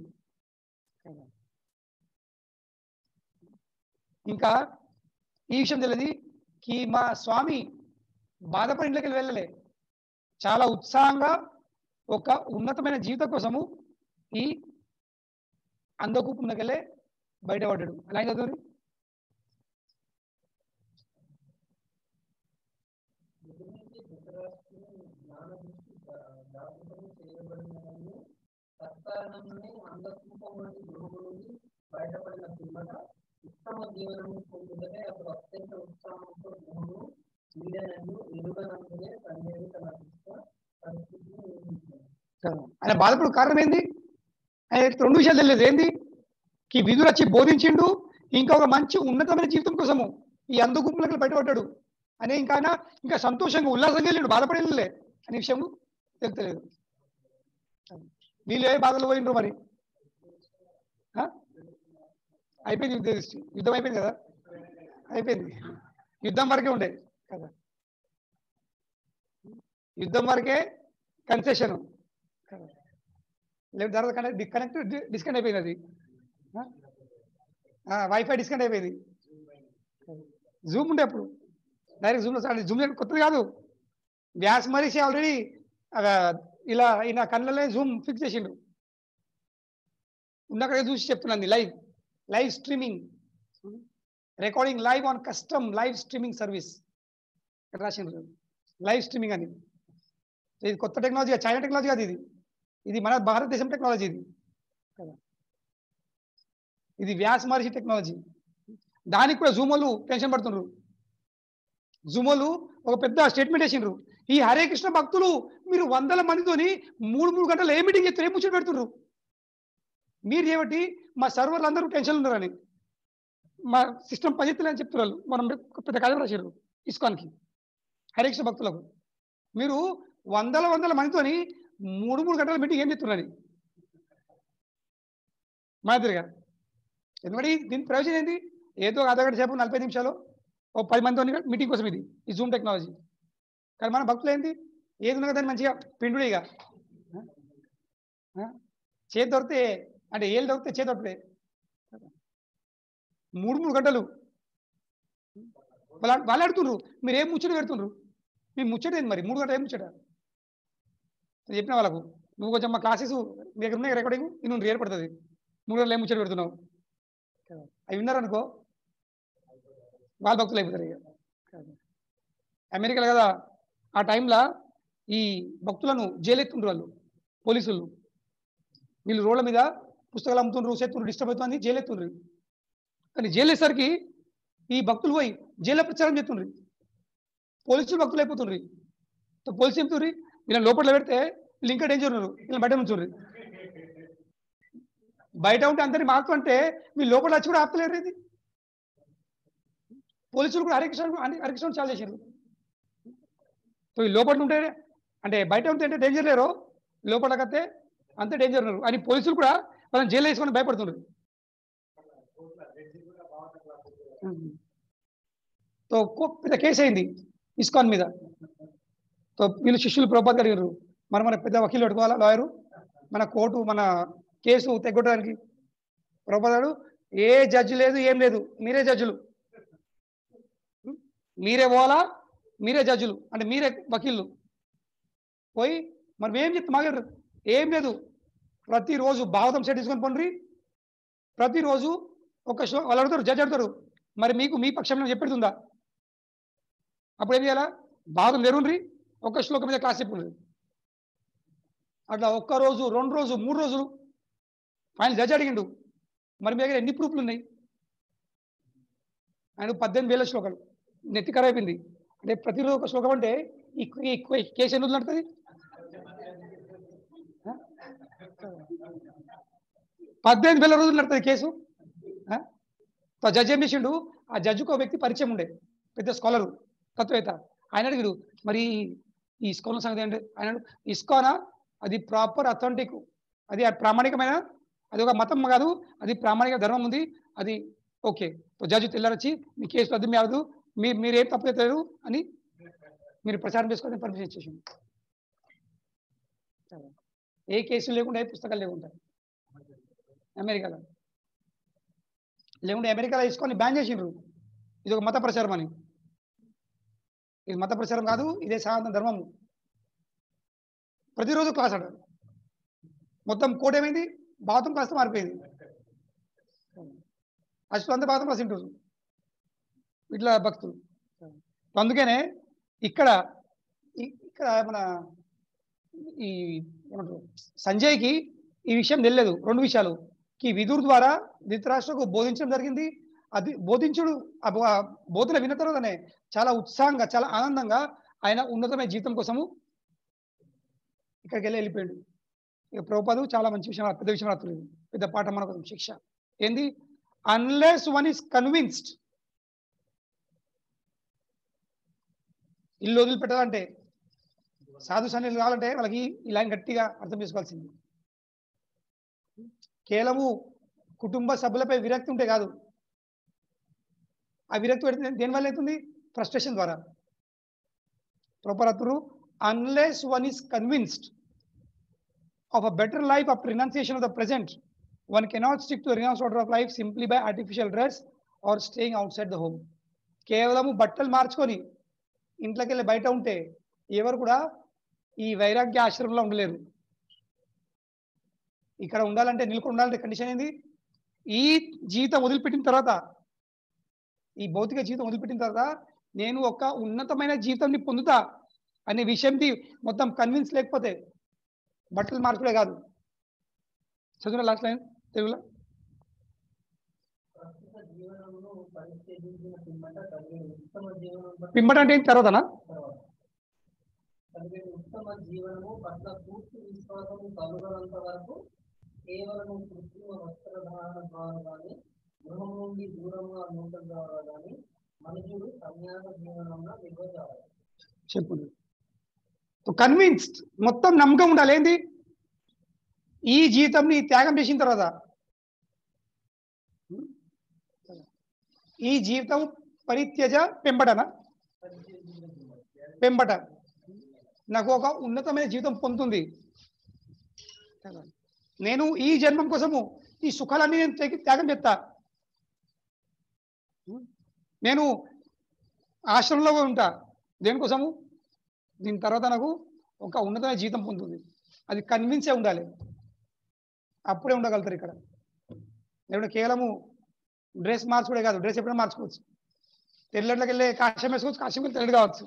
ఇంకా ఈ విషయం తెలియదు కి మా స్వామి బాధపడి ఇంట్లోకి వెళ్ళలే చాలా ఉత్సాహంగా ఒక ఉన్నతమైన జీవితం కోసము ఈ అందకూపునకెళ్ళే బయటపడ్డాడు అలా చదువు గురించి ధృతరాష్ట్రుని జ్ఞాన దృష్టి జాగృతం చేయబడినవన్నీ తత్కారణమే అంధకూపం వంటి గృహము నుండి బయటపడిన పిమ్మట ఉత్తమ జీవనము పొందుటనే అతడు అత్యంత ఉత్సాహంతో గృహము వీడనందు ఎరుగనందునే సంజయ్ తన కృష్ణ పరిస్థితిని ఊహించాడు ఆయన బాధపడు కారణం ఏంది ఆయన రెండు విషయాలు తెలియదు ఏంది కి విధులు వచ్చి బోధించిండు ఇంకా ఒక మంచి ఉన్నతమైన జీవితం కోసము ఈ అందుగుంపులకు బయటపడ్డాడు అనే ఇంకా ఆయన ఇంకా సంతోషంగా ఉల్లాసంగా వెళ్ళాడు బాధపడి వెళ్ళలే అనే విషయం తెలుస్తలేదు వీళ్ళు ఏ బాధలు పోయినరు మరి ఆ? అయిపోయింది యుద్ధ దృష్టి యుద్ధం అయిపోయింది కదా అయిపోయింది యుద్ధం వరకే ఉండే కదా యుద్ధం వరకే కన్సెషన్ లేదు తర్వాత కనెక్ట్ డిస్కనెక్ట్ డిస్కనెక్ట్ అయిపోయింది అది వైఫై డిస్కనెక్ట్ అయిపోయింది జూమ్ ఉండే అప్పుడు డైరెక్ట్ జూమ్లో స్టార్ట్ జూమ్ కొత్తది కాదు వ్యాస్ మరీసి ఆల్రెడీ ఇలా ఈయన కళ్ళలో జూమ్ ఫిక్స్ చేసిండు ఉన్నక్కడ చూసి చెప్తున్నాను live live streaming recording live on custom live streaming service రాసిండ్రు లైవ్ స్ట్రీమింగ్ అని ఇది కొత్త టెక్నాలజీ చైనా టెక్నాలజీ కాదు ఇది ఇది మన భారతదేశం టెక్నాలజీ ఇది కదా. ఇది వ్యాస్ మహర్షి టెక్నాలజీ దానికి కూడా జూమోలు టెన్షన్ పడుతుండ్రు జూమోలు ఒక పెద్ద స్టేట్మెంట్ వేసిండ్రు ఈ హరే కృష్ణ భక్తులు మీరు వందల మందితోని మూడు మూడు గంటలు ఏ మీటింగ్ చేస్తారు ఏ ముచ్చట పెడుతున్నారు మీరు ఏమిటి మా సర్వర్లు అందరూ టెన్షన్ ఉన్నారని మా సిస్టమ్ పనిచేస్తలేదని చెప్తున్నారు మనం ఒక పెద్ద కథ రాశారు ఇస్కాన్కి హరే కృష్ణ భక్తులకు మీరు వందల వందల మందితోని మూడు మూడు గంటల మీటింగ్ ఏం చెప్తున్నది మాదిరిగా ఎందుకంటే ఈ- దీని ప్రయోజనం ఏంటి ఏదో ఒక అర్ధగంట సేపు నలభై నిమిషాలు ఓ పది మందితో మీటింగ్ కోసం ఇది ఈ జూమ్ టెక్నాలజీ కానీ మన భక్తులు ఏంటి ఏది ఉన్నా దాన్ని మంచిగా పిండుడే ఇక ఆ? ఆ? చేతి దొరికితే అంటే ఏళ్ళు దొరికితే చేతి దొరికితే మూడు మూడు గంటలు వాళ్ళు వాళ్ళు ఆడుతుండ్రు మీరు ఏం ముచ్చట పెడుతుండ్రు మీ ముచ్చట ఏంది మరి మూడు గంటలు ఏం ముచ్చట నేను చెప్పిన వాళ్ళకు నువ్వు కొంచెం మా క్లాసెస్ మీ దగ్గర ఉన్నాయి రికార్డింగ్ నువ్వు ఏర్పడుతుంది మూడు గంటలు ఏం ముచ్చట పెడుతున్నావు అవి విన్నారనుకో వాళ్ళ భక్తులు అయిపోతారు ఇక అమెరికాలో కదా ఆ టైంలో ఈ భక్తులను జైలెత్తుండ్రు వాళ్ళు పోలీసులు వీళ్ళు రోడ్ల మీద పుస్తకాలు అమ్ముతుండ్రు చేస్తుండ్రు డిస్టర్బ్ అవుతుంది జైలెత్తుండ్రు కానీ జైలు వేసరికి ఈ భక్తులు పోయి జైల్లో ప్రచారం చేస్తుండ్రు పోలీసులు భక్తులు అయిపోతుండ్రు సో పోలీసులు చెప్తుండ్రు వీళ్ళని లోపల పెడితే వీళ్ళు ఇంకా డేంజర్ ఉన్నారు వీళ్ళని బయట ఉంచుండ్రు బయట ఉంటే అందరిని మాకుతుంటే వీళ్ళు లోపల వచ్చి కూడా ఆపుతలేరు ఇది పోలీసులు కూడా హరికృష్ణ హరికృష్ణ చాలా చేశారు సో ఈ లోపల ఉంటే అంటే బయట ఉంటే అంటే డేంజర్ లేరు లోపల కత్తే అంతే డేంజర్ ఉన్నారు అని పోలీసులు కూడా వాళ్ళని జైలు వేసుకొని భయపడుతున్నారు సో కో- పెద్ద కేసు అయింది ఇస్కాన్ మీద సో వీళ్ళు శిష్యులు ప్రభుత్వం అడిగారు మరి మన పెద్ద వకీలు పెట్టుకోవాలా లాయరు మన కోర్టు మన కేసు తెగొట్టడానికి ప్రభుత్వాడు ఏ జడ్జి లేదు ఏం లేదు మీరే జడ్జిలు మీరే పోవాలా మీరే జడ్జిలు అంటే మీరే వకీళ్ళు పోయి మరి మేము చెప్తాం మాగారు ఏం లేదు ప్రతిరోజు భావతం సెట్ తీసుకొని పండ్రి ప్రతిరోజు ఒక శ్లో వాళ్ళు అడుగుతారు జడ్జి అడుగుతారు మరి మీకు మీ పక్షంలో చెప్పెడుతుందా అప్పుడు ఏం చేయాలా భాగం తెరుండ్రి ఒక శ్లోకం మీద క్లాస్ చెప్పుండ్రి అట్లా ఒక్క రోజు రెండు రోజు మూడు రోజులు ఆయన జడ్జి అడిగిండు మరి మీ దగ్గర ఎన్ని ప్రూఫ్లు ఉన్నాయి ఆయన పద్దెనిమిది వేల శ్లోకాలు నెత్తి ఖరాబ్ అయిపోయింది అంటే ప్రతిరోజు ఒక శ్లోకం అంటే ఈ ఈ కేసు ఎన్ని రోజులు నడుతుంది ఆ? పద్దెనిమిది వేల రోజులు నడుతుంది కేసు ఆ? తో జడ్జి ఏం చేసిండు ఆ జడ్జికి ఒక వ్యక్తి పరిచయం ఉండే పెద్ద స్కాలరు తత్వవేత్త ఆయన అడిగాడు మరి ఈ ఇస్కాన్ సంగతి ఏంటి ఆయన అన్నాడు, ఇస్కానా అది ప్రాపర్ అథెంటిక్ అది ప్రామాణికమైన అది ఒక మతం కాదు అది ప్రామాణిక ధర్మం ఉంది అది ఓకే తో జడ్జి తెల్లారొచ్చి మీ కేసు రద్దు కాదు మీ మీరేం తప్పు చేస్తారు అని మీరు ప్రచారం చేసుకోవాలని పర్మిషన్ ఇచ్చేసింది ఏ కేసులు లేకుండా ఏ పుస్తకాలు లేకుండా అమెరికాలో లేకుంటే అమెరికాలో తీసుకొని బ్యాన్ చేసిండ్రు ఇది ఒక మత ప్రచారం అని ఇది మత ప్రచారం కాదు ఇదే సనాతన ధర్మము ప్రతిరోజు క్లాస్ అంటారు మొత్తం కోట్ ఏమైంది బాత్రూమ్ క్లాస్ మారిపోయింది అసలు అంతా బాత్రూమ్ క్లాస్ వింటారు ఇట్లా భక్తులు అందుకనే ఇక్కడ ఇ- ఇక్కడ మన ఈ ఏమంటారు సంజయ్కి ఈ విషయం తెలియదు రెండు విషయాలు కి విదుర్ ద్వారా ధృతరాష్ట్రకు బోధించడం జరిగింది అది బోధించుడు ఆ బో- ఆ బోధన విన్న తర్వాతనే చాలా ఉత్సాహంగా చాలా ఆనందంగా ఆయన ఉన్నతమైన జీవితం కోసము ఇక్కడికి వెళ్ళి వెళ్ళిపోయాడు ఇక ప్రభుపాదు చాలా మంచి విషయం పెద్ద విషయం రాత్రులేదు పెద్ద పాఠం మన కోసం శిక్ష ఏంది అన్లెస్ వన్ ఈస్ కన్విన్స్డ్ ఇల్లు వదిలిపెట్టాలంటే సాధు సన్నిలు కావాలంటే వాళ్ళకి ఈ లైన్ గట్టిగా అర్థం చేసుకోవాల్సింది కేవలము కుటుంబ సభ్యులపై విరక్తి ఉంటే కాదు ఆ విరక్తి పెడితే దేనివల్ల అవుతుంది ఫ్రస్ట్రేషన్ ద్వారా ప్రొపరత్తురు unless one is convinced of a better life of renunciation of the present one cannot stick to renounce order of life simply by artificial dress or staying outside the home కేవలము బట్టలు మార్చుకొని ఇంట్లోకి వెళ్ళి బయట ఉంటే ఎవరు కూడా ఈ వైరాగ్య ఆశ్రమంలో ఉండలేరు ఇక్కడ ఉండాలంటే నిలుకొని ఉండాలంటే కండిషన్ ఏంది ఈ జీవితం వదిలిపెట్టిన తర్వాత ఈ భౌతిక జీవితం వదిలిపెట్టిన తర్వాత నేను ఒక ఉన్నతమైన జీవితాన్ని పొందుతా అనే విషయంది మొత్తం కన్విన్స్ లేకపోతే బట్టలు మార్చుడే కాదు చదువు లాస్ట్ లైన్ తెలుగులో ప్రస్తుత జీవనమును పరిత్యజించిన పిమ్మట కలిగే ఉత్తమ జీవనం పట్ల పింబట అంటే ఏంటి తర్వాతనా తర్వాత కలిగే ఉత్తమ జీవనము పట్ల పూర్తి విశ్వాసము కలుగనంత వరకు కేవలం కృత్రిమ వస్త్రధారణ ద్వారా కానీ గృహం నుండి దూరంగా ఉండటం ద్వారా కానీ మనుషుడు సన్యాస జీవనంలో దిగజారు చెప్పు కన్విన్స్డ్ మొత్తం నమ్మకం ఉండాలి ఏంది ఈ జీవితంని త్యాగం చేసిన తర్వాత ఈ జీవితం పరిత్యజ పెంబటన పెంబట నాకు ఒక ఉన్నతమైన జీవితం పొందుతుంది నేను ఈ జన్మం కోసము ఈ సుఖాలన్నీ నేను త్యాగ- త్యాగం చేస్తా నేను ఆశ్రమంలో ఉంటా దేనికోసము దీని తర్వాత నాకు ఒక ఉన్నతమైన జీవితం పొందుతుంది అది కన్విన్సే ఉండాలి అప్పుడే ఉండగలుగుతారు ఇక్కడ లేకుంటే కేవలము డ్రెస్ మార్చుకోవడే కాదు డ్రెస్ ఎప్పుడైనా మార్చుకోవచ్చు తెల్లట్లకి వెళ్ళి కాశ్యం వేసుకోవచ్చు కాశ్యం వెళ్ళి తెల్లడు కావచ్చు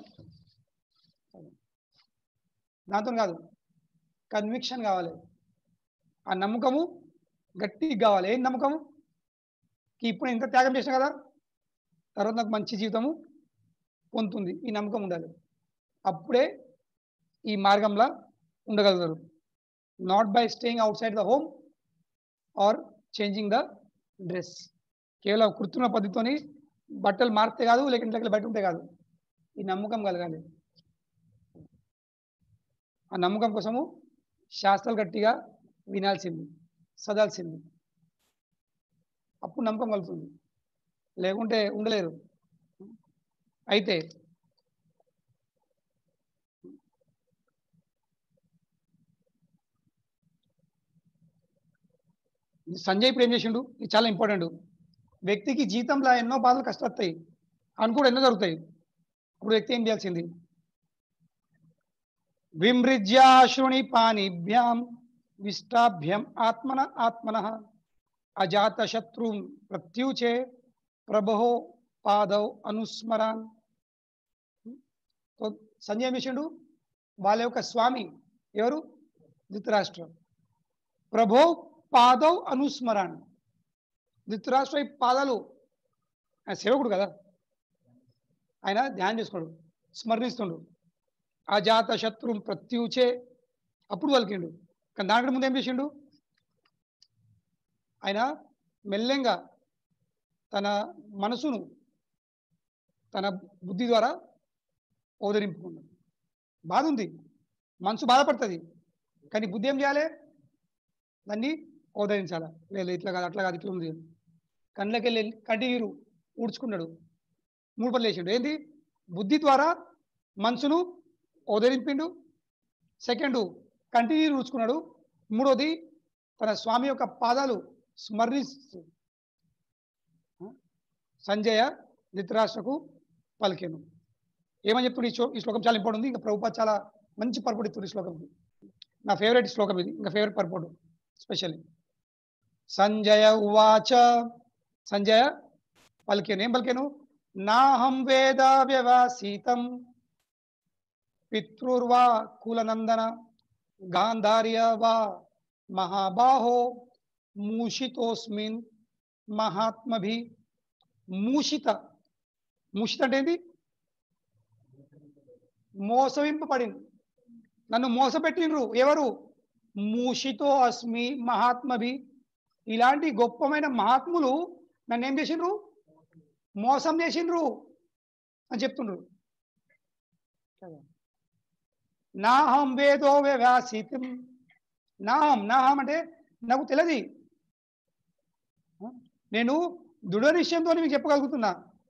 దాంతో కాదు కన్విక్షన్ కావాలి ఆ నమ్మకము గట్టిగా కావాలి ఏం నమ్మకము కి ఇప్పుడు ఇంత త్యాగం చేసిన కదా తర్వాత నాకు మంచి జీవితము పొందుతుంది ఈ నమ్మకం ఉండాలి అప్పుడే ఈ మార్గంలో ఉండగలుగుతారు not by staying outside the home or changing the dress కేవలం కృత్రిమ పద్ధతితోని బట్టలు మారితే కాదు లేక ఇంట్లోకి బయట ఉంటే కాదు ఈ నమ్మకం కలగాలి ఆ నమ్మకం కోసము శాస్త్రాలు గట్టిగా వినాల్సింది చదవాల్సింది అప్పుడు నమ్మకం కలుగుతుంది లేకుంటే ఉండలేరు అయితే సంజయ్ ఇప్పుడు ఏం చేసిండు ఇది చాలా ఇంపార్టెంట్ వ్యక్తికి జీవితంలో ఎన్నో బాధలు కష్టాలు వస్తాయి అనుకోవడం ఎన్నో జరుగుతాయి ఇప్పుడు వ్యక్తి ఏం చేయాల్సింది విమృజ్యాశృణి పానిభ్యాం విష్టాభ్యం ఆత్మన ఆత్మన అజాత శత్రు ప్రత్యూచే ప్రభో పాదౌ అనుస్మరాన్ సో సంజయ్ ఏం చేసిండు వాళ్ళ యొక్క స్వామి ఎవరు ధృతరాష్ట్రం ప్రభో పాదౌ అనుస్మరాన్ ధృతరాష్ట్ర ఈ పాదాలు ఆయన సేవకుడు కదా ఆయన ధ్యానం చేసుకోడు స్మరణిస్తుండు అజాత శత్రు ప్రత్యూచే అప్పుడు పలికిండు కానీ దానికంటే ముందు ఏం చేసిండు ఆయన మెల్లెంగా తన మనసును తన బుద్ధి ద్వారా ఓదరింపుకున్నాడు బాధ ఉంది మనసు బాధపడుతుంది కానీ బుద్ధి ఏం చేయాలి దాన్ని ఓదరించాలి లేదు ఇట్లా కాదు అట్లా కాదు ఇట్లా ఉంది కళ్ళకి వెళ్ళి కంటి నీరు ఊడ్చుకున్నాడు మూడు పనులు వేసిండు ఏంది బుద్ధి ద్వారా మనసును ఓదరింపిండు సెకండ్ కంటి నీరు ఊడ్చుకున్నాడు మూడోది తన స్వామి యొక్క పాదాలు స్మరిస్తూ ఆ, సంజయ ధృతరాష్ట్రకు పలికెను ఏమని చెప్తుంది ఈ శ్లో- ఈ శ్లోకం చాలా ఇంపార్టెంట్ ఉంది ఇంకా ప్రభుపాద్ చాలా మంచి పర్పొట్ ఇస్తుంది ఈ శ్లోకంకి నా ఫేవరెట్ శ్లోకం ఇది ఇంకా ఫేవరెట్ పర్పొట్ స్పెషల్లీ సంజయ ఉవాచ సంజయ పలికెను ఏం పలికెను నాహం వేద వ్యవసీతం పితృర్వా కులనందన గాంధార్య వా మహాబాహో మూషితోస్మిన్ మహాత్మభి మూషిత మూషిత అంటే ఏంటి మోసవింపబడింది నన్ను మోసపెట్టినరు ఎవరు మూషితో అస్మి మహాత్మభి ఇలాంటి గొప్పమైన మహాత్ములు నన్ను ఏం చేసిండ్రు మోసం చేసిండ్రు అని చెప్తుండ్రు నాహం వేదో వ్యవసితం నాహం నాహం అంటే నాకు తెలియదు నేను దృఢ నిశ్చయంతో మీకు చెప్పగలుగుతున్నా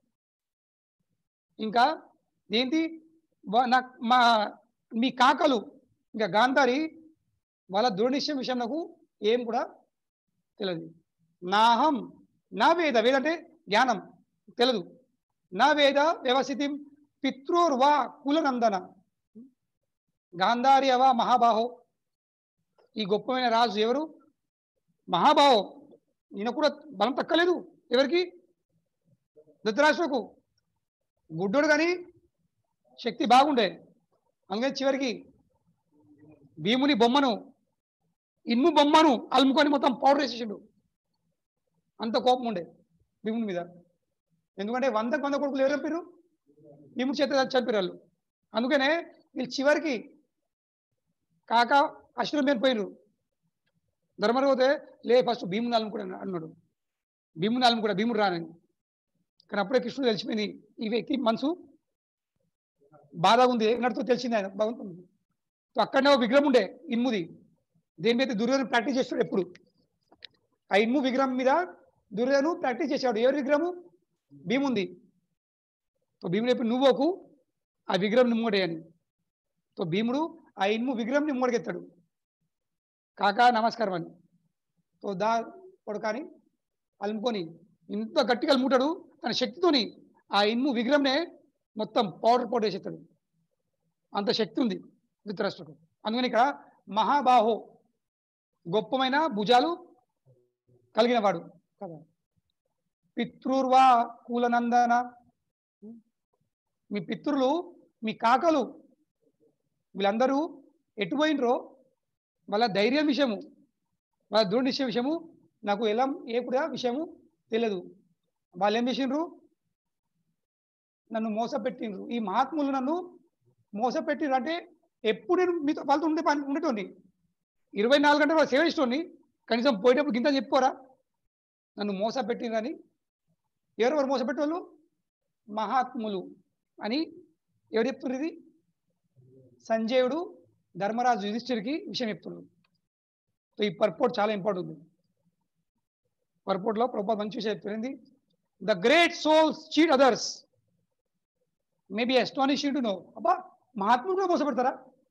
ఇంకా ఏంటి వా- నా మా మీ కాకలు ఇంకా గాంధారి వాళ్ళ దృఢ నిశ్చయం విషయం నాకు ఏం కూడా తెలియదు నాహం నా వేద వేద అంటే జ్ఞానం తెలియదు నా వేద వ్యవస్థితి పితృర్వా కులనందన గాంధారి అవా మహాబాహో ఈ గొప్పమైన రాజు ఎవరు మహాబాహో ఈయన కూడా బలం తక్కలేదు ఎవరికి ధృతరాష్ట్రకు గుడ్డోడు కానీ శక్తి బాగుండే అందుకని చివరికి భీముని బొమ్మను ఇన్ము బొమ్మను అలుముకొని మొత్తం పౌడర్ వేసేసిండు అంత కోపం ఉండే భీముని మీద ఎందుకంటే వందకు వంద కొడుకులు ఎవరు చంపారు భీముడి చేత చంపారు వాళ్ళు అందుకనే వీళ్ళు చివరికి కాక అశ్వం మీద పోయినరు ధర్మరు పోతే లే ఫస్ట్ భీముని అలుముకుడు అన్నాడు భీముని అలుముకుడా భీముడు రానని కానీ అప్పుడే కృష్ణుడు తెలిసిపోయింది ఈ వ్యక్తి మనసు బాధగా ఉంది ఎన్నటితో తెలిసింది ఆయన బాగుంటుంది సో అక్కడనే ఒక విగ్రహం ఉండే ఇన్ముది దేని మీద దుర్యోధన ప్రాక్టీస్ చేస్తాడు ఎప్పుడు ఆ ఇన్ము విగ్రహం మీద దుర్యోధను ప్రాక్టీస్ చేశాడు ఎవరి విగ్రహము భీముంది సో భీముడు ఎప్పుడు నువ్వుకు ఆ విగ్రహం నిమ్మడే అని సో భీముడు ఆ ఇన్ము విగ్రహం నిమ్మడికెత్తాడు కాకా నమస్కారం అని సో దా కొడుకాని అలుముకొని ఇంత గట్టిగా అలుముతాడు తన శక్తితోని ఆ ఇన్ము విగ్రహంనే మొత్తం పౌడర్ పౌడర్ వేసేస్తాడు అంత శక్తి ఉంది ధృతరాష్ట్రకు అందుకని ఇక్కడ మహాబాహో గొప్పమైన భుజాలు కలిగిన వాడు కదా పితృర్వా కూలనందన మీ పితృలు మీ కాకలు వీళ్ళందరూ ఎటు పోయినరో వాళ్ళ ధైర్యం విషయము వాళ్ళ దృఢ నిశ్చయ విషయము నాకు ఎలా ఏ కూడా విషయము తెలియదు వాళ్ళు ఏం చేసిండ్రు నన్ను మోసపెట్టిండ్రు ఈ మహాత్ములు నన్ను మోసపెట్టిండ్రు అంటే ఎప్పుడు నేను మీతో వాళ్ళతో ఉండే పని ఉండేటోని ఇరవై నాలుగు గంటలు వాళ్ళు సేవ ఇష్టోని కనీసం పోయేటప్పుడు గింత చెప్పుకోరా నన్ను మోసపెట్టిండ్రని ఎవరెవరు మోసపెట్టేవాళ్ళు మహాత్ములు అని ఎవరు చెప్తున్నారు ఇది సంజయుడు ధర్మరాజు యుధిష్ఠిరికి విషయం చెప్తున్నాడు సో ఈ పర్పోర్ట్ చాలా ఇంపార్టెంట్ ఉంది పర్పోర్ట్లో ప్రభుత్వ మంచి విషయం చెప్తుంది the great souls cheat others maybe astonishing to know అబ్బా మహాత్ములు కూడా మోసపెడతారా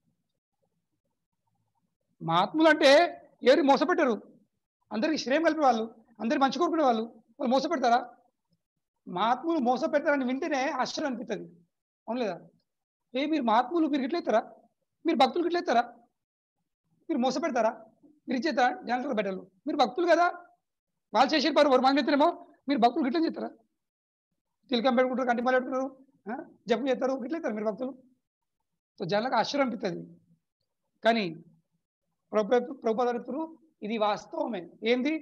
మహాత్ములు అంటే ఎవరికి మోసపెట్టారు అందరికి శ్రేయం కలిపే వాళ్ళు అందరికి మంచి కోరుకునే వాళ్ళు వాళ్ళు మోసపెడతారా మహాత్ములు మోసపెడతారని వింటేనే ఆశ్చర్యం అనిపిస్తుంది అవును లేదా ఏ మీరు మహాత్ములు మీరు ఇట్లెత్తారా మీరు భక్తులు ఇట్లెత్తారా మీరు మోసపెడతారా మీరు ఇచ్చేస్తారా జనరల్ బెటర్లు మీరు భక్తులు కదా వాళ్ళు చేసే పరు వారు మాంగెత్తనేమో మీరు భక్తులు గిట్ల చేస్తారా తిలకం పెట్టుకుంటారు కంటి మళ్ళీ పెట్టుకుంటారు ఆ? జపం చేస్తారు గిట్ల చేస్తారు మీరు భక్తులు సో జనాలకు ఆశ్చర్యం అనిపిస్తుంది కానీ ప్రభుత్వ ఇది వాస్తవమే ఏంది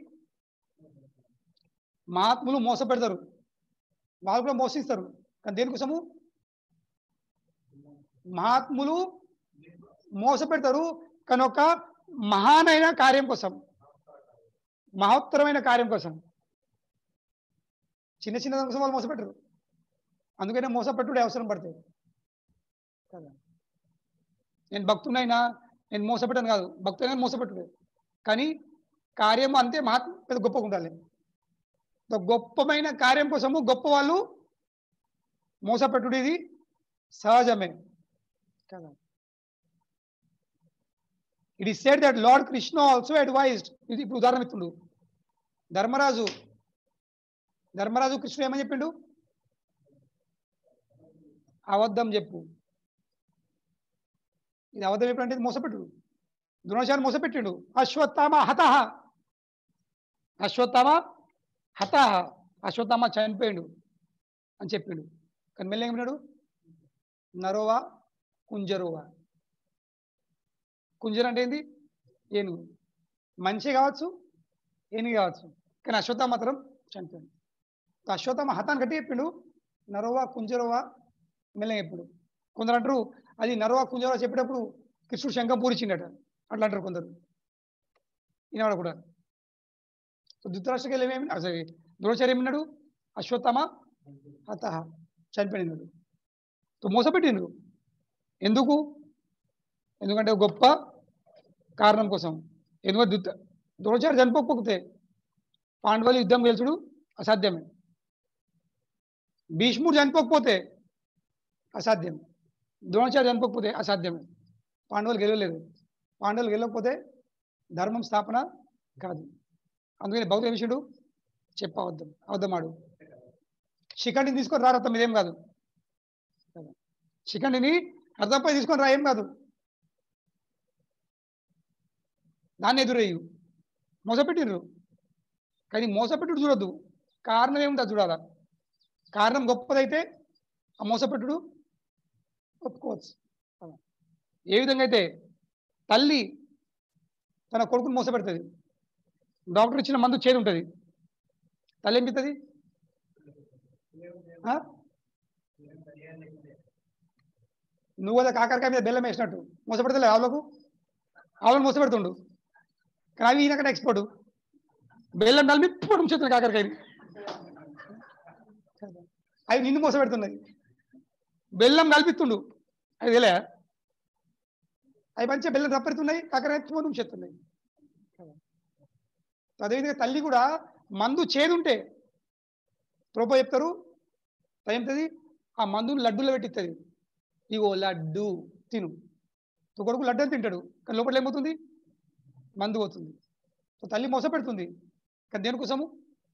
మహాత్ములు మోసపెడతారు వాళ్ళు కూడా మోసిస్తారు కానీ దేనికోసము మహాత్ములు మోసపెడతారు కానీ ఒక మహానైన కార్యం కోసం మహోత్తరమైన కార్యం కోసం చిన్న చిన్న దాని కోసం వాళ్ళు మోసపెట్టరు అందుకనే మోసపెట్టుడే అవసరం పడుతుంది కదా నేను భక్తునైనా నేను మోసపెట్టాను కాదు భక్తులైనా మోసపెట్టుడే కానీ కార్యం అంతే మహా పెద్ద గొప్పగా ఉండాలి సో గొప్పమైన కార్యం కోసము గొప్ప వాళ్ళు మోసపెట్టుడు ఇది సహజమే కదా it is said that lord Krishna also advised ఇది ఇప్పుడు ఉదాహరణ ఇస్తుండు ధర్మరాజు ధర్మరాజు కృష్ణుడు ఏమని చెప్పిండు అబద్ధం చెప్పు ఇది అబద్ధం చెప్పు అంటే ఇది మోసపెట్టుడు ద్రోణాచార్య మోసపెట్టిండు అశ్వత్థామ హతహ అశ్వత్థామ హతహ అశ్వత్థామ చనిపోయిండు అని చెప్పిండు కానీ మెల్ల ఏమన్నాడు నరోవా కుంజరోవా కుంజర్ అంటే ఏంది ఏనుగు మంచి కావచ్చు ఏనుగు కావచ్చు కానీ అశ్వత్థామ మాత్రం చనిపోయిండు అశ్వత్థామ హతాన్ని కట్టి చెప్పిండు నరోవా కుంజరోవా మెల్లగా చెప్పుడు కొందరు అంటారు అది నరోవా కుంజరోవా చెప్పేటప్పుడు కృష్ణుడు శంఖం పూరిచిండట అట్లా అంటారు కొందరు ఈనాడు కూడా సో ధృతరాష్ట్రకి ఏమేమి అసలు ద్రోణాచార్య ఏమన్నాడు అశ్వత్థామ హత చనిపోయినాడు సో మోసపెట్టిండ్రు ఎందుకు ఎందుకంటే గొప్ప కారణం కోసం ఎందుకంటే దుత్త ద్రోణాచార్య చనిపోకపోతే పాండవులు యుద్ధం గెలుచుడు అసాధ్యమే భీష్ముడు చనిపోకపోతే అసాధ్యం ద్రోణాచార్య చనిపోకపోతే అసాధ్యమే పాండవులు గెలవలేదు పాండవులు గెలవకపోతే ధర్మం స్థాపన కాదు అందుకని బౌద్ధ విషయుడు చెప్పవద్దాం అవద్దమాడు శిఖండిని తీసుకొని రా రథం ఇదేం కాదు శిఖండిని రథంపై తీసుకొని రా ఏం కాదు దాన్ని ఎదురయ్యు మోసపెట్టిర్రు కానీ మోసపెట్టుడు చూడొద్దు కారణం ఏముంటుంది చూడాలా కారణం గొప్పదైతే ఆ మోసపెట్టుడు ఒప్పుకోవచ్చు ఏ విధంగా అయితే తల్లి తన కొడుకుని మోసపెడుతుంది డాక్టర్ ఇచ్చిన మందు చేదు ఉంటుంది తల్లి ఏం చెప్తుంది ఆ? నువ్వు అదే కాకరకాయ మీద బెల్లం వేసినట్టు మోసపెడతలే ఆవులకు ఆవులను మోసపెడుతుండు కానీ అవి ఈయనక్కడ ఎక్స్పోర్ట్ బెల్లం కలిపి ఇప్పుడు ఉంచుతుంది కాకరకాయని అవి నిన్ను మోసపెడుతున్నాయి బెల్లం కల్పిస్తుండు అది తెలియ అవి మంచిగా బెల్లం రప్పడుతున్నాయి కాకరకాయ ఫోన్ ఉంచేస్తున్నాయి అదేవిధంగా తల్లి కూడా మందు చేదుంటే ప్రోపో చెప్తారు ఏమిటది ఆ మందుని లడ్డూలో పెట్టిస్తుంది ఇగో లడ్డు తిను తో కొడుకు లడ్డు అని తింటాడు కానీ లోపల ఏమవుతుంది మందు పోతుంది సో తల్లి మోస పెడుతుంది కానీ దేనికోసము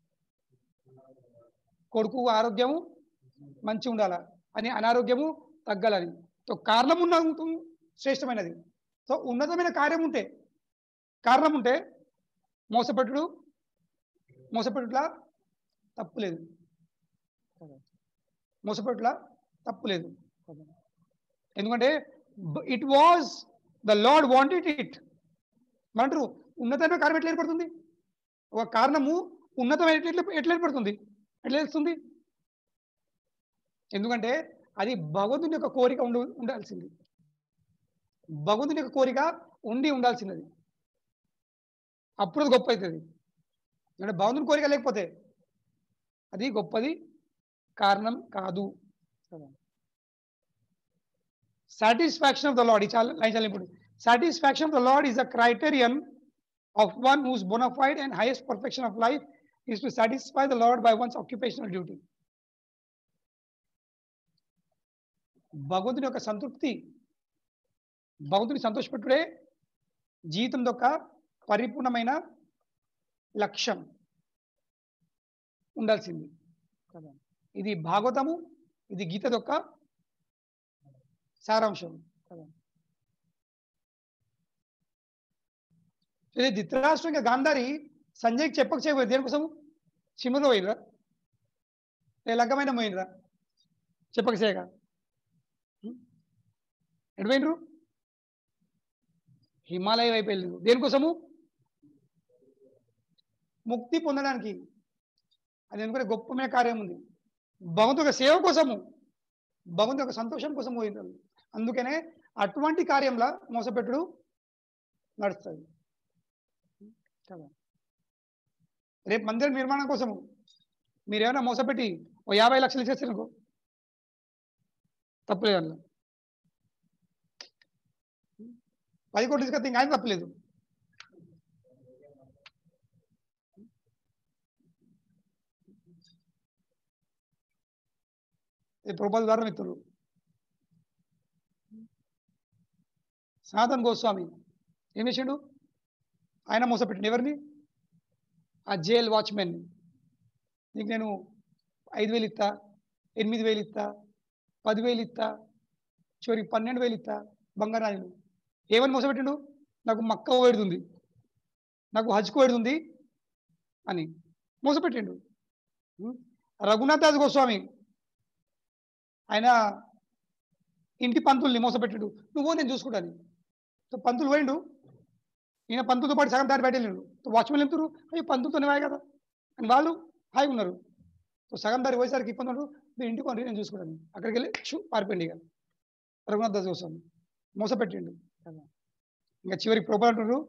కొడుకు ఆరోగ్యము మంచి ఉండాలా అని అనారోగ్యము తగ్గాలని సో కారణం ఉన్న శ్రేష్టమైనది సో ఉన్నతమైన కార్యం ఉంటే కారణం ఉంటే మోసపెట్టుడు మోసపెట్టుట్లా తప్పు లేదు మోసపెట్టులా తప్పు లేదు ఎందుకంటే it was the lord wanted it అంటారు ఉన్నతమైన కారణం ఎట్లా ఏర్పడుతుంది ఒక కారణము ఉన్నతమైన ఎట్లా ఎట్లా ఏర్పడుతుంది ఎట్లా తెలుస్తుంది ఎందుకంటే అది భగవంతుని యొక్క కోరిక ఉండి ఉండాల్సింది భగవంతుని యొక్క కోరిక ఉండి ఉండాల్సినది అప్పుడు అది గొప్ప అవుతుంది అంటే భగవంతుని కోరిక లేకపోతే అది గొప్పది కారణం కాదు సాటిస్ఫాక్షన్ ఆఫ్ ద లాడ్ ఈ చాలా లైన్ చాలా important satisfaction of the lord is a criterion of one whose bona fide and highest perfection of life is to satisfy the lord by one's occupational duty భగవంతుని యొక్క సంతృప్తి భగవంతుని సంతోషపెట్టుడే జీవితం యొక్క పరిపూర్ణమైన లక్ష్యం ఉండాల్సింది కదా ఇది భాగవతము ఇది గీత యొక్క సారాంశం కదా ఇది ధృతరాష్ట్రం ఇంకా గాంధారి సంజయ్కి చెప్పక చేయబోయేది దేనికోసం సిమ్లో పోయినరా లేదా లగ్గమైన పోయినరా చెప్పక చేయగా ఎటు పోయినరు హిమాలయ వైపు వెళ్ళిండ్రు దేనికోసము ముక్తి పొందడానికి అది ఎందుకంటే గొప్పమైన కార్యం ఉంది భగవంతు యొక్క సేవ కోసము భగవంతు యొక్క సంతోషం కోసం పోయింది అందుకనే అటువంటి కార్యంలో మోసపెట్టుడు నడుస్తుంది కదా రేపు మందిరం నిర్మాణం కోసము మీరు ఏమైనా మోసపెట్టి ఓ యాభై లక్షలు ఇచ్చేస్తారు అనుకో తప్పులేదు అందులో పది కోట్లు తీసుకొస్తే ఇంకా ఆయన తప్పలేదు ఈ ప్రభుపాద ద్వారా మిత్రులు సనాతన్ గోస్వామి ఏం చేసిండు ఆయన మోసపెట్టిండు ఎవరిని ఆ జైల్ వాచ్మెన్ నీకు నేను ఐదు వేలు ఇస్తా ఎనిమిది వేలు ఇస్తా పదివేలు ఇస్తా చివరికి పన్నెండు వేలు ఇస్తా బంగారాజులు ఏమని మోసపెట్టిండు నాకు మక్క వేడుతుంది నాకు హజ్కు వేడుతుంది అని మోసపెట్టిండు ఉం? రఘునాథ్ దాస్ గోస్వామి ఆయన ఇంటి పంతుల్ని మోసపెట్టాడు నువ్వు నేను చూసుకుంటాను సో పంతులు పోయిండు ఈయన పంతులతో పాటు సగం దారి బయట వెళ్ళిండు వాచ్మెన్ వెళ్తురు అయ్యో పంతులతోనే వాయి కదా అని వాళ్ళు హాయిగా ఉన్నారు సో సగం దారి పోయేసరికి ఇబ్బంది ఉన్నాడు మీరు ఇంటికి కొంటే నేను చూసుకుంటాను అక్కడికి వెళ్ళి షూ పారిపోయింది ఇక రఘునాథ్ దాస్ గోస్వామి మోసపెట్టిండు ఇంకా చివరికి ప్రభుత్వం అంటున్నారు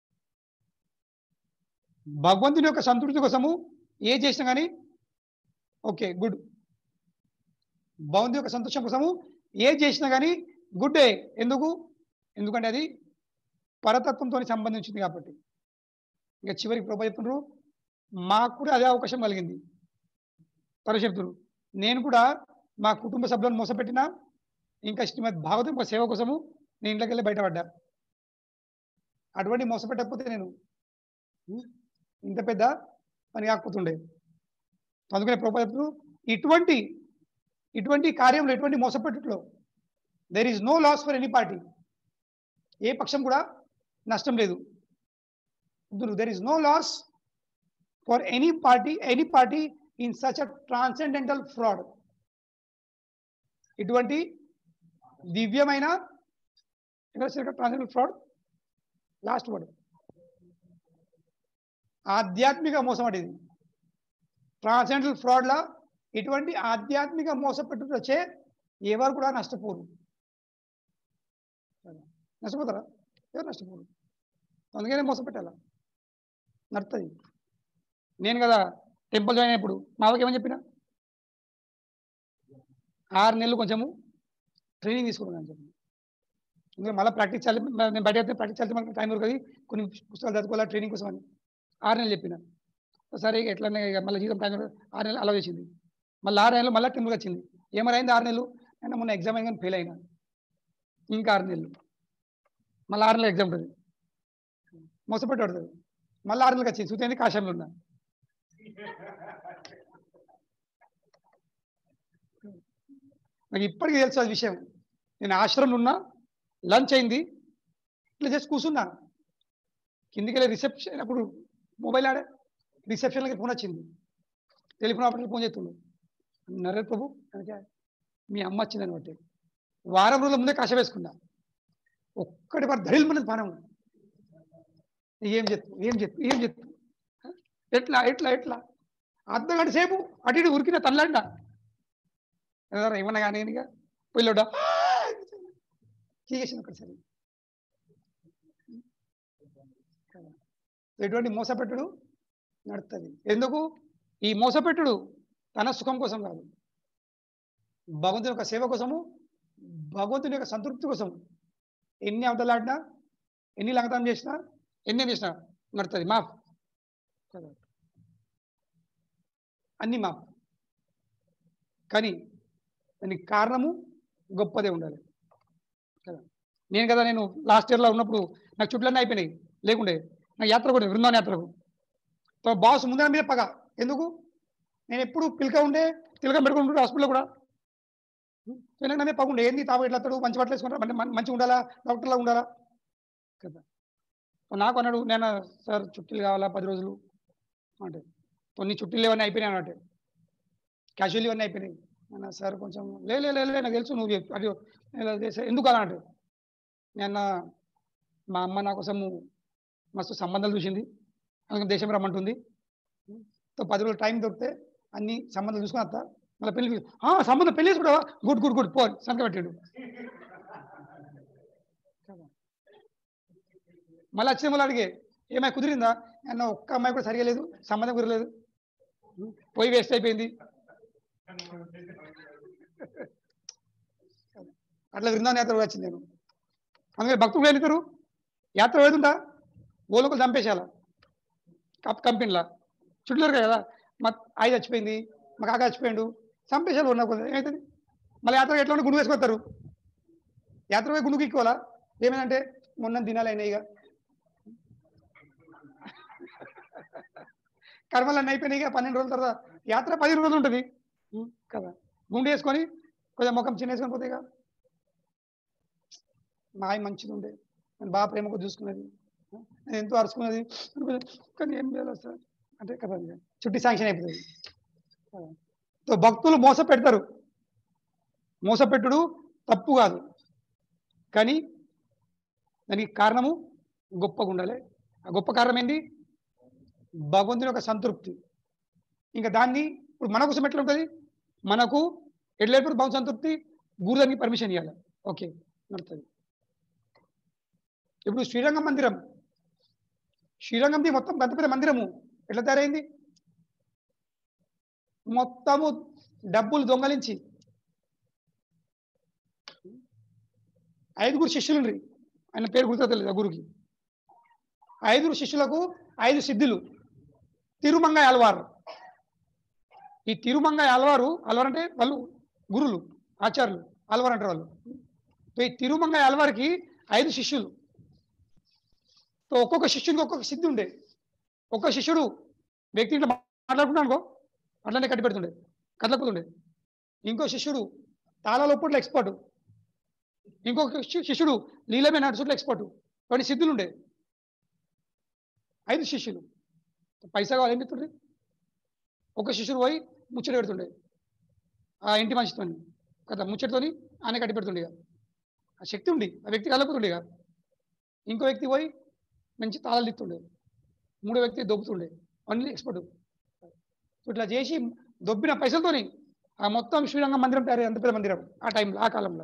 భగవంతుని యొక్క సంతృప్తి కోసము ఏ చేసినా కానీ ఓకే గుడ్ భగవంతుని యొక్క సంతోషం కోసము ఏ చేసినా కానీ గుడ్ డే ఎందుకు ఎందుకంటే అది పరతత్వంతో సంబంధించింది కాబట్టి ఇక చివరికి ప్రభు చెప్తున్నారు మాకు కూడా అదే అవకాశం కలిగింది తరు చెప్తున్నారు నేను కూడా మా కుటుంబ సభ్యులను మోసపెట్టినా ఇంకా శ్రీమద్ భాగవతం యొక్క సేవ కోసము నేను ఇంట్లోకి వెళ్ళి బయటపడ్డా అటువంటి మోసపెట్టకపోతే నేను ఉం, ఇంత పెద్ద పని కాకపోతుండే అందుకనే ప్రభు చెప్తున్నారు ఇటువంటి ఇటువంటి కార్యంలో ఎటువంటి మోసపెట్టుట్లో there is no loss for any party ఏ పక్షం కూడా నష్టం లేదు there is no loss for any party any party in such a transcendental fraud ఇటువంటి దివ్యమైన ట్రాన్సెండెంటల్ ఫ్రాడ్ లాస్ట్ వర్డ్ ఆధ్యాత్మిక మోసం అంటే ఇది ట్రాన్సెండెంటల్ ఫ్రాడ్లా ఇటువంటి ఆధ్యాత్మిక మోసపెట్టుకు వచ్చే ఎవరు కూడా నష్టపోరు నష్టపోతారా ఎవరు నష్టపోరు అందుకనే మోసపెట్టాల నడుతుంది నేను కదా టెంపుల్ జాయిన్ అయినప్పుడు మా వాళ్ళకి ఏమని చెప్పిన ఆరు నెలలు కొంచెము ట్రైనింగ్ తీసుకున్నాను చెప్పి ఇంకా మళ్ళీ ప్రాక్టీస్ చేయాలి మ- నేను బయట ప్రాక్టీస్ చేయాలి మనకి టైం దొరకదు కొన్ని పుస్తకాలు చదువుకోవాలి ట్రైనింగ్ కోసం అని ఆరు నెలలు చెప్పిన సరే ఇక ఎట్లనే ఇక మళ్ళీ జీతం టైం దొరకదు. ఆరు నెలలు అలా చేసింది మళ్ళీ ఆరు నెలలు మళ్ళీ టెంపుల్కి వచ్చింది ఏమైంది ఆరు నెలలు నేను మొన్న ఎగ్జామ్ అయినా ఫెయిల్ అయినా ఇంకా ఆరు నెలలు మళ్ళీ ఆరు నెలలు ఎగ్జామ్ ఉంటుంది మోసపెట్టి పడుతుంది మళ్ళీ ఆరు నెలలకు వచ్చింది చూస్తే కాశంలో ఉన్నా నాకు ఇప్పటికీ తెలుసు అది విషయం నేను ఆశ్రమంలో ఉన్నా లంచ్ అయింది ఇట్లా చేసి కూర్చున్నా కిందికి వెళ్ళి రిసెప్షన్ అప్పుడు మొబైల్ ఆడే రిసెప్షన్లకి ఫోన్ వచ్చింది టెలిఫోన్ ఆపరేటర్ ఫోన్ చేస్తుండు నరేష్ ప్రభు అనగా మీ అమ్మ వచ్చిందని బట్టి వారం రోజుల ముందే కష వేసుకున్నా ఒక్కటి వారు ధరిల్మన్నది పానం ఏం చెప్తు ఏం చెప్తు ఏం చెప్తు ఎట్లా ఎట్లా ఎట్లా అర్ధ గంట సేపు అటు ఇటు ఉరికిన తల్లాడినా ఏమన్నా కానీ ఇక పిల్లడా చీకేసింది ఒకసారి ఎటువంటి మోసపెట్టుడు నడుతుంది ఎందుకు ఈ మోసపెట్టుడు తన సుఖం కోసం కాదు భగవంతుని యొక్క సేవ కోసము భగవంతుని యొక్క సంతృప్తి కోసం ఎన్ని అవతలాడినా ఎన్ని లంఘనం చేసినా ఎన్ని ఏం చేసినా నడుతుంది మాఫ్ కదా. అన్ని మాఫ్ కానీ దానికి కారణము గొప్పదే ఉండాలి కదా నేను కదా నేను లాస్ట్ ఇయర్లో ఉన్నప్పుడు నాకు చుట్లన్నీ అయిపోయినాయి లేకుండే నాకు యాత్ర కూడా బృందావన యాత్రకు తో బాస్ ముందే నా మీద పగ ఎందుకు నేను ఎప్పుడు పిలక ఉండే తిలకం పెట్టుకుంటుంటే హాస్పిటల్లో కూడా సో నాకు నా మీద పగ ఉండే ఏంది తాగు ఎట్లా అత్తాడు మంచి బట్టలు వేసుకుంటా అంటే మం- మంచిగా ఉండాలా డాక్టర్లా ఉండాలా కదా సో నాకు అన్నాడు నేను సార్ చుట్టీలు కావాలా పది రోజులు అంటే కొన్ని చుట్టీలు ఇవన్నీ అయిపోయినాయి అన్నట్టు క్యాజువల్ ఇవన్నీ అయిపోయినాయి అన్న సార్ కొంచెం లే లే లే, లే నాకు తెలుసు నువ్వు చెప్పు. అది ఇలా చేసే ఎందుకు అలా అంటే నేను మా అమ్మ నా కోసము మస్తు సంబంధాలు చూసింది అందుకని దేశం రమ్మంటుంది సో పది రోజులు టైం దొరికితే అన్ని సంబంధాలు చూసుకుని వస్తా మళ్ళీ పెళ్లి పిలి- "ఆ, సంబంధం పెళ్లి చేసుకుంటావా గుడ్ గుడ్ గుడ్ పో సంతకం పెట్టాడు మళ్ళీ వచ్చిన మళ్ళీ అడిగే ఏమై కుదిరిందా అన్న ఒక్క అమ్మాయి కూడా సరిగా లేదు సంబంధం కుదరలేదు పోయి వేస్ట్ అయిపోయింది అట్లా బృందావన యాత్ర వచ్చింది నేను అందుకే భక్తులు వెళ్తారు యాత్ర వెళ్తుంటా ఓలోకలు చంపేసేయాల కప్ కంపెనీలా చుట్టూరు కదా మా ఆయి చచ్చిపోయింది మా కాక చచ్చిపోయిండు చంపేసేయాలి ఉన్న కొద్ది ఏమవుతుంది మళ్ళీ యాత్ర ఎట్లా ఉంటే గుండు వేసుకొస్తారు యాత్ర పోయి గుండుకు ఎక్కువాలా ఏమైందంటే మొన్న దినాలు అయినాయి ఇక కర్మలు అన్నీ అయిపోయినాయి ఇక పన్నెండు రోజుల తర్వాత యాత్ర పది రోజులు ఉంటుంది ఉం, కదా గుండు వేసుకొని కొంచెం ముఖం చిన్న వేసుకొని పోతే ఇక మా ఆయ మంచిది ఉండే నేను బాగా ప్రేమగా చూసుకున్నది నేను ఎంతో అరుచుకున్నది అనుకునే, కానీ ఏం చేయాలి సార్ అంటే కదా ఇక చుట్టి శాంక్షన్ అయిపోతుంది కదా. సో భక్తులు మోస పెడతారు మోసపెట్టుడు తప్పు కాదు కానీ దానికి కారణము గొప్పగా ఉండాలి ఆ గొప్ప కారణం ఏంటి భగవంతుని యొక్క సంతృప్తి ఇంకా దాన్ని ఇప్పుడు మన కోసం ఎట్లా ఉంటుంది మనకు ఎట్లా అయిపోతుంది భగవంతు సంతృప్తి గురుదానికి పర్మిషన్ ఇవ్వాలి ఓకే నడుతుంది ఇప్పుడు శ్రీరంగం మందిరం శ్రీరంగంది మొత్తం పెద్ద పెద్ద మందిరము ఎట్లా తయారైంది మొత్తము డబ్బులు దొంగలించి ఐదుగురు శిష్యులు ఆయన పేరు గుర్తులేదు ఆ గురుకి ఐదుగురు శిష్యులకు ఐదు సిద్ధులు తిరుమంగ అలవారు ఈ తిరుమంగ అలవారు అలవారు అంటే వాళ్ళు గురులు ఆచార్యులు అలవారు అంటారు వాళ్ళు సో ఈ తిరుమంగ అలవారికి ఐదు శిష్యులు సో ఒక్కొక్క శిష్యునికి ఒక్కొక్క సిద్ధి ఉండే ఒక్కొక్క శిష్యుడు వ్యక్తి ఇట్లా మాట్లాడుకుంటా అనుకో అట్లనే కట్టి పెడుతుండే కదలకపోతుండే ఇంకో శిష్యుడు తాళాల ఒప్పట్లో ఎక్స్పర్ట్ ఇంకొక శి- శిష్యుడు లీలమే నడుచుట్లో ఎక్స్పర్ట్ వాడి సిద్ధులు ఉండే ఐదు శిష్యులు పైసా కావాలి ఏం చెప్తుండ్రి ఒక శిష్యుడు పోయి ముచ్చట పెడుతుండే ఆ ఇంటి మనిషితో కదా ముచ్చటతోని ఆయన కట్టి పెడుతుండే ఇక. ఆ శక్తి ఉండి ఆ వ్యక్తి కలపుతుండే ఇక. ఇంకో వ్యక్తి పోయి మంచి తాళాలు ఇస్తుండే మూడో వ్యక్తి దొబ్బుతుండే అన్ని ఎక్స్పర్ట్ సో ఇట్లా చేసి దొబ్బిన పైసలతోని ఆ మొత్తం శ్రీరంగం మందిరం తయారు అంత పెద్ద మందిరం ఆ టైంలో ఆ కాలంలో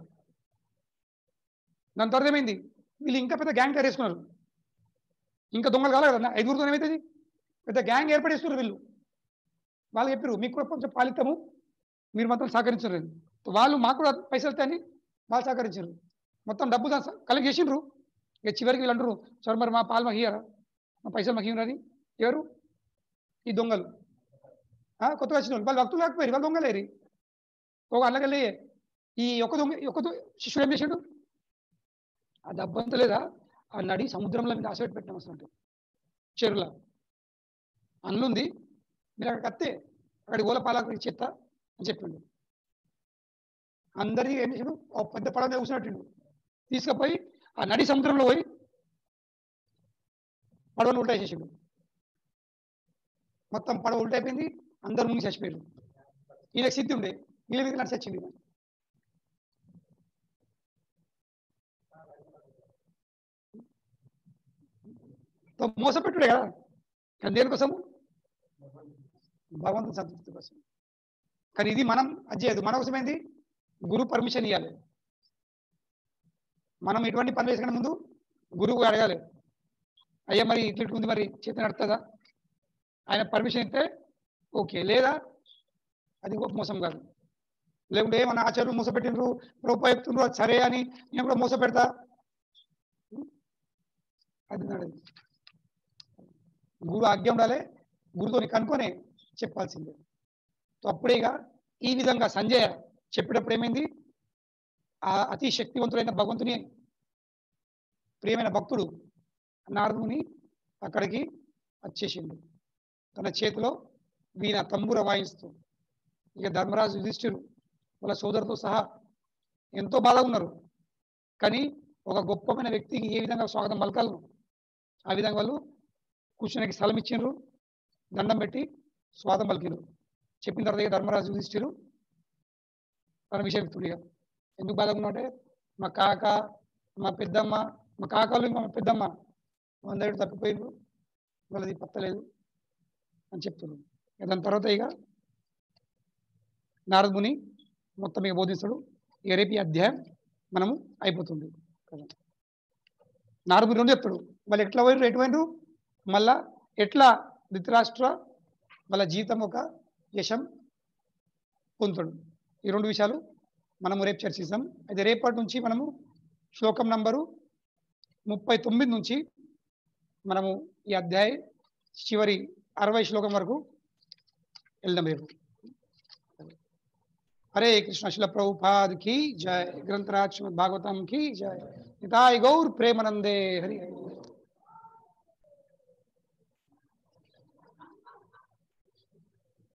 దాని తర్వాత ఏమైంది వీళ్ళు ఇంకా పెద్ద గ్యాంగ్ తయారు చేసుకున్నారు ఇంకా దొంగలు కావాలి కదా ఐదుగురితో ఏమవుతుంది పెద్ద గ్యాంగ్ ఏర్పడేస్తున్నారు వీళ్ళు వాళ్ళు చెప్పారు మీకు కూడా కొంచెం పాలిస్తాము మీరు మొత్తం సహకరించారు వాళ్ళు మాకు కూడా పైసలు వస్తాయని వాళ్ళు సహకరించారు మొత్తం డబ్బు కలెక్ట్ చేసిండ్రు ఇక చివరికి వీళ్ళు అంటారు సార్ మరి మా పాలు మాకు ఇయ్యారా మా పైసలు మాకు ఇవ్వరని ఎవరు ఈ దొంగలు ఆ, కొత్తగా వచ్చిన వాళ్ళు వాళ్ళు భక్తులు కాకపోయారు వాళ్ళు దొంగలేరు ఒక అల్లగల్లే ఈ ఒక్క దొంగ ఈ ఒక్క దొ- శిష్యుడు ఏం చేసాడు ఆ డబ్బంతా లేదా ఆ నడి సముద్రంలో మీద ఆశపెట్టి పెట్టినాం అసలు చెరువుల అందులో మీరు అక్కడికి వస్తే అక్కడికి ఓల పాలకు చెత్త అని చెప్పిండు అందరినీ ఏం చేసాడు ఒక పెద్ద పడవ మీద కూర్చున్నట్టు తీసుకుపోయి ఆ నడి సముద్రంలో పోయి పడవను ఉల్టా చేసాడు మొత్తం పడవ ఉల్టా అయిపోయింది అందరు ముందు చచ్చిపోయారు ఈయనకు సిద్ధి ఉండే వీళ్ళ మీద నడిచి వచ్చింది ఈయన. సో మోసపెట్టుడే కదా కానీ దేనికోసము భగవంతుని సంతృప్తి కోసం కానీ ఇది మనం అది చేయదు మన కోసం ఏంది గురు పర్మిషన్ ఇవ్వాలి మనం ఎటువంటి పనులు వేసుకునే ముందు గురువు అడగాలి అయ్యా మరి ఇట్లా ఇట్లా ఉంది మరి చేతి నడుతుందా ఆయన పర్మిషన్ ఇస్తే ఓకే లేదా అది గొప్ప మోసం కాదు లేకుంటే మన ఆచార్యులు మోసపెట్టిండ్రు రూపాయి చెప్తుండ్రు అది సరే అని నేను కూడా మోస పెడతా అది నడదు గురు ఆజ్ఞ ఉండాలి గురుతోని కనుక్కొని చెప్పాల్సిందే సో అప్పుడే ఇక ఈ విధంగా సంజయ చెప్పేటప్పుడు ఏమైంది ఆ అతి శక్తివంతుడైన భగవంతుని ప్రియమైన భక్తుడు నారదుని అక్కడికి వచ్చేసిండు తన చేతిలో వీణ తంబుర వాయిస్తూ ఇక ధర్మరాజు యుధిష్ఠిరు వాళ్ళ సోదరుతో సహా ఎంతో బాధగా ఉన్నారు కానీ ఒక గొప్పమైన వ్యక్తికి ఏ విధంగా స్వాగతం పలకాలను ఆ విధంగా వాళ్ళు కూర్చోడానికి స్థలం ఇచ్చిండ్రు దండం పెట్టి స్వాగతం పలికిండ్రు చెప్పిన తర్వాత ఇక ధర్మరాజు యుధిష్ఠిరు తన విషయం చెప్తుండే ఇక ఎందుకు బాధగా ఉన్నావు అంటే మా కాక మా పెద్దమ్మ మా కాకాలు మా పెద్దమ్మ వందేళ్ళు తప్పిపోయిండ్రు వాళ్ళది పత్తలేదు అని చెప్తున్నారు ఇక దాని తర్వాత ఇక నారద ముని మొత్తం ఇక బోధిస్తాడు ఇక రేపు ఈ అధ్యాయం మనము అయిపోతుంది కదా నారద ముని రెండు చెప్తాడు వాళ్ళు ఎట్లా పోయినారు ఎటు పోయినారు మళ్ళా ఎట్లా ధృతరాష్ట్ర వాళ్ళ జీతం ఒక యశం పొందుతాడు ఈ రెండు విషయాలు మనము రేపు చర్చిస్తాం అయితే రేపటి నుంచి మనము శ్లోకం నంబరు ముప్పై తొమ్మిది నుంచి మనము ఈ అధ్యాయ చివరి అరవై శ్లోకం వరకు వెళ్దాం రేపు హరే కృష్ణ శిల ప్రభుపాద్ కి జయ గ్రంథరాజ్ శ్రీమద్ భాగవతం కి జయ నితాయ్ గౌర్ ప్రేమనందే హరి హరి